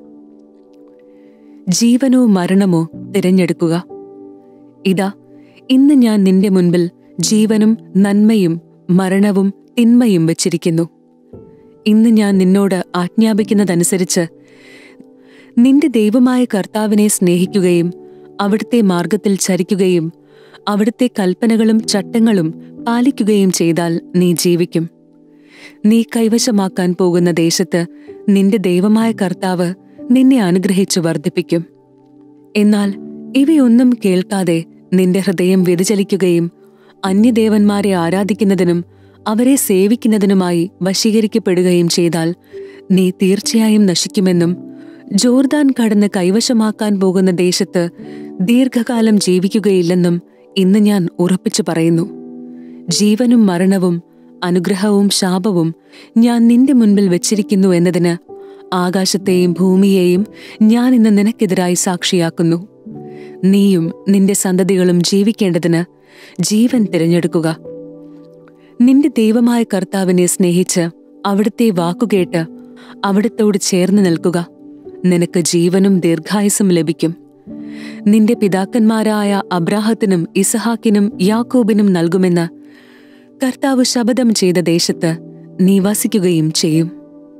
ജീവനോ മരണമോ തിരഞ്ഞെടുക്കുക ഇതാ ഇന്ന് ഞാൻ നിന്റെ മുൻപിൽ ജീവനും നന്മയും മരണവും തിന്മയും വച്ചിരിക്കുന്നു ഇന്ന് ഞാൻ നിന്നോട് ആജ്ഞാപിക്കുന്നതനുസരിച്ച് നിന്റെ ദൈവമായ കർത്താവിനെ സ്നേഹിക്കുകയും അവിടുത്തെ മാർഗത്തിൽ ചരിക്കുകയും അവിടുത്തെ കൽപ്പനകളും ചട്ടങ്ങളും പാലിക്കുകയും ചെയ്താൽ നീ ജീവിക്കും നീ കൈവശമാക്കാൻ പോകുന്ന ദേശത്ത് നിന്റെ ദൈവമായ കർത്താവ് നിന്നെ അനുഗ്രഹിച്ചു വർദ്ധിപ്പിക്കും എന്നാൽ ഇവയൊന്നും കേൾക്കാതെ നിന്റെ ഹൃദയം വ്യതിചലിക്കുകയും അന്യദേവന്മാരെ ആരാധിക്കുന്നതിനും അവരെ സേവിക്കുന്നതിനുമായി വശീകരിക്കപ്പെടുകയും ചെയ്താൽ നീ തീർച്ചയായും നശിക്കുമെന്നും ജോർദാൻ കടന്ന് കൈവശമാക്കാൻ പോകുന്ന ദേശത്ത് ദീർഘകാലം ജീവിക്കുകയില്ലെന്നും ഇന്ന് ഞാൻ ഉറപ്പിച്ചു പറയുന്നു ജീവനും മരണവും അനുഗ്രഹവും ശാപവും ഞാൻ നിന്റെ മുൻപിൽ വെച്ചിരിക്കുന്നു എന്നതിന് ആകാശത്തെയും ഭൂമിയെയും ഞാൻ ഇന്ന് നിനക്കെതിരായി സാക്ഷിയാക്കുന്നു നീയും നിന്റെ സന്തതികളും ജീവിക്കേണ്ടതിന് ജീവൻ തിരഞ്ഞെടുക്കുക നിന്റെ ദൈവമായ കർത്താവിനെ സ്നേഹിച്ച് അവിടുത്തെ വാക്കുകേട്ട് അവിടത്തോട് ചേർന്ന് നിൽക്കുക നിനക്ക് ജീവനും ദീർഘായുസും ലഭിക്കും നിന്റെ പിതാക്കന്മാരായ അബ്രാഹത്തിനും ഇസഹാക്കിനും യാക്കോബിനും നൽകുമെന്ന് കർത്താവ് ശപഥം ചെയ്ത ദേശത്ത് നീ വസിക്കുകയും ചെയ്യും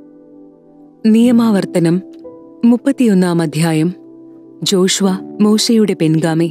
നിയമാവർത്തനം മുപ്പത്തിയൊന്നാം അധ്യായം ജോഷ്വ മോശയുടെ പിൻഗാമി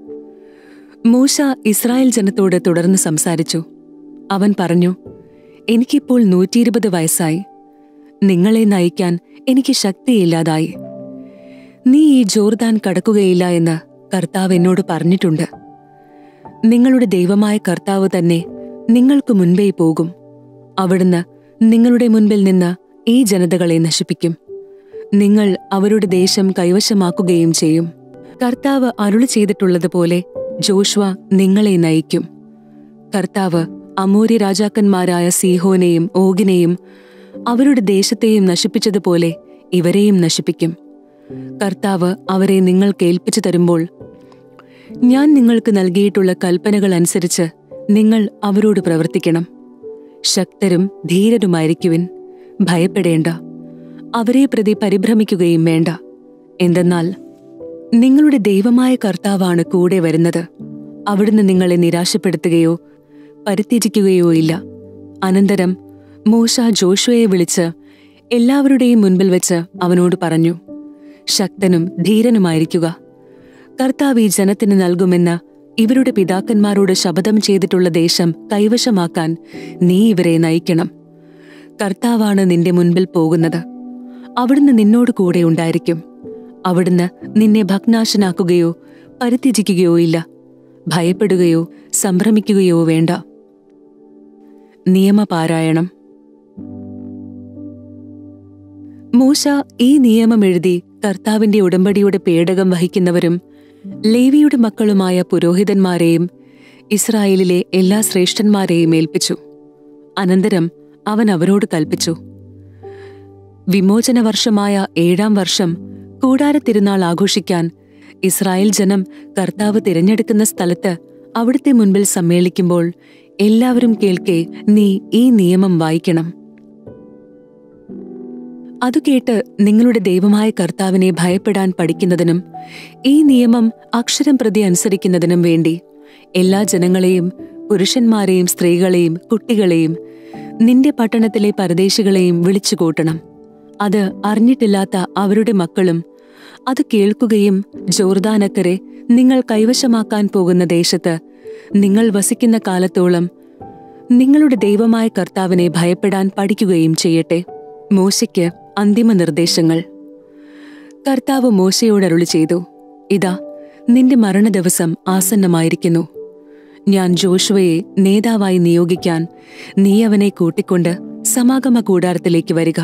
മൂശ ഇസ്രായേൽ ജനത്തോട് തുടർന്ന് സംസാരിച്ചു അവൻ പറഞ്ഞു എനിക്കിപ്പോൾ നൂറ്റിയിരുപത് വയസ്സായി നിങ്ങളെ നയിക്കാൻ എനിക്ക് ശക്തിയില്ലാതായി നീ ഈ ജോർദാൻ കടക്കുകയില്ല എന്ന് കർത്താവ് എന്നോട് പറഞ്ഞിട്ടുണ്ട് നിങ്ങളുടെ ദൈവമായ കർത്താവ് തന്നെ നിങ്ങൾക്ക് മുൻപേ പോകും അവിടുന്ന് നിങ്ങളുടെ മുൻപിൽ നിന്ന് ഈ ജനതകളെ നശിപ്പിക്കും നിങ്ങൾ അവരുടെ ദേശം കൈവശമാക്കുകയും ചെയ്യും കർത്താവ് അരുളി ചെയ്തിട്ടുള്ളതുപോലെ ജോഷ്വ നിങ്ങളെ നയിക്കും കർത്താവ് അമൂര്യ രാജാക്കന്മാരായ സീഹോനെയും ഓഗിനെയും അവരുടെ ദേശത്തെയും നശിപ്പിച്ചതുപോലെ ഇവരെയും നശിപ്പിക്കും കർത്താവ് അവരെ നിങ്ങൾക്ക് ഏൽപ്പിച്ചു തരുമ്പോൾ ഞാൻ നിങ്ങൾക്ക് നൽകിയിട്ടുള്ള കൽപ്പനകൾ അനുസരിച്ച് നിങ്ങൾ അവരോട് പ്രവർത്തിക്കണം ശക്തരും ധീരരുമായിരിക്കുവിൻ ഭയപ്പെടേണ്ട അവരെ പ്രതി പരിഭ്രമിക്കുകയും വേണ്ട എന്തെന്നാൽ നിങ്ങളുടെ ദൈവമായ കർത്താവാണ് കൂടെ വരുന്നത് അവിടുന്ന് നിങ്ങളെ നിരാശപ്പെടുത്തുകയോ പരിത്യജിക്കുകയോ ഇല്ല അനന്തരം മൂശ ജോഷുവയെ വിളിച്ച് എല്ലാവരുടെയും മുൻപിൽ വെച്ച് അവനോട് പറഞ്ഞു ശക്തനും ധീരനുമായിരിക്കുക കർത്താവ് ഈ ജനത്തിന് നൽകുമെന്ന് ഇവരുടെ പിതാക്കന്മാരോട് ശപഥം ചെയ്തിട്ടുള്ള ദേശം കൈവശമാക്കാൻ നീ ഇവരെ നയിക്കണം കർത്താവാണ് നിന്റെ മുൻപിൽ പോകുന്നത് അവിടുന്ന് നിന്നോട് കൂടെ ഉണ്ടായിരിക്കും അവിടുന്ന് നിന്നെ ഭഗ്നാശനാക്കുകയോ പരിത്യജിക്കുകയോ ഇല്ല ഭയപ്പെടുകയോ സംഭ്രമിക്കുകയോ വേണ്ട നിയമപാരായണം മൂശ ഈ നിയമം എഴുതി കർത്താവിന്റെ ഉടമ്പടിയുടെ പേടകം വഹിക്കുന്നവരും ലേവിയുടെ മക്കളുമായ പുരോഹിതന്മാരെയും ഇസ്രായേലിലെ എല്ലാ ശ്രേഷ്ഠന്മാരെയും ഏൽപ്പിച്ചു അനന്തരം അവൻ അവരോട് കൽപ്പിച്ചു വിമോചന വർഷമായ ഏഴാം വർഷം കൂടാര തിരുനാൾ ആഘോഷിക്കാൻ ഇസ്രായേൽ ജനം കർത്താവ് തിരഞ്ഞെടുക്കുന്ന സ്ഥലത്ത് അവിടുത്തെ മുൻപിൽ സമ്മേളിക്കുമ്പോൾ എല്ലാവരും കേൾക്കെ നീ ഈ നിയമം വായിക്കണം അതു കേട്ട് നിങ്ങളുടെ ദൈവമായ കർത്താവിനെ ഭയപ്പെടാൻ പഠിക്കുന്നതിനും ഈ നിയമം അക്ഷരം പ്രതി അനുസരിക്കുന്നതിനും വേണ്ടി എല്ലാ ജനങ്ങളെയും പുരുഷന്മാരെയും സ്ത്രീകളെയും കുട്ടികളെയും നിന്റെ പട്ടണത്തിലെ പരദേശികളെയും വിളിച്ചു കൂട്ടണം അത് അറിഞ്ഞിട്ടില്ലാത്ത അവരുടെ മക്കളും അത് കേൾക്കുകയും ജോർദാനക്കരെ നിങ്ങൾ കൈവശമാക്കാൻ പോകുന്ന ദേശത്ത് നിങ്ങൾ വസിക്കുന്ന കാലത്തോളം നിങ്ങളുടെ ദൈവമായ കർത്താവിനെ ഭയപ്പെടാൻ പഠിക്കുകയും ചെയ്യട്ടെ മോശയ്ക്ക് അന്തിമ നിർദ്ദേശങ്ങൾ കർത്താവ് മോശയോട് അരുളി ചെയ്തു ഇതാ നിന്റെ മരണദിവസം ആസന്നമായിരിക്കുന്നു ഞാൻ ജോഷുവയെ നേതാവായി നിയോഗിക്കാൻ നീ അവനെ കൂട്ടിക്കൊണ്ട് സമാഗമ കൂടാരത്തിലേക്ക് വരിക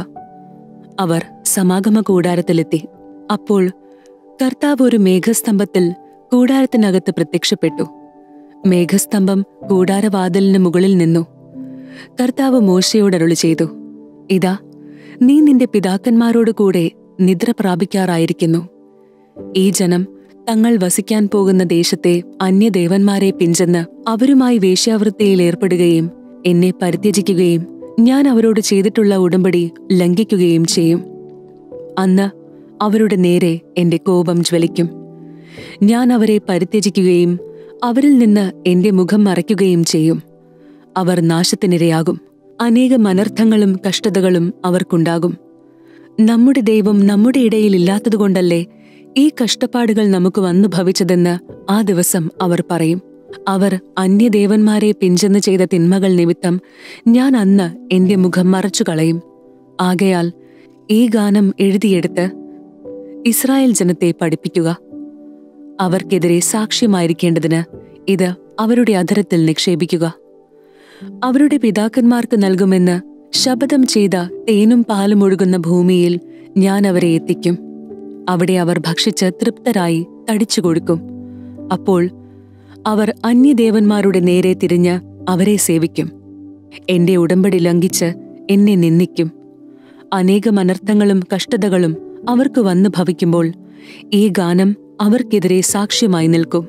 അവർ സമാഗമ കൂടാരത്തിലെത്തി അപ്പോൾ കർത്താവ് ഒരു മേഘസ്തംഭത്തിൽ കൂടാരത്തിനകത്ത് പ്രത്യക്ഷപ്പെട്ടു മേഘസ്തംഭം കൂടാരവാതിലിന് മുകളിൽ നിന്നു കർത്താവ് മോശയോട് അരുളി ചെയ്തു ഇതാ നീ നിന്റെ പിതാക്കന്മാരോട് കൂടെ നിദ്ര പ്രാപിക്കാറായിരിക്കുന്നു ഈ ജനം തങ്ങൾ വസിക്കാൻ പോകുന്ന ദേശത്തെ അന്യദേവന്മാരെ പിഞ്ചെന്ന് അവരുമായി വേശ്യാവൃത്തിയിൽ ഏർപ്പെടുകയും എന്നെ പരിത്യജിക്കുകയും ഞാൻ അവരോട് ചെയ്തിട്ടുള്ള ഉടമ്പടി ലംഘിക്കുകയും ചെയ്യും അന്ന് അവരുടെ നേരെ എന്റെ കോപം ജ്വലിക്കും ഞാൻ അവരെ പരിത്യജിക്കുകയും അവരിൽ നിന്ന് എന്റെ മുഖം മറയ്ക്കുകയും ചെയ്യും അവർ നാശത്തിനിരയാകും അനേകം അനർത്ഥങ്ങളും കഷ്ടതകളും അവർക്കുണ്ടാകും നമ്മുടെ ദൈവം നമ്മുടെ ഇടയിൽ ഇല്ലാത്തതുകൊണ്ടല്ലേ ഈ കഷ്ടപ്പാടുകൾ നമുക്ക് വന്നു ഭവിച്ചതെന്ന് ആ ദിവസം അവർ പറയും അവർ അന്യദേവന്മാരെ പിഞ്ചെന്ന് ചെയ്ത തിന്മകൾ നിമിത്തം ഞാൻ അന്ന് എന്റെ മുഖം മറച്ചു കളയും ആകയാൽ ഈ ഗാനം എഴുതിയെടുത്ത് ഇസ്രായേൽ ജനത്തെ പഠിപ്പിക്കുക അവർക്കെതിരെ സാക്ഷ്യമായിരിക്കേണ്ടതിന് ഇത് അവരുടെ അധരത്തിൽ നിക്ഷേപിക്കുക അവരുടെ പിതാക്കന്മാർക്ക് നൽകുമെന്ന് ശപഥം ചെയ്ത തേനും പാലും ഒഴുകുന്ന ഭൂമിയിൽ ഞാൻ അവരെ എത്തിക്കും അവിടെ അവർ ഭക്ഷിച്ച് തൃപ്തരായി തടിച്ചു കൊടുക്കും അപ്പോൾ അവർ അന്യദേവന്മാരുടെ നേരെ തിരിഞ്ഞ് അവരെ സേവിക്കും എന്റെ ഉടമ്പടി ലംഘിച്ച് എന്നെ നിന്ദിക്കും അനേകം അനർത്ഥങ്ങളും കഷ്ടതകളും അവർക്ക് വന്നു ഭവിക്കുമ്പോൾ ഈ ഗാനം അവർക്കെതിരെ സാക്ഷ്യമായി നിൽക്കും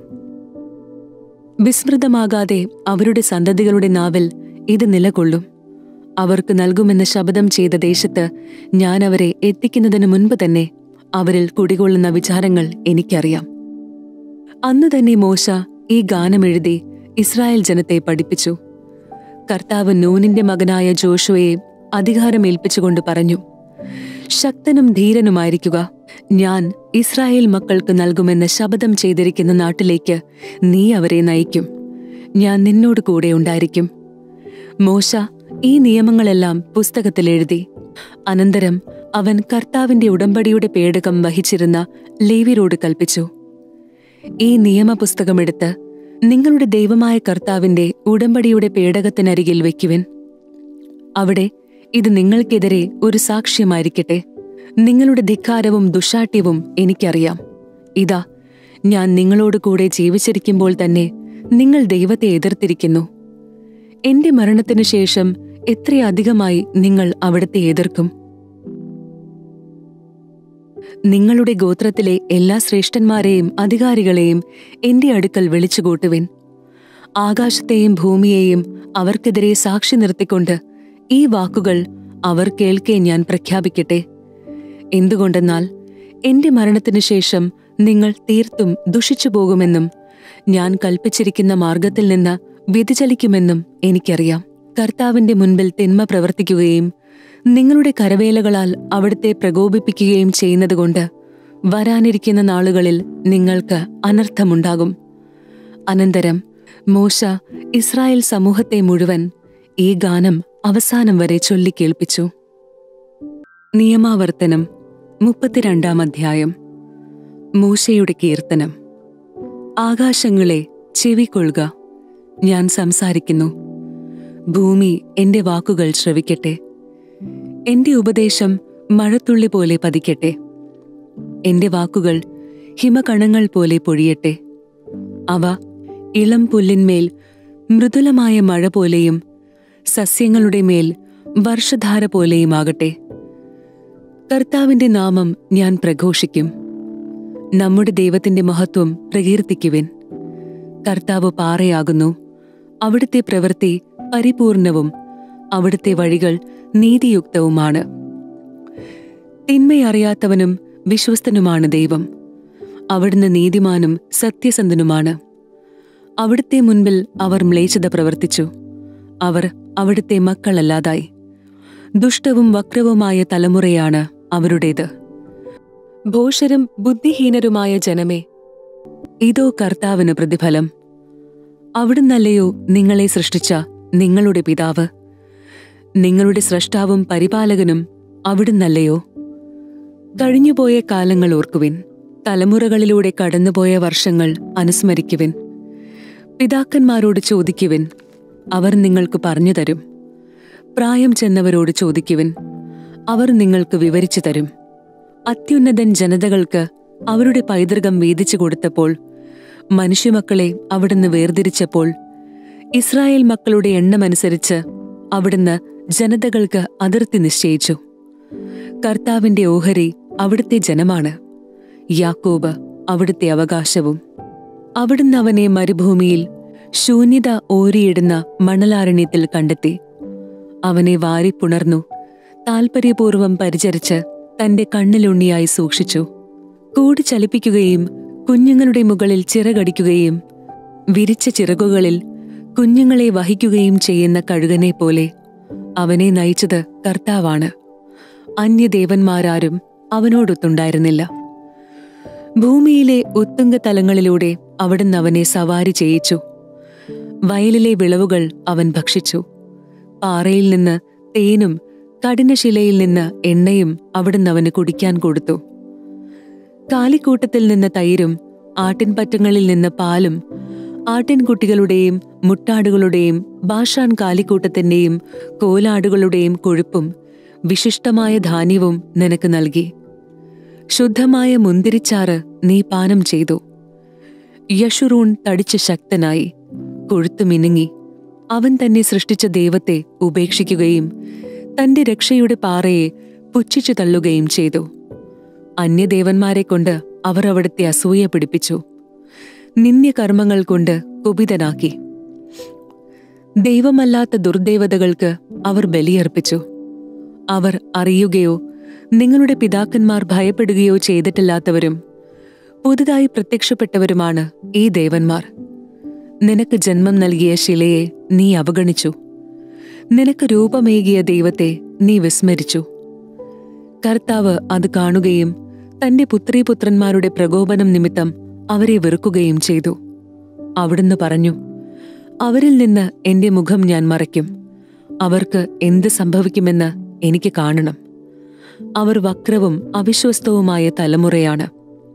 വിസ്മൃതമാകാതെ അവരുടെ സന്തതികളുടെ നാവിൽ ഇത് നിലകൊള്ളും അവർക്ക് നൽകുമെന്ന് ശപഥം ചെയ്ത ദേശത്ത് ഞാൻ അവരെ എത്തിക്കുന്നതിന് മുൻപ് തന്നെ അവരിൽ കുടികൊള്ളുന്ന വിചാരങ്ങൾ എനിക്കറിയാം അന്ന് തന്നെ മോശ ഈ ഗാനമെഴുതി ഇസ്രായേൽ ജനത്തെ പഠിപ്പിച്ചു കർത്താവ് നൂനിന്റെ മകനായ ജോഷുവയെ അധികാരമേൽപ്പിച്ചുകൊണ്ട് പറഞ്ഞു ശക്തനും ധീരനുമായിരിക്കുക ഞാൻ ഇസ്രായേൽ മക്കൾക്ക് നൽകുമെന്ന് ശപഥം ചെയ്തിരിക്കുന്ന നാട്ടിലേക്ക് നീ അവരെ നയിക്കും ഞാൻ നിന്നോട് കൂടെ ഉണ്ടായിരിക്കും മോശ ഈ നിയമങ്ങളെല്ലാം പുസ്തകത്തിൽ എഴുതി അനന്തരം അവൻ കർത്താവിന്റെ ഉടമ്പടിയുടെ പേടകം വഹിച്ചിരുന്ന ലേവിരോട് കൽപ്പിച്ചു ഈ നിയമപുസ്തകമെടുത്ത് നിങ്ങളുടെ ദൈവമായ കർത്താവിന്റെ ഉടമ്പടിയുടെ പേടകത്തിനരികിൽ വെക്കുവിൻ അവിടെ ഇത് നിങ്ങൾക്കെതിരെ ഒരു സാക്ഷ്യമായിരിക്കട്ടെ നിങ്ങളുടെ ധിക്കാരവും ദുഷാട്യവും എനിക്കറിയാം ഇതാ ഞാൻ നിങ്ങളോട് കൂടെ ജീവിച്ചിരിക്കുമ്പോൾ തന്നെ നിങ്ങൾ ദൈവത്തെ എതിർത്തിരിക്കുന്നു എന്റെ മരണത്തിനു ശേഷം എത്രയധികമായി നിങ്ങൾ അവിടത്തെ എതിർക്കും നിങ്ങളുടെ ഗോത്രത്തിലെ എല്ലാ ശ്രേഷ്ഠന്മാരെയും അധികാരികളെയും എന്റെ അടുക്കൽ വിളിച്ചുകൂട്ടുവിൻ ആകാശത്തെയും ഭൂമിയെയും അവർക്കെതിരെ സാക്ഷി നിർത്തിക്കൊണ്ട് ഈ വാക്കുകൾ അവർ കേൾക്കെ ഞാൻ പ്രഖ്യാപിക്കട്ടെ എന്തുകൊണ്ടെന്നാൽ എന്റെ മരണത്തിനു ശേഷം നിങ്ങൾ തീർത്തും ദുഷിച്ചു പോകുമെന്നും ഞാൻ കൽപ്പിച്ചിരിക്കുന്ന മാർഗത്തിൽ നിന്ന് വ്യതിചലിക്കുമെന്നും എനിക്കറിയാം കർത്താവിന്റെ മുൻപിൽ തിന്മ പ്രവർത്തിക്കുകയും നിങ്ങളുടെ കരവേലകളാൽ അവിടുത്തെ പ്രകോപിപ്പിക്കുകയും ചെയ്യുന്നതുകൊണ്ട് വരാനിരിക്കുന്ന നാളുകളിൽ നിങ്ങൾക്ക് അനർത്ഥമുണ്ടാകും അനന്തരം മോശ ഇസ്രായേൽ സമൂഹത്തെ മുഴുവൻ ഈ ഗാനം അവസാനം വരെ ചൊല്ലിക്കേൾപ്പിച്ചു നിയമാവർത്തനം മുപ്പത്തിരണ്ടാം അധ്യായം മൂശയുടെ കീർത്തനം ആകാശങ്ങളെ ചെവിക്കൊള്ളുക ഞാൻ സംസാരിക്കുന്നു ഭൂമി എന്റെ വാക്കുകൾ ശ്രവിക്കട്ടെ എന്റെ ഉപദേശം മഴത്തുള്ളി പോലെ പതിക്കട്ടെ എന്റെ വാക്കുകൾ ഹിമകണങ്ങൾ പോലെ പൊഴിയട്ടെ അവ ഇളം പുല്ലിന്മേൽ മൃദുലമായ മഴ പോലെയും സസ്യങ്ങളുടെ മേൽ വർഷധാര പോലെയുമാകട്ടെ കർത്താവിന്റെ നാമം ഞാൻ പ്രഘോഷിക്കും നമ്മുടെ ദൈവത്തിന്റെ മഹത്വം പ്രകീർത്തിക്കുവിൻ കർത്താവ് പാറയാകുന്നു അവിടുത്തെ പ്രവൃത്തി പരിപൂർണവും അവിടുത്തെ വഴികൾ നീതിയുക്തവുമാണ് തിന്മയറിയാത്തവനും വിശ്വസ്തനുമാണ് ദൈവം അവിടുന്ന് നീതിമാനും സത്യസന്ധനുമാണ് അവിടുത്തെ മുൻപിൽ അവർ മ്ലേച്ഛത പ്രവർത്തിച്ചു അവർ അവിടുത്തെ മക്കളല്ലാതായി ദുഷ്ടവും വക്രവുമായ തലമുറയാണ് അവരുടേത് ഭോഷരും ബുദ്ധിഹീനരുമായ ജനമേ ഇതോ കർത്താവിന് പ്രതിഫലം അവിടുന്നല്ലയോ നിങ്ങളെ സൃഷ്ടിച്ച നിങ്ങളുടെ പിതാവ് നിങ്ങളുടെ സ്രഷ്ടാവും പരിപാലകനും അവിടുന്നല്ലയോ കഴിഞ്ഞുപോയ കാലങ്ങൾ ഓർക്കുവിൻ തലമുറകളിലൂടെ കടന്നുപോയ വർഷങ്ങൾ അനുസ്മരിക്കുവിൻ പിതാക്കന്മാരോട് ചോദിക്കുവിൻ അവർ നിങ്ങൾക്ക് പറഞ്ഞു തരും പ്രായം ചെന്നവരോട് ചോദിക്കുവിൻ അവർ നിങ്ങൾക്ക് വിവരിച്ചു തരും അത്യുന്നതൻ ജനതകൾക്ക് അവരുടെ പൈതൃകം വീതിച്ചു കൊടുത്തപ്പോൾ മനുഷ്യമക്കളെ അവിടുന്ന് വേർതിരിച്ചപ്പോൾ ഇസ്രായേൽ മക്കളുടെ എണ്ണമനുസരിച്ച് അവിടുന്ന് ജനതകൾക്ക് അതിർത്തി നിശ്ചയിച്ചു കർത്താവിന്റെ ഓഹരി അവിടുത്തെ ജനമാണ് യാക്കോബ് അവിടുത്തെ അവകാശവും അവിടുന്ന് അവനെ മരുഭൂമിയിൽ ശൂന്യത ഓരിയിടുന്ന മണലാരണ്യത്തിൽ കണ്ടെത്തി അവനെ വാരിപ്പുണർന്നു താൽപര്യപൂർവം പരിചരിച്ച് തന്റെ കണ്ണിലുണ്ണിയായി സൂക്ഷിച്ചു കൂടി ചലിപ്പിക്കുകയും കുഞ്ഞുങ്ങളുടെ മുകളിൽ ചിറകടിക്കുകയും വിരിച്ച ചിറകുകളിൽ കുഞ്ഞുങ്ങളെ വഹിക്കുകയും ചെയ്യുന്ന കഴുകനെ പോലെ അവനെ നയിച്ചത് കർത്താവാണ് അന്യദേവന്മാരാരും അവനോടൊത്തുണ്ടായിരുന്നില്ല ഭൂമിയിലെ ഉത്തുംഗ തലങ്ങളിലൂടെ അവിടുന്ന് അവനെ സവാരി ചെയ്യിച്ചു വയലിലെ വിളവുകൾ അവൻ ഭക്ഷിച്ചു പാറയിൽ നിന്ന് തേനും കഠിനശിലയിൽ നിന്ന് എണ്ണയും അവിടുന്ന് അവന് കുടിക്കാൻ കൊടുത്തു കാലിക്കൂട്ടത്തിൽ നിന്ന് തൈരും ആട്ടിൻപറ്റങ്ങളിൽ നിന്ന് പാലും ആട്ടിൻകുട്ടികളുടെയും മുട്ടാടുകളുടെയും ബാഷാൻ കാലിക്കൂട്ടത്തിന്റെയും കോലാടുകളുടെയും കൊഴുപ്പും വിശിഷ്ടമായ ധാന്യവും നിനക്ക് നൽകി ശുദ്ധമായ മുന്തിരിച്ചാറ് നീ പാനം ചെയ്തു യഷുറൂൺ തടിച്ച് ശക്തനായി കൊഴുത്തു മിനുങ്ങി അവൻ തന്നെ സൃഷ്ടിച്ച ദൈവത്തെ ഉപേക്ഷിക്കുകയും തന്റെ രക്ഷയുടെ പാറയെ പുച്ഛിച്ചു തള്ളുകയും ചെയ്തു അന്യദേവന്മാരെ കൊണ്ട് അവർ അവിടുത്തെ അസൂയ പിടിപ്പിച്ചു നിന്ദ്യകർമ്മങ്ങൾ കൊണ്ട് കുപിതനാക്കി ദൈവമല്ലാത്ത ദുർദേവതകൾക്ക് അവർ ബലിയർപ്പിച്ചു അവർ അറിയുകയോ നിങ്ങളുടെ പിതാക്കന്മാർ ഭയപ്പെടുകയോ ചെയ്തിട്ടില്ലാത്തവരും പുതുതായി പ്രത്യക്ഷപ്പെട്ടവരുമാണ് ഈ ദേവന്മാർ നിനക്ക് ജന്മം നൽകിയ ശിലയെ നീ അവഗണിച്ചു നിനക്ക് രൂപമേകിയ ദൈവത്തെ നീ വിസ്മരിച്ചു കർത്താവ് അത് കാണുകയും തന്റെ പുത്രീപുത്രന്മാരുടെ പ്രകോപനം നിമിത്തം അവരെ വെറുക്കുകയും ചെയ്തു അവിടുന്ന് പറഞ്ഞു അവരിൽ നിന്ന് എന്റെ മുഖം ഞാൻ മറയ്ക്കും അവർക്ക് എന്ത് സംഭവിക്കുമെന്ന് എനിക്ക് കാണണം അവർ വക്രവും അവിശ്വസ്തവുമായ തലമുറയാണ്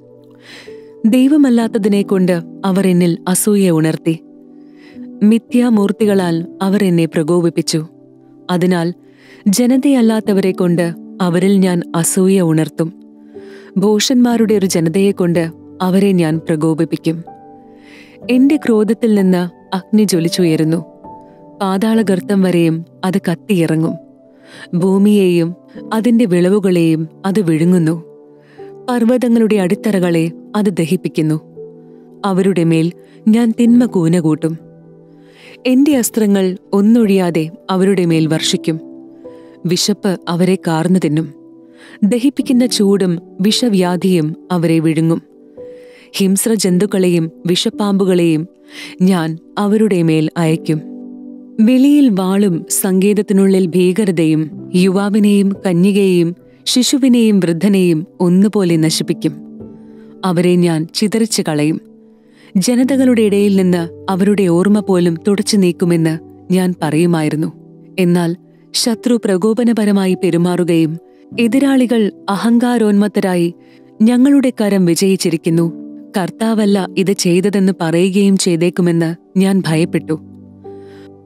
ദൈവമല്ലാത്തതിനെ കൊണ്ട് അവർ എന്നിൽ അസൂയ ഉണർത്തി മിഥ്യാമൂർത്തികളാൽ അവർ എന്നെ പ്രകോപിപ്പിച്ചു അതിനാൽ ജനതയല്ലാത്തവരെ കൊണ്ട് അവരിൽ ഞാൻ അസൂയ ഉണർത്തും ഭൂഷന്മാരുടെ ഒരു ജനതയെക്കൊണ്ട് അവരെ ഞാൻ പ്രകോപിപ്പിക്കും എന്റെ ക്രോധത്തിൽ നിന്ന് അഗ്നി ജ്വലിച്ചുയരുന്നു പാതാളഗർത്തം വരെയും അത് കത്തിയിറങ്ങും ഭൂമിയെയും അതിന്റെ വിളവുകളെയും അത് വിഴുങ്ങുന്നു പർവ്വതങ്ങളുടെ അടിത്തറകളെ അത് ദഹിപ്പിക്കുന്നു അവരുടെ മേൽ ഞാൻ തിന്മ കൂന കൂട്ടും എന്റെ അസ്ത്രങ്ങൾ ഒന്നൊഴിയാതെ അവരുടെ മേൽ വർഷിക്കും വിശപ്പ് അവരെ കാർന്നു തിന്നും ദഹിപ്പിക്കുന്ന ചൂടും വിഷവ്യാധിയും അവരെ വിഴുങ്ങും ഹിംസ്ര ജന്തുക്കളെയും വിഷപ്പാമ്പുകളെയും ഞാൻ അവരുടെ മേൽ അയക്കും വെളിയിൽ വാളും സങ്കേതത്തിനുള്ളിൽ ഭീകരതയും യുവാവിനെയും കന്യകയെയും ശിശുവിനെയും വൃദ്ധനെയും ഒന്നുപോലെ നശിപ്പിക്കും അവരെ ഞാൻ ചിതറിച്ചു കളയും ജനതകളുടെ ഇടയിൽ നിന്ന് അവരുടെ ഓർമ്മ പോലും തുടച്ചു നീക്കുമെന്ന് ഞാൻ പറയുമായിരുന്നു എന്നാൽ ശത്രു പ്രകോപനപരമായി പെരുമാറുകയും എതിരാളികൾ അഹങ്കാരോന്മത്തരായി ഞങ്ങളുടെ കരം വിജയിച്ചിരിക്കുന്നു കർത്താവല്ല ഇത് ചെയ്തതെന്ന് പറയുകയും ചെയ്തേക്കുമെന്ന് ഞാൻ ഭയപ്പെട്ടു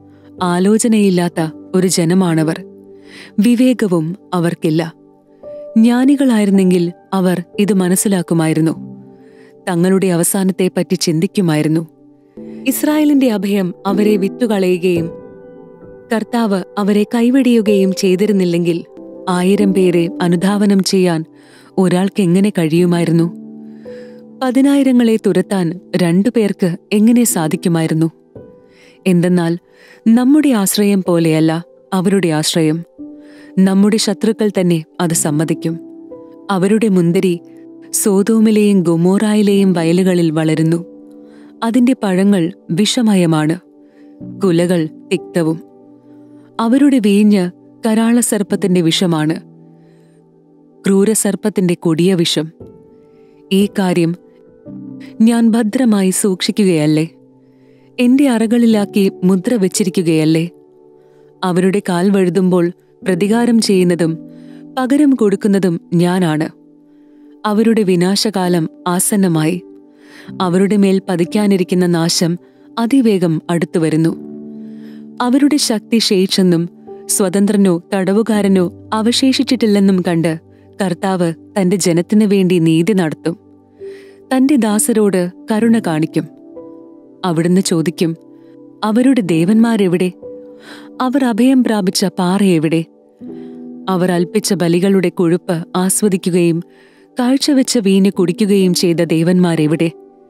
ആലോചനയില്ലാത്ത ഒരു ജനമാണവർ വിവേകവും അവർക്കില്ല ജ്ഞാനികളായിരുന്നെങ്കിൽ അവർ ഇത് മനസ്സിലാക്കുമായിരുന്നു തങ്ങളുടെ അവസാനത്തെ പറ്റി ചിന്തിക്കുമായിരുന്നു ഇസ്രായേലിന്റെ അഭയം അവരെ വിറ്റുകളയുകയും കർത്താവ് അവരെ കൈവെടിയുകയും ചെയ്തിരുന്നില്ലെങ്കിൽ ആയിരം പേരെ അനുധാവനം ചെയ്യാൻ ഒരാൾക്ക് എങ്ങനെ കഴിയുമായിരുന്നു പതിനായിരങ്ങളെ തുരത്താൻ രണ്ടു പേർക്ക് എങ്ങനെ സാധിക്കുമായിരുന്നു എന്തെന്നാൽ നമ്മുടെ ആശ്രയം പോലെയല്ല അവരുടെ ആശ്രയം നമ്മുടെ ശത്രുക്കൾ തന്നെ അത് സമ്മതിക്കും അവരുടെ മുന്തിരി സോതോമിലെയും ഗൊമോറായിലെയും വയലുകളിൽ വളരുന്നു അതിന്റെ പഴങ്ങൾ വിഷമയമാണ് കുലകൾ തിക്തവും അവരുടെ വീഞ്ഞ് കരാളസർപ്പത്തിന്റെ വിഷമാണ് ക്രൂരസർപ്പത്തിന്റെ കൊടിയ വിഷം ഈ കാര്യം ഞാൻ ഭദ്രമായി സൂക്ഷിക്കുകയല്ലേ എന്റെ അറകളിലാക്കി മുദ്ര വച്ചിരിക്കുകയല്ലേ അവരുടെ കാൽ വഴുതുമ്പോൾ പ്രതികാരം ചെയ്യുന്നതും പകരം കൊടുക്കുന്നതും ഞാനാണ് അവരുടെ വിനാശകാലം ആസന്നമായി അവരുടെ മേൽ പതിക്കാനിരിക്കുന്ന നാശം അതിവേഗം അടുത്തുവരുന്നു അവരുടെ ശക്തി ക്ഷയിച്ചെന്നും സ്വതന്ത്രനോ തടവുകാരനോ അവശേഷിച്ചിട്ടില്ലെന്നും കണ്ട് കർത്താവ് തന്റെ ജനത്തിനു വേണ്ടി നീതി നടത്തും തന്റെ ദാസരോട് കരുണ കാണിക്കും അവിടുന്ന് ചോദിക്കും അവരുടെ ദേവന്മാരെവിടെ അവർ അഭയം പ്രാപിച്ച പാറ എവിടെ അവർ അൽപ്പിച്ച ബലികളുടെ കൊഴുപ്പ് ആസ്വദിക്കുകയും കാഴ്ചവെച്ച വീഞ്ഞ് കുടിക്കുകയും ചെയ്ത ദേവന്മാരെവിടെ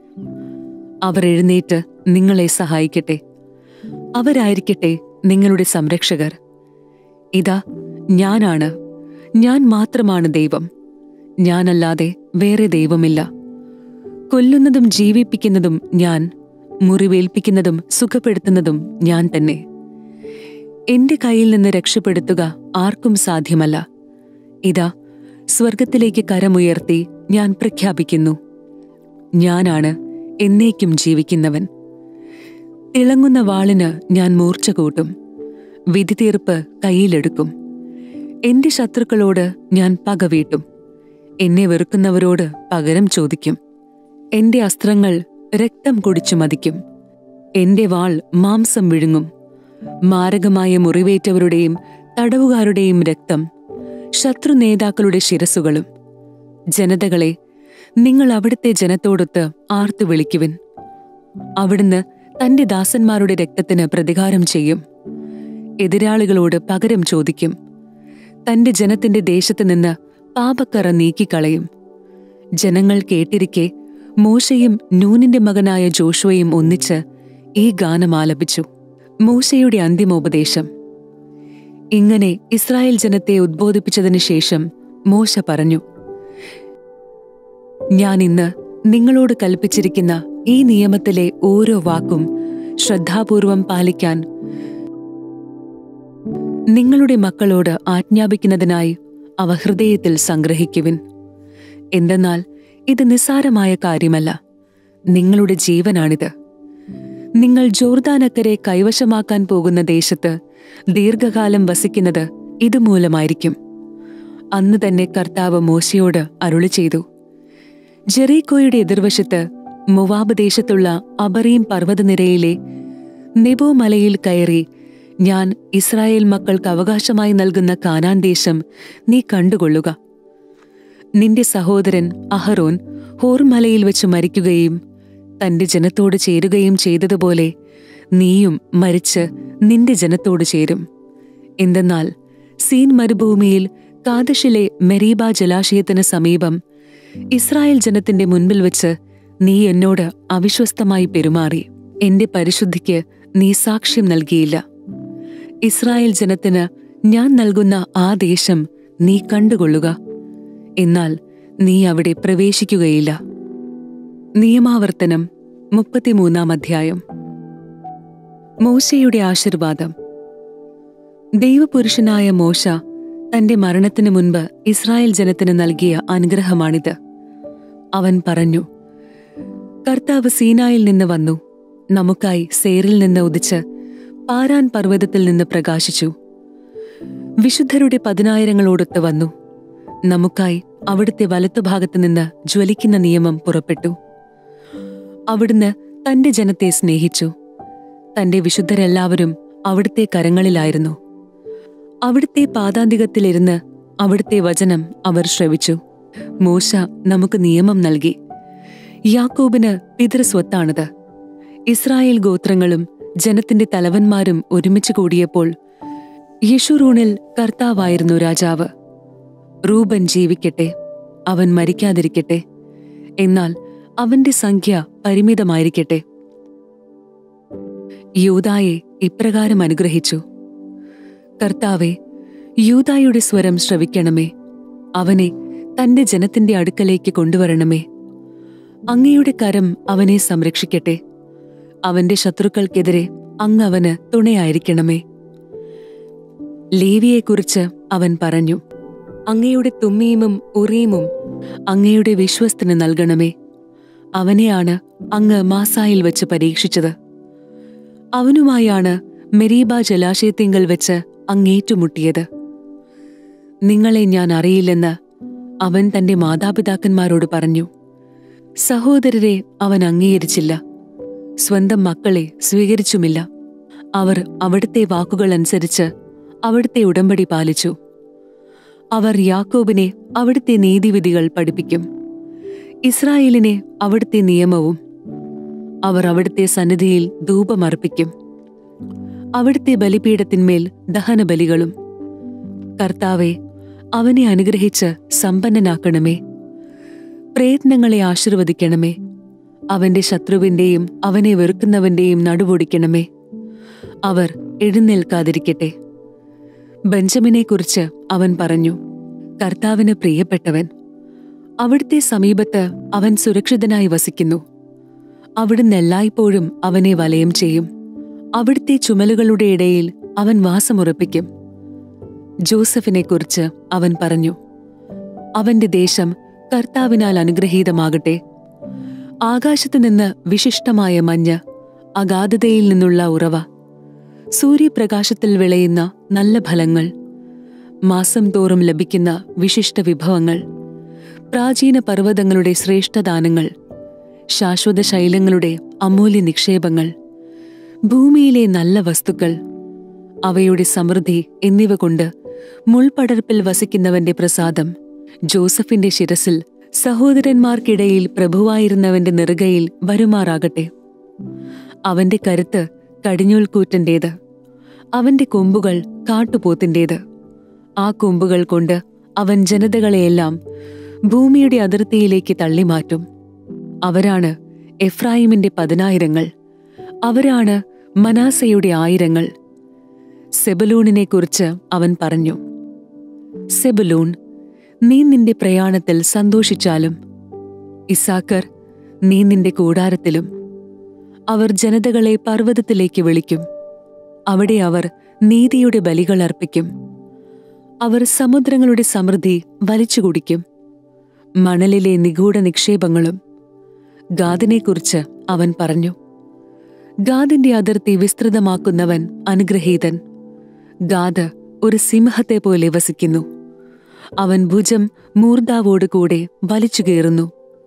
അവർ എഴുന്നേറ്റ് നിങ്ങളെ സഹായിക്കട്ടെ അവരായിരിക്കട്ടെ നിങ്ങളുടെ സംരക്ഷകർ ഇതാ ഞാനാണ് ഞാൻ മാത്രമാണ് ദൈവം ഞാനല്ലാതെ വേറെ ദൈവമില്ല കൊല്ലുന്നതും ജീവിപ്പിക്കുന്നതും ഞാൻ മുറിവേൽപ്പിക്കുന്നതും സുഖപ്പെടുത്തുന്നതും ഞാൻ തന്നെ എന്റെ കയ്യിൽ നിന്ന് രക്ഷപ്പെടുത്തുക ആർക്കും സാധ്യമല്ല ഇതാ സ്വർഗത്തിലേക്ക് കരമുയർത്തി ഞാൻ പ്രഖ്യാപിക്കുന്നു ഞാനാണ് എന്നേക്കും ജീവിക്കുന്നവൻ തിളങ്ങുന്ന വാളിന് ഞാൻ മൂർച്ച കൂട്ടും വിധി തീർപ്പ് കയ്യിലെടുക്കും എന്റെ ശത്രുക്കളോട് ഞാൻ പകവീട്ടും എന്നെ വെറുക്കുന്നവരോട് പകരം ചോദിക്കും എന്റെ അസ്ത്രങ്ങൾ രക്തം കുടിച്ചു മതിക്കും എന്റെ വാൾ മാംസം വിഴുങ്ങും മാരകമായ മുറിവേറ്റവരുടെയും തടവുകാരുടെയും രക്തം ശത്രു നേതാക്കളുടെ ശിരസുകളും ജനതകളെ നിങ്ങൾ അവിടുത്തെ ജനത്തോടൊത്ത് ആർത്തു വിളിക്കുവിൻ അവിടുന്ന് തന്റെ ദാസന്മാരുടെ രക്തത്തിന് പ്രതികാരം ചെയ്യും എതിരാളികളോട് പകരം ചോദിക്കും തന്റെ ജനത്തിന്റെ ദേശത്ത് നിന്ന് പാപക്കറ നീക്കിക്കളയും ജനങ്ങൾ കേട്ടിരിക്കെ മോശയും നൂനിന്റെ മകനായ ജോഷുവയും ഒന്നിച്ച് ഈ ഗാനം ആലപിച്ചു മോശയുടെ അന്തിമോപദേശം ഇങ്ങനെ ഇസ്രായേൽ ജനത്തെ ഉദ്ബോധിപ്പിച്ചതിനു ശേഷം മോശ പറഞ്ഞു ഞാൻ ഇന്ന് നിങ്ങളോട് കൽപ്പിച്ചിരിക്കുന്ന ഈ നിയമത്തിലെ ഓരോ വാക്കും ശ്രദ്ധാപൂർവം പാലിക്കാൻ നിങ്ങളുടെ മക്കളോട് ആജ്ഞാപിക്കുന്നതിനായി അവ ഹൃദയത്തിൽ സംഗ്രഹിക്കുവിൻ എന്തെന്നാൽ ഇത് നിസ്സാരമായ കാര്യമല്ല നിങ്ങളുടെ ജീവനാണിത് നിങ്ങൾ ജോർദാനക്കരെ കൈവശമാക്കാൻ പോകുന്ന ദേശത്ത് ദീർഘകാലം വസിക്കുന്നത് ഇതുമൂലമായിരിക്കും അന്ന് തന്നെ കർത്താവ് മോശയോട് അരുളി ചെയ്തു ജെറീക്കോയുടെ എതിർവശത്ത് മൊവാബ് ദേശത്തുള്ള അബറീം പർവ്വതനിരയിലെ നെബോ മലയിൽ കയറി ഞാൻ ഇസ്രായേൽ മക്കൾക്ക് അവകാശമായി നൽകുന്ന കാനാൻ ദേശം നീ കണ്ടുകൊള്ളുക നിന്റെ സഹോദരൻ അഹറോൻ ഹോർമലയിൽ വെച്ച് മരിക്കുകയും തന്റെ ജനത്തോട് ചേരുകയും ചെയ്തതുപോലെ നീയും മരിച്ച് നിന്റെ ജനത്തോട് ചേരും എന്തെന്നാൽ സീൻ മരുഭൂമിയിൽ കാദഷിലെ മെരീബ ജലാശയത്തിന് സമീപം ഇസ്രായേൽ ജനത്തിന്റെ മുൻപിൽ വെച്ച് നീ എന്നോട് അവിശ്വസ്തമായി പെരുമാറി എന്റെ പരിശുദ്ധിക്ക് നീ സാക്ഷ്യം നൽകിയില്ല ഇസ്രായേൽ ജനത്തിന് ഞാൻ നൽകുന്ന ആ ദേശം നീ കണ്ടുകൊള്ളുക എന്നാൽ നീ അവിടെ പ്രവേശിക്കുകയില്ല നിയമാവർത്തനം മുപ്പത്തിമൂന്നാം അധ്യായം മോശയുടെ ആശീർവാദം ദൈവപുരുഷനായ മോശ തന്റെ മരണത്തിനു മുൻപ് ഇസ്രായേൽ ജനത്തിന് നൽകിയ അനുഗ്രഹമാണിത് അവൻ പറഞ്ഞു കർത്താവ് സീനായിൽ നിന്ന് വന്നു നമുക്കായി സേറിൽ നിന്ന് ഉദിച്ച് പാരാൻ പർവ്വതത്തിൽ നിന്ന് പ്രകാശിച്ചു വിശുദ്ധരുടെ പതിനായിരങ്ങളോടൊത്ത് വന്നു നമുക്കായി അവിടുത്തെ വലത്തുഭാഗത്തു നിന്ന് ജ്വലിക്കുന്ന നിയമം പുറപ്പെട്ടു അവിടുന്ന് തന്റെ ജനത്തെ സ്നേഹിച്ചു തന്റെ വിശുദ്ധരെല്ലാവരും അവിടുത്തെ കരങ്ങളിലായിരുന്നു അവിടുത്തെ പാദാന്തികത്തിലിരുന്ന് അവിടുത്തെ വചനം അവർ ശ്രവിച്ചു മോശ നമുക്ക് നിയമം നൽകി യാക്കോബിന് പിതൃസ്വത്താണിത് ഇസ്രായേൽ ഗോത്രങ്ങളും ജനത്തിന്റെ തലവന്മാരും ഒരുമിച്ച് കൂടിയപ്പോൾ യശുറൂണിൽ കർത്താവായിരുന്നു രാജാവ് റൂബൻ ജീവിക്കട്ടെ അവൻ മരിക്കാതിരിക്കട്ടെ എന്നാൽ അവന്റെ സംഖ്യ പരിമിതമായിരിക്കട്ടെ യൂതായെ ഇപ്രകാരം അനുഗ്രഹിച്ചു കർത്താവെ യൂതായുടെ സ്വരം ശ്രവിക്കണമേ അവനെ തന്റെ ജനത്തിന്റെ അടുക്കലേക്ക് കൊണ്ടുവരണമേ അങ്ങയുടെ കരം അവനെ സംരക്ഷിക്കട്ടെ അവന്റെ ശത്രുക്കൾക്കെതിരെ അങ്ങ് അവന് തുണയായിരിക്കണമേ ലേവിയെക്കുറിച്ച് അവൻ പറഞ്ഞു അങ്ങയുടെ തുമ്മീമും ഉറീമും അങ്ങയുടെ വിശ്വസ്തന് നൽകണമേ അവനെയാണ് അങ്ങ് മാസായിൽ വെച്ച് പരീക്ഷിച്ചത് അവനുമായാണ് മെരീബ ജലാശയത്തിങ്കൽ വെച്ച് അങ്ങേറ്റുമുട്ടിയത് നിങ്ങളെ ഞാൻ അറിയില്ലെന്ന് അവൻ തന്റെ മാതാപിതാക്കന്മാരോട് പറഞ്ഞു സഹോദരരെ അവൻ അംഗീകരിച്ചില്ല സ്വന്തം മക്കളെ സ്വീകരിച്ചുമില്ല അവർ അവിടുത്തെ വാക്കുകൾ അനുസരിച്ച് അവിടുത്തെ ഉടമ്പടി പാലിച്ചു അവർ യാക്കോബിനെ അവിടുത്തെ നീതിവിധികൾ പഠിപ്പിക്കും ഇസ്രായേലിനെ അവിടുത്തെ നിയമവും അവർ അവിടുത്തെ സന്നിധിയിൽ ധൂപമർപ്പിക്കും അവിടുത്തെ ബലിപീഠത്തിന്മേൽ ദഹനബലികളും കർത്താവെ അവനെ അനുഗ്രഹിച്ച് സമ്പന്നനാക്കണമേ പ്രയത്നങ്ങളെ ആശീർവദിക്കണമേ അവന്റെ ശത്രുവിന്റെയും അവനെ വെറുക്കുന്നവന്റെയും നടുവൊടിക്കണമേ അവർ എഴുന്നേൽക്കാതിരിക്കട്ടെ ബെഞ്ചമിനെക്കുറിച്ച് അവൻ പറഞ്ഞു കർത്താവിന് പ്രിയപ്പെട്ടവൻ അവിടുത്തെ സമീപത്ത് അവൻ സുരക്ഷിതനായി വസിക്കുന്നു അവിടുന്ന് എല്ലായ്പ്പോഴും അവനെ വലയം ചെയ്യും അവിടുത്തെ ചുമലുകളുടെ ഇടയിൽ അവൻ വാസമുറപ്പിക്കും ജോസഫിനെക്കുറിച്ച് അവൻ പറഞ്ഞു അവന്റെ ദേശം കർത്താവിനാൽ അനുഗ്രഹീതമാകട്ടെ ആകാശത്തു നിന്ന് വിശിഷ്ടമായ മഞ്ഞ് അഗാധതയിൽ നിന്നുള്ള ഉറവ സൂര്യപ്രകാശത്തിൽ വിളയുന്ന നല്ല ഫലങ്ങൾ മാസം തോറും ലഭിക്കുന്ന വിശിഷ്ട വിഭവങ്ങൾ പ്രാചീന പർവ്വതങ്ങളുടെ ശ്രേഷ്ഠദാനങ്ങൾ ശാശ്വത ശൈലങ്ങളുടെ അമൂല്യ നിക്ഷേപങ്ങൾ ഭൂമിയിലെ നല്ല വസ്തുക്കൾ അവയുടെ സമൃദ്ധി എന്നിവ കൊണ്ട് മുൾപടർപ്പിൽ വസിക്കുന്നവന്റെ പ്രസാദം ജോസഫിന്റെ ശിരസിൽ സഹോദരന്മാർക്കിടയിൽ പ്രഭുവായിരുന്നവന്റെ നെറുകയിൽ വരുമാറാകട്ടെ അവന്റെ കരുത്ത് കടിഞ്ഞൂൽക്കൂറ്റന്റേത് അവന്റെ കൊമ്പുകൾ കാട്ടുപോത്തിന്റേത് ആ കൊമ്പുകൾ കൊണ്ട് അവൻ ജനതകളെയെല്ലാം ഭൂമിയുടെ അതിർത്തിയിലേക്ക് തള്ളിമാറ്റും അവരാണ് എഫ്രായിമിന്റെ പതിനായിരങ്ങൾ അവരാണ് മനാസയുടെ ആയിരങ്ങൾ സെബലൂണിനെക്കുറിച്ച് അവൻ പറഞ്ഞു സെബലൂൺ നീ നിന്റെ പ്രയാണത്തിൽ സന്തോഷിച്ചാലും ഇസാക്കർ നീ നിന്റെ കൂടാരത്തിലും അവർ ജനതകളെ പർവ്വതത്തിലേക്ക് വിളിക്കും അവിടെ അവർ നീതിയുടെ ബലികൾ അർപ്പിക്കും അവർ സമുദ്രങ്ങളുടെ സമൃദ്ധി വലിച്ചു കുടിക്കും മണലിലെ നിഗൂഢ നിക്ഷേപങ്ങളും ഗാദിനെക്കുറിച്ച് അവൻ പറഞ്ഞു ഗാദിന്റെ അതിർത്തി വിസ്തൃതമാക്കുന്നവൻ അനുഗ്രഹീതൻ ഗാദ് ഒരു സിംഹത്തെ പോലെ വസിക്കുന്നു അവൻ ഭുജം മൂർദാവോട് കൂടെ വലിച്ചു കയറുന്നു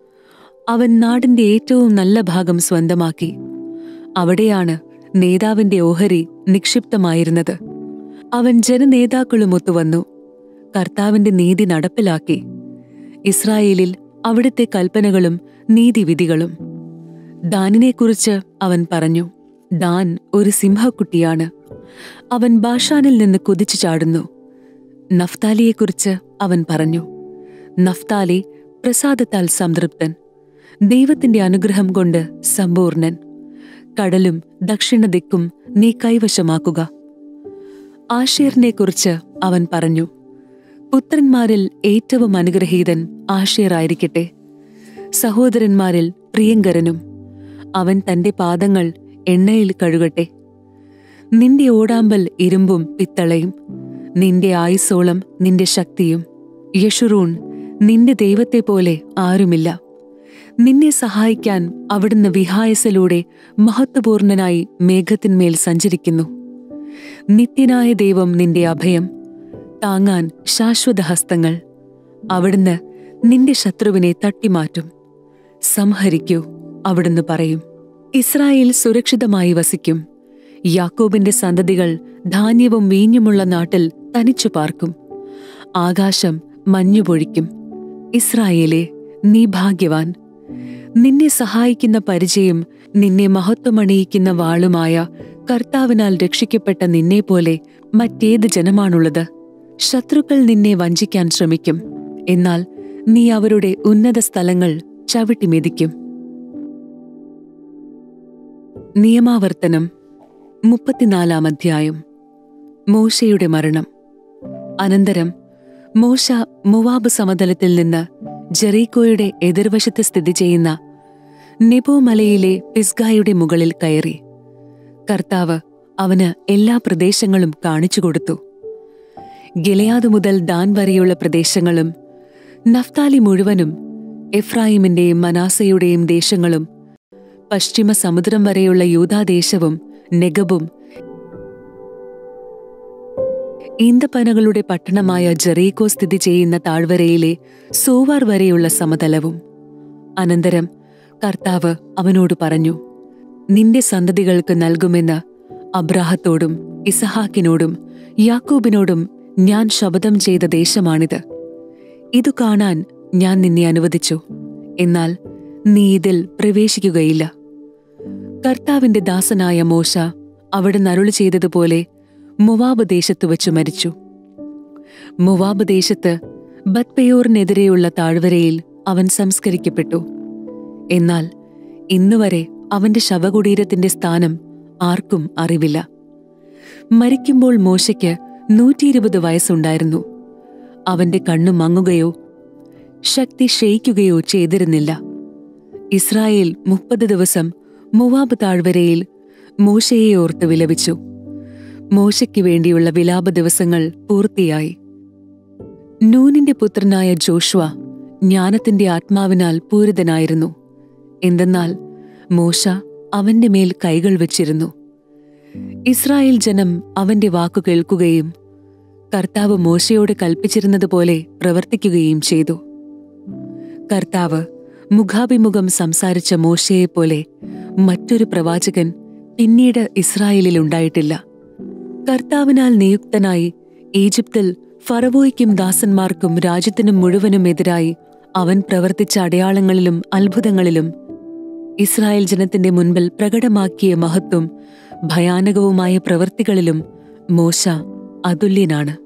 അവൻ നാടിന്റെ ഏറ്റവും നല്ല ഭാഗം സ്വന്തമാക്കി അവിടെയാണ് നേതാവിന്റെ ഓഹരി നിക്ഷിപ്തമായിരുന്നത് അവൻ ജനനേതാക്കളുമൊത്തു വന്നു കർത്താവിന്റെ നീതി നടപ്പിലാക്കി ഇസ്രായേലിൽ അവിടുത്തെ കൽപ്പനകളും നീതിവിധികളും ദാനിനെക്കുറിച്ച് അവൻ പറഞ്ഞു ദാൻ ഒരു സിംഹക്കുട്ടിയാണ് അവൻ ബാഷാനിൽ നിന്ന് കുതിച്ചു ചാടുന്നു നഫ്താലിയെക്കുറിച്ച് അവൻ പറഞ്ഞു നഫ്താലി പ്രസാദത്താൽ സംതൃപ്തൻ ദൈവത്തിന്റെ അനുഗ്രഹം കൊണ്ട് സമ്പൂർണൻ കടലും ദക്ഷിണ ദിക്കും നീ കൈവശമാക്കുക ആഷേറിനെക്കുറിച്ച് അവൻ പറഞ്ഞു പുത്രന്മാരിൽ ഏറ്റവും അനുഗ്രഹീതൻ ആഷേറായിരിക്കട്ടെ സഹോദരന്മാരിൽ പ്രിയങ്കരനും അവൻ തന്റെ പാദങ്ങൾ എണ്ണയിൽ കഴുകട്ടെ നിന്റെ ഓടാമ്പൽ ഇരുമ്പും പിത്തളയും നിന്റെ ആയുസോളം നിന്റെ ശക്തിയും യഷുറൂൺ നിന്റെ ദൈവത്തെ പോലെ ആരുമില്ല നിന്നെ സഹായിക്കാൻ അവിടുന്ന് വിഹായസിലൂടെ മഹത്വപൂർണനായി മേഘത്തിന്മേൽ സഞ്ചരിക്കുന്നു നിത്യനായ ദൈവം നിന്റെ അഭയം താങ്ങാൻ ശാശ്വത ഹസ്തങ്ങൾ അവിടുന്ന് നിന്റെ ശത്രുവിനെ തട്ടിമാറ്റും സംഹരിക്കൂ അവിടുന്ന് പറയും ഇസ്രായേൽ സുരക്ഷിതമായി വസിക്കും യാക്കോബിന്റെ സന്തതികൾ ധാന്യവും വീഞ്ഞുമുള്ള നാട്ടിൽ തനിച്ചു പാർക്കും ആകാശം മഞ്ഞുപൊഴിക്കും ഇസ്രായേലെ നീ ഭാഗ്യവാൻ നിന്നെ സഹായിക്കുന്ന പരിചയം നിന്നെ മഹത്വമണിയിക്കുന്ന വാളുമായ കർത്താവിനാൽ രക്ഷിക്കപ്പെട്ട നിന്നെപ്പോലെ മറ്റേത് ജനമാണുള്ളത് ശത്രുക്കൾ നിന്നെ വഞ്ചിക്കാൻ ശ്രമിക്കും എന്നാൽ നീ അവരുടെ ഉന്നത സ്ഥലങ്ങൾ ചവിട്ടിമെതിക്കും നിയമാവർത്തനം മുപ്പത്തിനാലാം അധ്യായം മോശയുടെ മരണം അനന്തരം മോശ മുവാബ് സമതലത്തിൽ നിന്ന് ജെറീക്കോയുടെ എതിർവശത്ത് സ്ഥിതി ചെയ്യുന്ന നെബോ മലയിലെ പിസ്ഗായുടെ മുകളിൽ കയറി കർത്താവ് അവന് എല്ലാ പ്രദേശങ്ങളും കാണിച്ചു കൊടുത്തു ഗിലയാദ് മുതൽ ദാൻ വരെയുള്ള പ്രദേശങ്ങളും നഫ്താലി മുഴുവനും എഫ്രായിമിന്റെയും മനാസയുടെയും ദേശങ്ങളും പശ്ചിമ സമുദ്രം വരെയുള്ള യൂതാദേശവും നെഗബും ഈന്തപ്പനകളുടെ പട്ടണമായ ജെറീക്കോ സ്ഥിതി ചെയ്യുന്ന താഴ്വരയിലെ സോവാർ വരെയുള്ള സമതലവും അനന്തരം കർത്താവ് അവനോട് പറഞ്ഞു നിന്റെ സന്തതികൾക്ക് നൽകുമെന്ന് അബ്രാഹത്തോടും ഇസഹാക്കിനോടും യാക്കോബിനോടും ഞാൻ ശപഥം ചെയ്ത ദേശമാണിത് ഇതു കാണാൻ ഞാൻ നിന്നെ അനുവദിച്ചു എന്നാൽ നീ ഇതിൽ പ്രവേശിക്കുകയില്ല കർത്താവിന്റെ ദാസനായ മോശ അവിടെ നരുളി ചെയ്തതുപോലെ മുവാബ് ദേശത്ത് വെച്ച് മരിച്ചു മുവാബ് ദേശത്ത് ബത്പയോറിനെതിരെയുള്ള താഴ്വരയിൽ അവൻ സംസ്കരിക്കപ്പെട്ടു എന്നാൽ ഇന്നുവരെ അവന്റെ ശവകുടീരത്തിന്റെ സ്ഥാനം ആർക്കും അറിവില്ല മരിക്കുമ്പോൾ മോശയ്ക്ക് നൂറ്റിയിരുപത് വയസ്സുണ്ടായിരുന്നു അവന്റെ കണ്ണു മങ്ങുകയോ ശക്തി ക്ഷയിക്കുകയോ ചെയ്തിരുന്നില്ല ഇസ്രായേൽ മുപ്പത് ദിവസം മുവാബ് താഴ്വരയിൽ മോശയെ ഓർത്ത് വിലപിച്ചു മോശയ്ക്ക് വേണ്ടിയുള്ള വിലാപ ദിവസങ്ങൾ പൂർത്തിയായി നൂനിന്റെ പുത്രനായ ജോഷ്വ ജ്ഞാനത്തിന്റെ ആത്മാവിനാൽ പൂരിതനായിരുന്നു എന്തെന്നാൽ മോശ അവന്റെ മേൽ കൈകൾ വച്ചിരുന്നു ഇസ്രായേൽ ജനം അവന്റെ വാക്കു കേൾക്കുകയും കർത്താവ് മോശയോട് കൽപ്പിച്ചിരുന്നതുപോലെ പ്രവർത്തിക്കുകയും ചെയ്തു കർത്താവ് മുഖാഭിമുഖം സംസാരിച്ച മോശയെപ്പോലെ മറ്റൊരു പ്രവാചകൻ പിന്നീട് ഇസ്രായേലിൽ ഉണ്ടായിട്ടില്ല കർത്താവിനാൽ നിയുക്തനായി ഈജിപ്തിൽ ഫറവോയ്ക്കും ദാസന്മാർക്കും രാജ്യത്തിനും മുഴുവനും എതിരായി അവൻ പ്രവർത്തിച്ച അടയാളങ്ങളിലും അത്ഭുതങ്ങളിലും ഇസ്രായേൽ ജനത്തിന്റെ മുൻപിൽ പ്രകടമാക്കിയ മഹത്വം ഭയാനകവുമായ പ്രവൃത്തികളിലും മോശ അതുല്യനാണ്